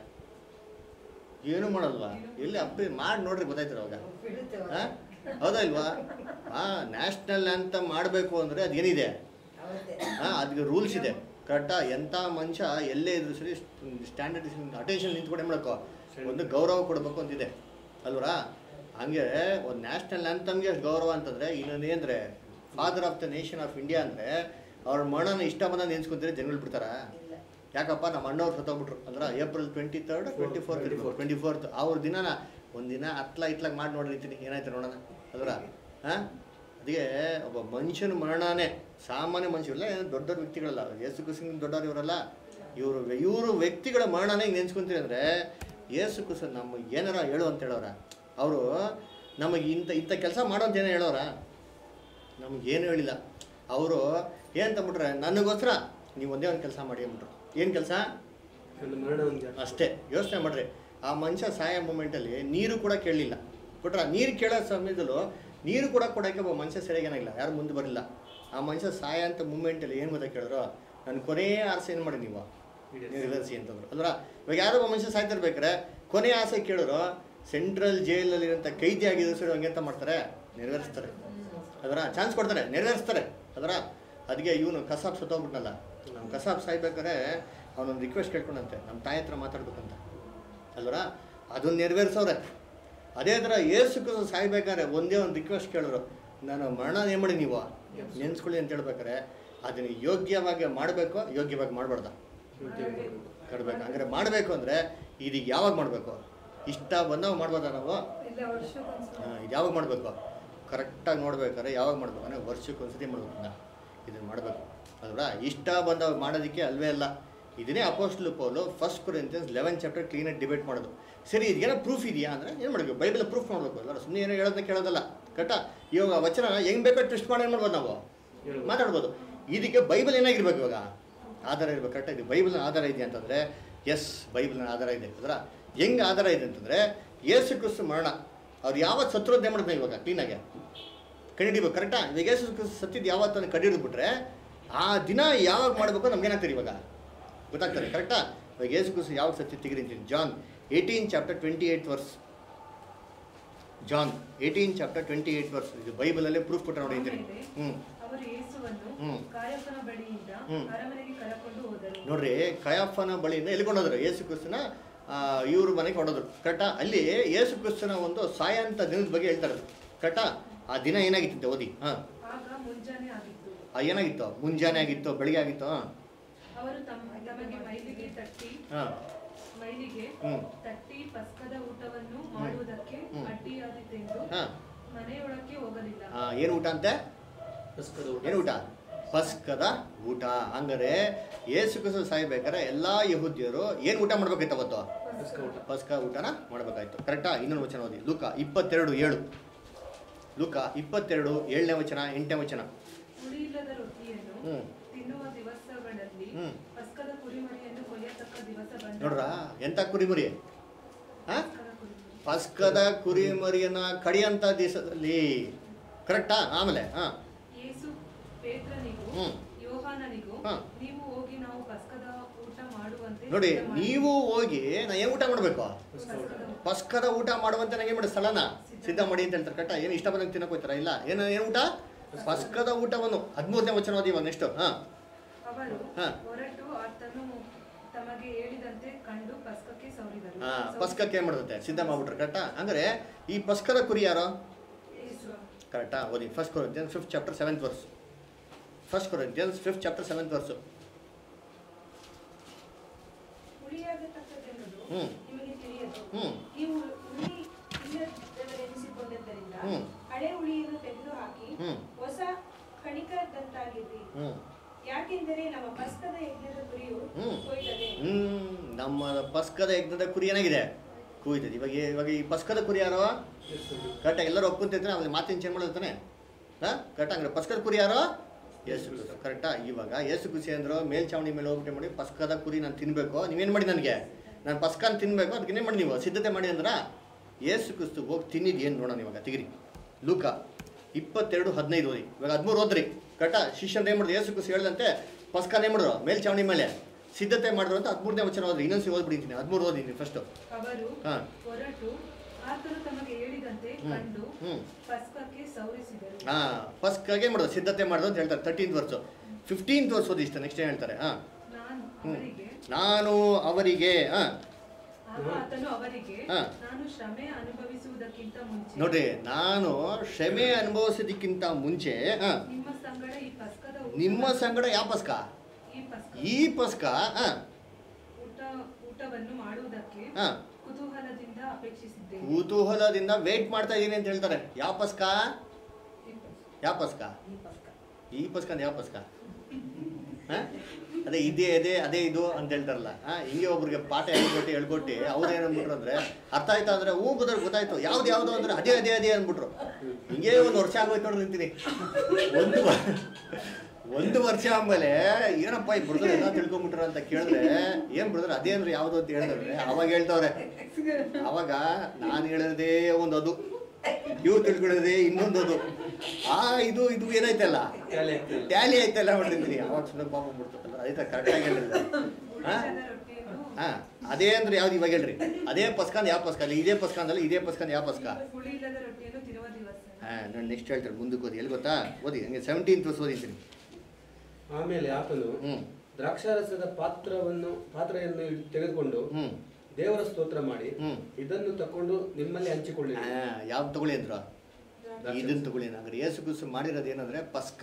ಏನು ಮಾಡಲ್ವಾ ಎಲ್ಲಿ ಅಪ್ಪಿ ಮಾಡಿ ನೋಡ್ರಿ ಗೊತ್ತಾಯ್ತಾರೆ ಅವಾಗ ಆ? ಹೌದಾ ಇಲ್ವಾ ಹಾಂ ನ್ಯಾಷನಲ್ ಅಂತ ಮಾಡಬೇಕು ಅಂದರೆ ಅದೇನಿದೆ ಹಾಂ ಅದಕ್ಕೆ ರೂಲ್ಸ್ ಇದೆ ಕರೆಕ್ಟಾ ಎಂಥ ಮನುಷ್ಯ ಎಲ್ಲೇ ಇದ್ರು ಸರಿ ಸ್ಟ್ಯಾಂಡರ್ಡ್ ಅಟೆನ್ಷನ್ ನಿಂತ್ಕೊಂಡು ಏನು ಮಾಡಬೇಕು ಒಂದು ಗೌರವ ಕೊಡಬೇಕು ಅಂತಿದೆ ಅಲ್ವರಾ ಹಂಗೆ ಒಂದು ನ್ಯಾಷನಲ್ ಆ್ಯಂಥಮ್ಗೆ ಅಷ್ಟು ಗೌರವ ಅಂತಂದರೆ ಇನ್ನೊಂದು ಏನಂದರೆ father of the nation of India ಅಂದರೆ ಅವ್ರ ಮಣ್ಣನ ಇಷ್ಟ ಬಂದ ನೆನ್ಸ್ಕೊಂತಾರೆ ಜನಗಳು ಬಿಡ್ತಾರಾ ಯಾಕಪ್ಪ ನಮ್ಮ ಅಣ್ಣವ್ರು ಸತ್ತೋಗ್ಬಿಟ್ರು ಅಂದ್ರೆ April twenty third twenty fourth twenty fourth ಅವ್ರ ದಿನನ ಒಂದಿನ ಹತ್ಲ ಇತ್ಲಾಗ ಮಾಡಿ ನೋಡಿರ್ತೀನಿ ಏನಾಯ್ತು ನೋಡೋಣ ಅಲ್ವರ ಹಾಂ ಅದಕ್ಕೆ ಒಬ್ಬ ಮನುಷ್ಯನ ಮರಣನೇ ಸಾಮಾನ್ಯ ಮನುಷ್ಯರಲ್ಲ ಏನು ದೊಡ್ಡ ದೊಡ್ಡ ವ್ಯಕ್ತಿಗಳಲ್ಲ ಯೇಸು ಕ್ರಿಸ್ತನ ದೊಡ್ಡವ್ರು ಇವರಲ್ಲ ಇವರು ಇವರು ವ್ಯಕ್ತಿಗಳ ಮರಣನೇ ಹಿಂಗೆ ನೆನ್ಸ್ಕೊಂತೀರಿ ಅಂದರೆ ಯೇಸು ಕ್ರಿಸ್ತ ನಮಗೆ ಏನಾರ ಹೇಳು ಅಂತ ಹೇಳೋರ ಅವರು ನಮಗೆ ಇಂಥ ಇಂಥ ಕೆಲಸ ಮಾಡೋ ಅಂತ ಏನೋ ಹೇಳೋರ ನಮಗೇನು ಹೇಳಿಲ್ಲ ಅವರು ಏನು ತಂಬಿಟ್ರೆ ನನಗೋಸ್ಕರ ನೀವು ಒಂದೇ ಒಂದು ಕೆಲಸ ಮಾಡಿ ಅಂದ್ಬಿಟ್ರು ಏನು ಕೆಲಸ ನನ್ನ ಮರಣ ಒಂದು ಅಷ್ಟೇ ಯೋಚನೆ ಮಾಡ್ರಿ ಆ ಮನುಷ್ಯ ಸಾಯ ಮೂಮೆಂಟಲ್ಲಿ ನೀರು ಕೂಡ ಕೇಳಲಿಲ್ಲ ಕೊಟ್ರ ನೀರು ಕೇಳೋ ಸಮಯದಲ್ಲೂ ನೀರು ಕೂಡ ಕೊಡೋಕ್ಕೆ ಒಬ್ಬ ಮನುಷ್ಯ ಸರಿಯಾಗೇನಾಗಿಲ್ಲ ಯಾರು ಮುಂದೆ ಬರಲಿಲ್ಲ ಆ ಮನುಷ್ಯ ಸಾಯ ಅಂತ ಮೂಮೆಂಟಲ್ಲಿ ಏನು ಗೊತ್ತಾ ಕೇಳಿದ್ರು ನನ್ನ ಕೊನೆಯ ಆಸೆ ಏನು ಮಾಡಿ ನೀವು ನೆರವೇರಿಸಿ ಅಂತಂದ್ರು ಅಲ್ವಾ ಇವಾಗ ಯಾರೋ ಒಬ್ಬ ಮನುಷ್ಯ ಸಾಯ್ತಿರ್ಬೇಕಾರೆ ಕೊನೆಯ ಆಸೆ ಕೇಳಿದ್ರು ಸೆಂಟ್ರಲ್ ಜೈಲಲ್ಲಿರೋಂಥ ಕೈದಿ ಆಗಿದ್ರು ಸರಿ ಹಂಗೆ ಅಂತ ಮಾಡ್ತಾರೆ ನೆರವೇರಿಸ್ತಾರೆ ಅದರ ಚಾನ್ಸ್ ಕೊಡ್ತಾರೆ ನೆರವೇರಿಸ್ತಾರೆ ಅದರ ಅದಕ್ಕೆ ಇವನು ಕಸಾಬ್ ಸತ್ತೋಗ್ಬಿಟ್ನಲ್ಲ ನಮ್ಮ ಕಸಾಬ್ ಸಾಯ್ಬೇಕಾದ್ರೆ ಅವನೊಂದು ರಿಕ್ವೆಸ್ಟ್ ಕೇಳ್ಕೊಂಡಂತೆ ನಮ್ಮ ತಾಯಿ ಹತ್ರ ಮಾತಾಡ್ಬೇಕಂತ ಅಲ್ವರ ಅದನ್ನ ನೆರವೇರಿಸವ್ರೆ ಅದೇ ಥರ ಏಸು ಕ್ರಿಸ್ತ ಸಾಯ್ಬೇಕಾದ್ರೆ ಒಂದೇ ಒಂದು ರಿಕ್ವೆಸ್ಟ್ ಕೇಳಿದ್ರು ನಾನು ಮರಣ ಏನು ಮಾಡಿ ನೀವು ನೆನೆಸ್ಕೊಳ್ಳಿ ಅಂತ ಹೇಳ್ಬೇಕಾರೆ ಅದನ್ನು ಯೋಗ್ಯವಾಗಿ ಮಾಡಬೇಕು ಯೋಗ್ಯವಾಗಿ ಮಾಡಬಾರ್ದ ಕಡ್ಬೇಕು ಹಂಗಾರೆ ಮಾಡಬೇಕು ಅಂದರೆ ಇದೀಗ ಯಾವಾಗ ಮಾಡಬೇಕು ಇಷ್ಟ ಬಂದಾಗ ಮಾಡ್ಬೋದಾ ನಾವು ಇಲ್ಲ ವರ್ಷಕ್ಕೊಂದ್ಸಲ ಆ, ಇದು ಯಾವಾಗ ಮಾಡಬೇಕು ಕರೆಕ್ಟಾಗಿ ನೋಡ್ಬೇಕಾದ್ರೆ ಯಾವಾಗ ಮಾಡ್ಬೇಕು ಅಂದರೆ ವರ್ಷಕ್ಕೆ ಒಂದ್ಸತಿ ಮಾಡ್ಬೇಕು ಇದನ್ನ ಇದನ್ನು ಮಾಡಬೇಕು ಅಲ್ವಾ ಇಷ್ಟ ಬಂದವಾಗ ಮಾಡೋದಕ್ಕೆ ಅಲ್ವೇ ಅಲ್ಲ ಇದನ್ನೇ apostle Paul first Corinthians eleven chapter ಕ್ಲೀನಾಗಿ ಡಿಬೇಟ್ ಮಾಡೋದು ಸರಿ ಇದಕ್ಕೇನೋ ಪ್ರೂಫ್ ಇದೆಯಾ ಅಂದರೆ ಏನು ಮಾಡಬೇಕು ಬೈಬಲ್ ಪ್ರೂಫ್ ಮಾಡಬೇಕು ಅಲ್ವಾ ಸುಮ್ಮನೆ ಏನೋ ಹೇಳೋದನ್ನ ಕೇಳೋದಲ್ಲ ಕರೆಕ್ಟಾ ಇವಾಗ ವಚನ ಹೆಂಗೆ ಬೇಕೋ ಟ್ವಿಸ್ಟ್ ಮಾಡಿ ಏನು ಮಾಡ್ಬೋದು ನಾವು ಮಾತಾಡ್ಬೋದು ಇದಕ್ಕೆ ಬೈಬಲ್ ಏನಾಗಿರ್ಬೇಕು ಇವಾಗ ಆಧಾರ ಇರ್ಬೇಕು ಕರೆಕ್ಟಾಗಿ ಇದು ಬೈಬಲ್ನ ಆಧಾರ ಇದೆ ಅಂತಂದರೆ ಎಸ್ ಬೈಬಲ್ನ ಆಧಾರ ಇದೆ ಅದರ ಹೆಂಗೆ ಆಧಾರ ಇದೆ ಅಂತಂದರೆ ಯೇಸು ಕ್ರಿಸ್ತು ಮರಣ ಅವ್ರು ಯಾವತ್ತು ಸತ್ರೋದ್ಯ ಮಾಡ್ಬೇಕು ಇವಾಗ ಕ್ಲೀನಾಗೆ ಕಂಡಿಡಿಬೇಕು ಕರೆಕ್ಟಾ ಇವಾಗ ಯೇಸು ಕ್ರಿಸ್ತು ಸತ್ತಿದ್ದು ಯಾವತ್ತು ಕಂಡಿಡಿದ್ಬಿಟ್ರೆ ಆ ದಿನ ಯಾವಾಗ ಮಾಡಬೇಕು ನಮ್ಗೇನಾಗ್ತದೆ ಇವಾಗ ಗೊತ್ತಾಗ್ತದೆ ಕರೆಕ್ಟಾ ಇವಾಗ ಯೇಸು ಕ್ರಿಸ್ತು ಯಾವಾಗ ಸತ್ಯ ತೆಗಿರಿ ಅಂತೀನಿ John eighteen chapter twenty eight verse John eighteen chapter twenty eight verse ಇದು ಬೈಬಲಲ್ಲೇ ಪ್ರೂಫ್ ಕೊಟ್ಟರೆ ನೋಡಿ ಅಂತೀನಿ ಹ್ಞೂ ಅವರು ಯೇಸುವನ್ನು ಹ್ಮ್. ಕಾಯಫನ ಬಳಿಯಿಂದ ಹ್ಮ್. ಅರಮನೆಗೆ ಕರಕೊಂಡು ಹೋದರು ನೋಡ್ರಿ ಕಯಾಫನ ಬಳಿಯಿಂದ ಎಲ್ಲಿ ಕೊಂಡೋದ್ರು ಯೇಸು ಕ್ರಿಸ್ತನ ಇವ್ರ ಮನೆಗೆ ಕೊಂಡೋದ್ರು ಕರೆಕ್ಟಾ ಅಲ್ಲಿ ಯೇಸು ಕ್ರಿಸ್ತನ ಒಂದು ಸಾಯಂತ ದಿನದ ಬಗ್ಗೆ ಹೇಳ್ತಾರೆ ಕರೆಕ್ಟಾ ಆ ದಿನ ಏನಾಗಿತ್ತಂತೆ ಓದಿ ಹಾಂ ಆಗ ಮುಂಜಾನೆ ಆಗಿತ್ತು ಆ ಏನಾಗಿತ್ತು ಮುಂಜಾನೆ ಆಗಿತ್ತು ಬೆಳಿಗ್ಗೆ ಆಗಿತ್ತು ಹಾಂ ಅವರು ತಮ್ಮ ತಮಗೆ ಮೈಲಿಗೆ ತಟ್ಟಿ ಹಾಂ ಮೈಲಿಗೆ ಹ್ಞೂ ತಟ್ಟಿ ಪಸ್ಕದ ಊಟವನ್ನು ಮಾಡುವುದಕ್ಕೆ ಹ್ಮ್. ಅಡ್ಡಿಯಾದಿತೆಂದು ಹಾಂ ಮನೆಯೊಳಕ್ಕೆ ಹೋಗಲಿಲ್ಲ ಏನು ಊಟ ಅಂತೆ ಏನು ಊಟ ಪಸ್ಕದ ಊಟ ಹಂಗಾರೆ ಯೇಸು ಕ್ರಿಸ್ತ ಸಾಯ್ಬೇಕಾದ್ರೆ ಎಲ್ಲ ಯಹೂದ್ಯರು ಏನು ಊಟ ಮಾಡ್ಬೇಕಾಯ್ತು ಅವತ್ತು ಪಸ್ಕ ಊಟನ ಮಾಡ್ಬೇಕಾಯ್ತು ಕರೆಕ್ಟಾ ಇನ್ನೊಂದು ವಚನ ಓದಿ ಲೂಕ ಇಪ್ಪತ್ತೆರಡು ಏಳು ಲೂಕ ಇಪ್ಪತ್ತೆರಡು ಏಳನೇ ವಚನ ಎಂಟನೇ ವಚನ ಹುಳಿಯಿಲ್ಲದ ರೊಟ್ಟಿಯನ್ನು ಹ್ಮ್. ತಿನ್ನುವ ದಿವಸಗಳಲ್ಲಿ ಹ್ಮ್. ಪಸ್ಕದ ಕುರಿಮರಿಯನ್ನು ಕೊಯ್ಯತಕ್ಕ ದಿವಸ ಬಂದ ನೋಡ್ರ ಎಂತ ಕುರಿಮರಿ ಹಾ ಪಸ್ಕದ ಕುರಿಮರಿ. ಪಸ್ಕದ ಕುರಿಮರಿಯನ್ನ ಕಡಿಯಂತ ದಿವಸದಲ್ಲಿ ಕರೆಕ್ಟಾ ಆಮೇಲೆ ಹಾ ಯೇಸು ಪೇತ್ರನಿಗೂ ಹ್ಮ್. ಯೋಹಾನನಿಗೂ ಹಾ. ನೀವು ಹೋಗಿ ನಾವು ಪಸ್ಕದ ಊಟ ಮಾಡುವಂತೆ ನೋಡಿ ಸಿದ್ಧ ಮಾಡಿ- ನೀವು ಹೋಗಿ ನಾ ಏನು ಊಟ ಮಾಡಬೇಕು ಪಸ್ಕದ ಊಟ. ಪಸ್ಕದ ಊಟ ಮಾಡುವಂತೆ ನಂಗೆ ಮಾಡಿ ಸ್ಥಳನ ಸಿದ್ಧ ಮಾಡಿ ಅಂತ ಹೇಳ್ತಾರೆ ಕರೆಕ್ಟಾ ಏನು ಇಷ್ಟ ಬಂದಂಗೆ ತಿನ್ನಕ್ ಹೋಗ್ತಾರ ಇಲ್ಲ ಏನು ಏನು ಊಟ ಪಸ್ಕದ ಊಟವನ್ನು ಹದಿಮೂರನೇ ವಚನ ಓದಿ ಇವಾಗ ನೆಕ್ಸ್ಟ್ ಹಾ ಅವರು ಹಾ. ಹೊರಟು ಆತನು ತಮಗೆ ಹೇಳಿದಂತೆ ಕಂಡು ಪಸ್ಕಕ್ಕೆ ಸೌರಿದರು ಹಾ ಪಸ್ಕಕ್ಕೆ ಏನು ಮಾಡುತ್ತೆ ಸಿದ್ಧ ಮಾಡ್ಬಿಟ್ರೆ ಕರೆಕ್ಟಾ ಹಂಗಾರೆ ಈ ಪಸ್ಕದ ಕುರಿ ಯಾರು ಯೇಸು. ಕರೆಕ್ಟಾ ಓದಿ first Corinthians fifth chapter seventh verse first Corinthians fifth chapter seventh verse ಹುಳಿಯಾಗತಕ್ಕದೆಂಬುದು ಹ್ಮ್. ನಿಮಗೆ ತಿಳಿಯದು ಹ್ಮ್. ನೀವು ಹುಳಿ ಇಲ್ಲದವರೆನಿಸಿಕೊಂಡಿದ್ದರಿಂದ ಹ್ಮ್. ಹಳೆ ಹುಳಿಯನ್ನು ತೆಗೆದುಹಾಕಿ ಹ್ಮ್. ಹೊಸ ಕಣಿಕದಂತಾಗಿರಿ ಹ್ಞೂ ಯಾಕೆಂದರೆ ನಮ್ಮ ಪಸ್ಕದ ಯಜ್ಞದ ಕುರಿಯು ಹ್ಮ್. ಕೊಯ್ದದೆ ಹ್ಮ್ ನಮ್ಮ ಪಸ್ಕದ ಯಜ್ಞದ ಕುರಿ ಏನಾಗಿದೆ ಕೂಯ್ತದೆ ಇವಾಗ ಇವಾಗ ಈ ಪಸ್ಕದ ಕುರಿ ಯಾರೋ ಕರೆಕ್ಟಾಗಿ ಎಲ್ಲರೂ ಒಪ್ಕೊಂತಿರ್ತಾರೆ ಆಮೇಲೆ ಮಾತಿನ ಚೇಂಜ್ ಮಾಡೋದಾನೆ ಹಾಂ ಕರೆಕ್ಟ್ ಹಂಗಾರೆ ಪಸ್ಕದ ಕುರಿ ಯಾರೋ ಯೇಸು ಕ್ರಿಸ್ತ ಕರೆಕ್ಟಾ ಇವಾಗ ಯೇಸು ಕೃಷಿ ಅಂದ್ರು ಮೇಲ್ಚಾವಣಿ ಮೇಲೆ ಹೋಗ್ಬಿಟ್ಟು ಮಾಡಿ ಪಸ್ಕದ ಕುರಿ ನಾನು ತಿನ್ನಬೇಕು ನೀವೇನು ಮಾಡಿ ನನಗೆ ನಾನು ಪಸ್ಕನ ತಿನ್ನಬೇಕು ಅದಕ್ಕೆ ಏನು ಮಾಡಿ ನೀವು ಸಿದ್ಧತೆ ಮಾಡಿ ಅಂದ್ರ ಯೇಸು ಕ್ರಿಸ್ತು ಹೋಗಿ ತಿನ್ನಿದ್ದು ಏನು ನೋಡೋಣ ಇವಾಗ ತೆಗಿರಿ ಲೂಕ ಇಪ್ಪತ್ತೆರಡು ಹದಿನೈದು ಓದಿ ಇವಾಗ ಹದಿಮೂರು ಓದ್ರಿ ಕರೆಕ್ಟಾ ಶಿಷ್ಯನ ಏನು ಮಾಡಿದ್ರು ಯೇಸು ಕ್ರಿಸ್ತು ಹೇಳ್ದಂತೆ ಪಸ್ಕನ ಏನು ಮಾಡಿದ್ರು ಮೇಲ್ಚಾವಣಿ ಮೇಲೆ ಸಿದ್ಧತೆ ಮಾಡಿದ್ರು ಅಂತ ಹದಿಮೂರನೇ ವಚನ ಓದ್ರಿ ಇನ್ನೊಂದ್ಸಿ ಓದ್ಬಿಡ್ತೀನಿ ಹದಿಮೂರು ಓದಿದ್ದೀನಿ ಫಸ್ಟು ಅವರು ಹಾಂ ಹೊರಟು ಆತನು ತಮಗೆ ಹೇಳಿದಂತೆ ಹ್ಮ್. ಕಂಡು ಹ್ಞೂ ಪಸ್ಕಕ್ಕೆ ಸೌರಿಸಿದರು ಹಾಂ ಫಸ್ಟ್ಗೆ ಮಾಡೋದು ಸಿದ್ಧತೆ ಮಾಡೋದು ಅಂತ ಹೇಳ್ತಾರೆ ತರ್ಟೀನ್ತ್ ವರ್ಸು ಫಿಫ್ಟೀನ್ತ್ ವರ್ಸ್ ಓದಿ ಇಷ್ಟ ನೆಕ್ಸ್ಟ್ ಏನು ಹೇಳ್ತಾರೆ ಹಾಂ ನಾನು ಹ್ಞೂ ಅವರಿಗೆ ನಾನು ಅವರಿಗೆ ಹಾಂ ಆಗ ಆತನು ಅವರಿಗೆ ಹಾ. ನಾನು ಶ್ರಮೆ ಅನುಭವಿಸುವುದಕ್ಕಿಂತ ಮುಂಚೆ ನೋಡ್ರಿ ನಾನು ಶ್ರಮೆ ಅನುಭವಿಸೋದಕ್ಕಿಂತ ಮುಂಚೆ ಹಾಂ ನಿಮ್ಮ ಸಂಗಡ ಈ ಪಸ್ಕದ ಊಟ- ನಿಮ್ಮ ಸಂಗಡ ಯಾವ ಪಸ್ಕ ಈ ಪಸ್ಕ ಈ ಪಸ್ಕ ಹಾಂ ಊಟ ಊಟವನ್ನು ಮಾಡುವುದಕ್ಕೆ ಹಾಂ ಕುತೂಹಲದಿಂದ ಅಪೇಕ್ಷಿಸಿದ್ದೇನೆ ಕುತೂಹಲದಿಂದ ವೇಟ್ ಮಾಡ್ತಾ ಇದ್ದೀನಿ ಅಂತ ಹೇಳ್ತಾರೆ ಯಾವ ಪಸ್ಕ ಈ ಪಸ್ಕ. ಯಾವ ಪಸ್ಕ ಈ ಪಸ್ಕ ಅಂದ್ರೆ ಯಾವ ಪಸ್ಕ ಹಾಂ ಅದೇ ಇದೇ ಅದೇ ಅದೇ ಇದು ಅಂತ ಹೇಳ್ತಾರಲ್ಲ ಹಾಂ ಹಿಂಗೆ ಒಬ್ರಿಗೆ ಪಾಠ ಹೇಳ್ಕೊಟ್ಟು ಹೇಳ್ಕೊಟ್ಟು ಅವ್ರು ಏನಂದ್ಬಿಟ್ರು ಅಂದ್ರೆ ಅರ್ಥ ಆಯ್ತಾ ಅಂದ್ರೆ ಹೂ ಬದ್ರ ಗೊತ್ತಾಯ್ತು ಯಾವ್ದು ಯಾವುದು ಅಂದ್ರೆ ಅದೇ ಅದೇ ಅದೇ ಅಂದ್ಬಿಟ್ರು ಹಿಂಗೆ ಒಂದು ವರ್ಷ ಆಗೋಯ್ತು ನೋಡ್ರಿ ನಿಂತೀನಿ ಒಂದು ವ- ಒಂದು ವರ್ಷ ಆದ್ಮೇಲೆ ಏನಪ್ಪ ಈ ಬ್ರದರ್ ಎಲ್ಲ ತಿಳ್ಕೊಂಬಿಟ್ರ ಅಂತ ಕೇಳಿದ್ರೆ ಏನ್ ಬ್ರದರ್ ಅದೇ ಅಂದ್ರೆ ಯಾವ್ದು ಅಂತ ಹೇಳಿದ್ರೆ ಅವಾಗ ಹೇಳ್ತವ್ರೆ ಅವಾಗ ನಾನು ಹೇಳಿರೋದೇ ಒಂದು ಅದು ಇವು ತಿಳ್ಕೊಳ್ಳೋದೇ ಇನ್ನೊಂದು ಅದು ಆ ಇದು ಇದು ಏನಾಯ್ತಲ್ಲ ಟ್ಯಾಲಿ ಆಗ್ತಿಲ್ಲ. ಟ್ಯಾಲಿ ಆಯ್ತಲ್ಲ ಹೊಡಿತೀನಿ ಅವಾಗ ಸುಮ್ಮನೆ ಪಾಪ ಬಿಡ್ತಲ್ಲ ಅದೇ ಕರೆಕ್ಟಾಗಿ ಹೇಳಿಲ್ಲ ಹಾ ಹುಳಿಯಿಲ್ಲದ ರೊಟ್ಟಿಯನ್ನು ಹಾ ಅದೇ ಅಂದ್ರೆ ಯಾವ್ದು ಇವಾಗ ಹೇಳ್ರಿ ಅದೇ ಪಸ್ಕಾನ್ ಯಾವ ಪಸ್ಕ ಅಲ್ಲಿ ಇದೇ ಪಸ್ಕಾನ್ದಲ್ಲಿ ಇದೇ ಪಸ್ಕಾನ್ ಯಾವ ಪಸ್ಕ ಹುಳಿಯಿಲ್ಲದ ರೊಟ್ಟಿಯನ್ನು ತಿನ್ನುವ ದಿವಸ ಹಾ ನಾನು ನೆಕ್ಸ್ಟ್ ಹೇಳ್ತಾರೆ ಮುಂದಕ್ಕೆ ಓದಿ ಎಲ್ಲಿ ಗೊತ್ತಾ ಓದಿ ಹಂಗೆ ಸೆವೆಂಟೀನ್ ಪ್ಲಸ್ ಓದಿದ್ದೀನಿ ಆಮೇಲೆ ಆತನು ಹ್ಮ್ ದ್ರಾಕ್ಷಾರಸದ ಪಾತ್ರವನ್ನು ಪಾತ್ರೆಯನ್ನು ಇಡ್- ತೆಗೆದುಕೊಂಡು ಹ್ಮ್ ದೇವರ ಸ್ತೋತ್ರ ಮಾಡಿ ಹ್ಮ್. ಇದನ್ನು ತಕೊಂಡು ನಿಮ್ಮಲ್ಲಿ ಹಂಚಿಕೊಳ್ಳಿ ಯಾವ್ದು ತಗೊಳ್ಳಿ ಅಂದ್ರು ಇದನ್ನ ತಗೊಳ್ಳಿ ಅಂದ್ರೆ ಏಸು ಕುಸು ಮಾಡಿರೋದು ಏನಂದ್ರೆ ಪಸ್ಕ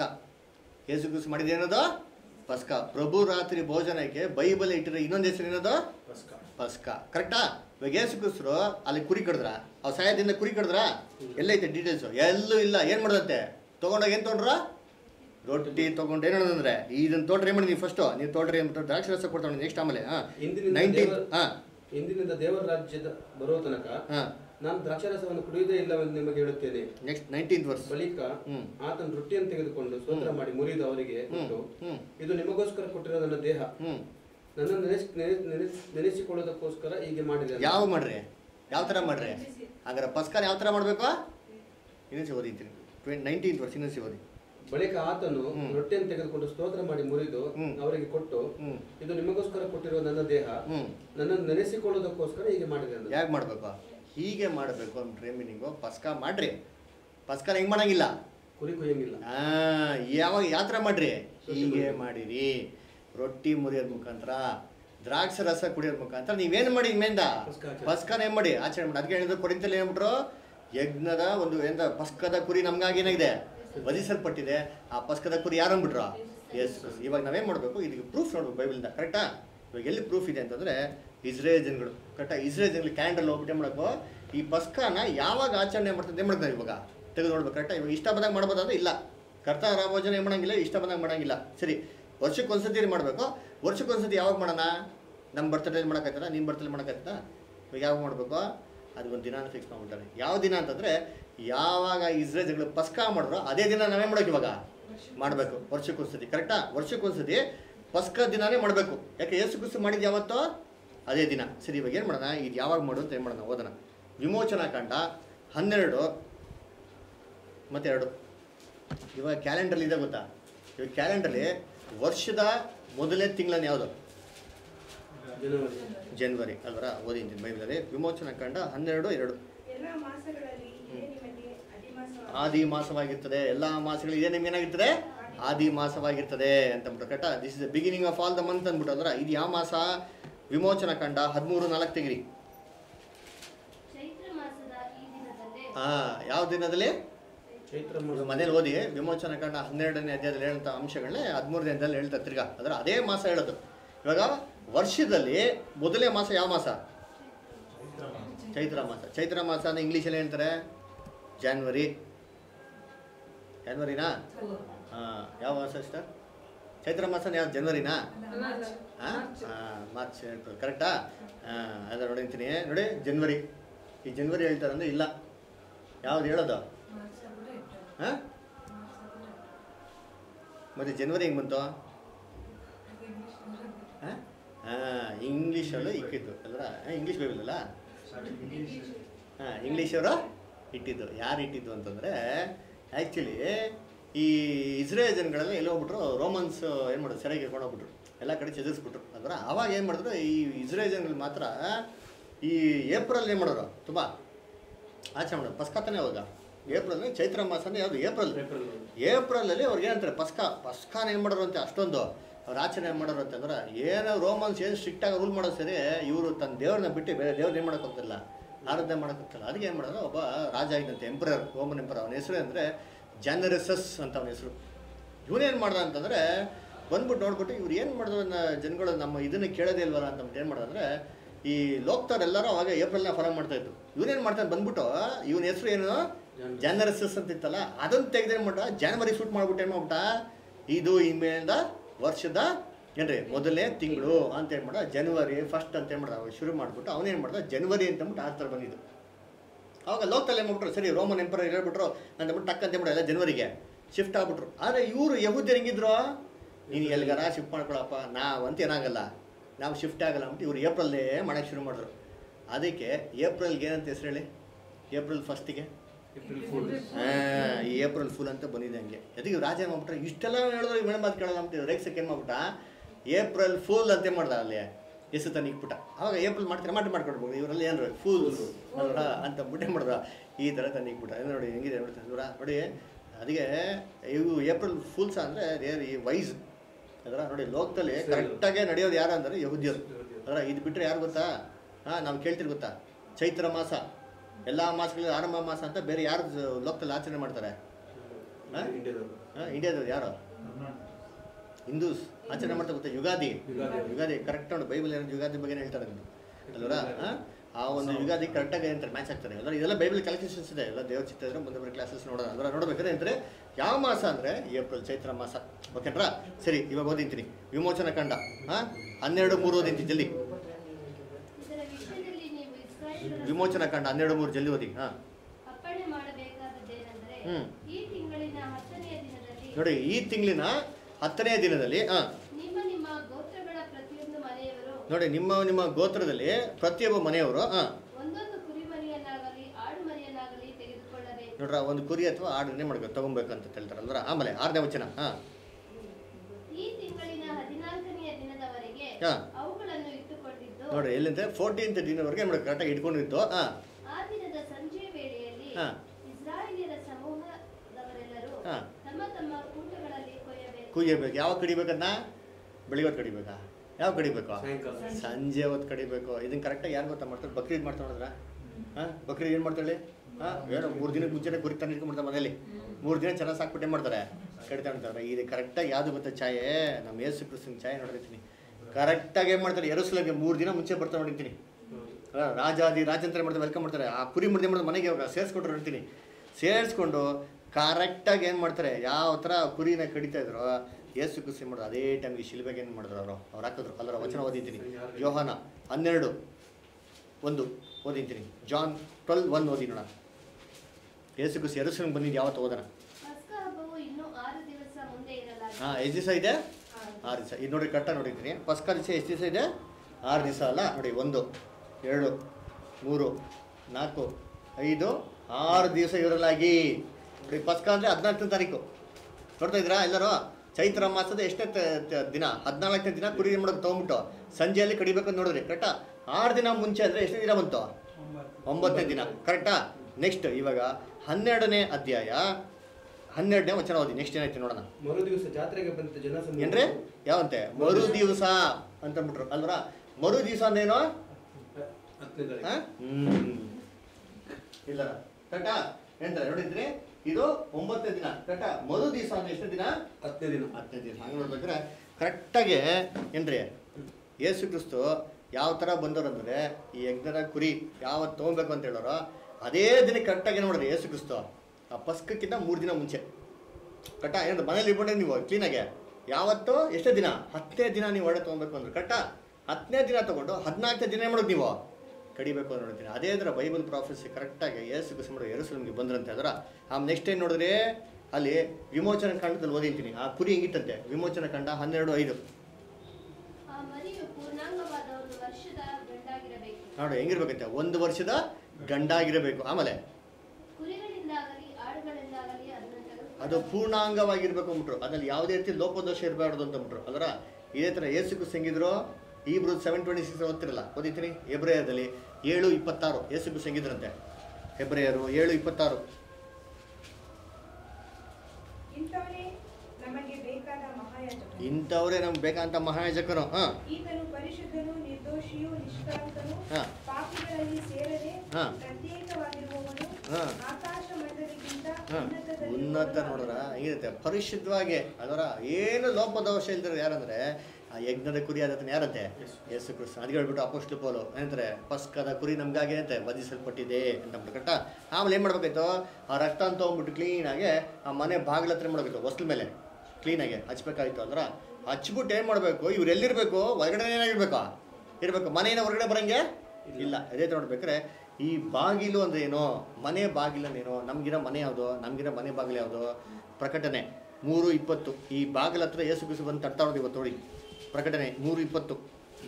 ಏಸು ಕುಸು ಮಾಡಿದ ಏನದು ಪಸ್ಕ ಪ್ರಭು ರಾತ್ರಿ ಭೋಜನಕ್ಕೆ ಬೈಬಲ್ ಇಟ್ಟಿರೋ ಇನ್ನೊಂದು ಹೆಸರು ಏನದು ಪಸ್ಕ. ಪಸ್ಕ ಕರೆಕ್ಟಾ ಇವಾಗ ಏಸು ಕುಸ್ರು ಅಲ್ಲಿ ಕುರಿ ಕಡ್ದ್ರ ಅವ್ ಸಾಯದಿಂದ ಕುರಿ ಕಡ್ದ್ರ ಎಲ್ಲೈತೆ ಡೀಟೇಲ್ಸ್ ಎಲ್ಲೂ ಇಲ್ಲ ಏನ್ ಮಾಡ್ದಂತೆ ತಗೊಂಡೋಗಿ ಏನ್ ತೊಗೊಂಡ್ರ ರೊಟ್ಟಿ ತಗೊಂಡು ಏನು ಹೇಳೋದಂದ್ರೆ ಇದನ್ನ ತೊಗೊಂಡ್ರೆ ಏನು ಮಾಡಿ ನೀವು ಫಸ್ಟು ನೀವು ತೊಗೊಂಡ್ರೆ ಏನು ದ್ರಾಕ್ಷಿ ರಸ ಕೊಡ್ತಾವೆ ನೆಕ್ಸ್ಟ್ ಆಮೇಲೆ ಹಾಂ ಇಂದಿನಿಂದ ನೈನ್ಟೀನ್ ದೇವರ- ಹಾಂ ಇಂದಿನಿಂದ ದೇವರ ರಾಜ್ಯದ ಬರುವ ತನಕ ಹಾಂ ನಾನು ದ್ರಾಕ್ಷಾರಸವನ್ನು ಕುಡಿಯುವುದೇ ಇಲ್ಲವೆಂದು ನಿಮಗೆ ಹೇಳುತ್ತೇನೆ ನೆಕ್ಸ್ಟ್ ನೈನ್ಟೀನ್ತ್ ವರ್ಷ ಬಳಿಕ ಹ್ಮ್. ಆತನ ರೊಟ್ಟಿಯನ್ನು ತೆಗೆದುಕೊಂಡು ಸ್ತೋತ್ರ ಮಾಡಿ ಮುರಿದು ಅವರಿಗೆ ಕೊಟ್ಟು ಹ್ಮ್. ಇದು ನಿಮಗೋಸ್ಕರ ಕೊಟ್ಟಿರೋ ನನ್ನ ದೇಹ ಹ್ಞೂ ನನ್ನನ್ನು ನೆನೆಸ್ ನೆನೆ- ನೆನೆಸ್- ನೆನೆಸಿಕೊಳ್ಳೋದಕ್ಕೋಸ್ಕರ ಹೀಗೆ ಮಾಡಿದೆ ಯಾವ ಮಾಡ್ರಿ ಯಾವ ಥರ ಮಾಡ್ರಿ ಹಾಗಾದ್ರೆ ಪಸ್ಕಾನ ಯಾವ ಥರ ಮಾಡಬೇಕು ಇನ್ನೊಂದು ಓದಿದ್ದೀನಿ ಟ್ವೆಂಟಿ ನೈನ್ಟೀನ್ತ್ ವರ್ಷ ಇನ್ನೊಂದು ಓದಿ ಬಳಿಕ ಆತನು ಹ್ಮ್. ರೊಟ್ಟಿಯನ್ನು ತೆಗೆದುಕೊಂಡು ಸ್ತೋತ್ರ ಮಾಡಿ ಮುರಿದು ಹ್ಮ್. ಅವರಿಗೆ ಕೊಟ್ಟು ಹ್ಞೂ ಇದು ನಿಮಗೋಸ್ಕರ ಕೊಟ್ಟಿರುವ ನನ್ನ ದೇಹ ಹ್ಞೂ ನನ್ನನ್ನು ನೆನೆಸಿಕೊಳ್ಳೋದಕ್ಕೋಸ್ಕರ ಹೀಗೆ ಮಾಡಿದೆ ಅಂದ. ಯಾಕೆ ಮಾಡಬೇಕು ಹೀಗೆ ಮಾಡಬೇಕು ಅಂದ್ರೆ ಮೀನಿಂಗು ಪಸ್ಕ ಮಾಡ್ರಿ ಪಸ್ಕಾನ ಹೆಂಗೆ ಮಾಡಂಗಿಲ್ಲ ಕುರಿ ಕೊಯ್ಯಂಗಿಲ್ಲ ಆ, ಯಾವಾಗ ಯಾವ ಥರ ಮಾಡ್ರಿ ಹೀಗೆ ಮಾಡಿರಿ ರೊಟ್ಟಿ ಮುರಿಯೋದ್ ಮುಖಾಂತರ ದ್ರಾಕ್ಷಿ ರಸ ಕುಡಿಯೋದ್ ಮುಖಾಂತರ ನೀವೇನು ಮಾಡಿ ಇನ್ಮೇಂದ ಪಸ್ಕ ಆಚರಣೆ. ಪಸ್ಕನ ಏನ್ ಮಾಡಿ ಆಚರಣೆ ಮಾಡಿ ಅದಕ್ಕೆ ಹೇಳಿದ್ರು ಕೊರಿಂತಲ್ಲಿ ಏನ್ಬಿಟ್ರು ಯಜ್ಞದ ಒಂದು ಎಂದ ಪಸ್ಕದ ಕುರಿ ನಮ್ಗಾಗಿ ಏನಾಗಿದೆ ವಧಿಸಲ್ಪಟ್ಟಿದೆ ಆ ಪಸ್ಕದ ಕುರಿ ಯಾರು ಅಂದ್ಬಿಟ್ರು ಎಸ್ ಇವಾಗ ನಾವೇನ್ ಮಾಡಬೇಕು ಇದಕ್ಕೆ ಪ್ರೂಫ್ ನೋಡ್ಬೇಕು ಬೈಬಲಿಂದ ಕರೆಕ್ಟಾ ಇವಾಗ ಎಲ್ಲಿ ಪ್ರೂಫ್ ಇದೆ ಅಂತಂದ್ರೆ ಇಸ್ರೇಲ್ ಜನಗಳು ಕರೆಕ್ಟಾ ಇಸ್ರೇಲ್ ಜನಗಳು ಕ್ಯಾಂಡಲ್ ಹೋಗ್ಬಿಟ್ಟು ಏನ್ ಮಾಡಬೇಕು ಈ ಪಸ್ಕನ ಯಾವಾಗ ಆಚರಣೆ ಮಾಡ್ತಾರೆ ಏನ್ ಮಾಡ್ತಾರೆ ಇವಾಗ ತೆಗೆದು ನೋಡ್ಬೇಕು ಕರೆಕ್ಟಾ ಇವಾಗ ಇಷ್ಟ ಬಂದಾಗ ಮಾಡ್ಬೋದಂದ್ರೆ ಇಲ್ಲ ಕರ್ತ ರಾಮೋಜನ ಏನು ಮಾಡಂಗಿಲ್ಲ ಇಷ್ಟ ಬಂದಾಗ ಮಾಡಂಗಿಲ್ಲ ಸರಿ ವರ್ಷಕ್ಕೊಂದ್ಸತಿ ಮಾಡಬೇಕು ವರ್ಷಕ್ಕೊಂದ್ಸತಿ ಯಾವಾಗ ಮಾಡೋಣ ನಮ್ಮ ಬರ್ತಡೇ ಮಾಡೋಕ್ಕಾಯ್ತದ ನಿಮ್ಮ ಬರ್ತಡೇ ಮಾಡೋಕ್ಕಾಯ್ತದ ಇವಾಗ ಯಾವಾಗ ಮಾಡಬೇಕು ಅದಕ್ಕೊಂದು ದಿನ ಫಿಕ್ಸ್ ಮಾಡ್ಬಿಟ್ಟಾರೆ ಯಾವ ದಿನ ಅಂತಂದರೆ ಯಾವಾಗ ಇಸ್ರೇಜ್ಗಳು ಪಸ್ಕ ಮಾಡಿದ್ರು ಅದೇ ದಿನ ನಾವೇ ಮಾಡೋಕೆ ಇವಾಗ ಮಾಡಬೇಕು ವರ್ಷಕ್ಕೊಂದ್ಸತಿ ಕರೆಕ್ಟಾ ವರ್ಷಕ್ಕೊಂದ್ಸತಿ ಪಸ್ಕ ದಿನಾನೇ ಮಾಡಬೇಕು ಯಾಕೆ ಏಸು ಕುಸು ಮಾಡಿದ್ದು ಯಾವತ್ತೋ ಅದೇ ದಿನ ಸರಿ ಇವಾಗ ಏನು ಮಾಡೋಣ ಇದು ಯಾವಾಗ ಮಾಡು ಅಂತ ಏನು ಮಾಡೋಣ ಓದೋಣ ವಿಮೋಚನಾ ಕಾಂಡ ಹನ್ನೆರಡು ಮತ್ತು ಎರಡು ಇವಾಗ ಕ್ಯಾಲೆಂಡರ್ ಇದೆ ಗೊತ್ತಾ ಇವಾಗ ಕ್ಯಾಲೆಂಡರ್ಲಿ ವರ್ಷದ ಮೊದಲನೇ ತಿಂಗಳನ್ನ ಯಾವುದು ಜನವರಿ ಜನವರಿ ಅಲ್ವರ ಓದಿಂತೀನಿ ಬೈಬಲಲ್ಲಿ ವಿಮೋಚನಾ ಕಂಡ ಹನ್ನೆರಡು ಎರಡು ಎಲ್ಲ ಮಾಸಗಳಲ್ಲಿ ಇದೇ ನಿಮಗೆ ಅಧಿಮಾಸ ಆದಿ ಮಾಸವಾಗಿರ್ತದೆ ಎಲ್ಲ ಮಾಸಗಳು ಇದೇ ನಿಮ್ಗೆ ಏನಾಗಿರ್ತದೆ ಆದಿ ಮಾಸವಾಗಿರ್ತದೆ ಅಂತ ಅಂದ್ಬಿಟ್ಟು ಕರೆಕ್ಟಾ this is the beginning of all the month ಅಂದ್ಬಿಟ್ಟು ಅಂದ್ರೆ ಇದು ಯಾವ ಮಾಸ ವಿಮೋಚನಾ ಕಂಡ ಹದಿಮೂರು ನಾಲ್ಕು ತೆಗಿರಿ ಚೈತ್ರ ಮಾಸದ ಈ ದಿನದಲ್ಲೇ ಹಾಂ ಯಾವ ದಿನದಲ್ಲಿ ಚೈತ್ರ ಇವಾಗ ಮಾಸ ಮನೇಲಿ ಓದಿ ವಿಮೋಚನಾ ಕಂಡ ಹನ್ನೆರಡನೇ ಅಧ್ಯಾಯದಲ್ಲಿ ಹೇಳಂತ ಅಂಶಗಳನ್ನೇ ಹದಿಮೂರನೇ ಅಧ್ಯಾಯದಲ್ಲಿ ಹೇಳ್ತಾ ತಿರ್ಗಾ ಅಂದ್ರೆ ಅದೇ ಮಾಸ ಹೇಳೋದು ಇವಾಗ ವರ್ಷದಲ್ಲಿ ಮೊದಲನೇ ಮಾಸ ಯಾವ ಮಾಸ ಚೈತ್ರ ಮಾಸ ಚೈತ್ರ ಮಾಸ ಅಂದ್ರೆ ಇಂಗ್ಲೀಷಲ್ಲಿ ಹೇಳ್ತಾರೆ ಜಾನ್ವರಿ ಜಾನ್ವರಿನಾ ಹಾಂ ಯಾವ ಮಾಸ ಸರ್ ಚೈತ್ರ ಮಾಸ ಯಾವ ಜನವರಿನಾ ಹಾಂ ಹಾಂ ಮಾರ್ಚ್ ಏಪ್ರಿಲ್ ಕರೆಕ್ಟಾ ಹಾಂ ಅದ ನೋಡಿರ್ತೀನಿ ನೋಡಿ ಜನವರಿ ಈ ಜನವರಿ ಹೇಳ್ತಾರೆ ಅಂದ್ರೆ ಇಲ್ಲ ಯಾವ್ದು ಹೇಳೋದು ಮಾರ್ಚ್ ಕೂಡ ಏಪ್ರಿಲ್ ಹಾಂ ಮಾರ್ಚ್ ಕೂಡ ಮತ್ತು ಜನವರಿ ಹೆಂಗೆ ಬಂತು ಏಪ್ರಿಲ್ ಇಂಗ್ಲಿಷ್ ಹಾಂ ಹಾಂ ಇಂಗ್ಲೀಷಲ್ಲೂ ಇಕ್ಕಿದ್ದು ಅಲ್ರ ಇಂಗ್ಲೀಷ್ ಬೈಬಲ್ ಅಲ್ಲ ಹಾಂ ಇಂಗ್ಲೀಷವರು ಇಟ್ಟಿದ್ದು ಯಾರು ಇಟ್ಟಿದ್ದು ಅಂತಂದರೆ ಆ್ಯಕ್ಚುಲಿ ಈ ಇಸ್ರೇಲ್ ಜನಗಳೆಲ್ಲ ಎಲ್ಲಿ ಹೋಗ್ಬಿಟ್ರು ರೋಮನ್ಸ್ ಏನು ಮಾಡೋದು ಸೆರೆಗೆ ಹಿಡ್ಕೊಂಡು ಹೋಗ್ಬಿಟ್ರು ಎಲ್ಲ ಕಡೆ ಚದುರಿಸ್ಬಿಟ್ರು ಅದರ ಆವಾಗ ಏನು ಮಾಡಿದ್ರು ಈ ಇಸ್ರೇಲ್ ಜನಗಳು ಮಾತ್ರ ಈ ಏಪ್ರಿಲ್ ಏನು ಮಾಡೋರು ತುಂಬ ಆಚರಣೆ ಮಾಡೋದು ಪಸ್ಕತ್ತಾನೆ ಅವಾಗ ಏಪ್ರಿಲ್ ಚೈತ್ರ ಮಾಸನೇ ಯಾವುದು ಏಪ್ರಿಲ್ ಏಪ್ರಿಲ್ ಏಪ್ರಿಲಲ್ಲಿ ಅವ್ರಿಗೆ ಏನಂತಾರೆ ಪಸ್ಕ ಪಸ್ಕಾನ ಏನು ಮಾಡೋರು ಅಂತೆ ಅಷ್ಟೊಂದು ಅವ್ರು ಆಚರಣೆ ಮಾಡೋರು ಅಂತಂದ್ರೆ ಏನೋ ರೋಮನ್ಸ್ ಏನು ಸ್ಟ್ರಿಕ್ಟಾಗಿ ರೂಲ್ ಮಾಡೋದು ಸರಿ ಇವರು ತನ್ನ ದೇವ್ರನ್ನ ಬಿಟ್ಟು ಬೇರೆ ದೇವ್ರನ್ನ ಏನು ಮಾಡೋಕ್ಕಾಗ್ತಿಲ್ಲ ಆರಾಧನೆ ಮಾಡೋಕ್ಕಾಗ್ತಿಲ್ಲ ಅದಕ್ಕೆ ಏನು ಮಾಡೋದು ಒಬ್ಬ ರಾಜ ಆಗಿದ್ದಂತೆ ಎಂಪ್ರರ್ ರೋಮನ್ ಎಂಪರ್ ಅವನ ಹೆಸರು ಅಂದರೆ ಜಾನರಸಸ್ ಅಂತ ಅವನ ಹೆಸರು ಇವನೇನು ಮಾಡ್ದ ಅಂತಂದರೆ ಬಂದ್ಬಿಟ್ಟು ನೋಡ್ಬಿಟ್ಟು ಇವ್ರು ಏನು ಮಾಡಿದ್ರು ಜನಗಳು ನಮ್ಮ ಇದನ್ನು ಕೇಳೋದೇ ಇಲ್ವಲ್ಲ ಅಂತ ಏನು ಮಾಡೋದಂದ್ರೆ ಈ ಲೋಕ್ತಾರೆಲ್ಲರೂ ಅವಾಗ ಏಪ್ರಿಲ್ನ ಫಾಲೋ ಮಾಡ್ತಾ ಇದ್ರು ಇವನೇನು ಮಾಡ್ತಾನೆ ಬಂದ್ಬಿಟ್ಟು ಇವನ ಹೆಸರು ಏನು ಜಾನರಸಸ್ ಅಂತ ಇತ್ತಲ್ಲ ಅದನ್ನು ತೆಗೆದೇನು ಮಾಡ್ದ ಜಾನ್ವರಿ ಶೂಟ್ ಮಾಡ್ಬಿಟ್ಟು ಏನು ಮಾಡ್ಬಿಟ್ಟ ಇದು ಇನ್ಮೇಲಿಂದ ವರ್ಷದ ಏನ್ರಿ ಮೊದಲನೇ ತಿಂಗಳು ಅಂತ ಏನು ಮಾಡ್ದ ಜನವರಿ ಫಸ್ಟ್ ಅಂತ ಏನು ಮಾಡ್ದ ಅವಾಗ ಶುರು ಮಾಡ್ಬಿಟ್ಟು ಅವನೇನು ಮಾಡ್ದ ಜನವರಿ ಅಂತ ಅಂದ್ಬಿಟ್ಟು ಆ ಥರ ಬಂದಿದ್ದು ಅವಾಗ ಲೋಕದಲ್ಲಿ ಏನು ಮಾಡ್ಬಿಟ್ರು ಸರಿ ರೋಮನ್ ಎಂಪರ್ ಹೇಳ್ಬಿಟ್ರು ಅಂತಂದ್ಬಿಟ್ಟು ಟಕ್ ಅಂತ ಮಾಡ್ದ ಎಲ್ಲ ಜನವರಿಗೆ ಶಿಫ್ಟ್ ಆಗ್ಬಿಟ್ರು ಆದರೆ ಇವರು ಯಹೂದ್ಯರು ಹೆಂಗಿದ್ರು ನೀನು ಎಲ್ಲಿಗಾರ ಶಿಫ್ಟ್ ಮಾಡ್ಕೊಳಪ್ಪ ನಾವಂತ ಏನಾಗಲ್ಲ ನಾವು ಶಿಫ್ಟ್ ಆಗಲ್ಲ ಅಂತ ಇವ್ರು ಏಪ್ರಿಲ್ಲೇ ಮಾಡೋಕ್ಕೆ ಶುರು ಮಾಡಿದ್ರು ಅದಕ್ಕೆ ಏಪ್ರಿಲ್ಗೆ ಏನಂತ ಹೆಸರು ಹೇಳಿ ಏಪ್ರಿಲ್ ಫಸ್ಟಿಗೆ ಈ ಏಪ್ರಿಲ್ ಫುಲ್ ಅಂತ ಬಂದಿದೆ ಹಂಗೆ ಅದಕ್ಕೆ ರಾಜ ಏನು ಮಾಡ್ಬಿಟ್ರೆ ಇಷ್ಟೆಲ್ಲ ಹೇಳಿದ್ರೆ ಮೇಡಮ್ ಮಾತು ಕೇಳಲ್ಲ ಅಂತ ರೇಕ್ಸಕ್ಕೆ ಏನು ಮಾಡ್ಬಿಟ್ಟ ಏಪ್ರಿಲ್ ಫುಲ್ ಅಂತ ಮಾಡ್ದ ಅಲ್ಲಿ ಹೆಸರು ತಾನು ಇಕ್ಬಿಟ್ಟ ಅವಾಗ ಏಪ್ರಿಲ್ ಮಾಡ್ತಾರೆ ಮಾಡಿ ಮಾಡ್ಕೊಡ್ಬೋದು ಇವರಲ್ಲಿ ಏನು ಫೂಲ್ ಅಲ್ವಾ ಅಂತ ಬಿಟ್ಟೆ ಮಾಡಿದ ಈ ಥರ ತಾನು ಇಕ್ಬಿಟ್ಟ ಇದು ನೋಡಿ ಹೆಂಗಿದೆ ನೋಡಿ ದೂರ ನೋಡಿ ಅದಕ್ಕೆ ಇವು ಏಪ್ರಿಲ್ ಫೂಲ್ಸ್ ಅಂದರೆ ಈ ವೈಸ್ ಅದರ ನೋಡಿ ಲೋಕದಲ್ಲಿ ಕರೆಕ್ಟಾಗೆ ನಡೆಯೋದು ಯಾರು ಅಂದರೆ ಯಹುದ್ಯರು ಅದರ ಇದು ಬಿಟ್ಟರೆ ಯಾರು ಗೊತ್ತಾ ಹಾಂ ನಾವು ಕೇಳ್ತೀರಿ ಗೊತ್ತಾ ಚೈತ್ರ ಮಾಸ ಎಲ್ಲ ಮಾಸಗಳಲ್ಲಿ ಆರಂಭ ಮಾಸ ಅಂತ ಬೇರೆ ಯಾರು ಲೋಕದಲ್ಲಿ ಆಚರಣೆ ಮಾಡ್ತಾರೆ ಹಾಂ ಹಾಂ ಇಂಡಿಯಾದವ್ರು ಯಾರು ಹಿಂದೂಸ್ ಆಚರಣೆ ಮಾಡ್ತಾ ಗೊತ್ತಾ ಯುಗಾದಿ ಯುಗಾದಿ ಕರೆಕ್ಟ್ ನೋಡಿ ಬೈಬಲ್ ಏನೋ ಯುಗಾದಿ ಬಗ್ಗೆ ಹೇಳ್ತಾರೆ ನೀವು ಅಲ್ವರ ಆ ಒಂದು ಯುಗಾದಿ ಕರೆಕ್ಟಾಗಿ ಏನಂತಾರೆ ಮ್ಯಾಚ್ ಆಗ್ತಾರೆ ಅಲ್ಲ ಇದೆಲ್ಲ ಬೈಬಲ್ ಕ್ಯಾಲ್ಕುಲೇಷನ್ಸ್ ಇದೆ ಎಲ್ಲ ದೇವ್ರ ಚಿತ್ತ ಇದ್ರೆ ಮುಂದೆ ಬರೋ ಕ್ಲಾಸಸ್ ನೋಡೋಣ ಅದರ ನೋಡ್ಬೇಕಾದ್ರೆ ಅಂದರೆ ಯಾವ ಮಾಸ ಅಂದರೆ ಏಪ್ರಿಲ್ ಚೈತ್ರ ಮಾಸ ಓಕೆನ್ರಾ ಸರಿ ಇವಾಗ ಓದಿಂತೀನಿ ವಿಮೋಚನ ಕಂಡ ಹಾಂ ಹನ್ನೆರಡು ಮೂರು ಓದಿಂತೀನಿ ಜಲ್ದಿ ಇದರ ವಿಷಯದಲ್ಲಿ ನೀವು ಇಸ್ರಾಯೇಲರ ವಿಮೋಚನ ಕಂಡ ಹನ್ನೆರಡು ಮೂರು ಜಲ್ದಿ ಓದಿ ಹಾಂ ಅಪ್ಪಣೆ ಮಾಡಬೇಕಾದದ್ದೇನೆಂದರೆ ಹ್ಮ್. ಈ ತಿಂಗಳಿನ ಹತ್ತನೆಯ ದಿನದಲ್ಲಿ ನೋಡಿ ಈ ತಿಂಗಳಿನ ಹತ್ತನೇ ದಿನದಲ್ಲಿ ಹಾಂ ನಿಮ್ಮ ನಿಮ್ಮ ಗೋತ್ರಗಳ ಪ್ರತಿಯೊಂದು ಮನೆಯವರು ನೋಡಿ ನಿಮ್ಮ ನಿಮ್ಮ ಗೋತ್ರದಲ್ಲಿ ಪ್ರತಿಯೊಬ್ಬ ಮನೆಯವರು ಹಾಂ ಒಂದೊಂದು ಕುರಿಮರಿಯನ್ನಾಗಲಿ ಆಡು ಮರಿಯನ್ನಾಗಲಿ ತೆಗೆದುಕೊಳ್ಳಬೇಕು ನೋಡ್ರ ಒಂದು ಕುರಿ ಅಥವಾ ಆಡನ್ನೇ ಮಾಡ್ಬೇಕು ತಗೊಬೇಕಂತ ಹೇಳ್ತಾರಲ್ರ ಆಮೇಲೆ ಆರನೇ ವಚನ ಹಾಂ ಈ ತಿಂಗಳಿನ ಹದಿನಾಲ್ಕನೆಯ ದಿನದವರೆಗೆ ಹಾ. ಅವುಗಳನ್ನು ಇಟ್ಟುಕೊಂಡಿದ್ದು ನೋಡ್ರಿ ಎಲ್ಲಿಂದ ಫೋರ್ಟೀನ್ತ್ ದಿನವರೆಗೆ ಏನು ಮಾಡಿ ಕರೆಕ್ಟಾಗಿ ಇಟ್ಕೊಂಡಿತ್ತು ಹಾಂ ಆ ದಿನದ ಸಂಜೆ ವೇಳೆಯಲ್ಲಿ ಹಾ. ಇಸ್ರಾಯೇಲಿಯರ ಸಮೂಹದವರೆಲ್ಲರೂ ಹಾ. ತಮ್ಮ ತಮ್ಮ ಕೂಟಗಳಲ್ಲಿ ಕೊಯ್ಯಬೇಕು ಕುಯ್ಯಬೇಕು ಯಾವಾಗ ಕಡಿಬೇಕನ್ನ ಬೆಳಿಗ್ಗೆ ಹೊತ್ತು ಕಡಿಬೇಕಾ ಯಾವಾಗ ಕಡಿಬೇಕು ಸಾಯಂಕಾಲ ಸಂಜೆ ಹೊತ್ತು ಕಡಿಬೇಕು ಇದನ್ನ ಕರೆಕ್ಟಾಗಿ ಯಾರು ಗೊತ್ತಾ ಮಾಡ್ತಾರೆ ಬಕ್ರೀದ್ ಮಾಡ್ತಾ ನೋಡಿದ್ರ ಹಾಂ ಬಕ್ರೀದ್ ಏನು ಮಾಡ್ತಾಳೆ ಹಾಂ ಏನೋ ಮೂರು ದಿನಕ್ಕೆ ಮುಂಚೆನೇ ಕುರಿ ತಂದು ಇಟ್ಕೊಂಡ್ಬಿಡ್ತಾರೆ ಮನೇಲಿ ಮೂರು ದಿನ ಚೆನ್ನಾಗಿ ಸಾಕ್ಬಿಟ್ಟು ಏನು ಮಾಡ್ತಾರೆ ಕಡಿತಾ ಅಂತಾರೆ ಇದು ಕರೆಕ್ಟಾಗಿ ಯಾವುದು ಗೊತ್ತಾ ಚಾಯೆ ನಮ್ಮ ಏಸು ಕ್ರಿಸ್ತನ ಚಾಯೆ ನೋಡಿರ್ತೀನಿ ಕರೆಕ್ಟಾಗಿ ಏನು ಮಾಡ್ತಾರೆ ಎರಸ್ಲಾಗೆ ಮೂರು ದಿನ ಮುಂಚೆ ಬರ್ತಾ ನೋಡಿರ್ತೀನಿ ಅಲ್ಲ, ರಾಜಾದಿ ರಾಜಂತ್ರ ಮಾಡ್ತಾರೆ ವೆಲ್ಕಮ್ ಮಾಡ್ತಾರೆ ಆ ಕುರಿ ಮುಡ್ದೆ ಮಾಡಿದ ಮನೆಗೆ ಇವಾಗ ಸೇರಿಸ್ಕೊಂಡ್ರು ನೋಡ್ತೀನಿ ಸೇರಿಸ್ಕೊಂಡು ಕರೆಕ್ಟಾಗಿ ಏನು ಮಾಡ್ತಾರೆ ಯಾವ ಥರ ಕುರಿನ ಕಡಿತಾ ಇದ್ರು ಏಸು ಕುಸಿ ಮಾಡೋದು ಅದೇ ಟೈಮ್ಗೆ ಶಿಲ್ಬೆಗೆ ಏನು ಮಾಡಿದ್ರು ಅವರು ಅವ್ರು ಹಾಕಿದ್ರು ಅಲ್ಲರ ವಚನ ಓದಿದ್ದೀನಿ ಯೋಹಾನ ಹನ್ನೆರಡು ಒಂದು ಓದಿದ್ದೀನಿ ಜಾನ್ ಟ್ವೆಲ್ ಒನ್ ಓದಿ ನೋಡ ಏಸು ಕುಸಿ ಎರಸಂಗೆ ಬಂದಿದ್ದು ಯಾವತ್ತು ಓದೋಣ ಪಸ್ಕ ಹಬ್ಬವು ಇನ್ನೂ ಆರು ದಿವಸ ಮುಂದೆ ಇರಲಾಗಿದೆ ಹಾಂ ಎಷ್ಟು ದಿವಸ ಇದೆ ಆರು ದಿವಸ ಇದು ನೋಡಿ ಕರೆಕ್ಟಾಗಿ ನೋಡಿದ್ದೀನಿ ಪಸ್ಕ ದಿವಸ ಎಷ್ಟು ದಿವಸ ಇದೆ ಆರು ದಿವಸ ಅಲ್ಲ ನೋಡಿ ಒಂದು ಎರಡು ಮೂರು ನಾಲ್ಕು ಐದು ಆರು ದಿವಸ ಇರಲಾಗಿ ನೋಡಿ ಪಸ್ಕ ಅಂದರೆ ಹದಿನಾಲ್ಕನೇ ತಾರೀಕು ನೋಡ್ತಾ ಇದ್ದೀರಾ ಎಲ್ಲರೂ ಚೈತ್ರ ಮಾಸದ ಎಷ್ಟನೇ ತ- ತ- ದಿನ ಹದಿನಾಲ್ಕನೇ ದಿನ ಕುರಿ ಏನು ಮಾಡೋದು ತೊಗೊಂಬಿಟ್ಟು ಸಂಜೆಯಲ್ಲಿ ಕಡಿಬೇಕು ಅಂತ ನೋಡಿದ್ರಿ ಕರೆಕ್ಟಾ ಆರು ದಿನ ಮುಂಚೆ ಅಂದರೆ ಎಷ್ಟನೇ ದಿನ ಬಂತು ಒಂಬತ್ತನೇ ದಿನ ಕರೆಕ್ಟಾ ನೆಕ್ಸ್ಟ್ ಇವಾಗ ಹನ್ನೆರಡನೇ ಅಧ್ಯಾಯ ಹನ್ನೆರಡನೇ ವಚನ ಓದಿ ನೆಕ್ಸ್ಟ್ ಏನಾಯ್ತು ನೋಡೋಣ ಮರು ದಿವಸ ಜಾತ್ರೆಗೆ ಬಂದ ಜನ ಏನ್ರಿ ಯಾವಂತೆ ಮರು ದಿವಸ ಅಂತ ಅಂದ್ಬಿಟ್ರು ಅಲ್ವರ ಮರು ದಿವಸ ಅಂದೇನೋ ಹತ್ತನೇ ತಾರೀಕು ಹ? ಹ್ಮ್ ಇಲ್ಲ ಕರೆಕ್ಟಾ ಹೇಳ್ತಾರೆ ನೋಡಿದ್ರಿ ಇದು ಒಂಬತ್ತನೇ ದಿನ ಕರೆಕ್ಟಾ ಮರು ದಿವಸ ಅಂದ್ರೆ ಎಷ್ಟು ದಿನ ಹತ್ತನೇ ದಿನ ಹತ್ತನೇ ದಿನ ಹಂಗೆ ನೋಡ್ಬೇಕಾದ್ರೆ ಕರೆಕ್ಟಾಗಿ ಏನ್ರಿ ಯೇಸು ಕ್ರಿಸ್ತು ಯಾವ ಥರ ಬಂದವರು ಅಂದರೆ ಈ ಯಜ್ಞದ ಕುರಿ ಯಾವತ್ತು ತೊಗೊಬೇಕು ಅಂತ ಹೇಳೋರು ಅದೇ ದಿನ ಕರೆಕ್ಟಾಗಿ ನೋಡ್ರಿ ಯೇಸು ಕ್ರಿಸ್ತು ಆ ಪಸ್ಕಕ್ಕಿಂತ ಮೂರು ದಿನ ಮುಂಚೆ ಕರೆಕ್ಟಾ ಏನು ಮನೇಲಿ ಇಟ್ಕೊಂಡೆ ನೀವು ಕ್ಲೀನಾಗೆ ಯಾವತ್ತು ಎಷ್ಟೇ ದಿನ ಹತ್ತನೇ ದಿನ ನೀವು ಒಳ್ಳೆ ತೊಗೊಬೇಕು ಅಂದ್ರೆ ಕರೆಕ್ಟಾ ಹತ್ತನೇ ದಿನ ತೊಗೊಂಡು ಹದಿನಾಲ್ಕನೇ ದಿನ ಏನು ಮಾಡೋದು ನೀವು ಕಡಿಬೇಕು ಅಂತ ನೋಡ್ತೀನಿ ಅದೇ ಥರ ಬೈಬಲ್ ಪ್ರಾಫೆಸಿ ಕರೆಕ್ಟಾಗಿ ಯೇಸು ಕ್ರಿಸ್ತು ಮಾಡೋ ಎರಸಲಿಗೆ ಬಂದ್ರಂತೆ ಅದರ ಆಮೇಲೆ ನೆಕ್ಸ್ಟ್ ಏನು ನೋಡಿದ್ರೆ ಅಲ್ಲಿ ವಿಮೋಚನ ಕಾಂಡದಲ್ಲಿ ಓದಿರ್ತೀನಿ ಆ ಕುರಿ ಹೆಂಗಿತ್ತಂತೆ ವಿಮೋಚನ ಕಾಂಡ ಹನ್ನೆರಡು ಐದು ಆ ಮರಿಯು ಪೂರ್ಣಾಂಗವಾದ ಒಂದು ವರ್ಷದ ಗಂಡಾಗಿರಬೇಕು ನೋಡಿ ಹೆಂಗಿರ್ಬೇಕಂತೆ ಒಂದು ವರ್ಷದ ಗಂಡಾಗಿರಬೇಕು ಆಮೇಲೆ ಕುರಿಗಳಿಂದಾಗಲಿ ಆಡುಗಳಿಂದಾಗಲಿ ಅದನ್ನು ತೆಗೆದು ಅದು ಪೂರ್ಣಾಂಗವಾಗಿರ್ಬೇಕು ಅಂದ್ಬಿಟ್ರು ಅದ್ರಲ್ಲಿ ಯಾವುದೇ ರೀತಿ ಲೋಪದೋಷ ಇರಬಾರ್ದು ಅಂತ ಅಂದ್ಬಿಟ್ರು ಅದರ ಇದೇ ಥರ ಏಸುಕು ಹೆಂಗಿದ್ರು ಇಬ್ರು ಸೆವೆನ್ ಟ್ವೆಂಟಿ ಸಿಕ್ಸ್ ಓದ್ತಿರಲ್ಲ ಓದಿತೀನಿ ಎಬ್ರೇಯದಲ್ಲಿ ಏಳು ಇಪ್ಪತ್ತಾರು ಏಸುಕು ಹೆಂಗಿದ್ರಂತೆ ಹೆಬ್ರೇಯರು ಏಳು ಇಪ್ಪತ್ತಾರು ಇಂಥವನೇ ನಮಗೆ ಬೇಕಾದ ಮಹಾಯಾಜಕ ಇಂಥವ್ರೇ ನಮ್ಗೆ ಬೇಕಂತ ಮಹಾಯಾಜಕರು ಹಾಂ ಈತನು ಪರಿಶುದ್ಧನು ನಿರ್ದೋಷಿಯೂ ನಿಷ್ಕಳಂಕನು ಹಾ. ಪಾಪಿಗಳಲ್ಲಿ ಸೇರದೆ ಹಾ. ಪ್ರತ್ಯೇಕವಾಗಿರುವವನು ಹಾ. ಆಕಾಶ ಮಂಡಲಕ್ಕಿಂತ ಹಾಂ ಉನ್ನತದಲ್ಲಿ ಉನ್ನತ ನೋಡಿದ್ರ ಹೆಂಗಿರುತ್ತೆ ಪರಿಶುದ್ಧವಾಗಿ ಅದರ ಏನು ಲೋಪದೋಷ ಇಲ್ದಿರೋ ಯಾರಂದ್ರೆ ಆ ಯಜ್ಞದ ಕುರಿ ಆದತನ ಯಾರಂತೆ ಯೇಸು ಕೃಷ್ಣ ಅದಕ್ಕೆ ಹೇಳ್ಬಿಟ್ಟು ಅಪೋಸ್ಟ್ಲು ಪೋಲು ಏನಂತಾರೆ ಪಸ್ಕದ ಕುರಿ ನಮ್ಗಾಗಿ ಏನಂತೆ ವಧಿಸಲ್ಪಟ್ಟಿದೆ ಅಂತ ಅಂದ್ಬಿಟ್ಟು ಕರೆಕ್ಟಾ ಆಮೇಲೆ ಏನು ಮಾಡ್ಬೇಕಾಯ್ತು ಆ ರಕ್ತ ಅಂತ ಹೋಗ್ಬಿಟ್ಟು ಕ್ಲೀನಾಗಿ ಆ ಮನೆ ಬಾಗಿಲ ಹತ್ರ ಮಾಡ್ಬೇಕಾಯ್ತು ಹೊಸ್ಲ ಮೇಲೆ ಕ್ಲೀನಾಗಿ ಹಚ್ಬೇಕಾಯ್ತು ಅಂದ್ರೆ ಹಚ್ಬಿಟ್ಟು ಏನು ಮಾಡಬೇಕು ಇವ್ರು ಎಲ್ಲಿರ್ಬೇಕು ಹೊರಗಡೆ ಏನಾಗಿರ್ಬೇಕು ಇರಬೇಕು ಮನೆಯಿಂದ ಹೊರಗಡೆ ಬರಂಗೆ ಇಲ್ಲ ಅದೇ ಥರ ನೋಡ್ಬೇಕಾದ್ರೆ ಈ ಬಾಗಿಲು ಅಂದ್ರೆ ಏನೋ ಮನೆ ಬಾಗಿಲು ಅಂದ್ರೇನೋ ನಮ್ಗಿರೋ ಮನೆ ಯಾವುದು ನಮ್ಗಿರೋ ಮನೆ ಬಾಗಿಲು ಯಾವುದು ಪ್ರಕಟಣೆ ಮೂರು ಇಪ್ಪತ್ತು ಈ ಬಾಗಿಲ ಹತ್ರ ಏಸು ಬಿಸು ಬಂದು ತಡ್ತಾ ಇರೋದು ಇವತ್ತು ನೋಡಿ ಪ್ರಕಟಣೆ ಮೂರು ಇಪ್ಪತ್ತು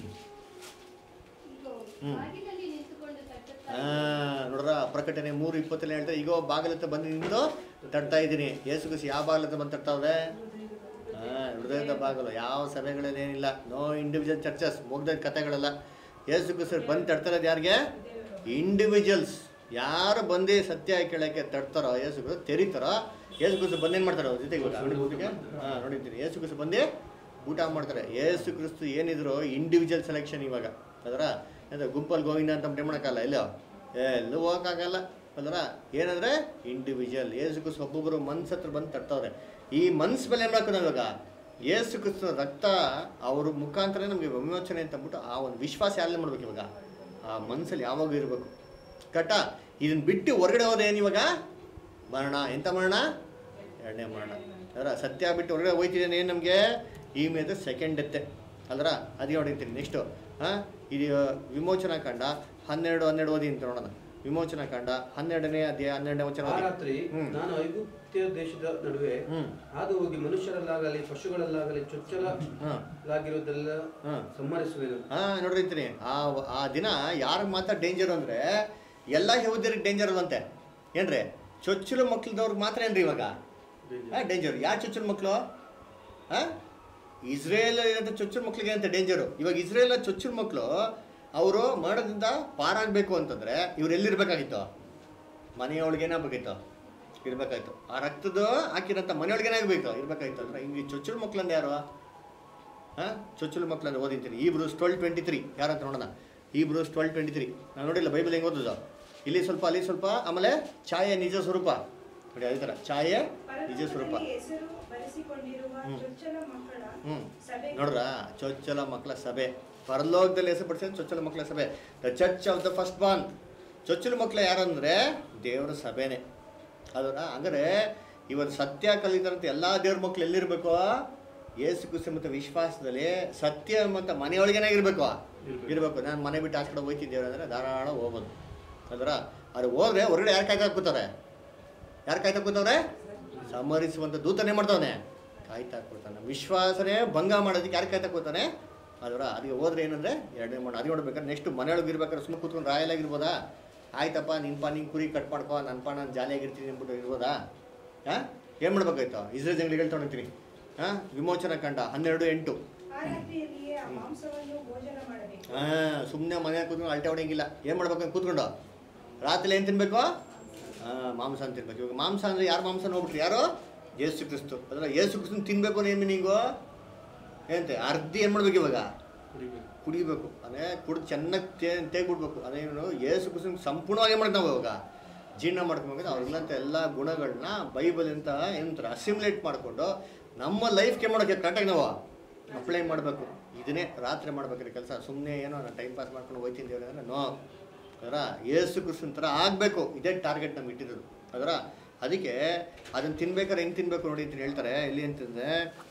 ಈಗ ಹ್ಮ್. ಬಾಗಿಲಲ್ಲಿ ನಿಂತುಕೊಂಡು ತಟ್ಟುತ್ತಾ ಆ, ನೋಡ್ರ ಪ್ರಕಟಣೆ ಮೂರು ಇಪ್ಪತ್ತಲ್ಲಿ ಹೇಳ್ತಾರೆ ಈಗ ಬಾಗಿಲ ಹತ್ರ ಬಂದು ನಿಂತು ತಡ್ತಾ ಇದ್ದೀನಿ ಏಸು ಬಿಸಿ ಯಾವ ಬಾಗಿಲ ಹತ್ರ ಬಂದು ತಡ್ತಾವ್ರೆ ಹಾಂ ಹೃದಯದ ಬಾಗಿಲು ಯಾವ ಸಭೆಗಳಲ್ಲಿ ಏನಿಲ್ಲ ನೋ ಇಂಡಿವಿಜುವಲ್ ಚರ್ಚಸ್ ಮುಗ್ದ ಕಥೆಗಳೆಲ್ಲ ಏಸು ಬಿಸಿ ಬಂದು ತಡ್ತಾರದು ಯಾರಿಗೆ ಇಂಡಿವಿಜುವಲ್ಸ್ ಯಾರು ಬಂದು ಸತ್ಯ ಕೇಳಕ್ಕೆ ತಡ್ತಾರೋ ಏಸು ಬಿಸಿ ತೆರಿತಾರೋ ಏಸು ಬಿಸಿ ಬಂದೇನು ಮಾಡ್ತಾರೋ ಅವ್ರ ಜೊತೆಗೆ ಊಟ ಊಟಕ್ಕೆ ಹಾಂ ನೋಡಿದ್ದೀನಿ ಏಸು ಬಿಸಿ ಬಂದು ಊಟ ಮಾಡ್ತಾರೆ ಏಸು ಕ್ರಿಸ್ತು ಏನಿದ್ರು ಇಂಡಿವಿಜುವಲ್ ಸೆಲೆಕ್ಷನ್ ಇವಾಗ ಅದರ ಅಂದ್ರೆ ಗುಂಪಲ್ಲಿ ಗೋವಿಂದ ಅಂತ ಏನು ಮಾಡೋಕ್ಕಲ್ಲ ಎಲ್ಲೋ ಎಲ್ಲೂ ಹೋಗೋಕ್ಕಾಗಲ್ಲ ಅಲ್ವರ ಏನಂದ್ರೆ ಇಂಡಿವಿಜುವಲ್ ಏಸು ಕ್ರಿಸ್ತು ಒಬ್ಬೊಬ್ಬರು ಮನ್ಸ್ ಹತ್ರ ಬಂದು ತಟ್ಟವ್ರೆ ಈ ಮನ್ಸ್ ಮೇಲೆ ಏನು ಮಾಡ್ಕೊಂಡು ಇವಾಗ ಏಸು ಕ್ರಿಸ್ತು ರಕ್ತ ಅವ್ರ ಮುಖಾಂತರ ನಮಗೆ ವಿಮೋಚನೆ ಅಂತ ಅಂದ್ಬಿಟ್ಟು ಆ ಒಂದು ವಿಶ್ವಾಸ ಯಾರಲ್ಲಿ ಮಾಡ್ಬೇಕು ಇವಾಗ ಆ ಮನ್ಸಲ್ಲಿ ಯಾವಾಗೂ ಇರಬೇಕು ಕಟ್ಟ ಇದನ್ನ ಬಿಟ್ಟು ಹೊರಗಡೆ ಹೋದ್ರೆ ಏನು ಇವಾಗ ಮರಣ ಎಂಥ ಮರಣ ಎರಡನೇ ಮರಣ ಅದರ ಸತ್ಯ ಬಿಟ್ಟು ಹೊರಗಡೆ ಹೋಯ್ತಿದ್ದೇನೆ ಏನು ನಮಗೆ ಈ ಮೇಲೆ ಸೆಕೆಂಡ್ ಎತ್ತೆ ಅಲ್ರ ಅದಕ್ಕೆ ನೋಡಿರ್ತೀನಿ ನೆಕ್ಸ್ಟು ಹಾಂ ಇದು ವಿಮೋಚನಾ ಕಾಂಡ ಹನ್ನೆರಡು ಹನ್ನೆರಡು ಓದಿ ಅಂತ ನೋಡೋಣ ವಿಮೋಚನಾ ಕಾಂಡ ಹನ್ನೆರಡನೇ ಅಧ್ಯಾಯ ಹನ್ನೆರಡನೇ ವಚನ ಆ ಓದಿ ರಾತ್ರಿ ಹ್ಮ್. ನಾನು ಐಗುಪ್ತ್ಯ ದೇಶದ ನಡುವೆ ಹ್ಮ್ ಹಾದು ಹೋಗಿ ಮನುಷ್ಯರಲ್ಲಾಗಲಿ ಪಶುಗಳಲ್ಲಾಗಲಿ ಹಾಂ ಚೊಚ್ಚಲಾಗಿರುವುದೆಲ್ಲ ಹಾಂ ಸಂಹರಿಸುವೆನು ಹಾ ನೋಡಿರ್ತೀನಿ ಆ ಆ ದಿನ ಯಾರಿಗೆ ಮಾತ್ರ ಡೇಂಜರ್ ಅಂದ್ರೆ ಎಲ್ಲ ಯಹೂದ್ಯರಿಗೆ ಡೇಂಜರ್ ಅಲ್ವಂತೆ ಏನ್ರಿ ಚೊಚ್ಚಲು ಮಕ್ಳದವ್ರಿಗೆ ಮಾತ್ರ ಏನ್ರಿ ಇವಾಗ ಡೇಂಜರ್ ಯಾರು ಚೊಚ್ಚಲು ಮಕ್ಕಳು ಹಾ ಇಸ್ರೇಲ್ ಇರೋಂಥ ಚೊಚ್ಚಲು ಮಕ್ಳಿಗೆ ಅಂತ ಡೇಂಜರು ಇವಾಗ ಇಸ್ರೇಲ್ ಚೊಚ್ಚಲು ಮಕ್ಕಳು ಅವರು ಮರಣದಿಂದ ಪಾರಾಗಬೇಕು ಅಂತಂದ್ರೆ ಇವ್ರು ಎಲ್ಲಿರ್ಬೇಕಾಗಿತ್ತು ಮನೆಯೊಳಗೆ ಏನಾಗಬೇಕಿತ್ತು ಇರ್ಬೇಕಾಯ್ತು ಆ ರಕ್ತದ ಹಾಕಿರೋಂಥ ಮನೆಯೊಳಗೆ ಏನಾಗಬೇಕು ಇರ್ಬೇಕಾಯ್ತು ಅಂದ್ರೆ ಹಿಂಗೆ ಚೊಚ್ಚಲು ಮಕ್ಳಂದ ಯಾರು ಹಾಂ ಚೊಚ್ಚಲು ಮಕ್ಕಳನ್ನು ಓದಿಂತೀನಿ ಈ ಬ್ರೂಸ್ ಟ್ವೆಲ್ ಟ್ವೆಂಟಿ ತ್ರೀ ಯಾರಂತ ನೋಡೋಣ ಈ ಬ್ರೂಸ್ ಟ್ವೆಲ್ ಟ್ವೆಂಟಿ ತ್ರೀ ನಾನು ನೋಡಿಲ್ಲ ಬೈಬಲ್ ಹೆಂಗೆ ಓದೋದು ಇಲ್ಲಿ ಸ್ವಲ್ಪ ಅಲ್ಲಿ ಸ್ವಲ್ಪ ಆಮೇಲೆ ಛಾಯೆ ನಿಜ ಸ್ವರೂಪ ನೋಡಿ ಅದೇ ಥರ ಛಾಯೆ ನಿಜ ಸ್ವರೂಪ ಪರಲೋಕದಲ್ಲಿ ಹೆಸರು ಬರೆಸಿಕೊಂಡಿರುವ ಹ್ಮ್. ಚೊಚ್ಚಲ ಮಕ್ಕಳ ಹ್ಞೂ ಸಭೆ ನೋಡ್ರ ಚೊಚ್ಚಲ ಮಕ್ಕಳ ಸಭೆ ಪರಲೋಕದಲ್ಲಿ ಹೆಸರು ಪಡಿಸಿದ ಚೊಚ್ಚಲ ಮಕ್ಕಳ ಸಭೆ the church of the first born ಚೊಚ್ಚಲ ಮಕ್ಕಳು ಯಾರಂದ್ರೆ ದೇವರ ಸಭೆನೇ ಅದರ ಹಂಗಾರೆ ಇವತ್ತು ಸತ್ಯ ಕಲಿತಾರಂತ ಎಲ್ಲ ದೇವ್ರ ಮಕ್ಳು ಎಲ್ಲಿರ್ಬೇಕು ಏಸು ಕುಸಿ ಮತ್ತು ವಿಶ್ವಾಸದಲ್ಲಿ ಸತ್ಯ ಮತ್ತು ಮನೆಯೊಳಗೇನೆ ಇರಬೇಕು ಇರಬೇಕು ನಾನು ಮನೆ ಬಿಟ್ಟು ಆ ಕಡೆ ಹೋಗ್ತಿದ್ದೇವೆ ಅಂದರೆ ಧಾರಾಳ ಹೋಗ್ಬೋದು ಅದರ ಅದು ಹೋದ್ರೆ ಹೊರಗಡೆ ಯಾರು ಕಾಯ್ತಾ ಕೂತಾರೆ ಯಾರು ಕಾಯ್ತಾ ಕೂತವ್ರೆ ಸಂಹರಿಸುವಂಥ ದೂತನೇ ಮಾಡ್ತಾವನೆ ಕಾಯ್ತಾ ಕೂತಾನೆ ವಿಶ್ವಾಸನೇ ಭಂಗ ಮಾಡೋದಕ್ಕೆ ಯಾರು ಕಾಯ್ತಾ ಕೂತಾನೆ ಅದರ ಅದಕ್ಕೆ ಹೋದ್ರೆ ಏನಂದ್ರೆ ಎರಡನೇ ಮಾಡಿ ಅದು ನೋಡ್ಬೇಕಾದ್ರೆ ನೆಕ್ಸ್ಟ್ ಮನೆಯೊಳಗೆ ಇರ್ಬೇಕಾದ್ರೆ ಸುಮ್ಮನೆ ಕೂತ್ಕೊಂಡು ರಾಯಲ್ ಆಗಿರ್ಬೋದಾ ಆಯ್ತಪ್ಪ ನಿನ್ಪ ನಿನ್ ಕುರಿ ಕಟ್ ಮಾಡ್ಕೋ ನನ್ಪ ನಾನು ಜಾಲಿಯಾಗಿರ್ತೀನಿ ಅಂದ್ಬಿಟ್ಟು ಇರ್ಬೋದಾ ಹಾಂ ಏನು ಮಾಡ್ಬೇಕಾಯ್ತು ಇಸ್ರೇಲ್ ಜಂಗ್ಳಿಗೆ ತೊಗೊಂತೀನಿ ಹಾಂ ವಿಮೋಚನಾ ಕಂಡ ಹನ್ನೆರಡು ಎಂಟು ಆ ರಾತ್ರಿಯಲ್ಲಿಯೇ ಆ ಮಾಂಸವನ್ನು ಭೋಜನ ಮಾಡಬೇಕು ಹಾಂ ಸುಮ್ಮನೆ ಮನೆ ಕೂತ್ಕೊಂಡು ಅಲ್ಟೆ ಹೊಡೆಯಂಗಿಲ್ಲ ಏನು ಮಾಡ್ಬೇಕು ಕೂತ್ಕೊಂಡು ರಾತ್ರಿ ಏನು ತಿನ್ಬೇಕು ಹಾಂ ಮಾಂಸ ಅಂತ ತಿನ್ಬೇಕು ಇವಾಗ ಮಾಂಸ ಅಂದರೆ ಯಾರು ಮಾಂಸ ನೋಡ್ಬಿಟ್ರಿ ಯಾರು ಏಸು ಕ್ರಿಸ್ತು ಅದರ ಏಸು ಕ್ರಿಸ್ತನ್ ತಿನ್ಬೇಕು ಏನು ಮೀನಿಂಗು ಏನಂತೆ ಅರ್ಧಿ ಏನು ಮಾಡ್ಬೇಕು ಇವಾಗ ಕುಡಿಬೇಕು ಕುಡಿಬೇಕು ಅದೇ ಕುಡಿದು ಚೆನ್ನಾಗಿ ತೇ ತೇಗ್ಬಿಡ್ಬೇಕು ಅದೇನು ಏಸು ಕ್ರಿಸ್ತನ್ ಸಂಪೂರ್ಣವಾಗಿ ಮಾಡ್ತೀವಿ ನಾವು ಇವಾಗ ಜೀರ್ಣ ಮಾಡ್ಕೊಬೇಕು ಅವ್ರಿಲ್ಲಂತ ಎಲ್ಲ ಗುಣಗಳನ್ನ ಬೈಬಲ್ ಅಂತ ಏನಂತಾರೆ ಅಸಿಮ್ಯುಲೇಟ್ ಮಾಡಿಕೊಂಡು ನಮ್ಮ ಲೈಫ್ಗೆ ಮಾಡೋಕ್ಕೆ ಕರೆಕ್ಟಾಗಿ ನಾವು ಅಪ್ಲೈ ಮಾಡಬೇಕು ಇದನ್ನೇ ರಾತ್ರಿ ಮಾಡ್ಬೇಕ್ರಿ ಕೆಲಸ ಸುಮ್ಮನೆ ಏನೋ ನಾನು ಟೈಮ್ ಪಾಸ್ ಮಾಡ್ಕೊಂಡು ಹೋಗ್ತೀನಿ ದೇವ್ರೆ ಅಂದರೆ ನೋ ಅದರ ಏಸು ಕೃಷ್ಣನ್ ಥರ ಆಗಬೇಕು ಇದೇ ಟಾರ್ಗೆಟ್ ನಮ್ಗೆ ಇಟ್ಟಿರೋದು ಅದರ ಅದಕ್ಕೆ ಅದನ್ನು ತಿನ್ಬೇಕಾದ್ರೆ ಹೆಂಗೆ ತಿನ್ಬೇಕು ನೋಡಿ ಅಂತ ಹೇಳ್ತಾರೆ ಎಲ್ಲಿ ಅಂತಂದರೆ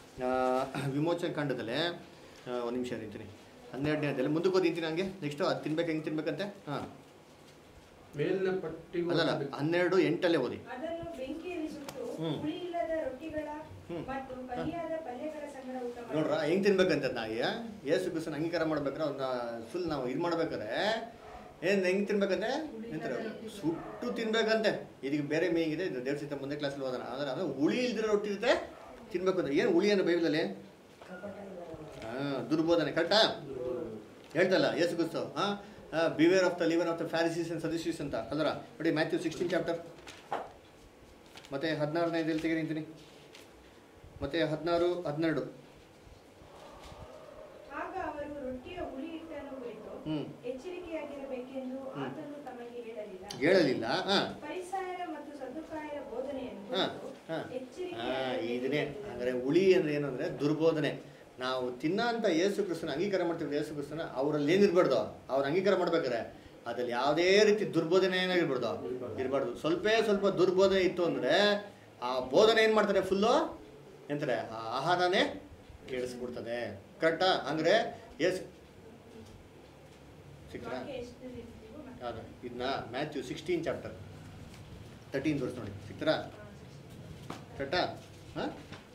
ವಿಮೋಚನ ಕಾಂಡದಲ್ಲಿ ಒಂದು ನಿಮಿಷ ನಿಂತೀನಿ ಹನ್ನೆರಡನೇ ಅದಲ್ಲಿ ಮುಂದಕ್ಕೆ ಓದಿಂತೀನಿ ಹಂಗೆ ನೆಕ್ಸ್ಟು ಅದು ತಿನ್ಬೇಕು ಹೆಂಗೆ ತಿನ್ಬೇಕಂತೆ ಹಾಂ ಮೇಲಿನ ಪಟ್ಟಿಗೂ ಅಲ್ಲಲ್ಲ ಹನ್ನೆರಡು ಎಂಟಲ್ಲೇ ಓದಿ ಅದನ್ನು ಬೆಂಕಿಯಲ್ಲಿ ಸುಟ್ಟು ಹ್ಮ್. ಹುಳಿಯಿಲ್ಲದ ರೊಟ್ಟಿಗಳ ಹ್ಮ್. ಮತ್ತು ಕಹಿಯಾದ ಪಲ್ಯಗಳ ಸಂಗಡ ಊಟ ನೋಡ್ರ ಮಾಡಬೇಕು. ಹೆಂಗ್ ತಿನ್ಬೇಕಂತ ನಾಯಿ ಏಸು ಕ್ರಿಸ್ತನ ಅಂಗೀಕಾರ ಮಾಡ್ಬೇಕಾದ್ರೆ ಅವ್ನ ಫುಲ್ ನಾವು ಇದು ಮಾಡ್ಬೇಕಾದ್ರೆ ಏನು ಹೆಂಗ್ ತಿನ್ಬೇಕಂತೆ ಎಂತಾರೆ ಸುಟ್ಟು ತಿನ್ಬೇಕಂತೆ ಇದಕ್ಕೆ ಬೇರೆ ಮೀನಿಗಿದೆ ಇದು ದೇವ್ರ ಸಿತ್ತ ಮುಂದೆ ಕ್ಲಾಸಲ್ಲಿ ಓದೋಣ ಆದರೆ ಅದು ಹುಳಿ ಇಲ್ದಿರೋ ರೊಟ್ಟಿ ಇರುತ್ತೆ ತಿನ್ಬೇಕು ಅಂತ ಏನು ಹುಳಿ ಅನ್ನೋ ಬೈಬಲಲ್ಲಿ ಹಾಂ ದುರ್ಬೋಧನೆ ಕರೆಕ್ಟಾ ಹೇಳ್ತಲ್ಲ ಏಸು ಕ್ರಿಸ್ತು ಹಾಂ beware of the leaven of the Pharisees and Sadducees ಅಂತ ಅಲ್ರ ನೋಡಿ ಮ್ಯಾಥ್ಯೂ ಸಿಕ್ಸ್ಟೀನ್ ಚಾಪ್ಟರ್ ಮತ್ತೆ ಹದಿನಾರನೇ ಇದರಲ್ಲಿ ತೆಗೆ ನಿಂತೀನಿ ಮತ್ತೆ ಹದಿನಾರು ಹದಿನೆರಡು ಆಗ ಅವರು ರೊಟ್ಟಿಯ ಹುಳಿ ಹಿಟ್ಟನ್ನು ಕುರಿತು ಹ್ಮ್. ಎಚ್ಚರಿಕೆಯಾಗಿರಬೇಕೆಂದು ಆತನು ತಮಗೆ ಹೇಳಲಿಲ್ಲ ಹೇಳಲಿಲ್ಲ ಹಾಂ ಪರಿಸಾಯರ ಮತ್ತು ಸದ್ದುಕಾಯರ ಬೋಧನೆಯನ್ನು ಹಾಂ ಕುರಿತು ಹಾಂ ಹಾಂ ಎಚ್ಚರಿಕೆಯಾಗಿರಬೇಕು. ಇದನ್ನೇ ಅಂದರೆ ಹುಳಿ ಅಂದರೆ ಏನು ಅಂದರೆ ದುರ್ಬೋಧನೆ ನಾವು ತಿನ್ನೋಂಥ ಯೇಸು ಕ್ರಿಸ್ತನ ಅಂಗೀಕಾರ ಮಾಡ್ತೀವಿ ಯೇಸು ಕ್ರಿಸ್ತನ ಅವರಲ್ಲಿ ಏನಿರ್ಬಾರ್ದು ಅವ್ರ ಅಂಗೀಕಾರ ಮಾಡ್ಬೇಕಾರೆ ಅದ್ರಲ್ಲಿ ಯಾವುದೇ ರೀತಿ ದುರ್ಬೋಧನೆ ಏನಾಗಿರ್ಬಾರ್ದು ಇರಬಾರ್ದು ಸ್ವಲ್ಪ ಸ್ವಲ್ಪ ದುರ್ಬೋಧನೆ ಇತ್ತು ಅಂದರೆ ಆ ಬೋಧನೆ ಏನು ಮಾಡ್ತಾರೆ ಫುಲ್ಲು ಎಂತಾರೆ ಆ ಆಹಾರನೇ ಕೇಳಿಸ್ಬಿಡ್ತದೆ ಕರೆಕ್ಟಾ ಅಂದರೆ ಏಸು ಸಿಕ್ತಾ ವಾಕ್ಯ ಎಷ್ಟು ರೀತಿಗೂ ಮತ್ತೆ ಯಾವುದು ಇದನ್ನ Matthew sixteen chapter thirteen verse ನೋಡಿ ಸಿಗ್ತಾರಾ ಕರೆಕ್ಟಾ ಹಾಂ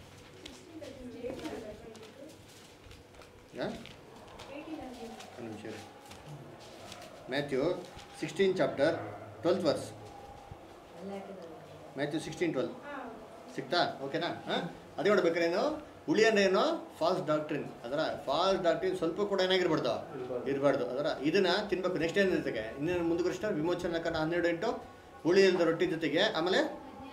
ಹಾಂ ಒಂದು ನಿಮಿಷ ಇರಿ. Matthew sixteen chapter twelfth verse Matthew sixteen twelve ಸಿಗ್ತಾ ಓಕೆನಾ ಹಾಂ ಅದೇ ನೋಡ್ಬೇಕಾದ್ರೆ ಏನು ಹುಳಿ ಅಂದ್ರೆ ಏನು ಫಾಲ್ಸ್ ಡಾಕ್ಟ್ರಿನ್ ಅದರ ಫಾಲ್ಸ್ ಡಾಕ್ಟ್ರಿನ್ ಸ್ವಲ್ಪ ಕೂಡ ಏನಾಗಿರ್ಬಾರ್ದು ಇರಬಾರ್ದು ಅದರ ಇದನ್ನ ತಿನ್ಬೇಕು ನೆಕ್ಸ್ಟ್ ಏನು ಜೊತೆಗೆ ಇನ್ನೇನು ಮುಂದುವರಿಷ್ಟ ವಿಮೋಚನಾ ಕಂಡ ಹನ್ನೆರಡು ಎಂಟು ಹುಳಿ ಇಲ್ಲದ ರೊಟ್ಟಿ ಜೊತೆಗೆ ಆಮೇಲೆ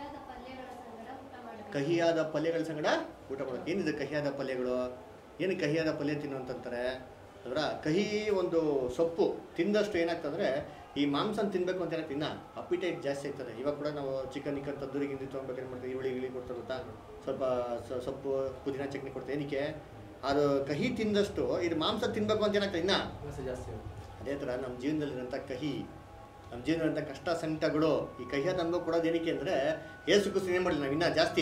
ಕಹಿಯಾದ ಪಲ್ಯಗಳ ಸಂಗಡ ಊಟ ಕಹಿಯಾದ ಮಾಡಬೇಕು ಪಲ್ಯಗಳ ಸಂಗಡ ಊಟ ಮಾಡೋದು ಏನಿದೆ ಕಹಿಯಾದ ಪಲ್ಯಗಳು ಏನು ಕಹಿಯಾದ ಪಲ್ಯ ತಿನ್ನು ಅಂತಂತಾರೆ ಅದರ ಕಹಿ ಒಂದು ಸೊಪ್ಪು ತಿಂದಷ್ಟು ಏನಾಗ್ತಂದ್ರೆ ಈ ಮಾಂಸನ ತಿನ್ಬೇಕು ಅಂತ ತಿನ್ನ ಅಪಿಟೈಟ್ ಜಾಸ್ತಿ ಆಗ್ತದೆ ಇವಾಗ ಕೂಡ ನಾವು ಚಿಕನ್ ಇಕ್ಕನ್ ತಂದೂರಿ ಗಿಂದಿ ತೊಗೊಬೇಕು ಏನು ಮಾಡ್ತೀವಿ ಈರುಳ್ಳಿ ಗಿಳಿ ಕೊಡ್ತಾರೆ ಗೊತ್ತಾ ಸ್ವಲ್ಪ ಸ- ಸೊಪ್ಪು ಪುದೀನ ಚಟ್ನಿ ಕೊಡ್ತಾರೆ ಏನಕ್ಕೆ ಅದು ಕಹಿ ತಿಂದಷ್ಟು ಇದು ಮಾಂಸ ತಿನ್ಬೇಕು ಅಂತ ಏನಾಗ್ತದೆ ಇನ್ನ ಆಸೆ ಜಾಸ್ತಿ ಆಗುತ್ತೆ. ಅದೇ ಥರ ನಮ್ಮ ಜೀವನದಲ್ಲಿರೋಂಥ ಕಹಿ ನಮ್ಮ ಜೀವನದಂಥ ಕಷ್ಟ ಸಂಕಟಗಳು ಈ ಕಹಿಯಾದ ಅನುಭವ ಕೊಡೋದು ಏನಕ್ಕೆ ಅಂದರೆ ಏಸು ಕುಸು ಏನು ಮಾಡಲಿ ನಾವು ಇನ್ನೂ ಜಾಸ್ತಿ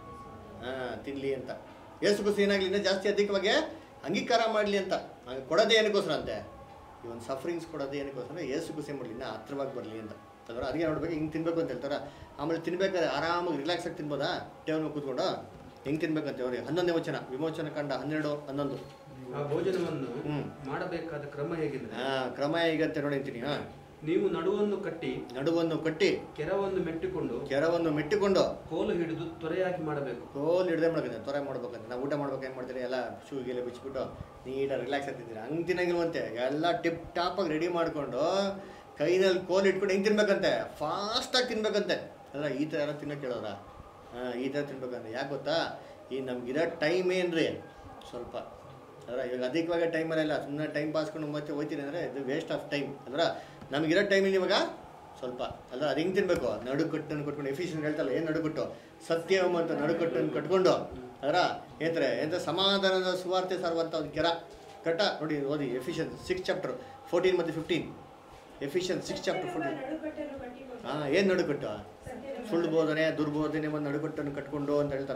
ಹಾಂ ತಿನ್ನಲಿ ಅಂತ ಏಸು ಕುಸು ಏನಾಗಲಿ ಇನ್ನೂ ಜಾಸ್ತಿ ಅಧಿಕವಾಗಿ ಅಂಗೀಕಾರ ಮಾಡಲಿ ಅಂತ ಹಂಗೆ ಕೊಡೋದೇ ಏನಕ್ಕೋಸ್ಕರ ಅಂತೆ ಈ ಒಂದು ಸಫರಿಂಗ್ಸ್ ಕೊಡೋದೇ ಏನಕ್ಕೋಸ್ಕರ ಏಸು ಕುಸು ಏನು ಮಾಡಲಿ ಇನ್ನೂ ಹತ್ರವಾಗಿ ಬರಲಿ ಅಂತ ಅದರ ಅದಕ್ಕೆ ನೋಡ್ಬೇಕು ಹಿಂಗೆ ತಿನ್ಬೇಕು ಅಂತ ಹೇಳ್ತಾರೆ ಆಮೇಲೆ ತಿನ್ಬೇಕಾದ್ರೆ ಆರಾಮಾಗಿ ರಿಲ್ಯಾಕ್ಸ್ ಆಗಿ ತಿನ್ಬೋದಾ ಟೇಬಲ್ ಮೇಲೆ ಕೂತ್ಕೊಂಡು ಹೆಂಗೆ ತಿನ್ಬೇಕಂತ ಅವ್ರಿಗೆ ಹನ್ನೊಂದನೇ ವಚನ ವಿಮೋಚನ ಕಂಡ ಹನ್ನೆರಡು ಹನ್ನೊಂದು ಆ ಭೋಜನವನ್ನು ಹ್ಮ್. ಮಾಡಬೇಕಾದ ಕ್ರಮ ಹೇಗೆಂದ್ರೆ ಹಾಂ ಕ್ರಮ ಹೇಗಂತ ನೋಡಿ ಅಂತೀನಿ ಹಾಂ ನೀವು ನಡುವನ್ನು ಕಟ್ಟಿ ನಡುವನ್ನು ಕಟ್ಟಿ ಕೆರವನ್ನು ಮೆಟ್ಟಿಕೊಂಡು ಕೆರವನ್ನು ಮೆಟ್ಟಿಕೊಂಡು ಕೋಲು ಹಿಡಿದು ತ್ವರೆಯಾಗಿ ಮಾಡಬೇಕು ಕೋಲ್ ಹಿಡ್ದೆ ಮಾಡ್ಬೇಕು ತ್ವರೆ ಮಾಡ್ಬೇಕಂತ ನಾವು ಊಟ ಮಾಡ್ಬೇಕು ಏನು ಮಾಡ್ತೀರಿ ಎಲ್ಲ ಶೂ ಗೀಲೆ ಬಿಚ್ಬಿಟ್ಟು ನೀಟಾಗಿ ರಿಲ್ಯಾಕ್ಸ್ ಆಗ್ತಿದ್ದೀರಿ ಹಂಗೆ ತಿನ್ನಂಗಿಲ್ವಂತೆ ಎಲ್ಲ ಟಿಪ್ ಟಾಪಾಗಿ ರೆಡಿ ಮಾಡಿಕೊಂಡು ಕೈನಲ್ಲಿ ಕೋಲ್ ಇಟ್ಕೊಂಡು ಹೆಂಗೆ ತಿನ್ಬೇಕಂತೆ ಫಾಸ್ಟಾಗಿ ತಿನ್ಬೇಕಂತೆ ಅಲ್ಲ ಈ ಥರ ಎಲ್ಲ ತಿನ್ನೋಕೆ ಕೇಳೋರ ಹಾಂ ಈ ಥರ ತಿನ್ಬೇಕಂತೆ ಯಾಕೆ ಗೊತ್ತಾ ಈ ನಮ್ಗಿರೋ ಟೈಮ್ ಏನ್ರಿ ಸ್ವಲ್ಪ ಅದರ ಇವಾಗ ಅಧಿಕವಾಗಿ ಟೈಮಲ್ಲೆಲ್ಲ ಸುಮ್ಮನೆ ಟೈಮ್ ಪಾಸ್ಕೊಂಡು ಮತ್ತೆ ಹೋಗ್ತೀನಿ ಅಂದರೆ ಇದು ವೇಸ್ಟ್ ಆಫ್ ಟೈಮ್ ಅದರ ನಮಗಿರೋ ಟೈಮಿಗೆ ಇವಾಗ ಸ್ವಲ್ಪ ಅಲ್ಲ ಅದು ಹೆಂಗೆ ತಿನ್ಬೇಕು ನಡುಕಟ್ಟನ್ನು ಕಟ್ಕೊಂಡು ಎಫಿಷಿಯಂಟ್ ಹೇಳ್ತಲ್ಲ ಏನು ನಡುಕಟ್ಟು ಸತ್ಯಂ ಅಂತ ನಡುಕಟ್ಟನ್ನು ಕಟ್ಕೊಂಡು ಅದರ ಏನಂತಾರೆ ಎಂತ ಸಮಾಧಾನದ ಸುವಾರ್ತೆ ಸಾರುವಂಥ ಒಂದು ಕೆರ ಕಟ್ಟ ನೋಡಿ ಓದಿ ಎಫಿಷಿಯನ್ ಸಿಕ್ಸ್ ಚಾಪ್ಟರ್ ಫೋರ್ಟೀನ್ ಮತ್ತು fifteen Ephesians six chapter fourteen ನಡುಕಟ್ಟನ್ನು ಕಟ್ಟಿಕೊಂಡು ಹಾಂ ಏನು ನಡುಕಟ್ಟು ಸತ್ಯದ ಸುಳ್ಳು ಬೋಧನೆ ದುರ್ಬೋಧನೆ ಒಂದು ನಡುಕಟ್ಟನ್ನು ಕಟ್ಕೊಂಡು ಅಂತ ಹೇಳ್ತಾರ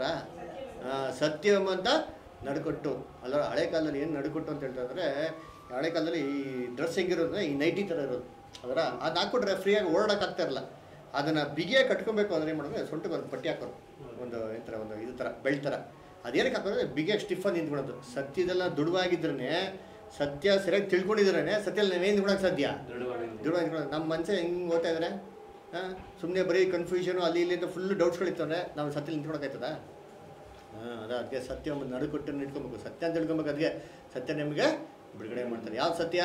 ಸತ್ಯಂ ಅಂತ ನಡುಕಟ್ಟು ಅಲ್ಲ ಹಳೆ ಕಾಲದಲ್ಲಿ ಏನು ನಡುಕಟ್ಟು ಅಂತ ಹೇಳ್ತಾ ಇದ್ರೆ ಹಳೆ ಕಾಲದಲ್ಲಿ ಈ ಡ್ರೆಸ್ ಹೆಂಗಿರೋದ್ರೆ ಈ ನೈಟಿ ಥರ ಇರೋದು ಅದರ ಅದು ಹಾಕ್ಬಿಟ್ರೆ ಫ್ರೀಯಾಗಿ ಓಡಾಡಕ್ಕಾಗ್ತಾ ಇರಲ್ಲ ಅದನ್ನು ಬಿಗಿಯಾಗಿ ಕಟ್ಕೊಬೇಕು ಅಂದ್ರೆ ಏನು ಮಾಡಿದ್ರೆ ಸೊಂಟಕ್ಕೆ ಒಂದು ಪಟ್ಟಿ ಹಾಕೋರು ಒಂದು ಈ ಥರ ಒಂದು ಇದು ಥರ ಬೆಲ್ಟ್ ಥರ ಅದೇನಕ್ಕೆ ಹಾಕೋದ್ರೆ ಬಿಗಿಯಾಗಿ ಸ್ಟಿಫನ್ ನಿಂತ್ಕೊಳೋದು ಸತ್ಯದೆಲ್ಲ ದುಡುವಾಗಿದ್ರೇ ಸತ್ಯ ಸರಿಯಾಗಿ ತಿಳ್ಕೊಂಡಿದ್ರೇ ಸತ್ಯಲ್ಲಿ ನಾವೇನು ನಿಂತ್ಕೊಳಕ್ಕೆ ಸಾಧ್ಯ ದೃಢವಾಗಿ ನಮ್ಮ ಮನಸ್ಸೇ ಹೆಂಗೆ ಓದ್ತಾ ಇದ್ದಾರೆ ಹಾಂ ಸುಮ್ಮನೆ ಬರೀ ಕನ್ಫ್ಯೂಷನು ಅಲ್ಲಿ ಇಲ್ಲಿ ಅಂತ ಫುಲ್ ಡೌಟ್ಸ್ಗಳಿತ್ತಂದ್ರೆ ನಾವು ಸತ್ಯ ನಿಂತ್ಕೊಳಕ್ಕಾಯ್ತದ ಹಾಂ ಅದ ಅದಕ್ಕೆ ಸತ್ಯ ಒಂದು ನಡುಕೊಟ್ಟು ಇಟ್ಕೊಬೇಕು ಸತ್ಯ ಅಂತ ತಿಳ್ಕೊಬೇಕು ಅದಕ್ಕೆ ಸತ್ಯ ನಿಮಗೆ ಬಿಡುಗಡೆ ಮಾಡ್ತಾರೆ ಯಾವ ಸತ್ಯ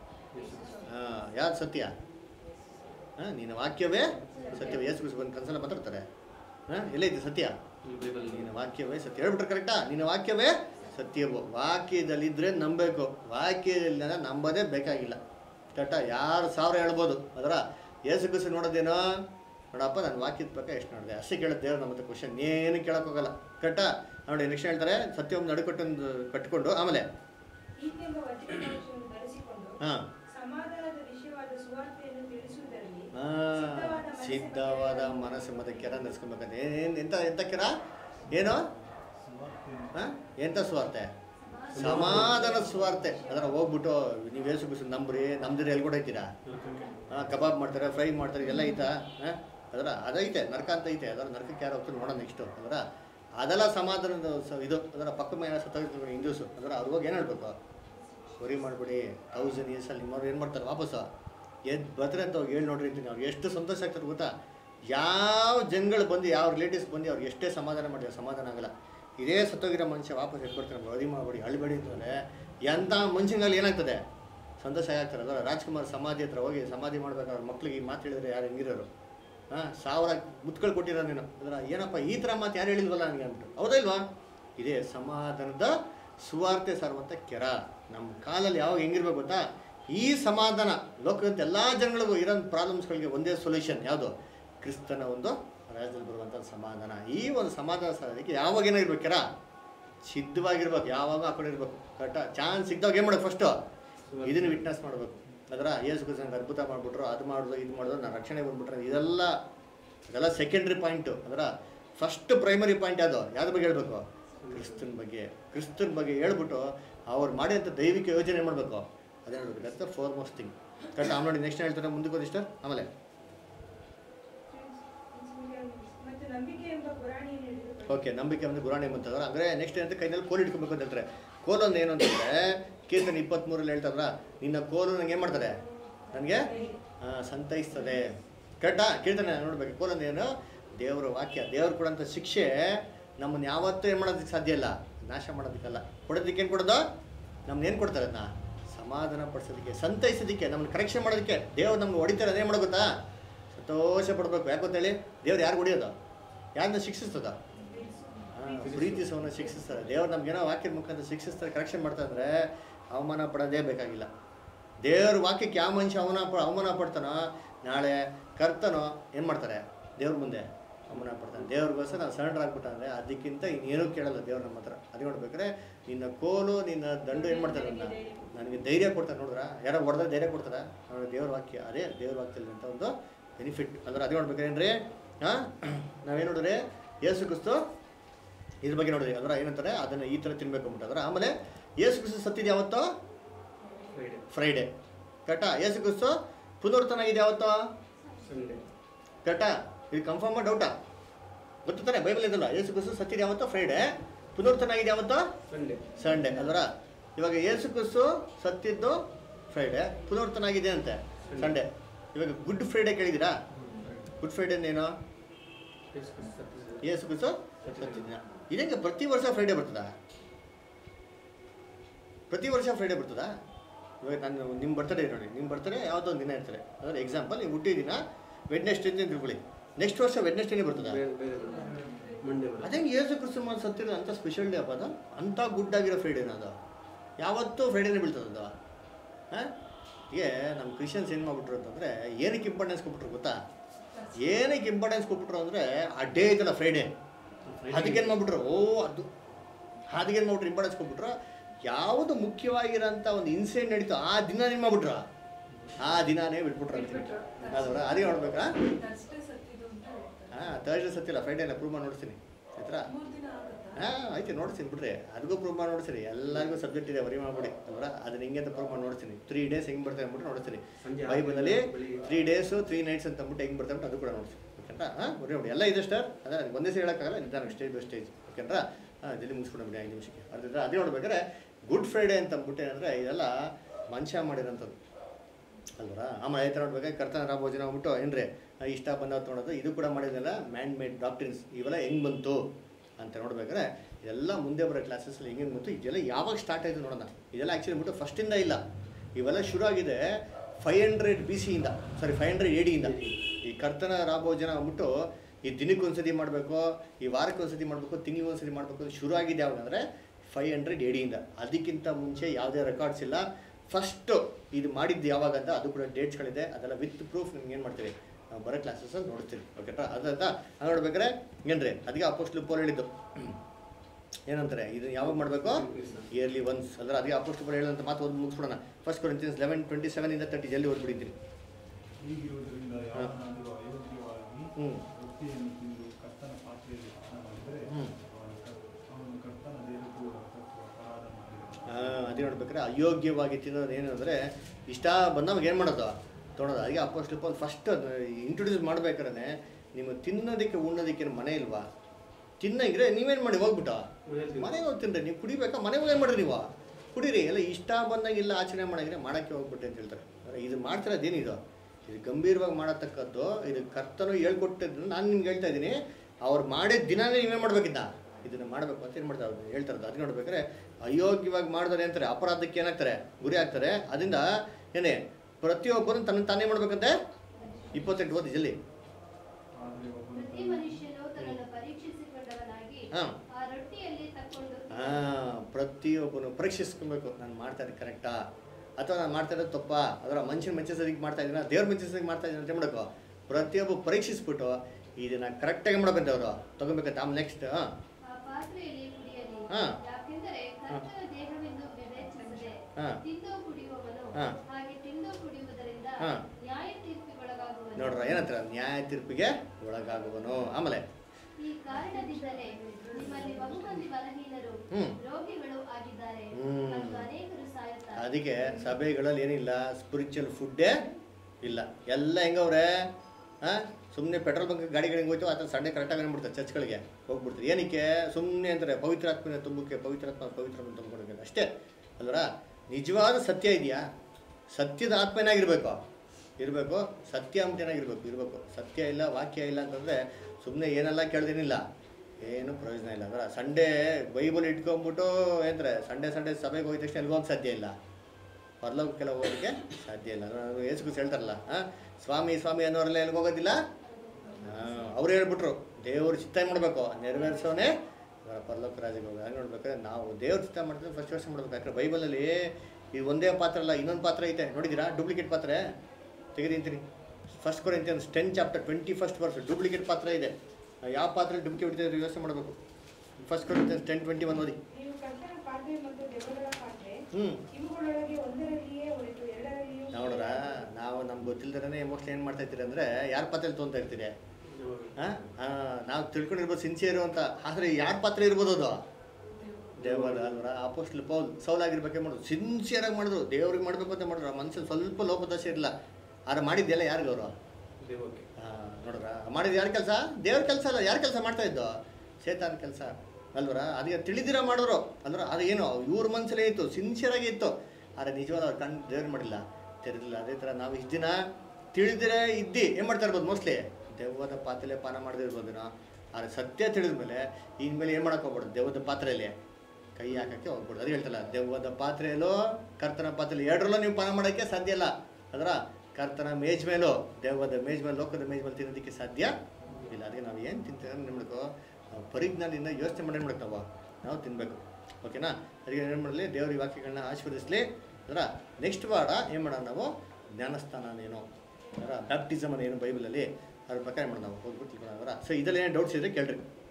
ಹಾಂ ಯಾವ್ದು ಸತ್ಯ ಹಾಂ ನಿನ್ನ ವಾಕ್ಯವೇ ಸತ್ಯವೇ ಯೇಸು ಕ್ರಿಸ್ತು ಬಂದು ಕನ್ಸಲ್ಲ ಮಾತಾಡ್ತಾರೆ ಹಾಂ ಎಲ್ಲೈತೆ ಸತ್ಯ ನಿನ್ನ ವಾಕ್ಯವೇ ಸತ್ಯ ಹೇಳ್ಬಿಟ್ರೆ ಕರೆಕ್ಟಾ ನಿನ್ನ ವಾಕ್ಯವೇ ಸತ್ಯವು ವಾಕ್ಯದಲ್ಲಿದ್ದರೆ ನಂಬಬೇಕು ವಾಕ್ಯದಲ್ಲಿ ನಂಬೋದೇ ಬೇಕಾಗಿಲ್ಲ ಕರೆಕ್ಟಾ ಯಾರು ಸಾವಿರ ಹೇಳ್ಬೋದು ಅದರ ಯೇಸು ಕ್ರಿಸ್ತು ನೋಡೋದೇನೋ ನೋಡಪ್ಪ ನಾನು ವಾಕ್ಯದ ಪ್ರಕಾರ ಎಷ್ಟು ನೋಡಿದೆ ಅಷ್ಟೇ ಕೇಳೋದು ದೇವ್ರು ನಮ್ಮ ಹತ್ರ ಕ್ವಶನ್ ಏನು ಕೇಳೋಕ್ಕೋಗಲ್ಲ ಕರೆಕ್ಟಾ ನೋಡಿ ನೆಕ್ಸ್ಟ್ ಹೇಳ್ತಾರೆ ಸತ್ಯವನ್ನು ನಡುಕಟ್ಟೊಂದು ಕಟ್ಕೊಂಡು ಆಮೇಲೆ ಈಕೆಂಬ ವಜ್ರಕವಚವನ್ನು ಧರಿಸಿಕೊಂಡು ಹಾಂ ಸಮಾಧಾನದ ವಿಷಯವಾದ ಸುವಾರ್ತೆಯನ್ನು ತಿಳಿಸುವುದರಲ್ಲಿ ಆ, ಸಿದ್ಧವಾದ ಮನಸ್ಸು ಮತ್ತೆ ಕೆರ ನಡೆಸ್ಕೊಬೇಕಂತ ಏನು ಎಂತ ಎಂತ ಕೆರ ಏನು ಆ? ಎಂತ ಸ್ವಾರ್ತೆ ಸಮಾಧಾನ ಸ್ವಾರ್ತೆ ಅದರ ಹೋಗ್ಬಿಟ್ಟು ನೀವು ಏಸು ಬಿಸು ನಂಬ್ರಿ ನಮ್ದಿರ ಎಲ್ಲಿ ಕೂಡ ಐತೀರಾ ಹಾಂ ಕಬಾಬ್ ಮಾಡ್ತಾರೆ ಫ್ರೈ ಮಾಡ್ತಾರೆ ಎಲ್ಲ ಐತಾ ಹಾಂ ಅದರ ಅದೈತೆ ನರ್ಕ ಅಂತ ಐತೆ ಅದರ ನರ್ಕಕ್ಕೆ ಯಾರು ಹೋಗ್ತಾರೆ ನೋಡೋಣ ನೆಕ್ಸ್ಟು ಅದರ ಅದೆಲ್ಲ ಸಮಾಧಾನದ ಸ- ಇದು ಅದರ ಪಕ್ಕ ಮೇಲೆ ಸತ್ತೋಗಿರ್ತಾರೆ ಹಿಂದೂಸು ಅದರ ಅವ್ರು ಹೋಗಿ ಏನು ಹೇಳ್ಬೇಕು ವರಿ ಮಾಡಿಬಿಡಿ ತೌಸಂಡ್ ಇಯರ್ಸಲ್ಲಿ ನಿಮ್ಮವ್ರು ಏನು ಮಾಡ್ತಾರೆ ವಾಪಸ್ಸು ಎದ್ದು ಬರ್ತಾರೆ ಅಂತ ಹೋಗಿ ಹೇಳಿ ನೋಡ್ರಿ ಅಂತೀನಿ ಅವ್ರು ಎಷ್ಟು ಸಂತೋಷ ಆಗ್ತಾರೆ ಗೊತ್ತಾ ಯಾವ ಜನಗಳು ಬಂದು ಯಾವ ರಿಲೇಟಿವ್ಸ್ ಬಂದು ಅವ್ರು ಎಷ್ಟೇ ಸಮಾಧಾನ ಮಾಡಿದ್ರೆ ಸಮಾಧಾನ ಆಗಲ್ಲ ಇದೇ ಸತ್ತೋಗಿರೋ ಮನುಷ್ಯ ವಾಪಸ್ ಎದ್ಕೊಡ್ತಾರೆ ವರಿ ಮಾಡಬೇಡಿ ಅಳಿಬೇಡಿ ಅಂತಂದರೆ ಎಂಥ ಮನುಷ್ಯನಲ್ಲಿ ಏನಾಗ್ತದೆ ಸಂತೋಷ ಆಗ್ತಾರೆ ಅದರ ರಾಜ್ಕುಮಾರ್ ಸಮಾಧಿ ಹತ್ರ ಹೋಗಿ ಸಮಾಧಿ ಮಾಡ್ಬೇಕಾದ್ರೆ ಅವ್ರ ಮಕ್ಳಿಗೆ ಈ ಮಾತು ಹೇಳಿದ್ರೆ ಯಾರು ಹೆಂಗಿರೋರು ಹಾಂ ಸಾವಿರ ಮುತ್ಗಳು ಕೊಟ್ಟಿರೋ ನೀನು ಅದರ ಏನಪ್ಪ ಈ ಥರ ಮಾತು ಯಾರು ಹೇಳಿಲ್ವಲ್ಲ ನನಗೆ ಅಂದ್ಬಿಟ್ಟು ಹೌದಾ ಇಲ್ವಾ ಇದೇ ಸಮಾಧಾನದ ಸುವಾರ್ತೆ ಸಾರುವಂಥ ಕೆರ ನಮ್ಮ ಕಾಲಲ್ಲಿ ಯಾವಾಗ ಹೆಂಗಿರ್ಬೇಕು ಗೊತ್ತಾ ಈ ಸಮಾಧಾನ ಲೋಕದಂತ ಎಲ್ಲ ಜನಗಳಿಗೂ ಇರೋ ಪ್ರಾಬ್ಲಮ್ಸ್ಗಳಿಗೆ ಒಂದೇ ಸೊಲ್ಯೂಷನ್ ಯಾವುದು ಕ್ರಿಸ್ತನ ಒಂದು ರಾಜ್ಯದಲ್ಲಿ ಬರುವಂಥ ಸಮಾಧಾನ ಈ ಒಂದು ಸಮಾಧಾನ ಸಾರೋದಕ್ಕೆ ಯಾವಾಗ ಏನಾಗಿರ್ಬೇಕು ಕೆರ ಸಿದ್ಧವಾಗಿರ್ಬೇಕು ಯಾವಾಗ ಹಾಕೊಂಡಿರ್ಬೇಕು ಕರೆಕ್ಟಾ ಚಾನ್ಸ್ ಸಿಗ್ದಾಗ ಏನು ಮಾಡೋದು ಫಸ್ಟು ಇದನ್ನು ವಿಟ್ನೆಸ್ ಮಾಡಬೇಕು ಅದರ ಯೇಸು ಕ್ರಿಸ್ತನಿಗೆ ಅದ್ಭುತ ಮಾಡಿಬಿಟ್ರು ಅದು ಮಾಡೋದು ಇದು ಮಾಡೋದು ನಾನು ರಕ್ಷಣೆ ಬಂದ್ಬಿಟ್ರೆ ಇದೆಲ್ಲ ಇದೆಲ್ಲ ಸೆಕೆಂಡ್ರಿ ಪಾಯಿಂಟು ಅದರ ಫಸ್ಟ್ ಪ್ರೈಮರಿ ಪಾಯಿಂಟ್ ಯಾವುದು ಯಾವ್ದ್ರ ಬಗ್ಗೆ ಹೇಳ್ಬೇಕು ಕ್ರಿಸ್ತನ ಬಗ್ಗೆ ಕ್ರಿಸ್ತನ ಬಗ್ಗೆ ಹೇಳ್ಬಿಟ್ಟು ಅವ್ರು ಮಾಡಿದಂಥ ದೈವಿಕ ಯೋಜನೆ ಮಾಡಬೇಕು ಅದೇ ನೋಡ್ಬೇಕು that's the foremost thing correct ಆಮೇಲೆ ನೋಡಿ ನೆಕ್ಸ್ಟ್ ಹೇಳ್ತಾರೆ ಮುಂದಕ್ಕೆ ಹೋಗಿ ಸಿಸ್ಟರ್ ಆಮೇಲೆ ಮತ್ತು ನಂಬಿಕೆ ಎಂಬ ಗುರಾಣಿಯನ್ನು ಹಿಡಿದುಕೊಳ್ಳಿ. ಓಕೆ ನಂಬಿಕೆ ಒಂದು ಗುರಾಣಿ ಅಂತಂದ್ರೆ ಅಂದರೆ ನೆಕ್ಸ್ಟ್ ಏನಂತ ಕೈನಲ್ಲಿ ಕೋಲು ಇಟ್ಕೊಬೇಕು ಅಂತ ಹೇಳ್ತಾರೆ ಕೋಲು ಅಂದ್ರೆ ಏನು ಅಂತಂದರೆ ಕೀರ್ತನೆ ಇಪ್ಪತ್ತ್ಮೂರಲ್ಲಿ ಹೇಳ್ತಾರಲ್ಲ ನಿನ್ನ ಕೋಲು ನಂಗೆ ಏನು ಮಾಡ್ತಾರೆ ನನಗೆ ಸಂತೈಸ್ತದೆ ಕರೆಕ್ಟಾ ಕೀರ್ತನೆ ನೋಡ್ಬೇಕು ಕೋಲು ಅಂದ್ರೆ ಏನು ದೇವರ ವಾಕ್ಯ ದೇವ್ರು ಕೊಡೋಂಥ ಶಿಕ್ಷೆ ನಮ್ಮನ್ನು ಯಾವತ್ತೂ ಏನು ಮಾಡೋದಕ್ಕೆ ಸಾಧ್ಯ ಇಲ್ಲ ನಾಶ ಮಾಡೋದಕ್ಕಲ್ಲ ಕೊಡೋದಕ್ಕೆ ಏನು ಕೊಡೋದು ನಮ್ಗೆ ಏನು ಕೊಡ್ತಾರೆ ಅದನ್ನ ಸಮಾಧಾನ ಪಡಿಸೋದಕ್ಕೆ ಸಂತೈಸೋದಕ್ಕೆ ನಮ್ಮನ್ನು ಕರೆಕ್ಷನ್ ಮಾಡೋದಕ್ಕೆ ದೇವ್ರು ನಮ್ಗೆ ಹೊಡಿತಾರೆ ಅದೇನು ಮಾಡೋ ಗೊತ್ತಾ ಸಂತೋಷ ಪಡ್ಬೇಕು ಯಾಕೆ ಗೊತ್ತೇಳಿ ದೇವ್ರು ಯಾರು ಹೊಡಿಯೋದು ಯಾರನ್ನ ಶಿಕ್ಷಿಸ್ತದ ಪ್ರೀತಿಸೋನ ಶಿಕ್ಷಿಸ್ತಾರೆ ದೇವ್ರು ನಮ್ಗೇನೋ ವಾಕ್ಯದ ಮುಖಾಂತರ ಶಿಕ್ಷಿಸ್ತಾರೆ ಕರೆಕ್ಷನ್ ಮಾಡ್ತಾ ಇದ್ರೆ ಅವಮಾನ ಪಡೋದೇ ಬೇಕಾಗಿಲ್ಲ ದೇವ್ರ ವಾಕ್ಯಕ್ಕೆ ಯಾವ ಮನುಷ್ಯ ಅವಮಾನ ಪ ಅವಮಾನ ಪಡ್ತಾನೋ ನಾಳೆ ಕರ್ತನೋ ಏನು ಮಾಡ್ತಾರೆ ದೇವ್ರ ಮುಂದೆ ಅವಮಾನ ಪಡ್ತಾನೆ ದೇವ್ರಿಗೋಸ್ಕರ ನಾವು ಸರೆಂಡರ್ ಆಗ್ಬಿಟ್ಟ ಅಂದರೆ ಅದಕ್ಕಿಂತ ಇನ್ನೇನೂ ಕೇಳಲ್ಲ ದೇವ್ರ ನಮ್ಮ ಹತ್ರ ಅದು ನೋಡ್ಬೇಕಾದ್ರೆ ನಿನ್ನ ಕೋಲು ನಿನ್ನ ದಂಡು ಏನು ಮಾಡ್ತಾರೆ ನನ್ನ ನನಗೆ ಧೈರ್ಯ ಕೊಡ್ತಾರೆ ನೋಡಿದ್ರ ಯಾರೋ ಹೊಡೆದ ಧೈರ್ಯ ಕೊಡ್ತಾರೆ ನೋಡಿ ದೇವ್ರ ವಾಕ್ಯ ಅದೇ ದೇವ್ರ ವಾಕ್ಯದಲ್ಲಿ ಅಂತ ಒಂದು ಬೆನಿಫಿಟ್ ಅಂದ್ರೆ ಅದೇ ನೋಡ್ಬೇಕೇನ್ರಿ ಹಾಂ ನಾವೇನು ನೋಡಿದ್ರೆ ಯೇಸು ಕ್ರಿಸ್ತು ಇದ್ರ ಬಗ್ಗೆ ನೋಡಿದ್ರಿ ಅದರ ಏನಂತಾರೆ ಅದನ್ನು ಈ ಥರ ತಿನ್ಬೇಕು ಅಂದ್ಬಿಟ್ಟು ಆಮೇಲೆ ಯೇಸು ಕ್ರಿಸ್ತು ಸತ್ತಿದ್ದು ಯಾವತ್ತೋ ಫ್ರೈಡೆ ಫ್ರೈಡೆ ಕರೆಕ್ಟಾ ಯೇಸು ಕ್ರಿಸ್ತು ಪುನರ್ತನ ಆಗಿದೆ ಯಾವತ್ತೋ ಸಂಡೇ ಕರೆಕ್ಟಾ ಇದು ಕನ್ಫರ್ಮ್ ಡೌಟಾ ಗೊತ್ತು ತಾನೆ ಬೈಬಲ್ ಇದಲ್ಲ ಯೇಸು ಕ್ರಿಸ್ತು ಸತ್ತಿದ್ದು ಯಾವತ್ತೋ ಫ್ರೈಡೆ ಪುನರ್ತನ ಆಗಿದೆ ಯಾವತ್ತೋ ಸಂಡೇ ಸಂಡೇ ಅಲ್ವರ ಇವಾಗ ಯೇಸು ಕ್ರಿಸ್ತು ಸತ್ತಿದ್ದು ಫ್ರೈಡೆ ಪುನರ್ತನ ಆಗಿದೆ ಅಂತೆ ಸಂಡೇ ಇವಾಗ ಗುಡ್ ಫ್ರೈಡೆ ಕೇಳಿದ್ದೀರಾ ಗುಡ್ ಫ್ರೈಡೆ ಏನು ಯೇಸು ಕ್ರಿಸ್ತ ಸತ್ತಿದ್ದು. ಯೇಸು ಕ್ರಿಸ್ತು ಸತ್ತಿದ್ದ ಇದಂಗೆ ಪ್ರತಿ ವರ್ಷ ಫ್ರೈಡೆ ಬರ್ತದಾ ಪ್ರತಿ ವರ್ಷ ಫ್ರೈಡೆ ಬರ್ತದಾ ಇವಾಗ ನಾನು ನಿಮ್ಮ ಬರ್ತಡೇ ನೋಡಿ ನಿಮ್ಮ ಬರ್ತಡೇ ಯಾವುದೋ ಒಂದು ದಿನ ಇರ್ತಾರೆ ಅಂದರೆ ಎಕ್ಸಾಂಪಲ್ ನೀವು ಹುಟ್ಟಿದ ದಿನ ವೆಡ್ನೆಸ್ಡೇ ಅಂತ ತಿಳ್ಕೊಳ್ಳಿ ನೆಕ್ಸ್ಟ್ ವರ್ಷ ವೆಡ್ನೆಸ್ಡೇನೇ ಬರ್ತದಾ ಬೇರೆ ಬೇರೆ ಮಂಡೇ ಬರುತ್ತೆ. ಅದೇ ಯೇಸು ಕ್ರಿಸ್ತು ಮಾತ್ರ ಸತ್ತಿರೋ ಅಂಥ ಸ್ಪೆಷಲ್ ಡೇ ಹಬ್ಬ ಅದು ಅಂಥ ಗುಡ್ ಆಗಿರೋ ಫ್ರೈಡೇನ ಅದು ಯಾವತ್ತೂ ಫ್ರೈಡೇನೇ ಬೀಳ್ತದೆ ಅದು ಹಾಂ ಹೀಗೆ ನಮ್ಮ ಕ್ರಿಶ್ಚಿಯನ್ಸ್ ಏನು ಮಾಡ್ಬಿಟ್ರು ಅಂತಂದರೆ ಏನಕ್ಕೆ ಇಂಪಾರ್ಟೆನ್ಸ್ ಕೊಟ್ಬಿಟ್ರು ಗೊತ್ತಾ ಏನಕ್ಕೆ ಇಂಪಾರ್ಟೆನ್ಸ್ ಕೊಟ್ಬಿಟ್ರು ಅಂದರೆ ಆ ಡೇ ಐತಲ್ಲ ಫ್ರೈಡೇ ಅದಕ್ಕೇನು ಮಾಡ್ಬಿಟ್ರು ಓ ಅದು ಅದಕ್ಕೇನು ಮಾಡ್ಬಿಟ್ರು ಇಂಪಾರ್ಟೆನ್ಸ್ ಕೊಟ್ಬಿಟ್ರು ಯಾವುದು ಮುಖ್ಯವಾಗಿರೋಂಥ ಒಂದು ಇನ್ಸಿಡೆಂಟ್ ನಡೀತು ಆ ದಿನ ಏನು ಮಾಡ್ಬಿಟ್ರು ಆ ದಿನಾನೇ ಬಿಟ್ಬಿಟ್ರು ಅಂತೀನಿ ಅದರ ಅದೇ ನೋಡ್ಬೇಕಾ ತರ್ಸ್ಡೇ ಸತ್ತಿದ್ದು ಅಂತ ಹೇಳ್ತಾರೆ ಹಾಂ ತರ್ಸ್ಡೇ ಸತ್ತಿಲ್ಲ ಫ್ರೈಡೇನ ಪ್ರೂವ್ ಮಾಡಿ ನೋಡ್ತೀನಿ ಆಯ್ತಾ ಮೂರ್ ದಿನ ಆಗುತ್ತಾ ಹಾಂ ಆಯ್ತು ನೋಡ್ತೀನಿ ಬಿಡ್ರಿ ಅದಕ್ಕೂ ಪ್ರೂವ್ ಮಾಡಿ ನೋಡ್ತೀನಿ ಎಲ್ಲರಿಗೂ ಸಬ್ಜೆಕ್ಟ್ ಇದೆ ವರಿ ಮಾಡ್ಬಿಡಿ ಅಲ್ವರ ಅದನ್ನ ಹೆಂಗೆ ಅಂತ ಪ್ರೂವ್ ಮಾಡಿ ನೋಡ್ತೀನಿ ತ್ರೀ ಡೇಸ್ ಹೆಂಗೆ ಬರ್ತದೆ ಅಂದ್ಬಿಟ್ಟು ನೋಡ್ತೀನಿ ಸಂಜೆ ಆರು ಬೈಬಲಲ್ಲಿ ಬೆಳಿಗ್ಗೆ ತ್ರೀ ಡೇಸು ತ್ರೀ ನೈಟ್ಸ್ ಅಂತ ಅಂದ್ಬಿಟ್ಟು ಹೆಂಗೆ ಬರ್ತದೆ ಅಂತ ಅದು ಕೂಡ ನೋಡ್ತೀನಿ ಓಕೆನಾ ಹಾಂ ಬರೀ ನೋಡಿ ಎಲ್ಲ ಇದೆ ಸ್ಟಾರ್ ಅದೇ ನನಗೆ ಒಂದೇ ಸರಿ ಹೇಳೋಕ್ಕಾಗಲ್ಲ ನಿಧಾನ ಸ್ಟೇಜ್ ಬೈ ಸ್ಟೇಜ್ ಓಕೆನಾ ಹಾಂ ಜಲ್ದಿ ಮುಗಿಸ್ಕೊಂಡು ಐದು ನಿಮಿಷಕ್ಕೆ ಅದ್ರ ಅದೇ ನೋಡ್ಬೇಕಾದ್ರೆ ಗುಡ್ ಫ್ರೈಡೇ ಅಂತ ಅಂದ್ಬಿಟ್ಟು ಏನಂದರೆ ಇದೆಲ್ಲ ಮನುಷ್ಯ ಮಾಡಿರೋಂಥದ್ದು ಅಲ್ವರ ಆಮೇಲೆ ಆಯ್ತು ನೋಡ್ಬೇಕಾದ್ರೆ ಕರ್ತನ ರಾಭೋಜನ ಹೋಗ್ಬಿಟ್ಟು ಏನ್ರಿ ಇಷ್ಟ ಬಂದವ್ ತೊಗೊಳೋದು ಇದು ಕೂಡ ಮಾಡಿದ್ರಲ್ಲ ಮ್ಯಾನ್ ಮೇಡ್ ಡಾಕ್ಟ್ರಿನ್ಸ್ ಇವೆಲ್ಲ ಹೆಂಗೆ ಬಂತು ಅಂತ ನೋಡ್ಬೇಕಾದ್ರೆ ಇದೆಲ್ಲ ಮುಂದೆ ಬರೋ ಕ್ಲಾಸಸ್ಸಲ್ಲಿ ಹೆಂಗೆ ಬಂತು ಇದೆಲ್ಲ ಯಾವಾಗ ಸ್ಟಾರ್ಟ್ ಆಯಿತು ನೋಡೋಣ ಇದೆಲ್ಲ ಆ್ಯಕ್ಚುಲಿ ಬಿಟ್ಟು ಫಸ್ಟಿಂದ ಇಲ್ಲ ಇವೆಲ್ಲ ಶುರು ಆಗಿದೆ ಫೈವ್ ಹಂಡ್ರೆಡ್ ಬಿ ಸಿಯಿಂದ ಸಾರಿ ಫೈವ್ ಹಂಡ್ರೆಡ್ ಏಡಿಯಿಂದ ಈ ಕರ್ತನ ರಾಭೋಜನ ಅಂದ್ಬಿಟ್ಟು ಈ ದಿನಕ್ಕೆ ಒಂದ್ಸತಿ ಮಾಡಬೇಕು ಈ ವಾರಕ್ಕೆ ಒಂದ್ಸತಿ ಮಾಡಬೇಕು ತಿಂಗಳಿಗೆ ಒಂದ್ಸತಿ ಮಾಡಬೇಕು ಶುರು ಆಗಿದೆ ಯಾವಾಗ ಅಂದರೆ ಫೈವ್ ಹಂಡ್ರೆಡ್ ಏಡಿಯಿಂದ ಅದಕ್ಕಿಂತ ಮುಂಚೆ ಯಾವುದೇ ರೆಕಾರ್ಡ್ಸ್ ಇಲ್ಲ ಫಸ್ಟು ಇದು ಮಾಡಿದ್ದು ಯಾವಾಗ ಅಂತ ಅದು ಕೂಡ ಡೇಟ್ಸ್ಗಳಿದೆ ಅದೆಲ್ಲ ವಿತ್ ಪ್ರೂಫ್ ನಿಮ್ಗೆ ಏನು ಮಾಡ್ತೀವಿ ನಾವು ಬರೋ ಕ್ಲಾಸಸ್ಸಲ್ಲಿ ನೋಡ್ತೀವಿ ಓಕೆಟಾ ಅದಂತ ಅದು ನೋಡ್ಬೇಕಾದ್ರೆ ಏನ್ರಿ ಅದಕ್ಕೆ ಅಪೋಸ್ಟ್ಲು ಪೋಲ್ ಹೇಳಿದ್ದು ಏನಂತಾರೆ ಇದು ಯಾವಾಗ ಮಾಡಬೇಕು ಇಯರ್ಲಿ ಒನ್ಸ್ ಅಂದ್ರೆ ಅದಕ್ಕೆ ಅಪೋಸ್ಟ್ಲು ಪೋಲ್ ಹೇಳೋಂಥ ಮಾತು ಓದಿ ಮುಗಿಸ್ಬಿಡೋಣ ಫಸ್ಟ್ ಕೊರಿಂತಿಯನ್ಸ್ ಲೆವೆನ್ ಟ್ವೆಂಟಿ ಸೆವೆನಿಂದ ತರ್ಟಿ ಜಲ್ದಿ ಓದ್ಬಿಟ್ಟಿದ್ದೀನಿ ಹೀಗಿರುವುದರಿಂದ ಯಾವನಾದರೂ ಅಯೋಗ್ಯವಾಗಿ ಹ್ಮ್. ರೊಟ್ಟಿಯನ್ನು ತಿಂದು ಕರ್ತನ ಪಾತ್ರೆಯಲ್ಲಿ ಸ್ನಾನ ಮಾಡಿದರೆ ಹ್ಮ್. ಅವನು ಕರ್- ಅವನು ಕರ್ತನ ದೇಹಕ್ಕೂ ರಕ್ತಕ್ಕೂ ಅಪರಾಧ ಮಾಡಿದನು ಆ, ಅದೇ ನೋಡ್ಬೇಕಾದ್ರೆ ಅಯೋಗ್ಯವಾಗಿ ತಿನ್ನೋದು ಏನು ಅಂದರೆ ಇಷ್ಟ ಬಂದವಾಗ ಏನು ಮಾಡೋದು ತೊಗೊಳೋದು ಅದಕ್ಕೆ ಅಪೋಸ್ಟ್ ಪೋಲ್ ಫಸ್ಟ್ ಇಂಟ್ರೊಡ್ಯೂಸ್ ಮಾಡ್ಬೇಕಾದ್ರೆ ನೀವು ತಿನ್ನೋದಕ್ಕೆ ಉಣ್ಣೋದಕ್ಕೆ ಏನು ಮನೆ ಇಲ್ವಾ ತಿನ್ನಂಗಿದ್ರೆ ನೀವೇನು ಮಾಡಿ ಹೋಗ್ಬಿಟ್ಟು ಮನೇಲಿ ತಿನ್ನು. ಮನೆಗೆ ಹೋಗಿ ತಿನ್ರಿ ನೀವು ಕುಡಿಬೇಕಾ ಮನೆಗೆ ಹೋಗಿ ಏನು ಮಾಡ್ರಿ ನೀವು ಕುಡೀರಿ ಎಲ್ಲ ಇಷ್ಟ ಬಂದಂಗೆಲ್ಲ ಆಚರಣೆ ಮಾಡಂಗಿದ್ರೆ ಮಾಡೋಕ್ಕೆ ಹೋಗ್ಬಿಟ್ಟೆ ಅಂತ ಹೇಳ್ತಾರೆ ಅಂದ್ರೆ ಇದು ಮಾಡ್ತಿರೋದೇನಿದು ಇದು ಗಂಭೀರವಾಗಿ ಮಾಡತಕ್ಕದ್ದು ಇದು ಕರ್ತನು ಹೇಳ್ಕೊಟ್ಟಿದ್ದು ನಾನು ನಿಮ್ಗೆ ಹೇಳ್ತಾ ಇದ್ದೀನಿ ಅವ್ರು ಮಾಡಿದ ದಿನಾನೇ ನೀವೇ ಮಾಡ್ಬೇಕಿದ್ದ ಇದನ್ನು ಮಾಡಬೇಕು ಅಂತ ಏನು ಮಾಡ್ತಾರೆ ಅವ್ರು ಹೇಳ್ತಾರೆ ಅದಕ್ಕೆ ನೋಡ್ಬೇಕಾದ್ರೆ ಅಯೋಗ್ಯವಾಗಿ ಮಾಡಿದ್ರೆ ಅಂತಾರೆ ಅಪರಾಧಕ್ಕೆ ಏನಾಗ್ತಾರೆ ಗುರಿ ಆಗ್ತಾರೆ ಅದರಿಂದ ಏನೇ ಪ್ರತಿಯೊಬ್ಬರು ತನ್ನ ತಾನೇ ಮಾಡ್ಬೇಕಂತೆ ಇಪ್ಪತ್ತೆಂಟು ಓದಿ ಜಲ್ದಿ ಆದರೆ ಒಬ್ಬನು ಪ್ರತಿ ಮನುಷ್ಯನು ತನ್ನನ್ನು ಪರೀಕ್ಷಿಸಿಕೊಂಡವನಾಗಿ ಹಾಂ ಆ ರೊಟ್ಟಿಯಲ್ಲಿ ತಕ್ಕೊಂಡು ಹಾಂ ಪ್ರತಿಯೊಬ್ಬನು ಪರೀಕ್ಷಿಸ್ಕೊಬೇಕು ನಾನು ಮಾಡ್ತಾ ಇದ್ದೀನಿ ಕರೆಕ್ಟಾ ಅಥವಾ ನಾನು ಮಾಡ್ತಾ ಇರೋದು ತಪ್ಪಾ ಅದರ ಮನುಷ್ಯನ ಮೆಚ್ಚಿಸೋದಕ್ಕೆ ಮಾಡ್ತಾ ಇದ್ದೀನ ದೇವ್ರ ಮೆಚ್ಚಿಸೋದಕ್ಕೆ ಮಾಡ್ತಾ ಇದ್ದೀನಿ ಅಂತ ಮಾಡಬೇಕು ಪ್ರತಿಯೊಬ್ಬ ಪರೀಕ್ಷಿಸ್ಬಿಟ್ಟು ಇದನ್ನ ಕರೆಕ್ಟಾಗಿ ಮಾಡ್ಬೇಕಂತೆ ಅವರು ತಗೊಬೇಕಂತ ಆಮೇಲೆ ನೆಕ್ಸ್ಟ್ ಆ ಪಾತ್ರೆಯಲ್ಲಿ ಕುಡಿಯಲಿ ಹಾ. ಯಾಕೆಂದರೆ ಕರ್ತನ ದೇಹವೆಂದು ವಿವೇಚಿಸದೆ ಹಾ. ತಿಂದು ಕುಡಿಯುವವನು ಹಾ. ಹಾಗೆ ತಿಂದು ಕುಡಿಯುವುದರಿಂದ ಹಾ. ನ್ಯಾಯ ತೀರ್ಪಿಗೊಳಗಾಗುವನು ನೋಡ್ರ ಏನಂತಾರೆ ನ್ಯಾಯ ತೀರ್ಪಿಗೆ ಒಳಗಾಗುವನು ಆಮೇಲೆ ಈ ಕಾರಣದಿಂದಲೇ ನಿಮ್ಮಲ್ಲಿ ಬಹುಮಂದಿ ಬಲಹೀನರು ಹ್ಮ್. ರೋಗಿಗಳು ಆಗಿದ್ದಾರೆ ಹ್ಮ್. ಮತ್ತು ಅನೇಕರು ಸಾಯುತ್ತಾರೆ ಅದಕ್ಕೆ ಸಭೆಗಳಲ್ಲಿ ಏನಿಲ್ಲ ಸ್ಪಿರಿಚುವಲ್ ಫುಡ್ಡೇ ಇಲ್ಲ ಎಲ್ಲ ಹೆಂಗವ್ರೆ ಹಾಂ ಸುಮ್ಮನೆ ಪೆಟ್ರೋಲ್ ಬಂಕ್ ಗಾಡಿಗಳಿಗೆ ಹೋಯ್ತು ಅಥವಾ ಸಂಡೆ ಕರೆಕ್ಟಾಗಿ ಏನ್ಬಿಡ್ತಾರೆ ಚರ್ಚ್ಗಳಿಗೆ ಹೋಗ್ಬಿಡ್ತಾರೆ ಏನಕ್ಕೆ ಸುಮ್ಮನೆ ಅಂತಾರೆ ಪವಿತ್ರಾತ್ಮನ ತುಂಬಕ್ಕೆ ಪವಿತ್ರಾತ್ಮ ಪವಿತ್ರಾತ್ಮ ತುಂಬಿಕೊಡೋಕೆ ಅಷ್ಟೇ ಅಲ್ವರ ನಿಜವಾದ ಸತ್ಯ ಇದೆಯಾ ಸತ್ಯದ ಆತ್ಮನಾಗಿರ್ಬೇಕು ಇರಬೇಕು ಸತ್ಯ ಅಂಶನಾಗಿರ್ಬೇಕು ಇರಬೇಕು ಸತ್ಯ ಇಲ್ಲ ವಾಕ್ಯ ಇಲ್ಲ ಅಂತಂದರೆ ಸುಮ್ಮನೆ ಏನೆಲ್ಲ ಕೇಳ್ದೇನಿಲ್ಲ ಏನು ಪ್ರಯೋಜನ ಇಲ್ಲ ಅಂದ್ರೆ ಸಂಡೇ ಬೈಬಲ್ ಇಟ್ಕೊಂಡ್ಬಿಟ್ಟು ಏನಂದ್ರೆ ಸಂಡೇ ಸಂಡೇ ಸಭೆಗೆ ಹೋಗಿದ ತಕ್ಷಣ ಎಲ್ಲಿ ಹೋಗಕ್ಕೆ ಸಾಧ್ಯ ಇಲ್ಲ ಪರಲೋಕಕ್ಕೆಲ್ಲ ಹೋಗೋದಕ್ಕೆ ಸಾಧ್ಯ ಇಲ್ಲ ಅಂದ್ರೆ ಯೇಸು ಕ್ರಿಸ್ತ ಹೇಳ್ತಾರಲ್ಲ ಹಾಂ ಸ್ವಾಮಿ ಸ್ವಾಮಿ ಅನ್ನೋರೆಲ್ಲ ಎಲ್ಲಿಗೆ ಹೋಗೋದಿಲ್ಲ ಅವ್ರು ಹೇಳ್ಬಿಟ್ರು ದೇವ್ರ ಚಿತ್ತ ಮಾಡಬೇಕು ನೆರವೇರಿಸೋನೆ ಪರಲೋಕ ರಾಜ್ಯಕ್ಕೆ ಹೋಗಿ ಹಂಗೆ ನೋಡ್ಬೇಕಾದ್ರೆ ನಾವು ದೇವ್ರ ಚಿತ್ತ ಮಾಡಿದ್ರೆ ಫಸ್ಟ್ ವರ್ಷ ಮಾಡ್ಬೇಕು ಯಾಕಂದ್ರೆ ಬೈಬಲಲ್ಲಿ ಇದು ಒಂದೇ ಪಾತ್ರ ಅಲ್ಲ ಇನ್ನೊಂದು ಪಾತ್ರ ಐತೆ ನೋಡಿದ್ದೀರಾ ಡೂಪ್ಲಿಕೇಟ್ ಪಾತ್ರೆ ತೆಗೆದಿಂತೀನಿ first Corinthians ten chapter twenty first verse duplicate ಪಾತ್ರ ಇದೆ ನಾವು ಯಾವ ಪಾತ್ರೆ ಡೂಪ್ಲಿಕೇಟ್ ಇಟ್ಟಿದ್ರೆ ಯೋಚನೆ ಮಾಡಬೇಕು first Corinthians ten twenty one ಓದಿ ನೀವು ಕರ್ತನ ಪಾತ್ರೆ ಮತ್ತು ದೆವ್ವಗಳ ಪಾತ್ರೆ ಹ್ಞೂ ಇವುಗಳೊಳಗೆ ಒಂದರಲ್ಲಿಯೇ ಹೊರತು ಎರಡರಲ್ಲಿಯೂ ನೋಡ್ರ ನಾವು ನಮ್ಗೆ ಗೊತ್ತಿಲ್ದೇ ಮೋಸ್ಟ್ಲಿ ಏನು ಮಾಡ್ತಾ ಇರ್ತೀರಿ ಅಂದರೆ ಯಾರ ಪಾತ್ರೆ ತೊಗೊಂತಾ ಇರ್ತೀರಿ ಹಾಂ ನಾವು ತಿಳ್ಕೊಂಡಿರ್ಬೋದು ಸಿನ್ಸಿಯರು ಅಂತ ಆದರೆ ಯಾರ ಪಾತ್ರ ಇರ್ಬೋದು ಅದು ದೇವರ ಅಲ್ವರ ಅಪೋಸ್ಟ್ಲ್ ಪೌಲ್ ಸೌಲಾಗಿರ್ಬೇಕೆ ಮಾಡೋದು ಸಿನ್ಸಿಯರಾಗಿ ಮಾಡಿದ್ರು ದೇವ್ರಿಗೆ ಮಾಡಬೇಕು ಅಂತ ಮಾಡಿದ್ರು ಆ ಮನುಷ್ಯನ ಸ್ವಲ್ಪ ಲೋಪದೋಷ ಇರಲಿಲ್ಲ ಆದ್ರೆ ಮಾಡಿದ್ದೆಲ್ಲ ಯಾರಿಗೆ ಅವರು ದೇವಕ್ಕೆ ನೋಡ್ರ ಮಾಡಿದ ಯಾರ ಕೆಲಸ ದೇವ್ರ ಕೆಲಸ ಅಲ್ಲ ಯಾರ ಕೆಲಸ ಮಾಡ್ತಾ ಇದ್ದು ಸೇತಾನ ಕೆಲಸ ಅಲ್ವರ ಅದಕ್ಕೆ ತಿಳಿದಿರ ಮಾಡೋರು ಅಲ್ವರ ಅದು ಏನು ಇವ್ರ ಮನಸ್ಸಲ್ಲೇ ಇತ್ತು ಸಿನ್ಸಿಯರಾಗಿ ಇತ್ತು ಆದರೆ ನಿಜವಾದ ಅವ್ರು ಕಣ್ಣು ದೇವ್ರು ಮಾಡಿಲ್ಲ ತೆರೆದಿಲ್ಲ ಅದೇ ಥರ ನಾವು ಇಷ್ಟು ದಿನ ತಿಳಿದಿರೇ ಇದ್ದಿ ಏನು ಮಾಡ್ತಾ ಇರ್ಬೋದು ಮೋಸ್ಟ್ಲಿ ದೆವ್ವದ ಪಾತ್ರೆಲೆ ಪಾನ ಮಾಡದಿರ್ಬೋದು ನಾವು ಆದರೆ ಸತ್ಯ ತಿಳಿದ ಮೇಲೆ ಇನ್ಮೇಲೆ ಏನು ಮಾಡಕ್ಕೆ ಹೋಗ್ಬಾರ್ದು ದೆವ್ವದ ಪಾತ್ರೆಯಲ್ಲಿ ಕೈ ಹಾಕಕ್ಕೆ ಹೋಗ್ಬಿಡ್ದು ಅದು ಹೇಳ್ತಲ್ಲ ದೆವ್ವದ ಪಾತ್ರೆಯಲ್ಲೂ ಕರ್ತನ ಪಾತ್ರೆಯಲ್ಲಿ ಎರಡರಲ್ಲೂ ನೀವು ಪಾನ ಮಾಡೋಕ್ಕೆ ಸಾಧ್ಯ ಇಲ್ಲ ಅದರ ಕರ್ತನ ಮೇಜ್ ಮೇಲೂ ದೆವ್ವದ ಮೇಜ್ ಮೇಲೆ ಲೋಕದ ಮೇಜ್ ಮೇಲೆ ತಿನ್ನೋದಕ್ಕೆ ಸಾಧ್ಯ ಇಲ್ಲ ಅದಕ್ಕೆ ನಾವು ಏನು ತಿಂತೀವಿ ಏನು ಮಾಡಬೇಕು ನಾವು ಪರಿಜ್ಞಾನದಿಂದ ಯೋಚನೆ ಮಾಡಿ ಮಾಡ್ಬೇಕು ನಾವು ನಾವು ತಿನ್ನಬೇಕು ಓಕೆನಾ ಅದಕ್ಕೆ ಏನು ಮಾಡಲಿ ದೇವ್ರ ಈ ವಾಕ್ಯಗಳನ್ನ ಆಶೀರ್ವದಿಸಲಿ ಅದರ ನೆಕ್ಸ್ಟ್ ವಾರ ಏನು ಮಾಡೋಣ ನಾವು ಜ್ಞಾನಸ್ಥಾನ ಏನು ಅದರ ಬ್ಯಾಪ್ಟಿಸಮ್ ಏನು ಬೈಬಲಲ್ಲಿ ಅದ್ರ ಪ್ರಕಾರ ಮಾಡೋಣ ನಾವು ಹೋಗ್ಬಿಟ್ಟು ತಿಳ್ಕೊಳ್ಳೋಣ ಸೊ ಇದರಲ್ಲಿ ಏನು ಡೌಟ್ಸ್ ಇದ್ದರೆ ಕೇಳ್ರಿ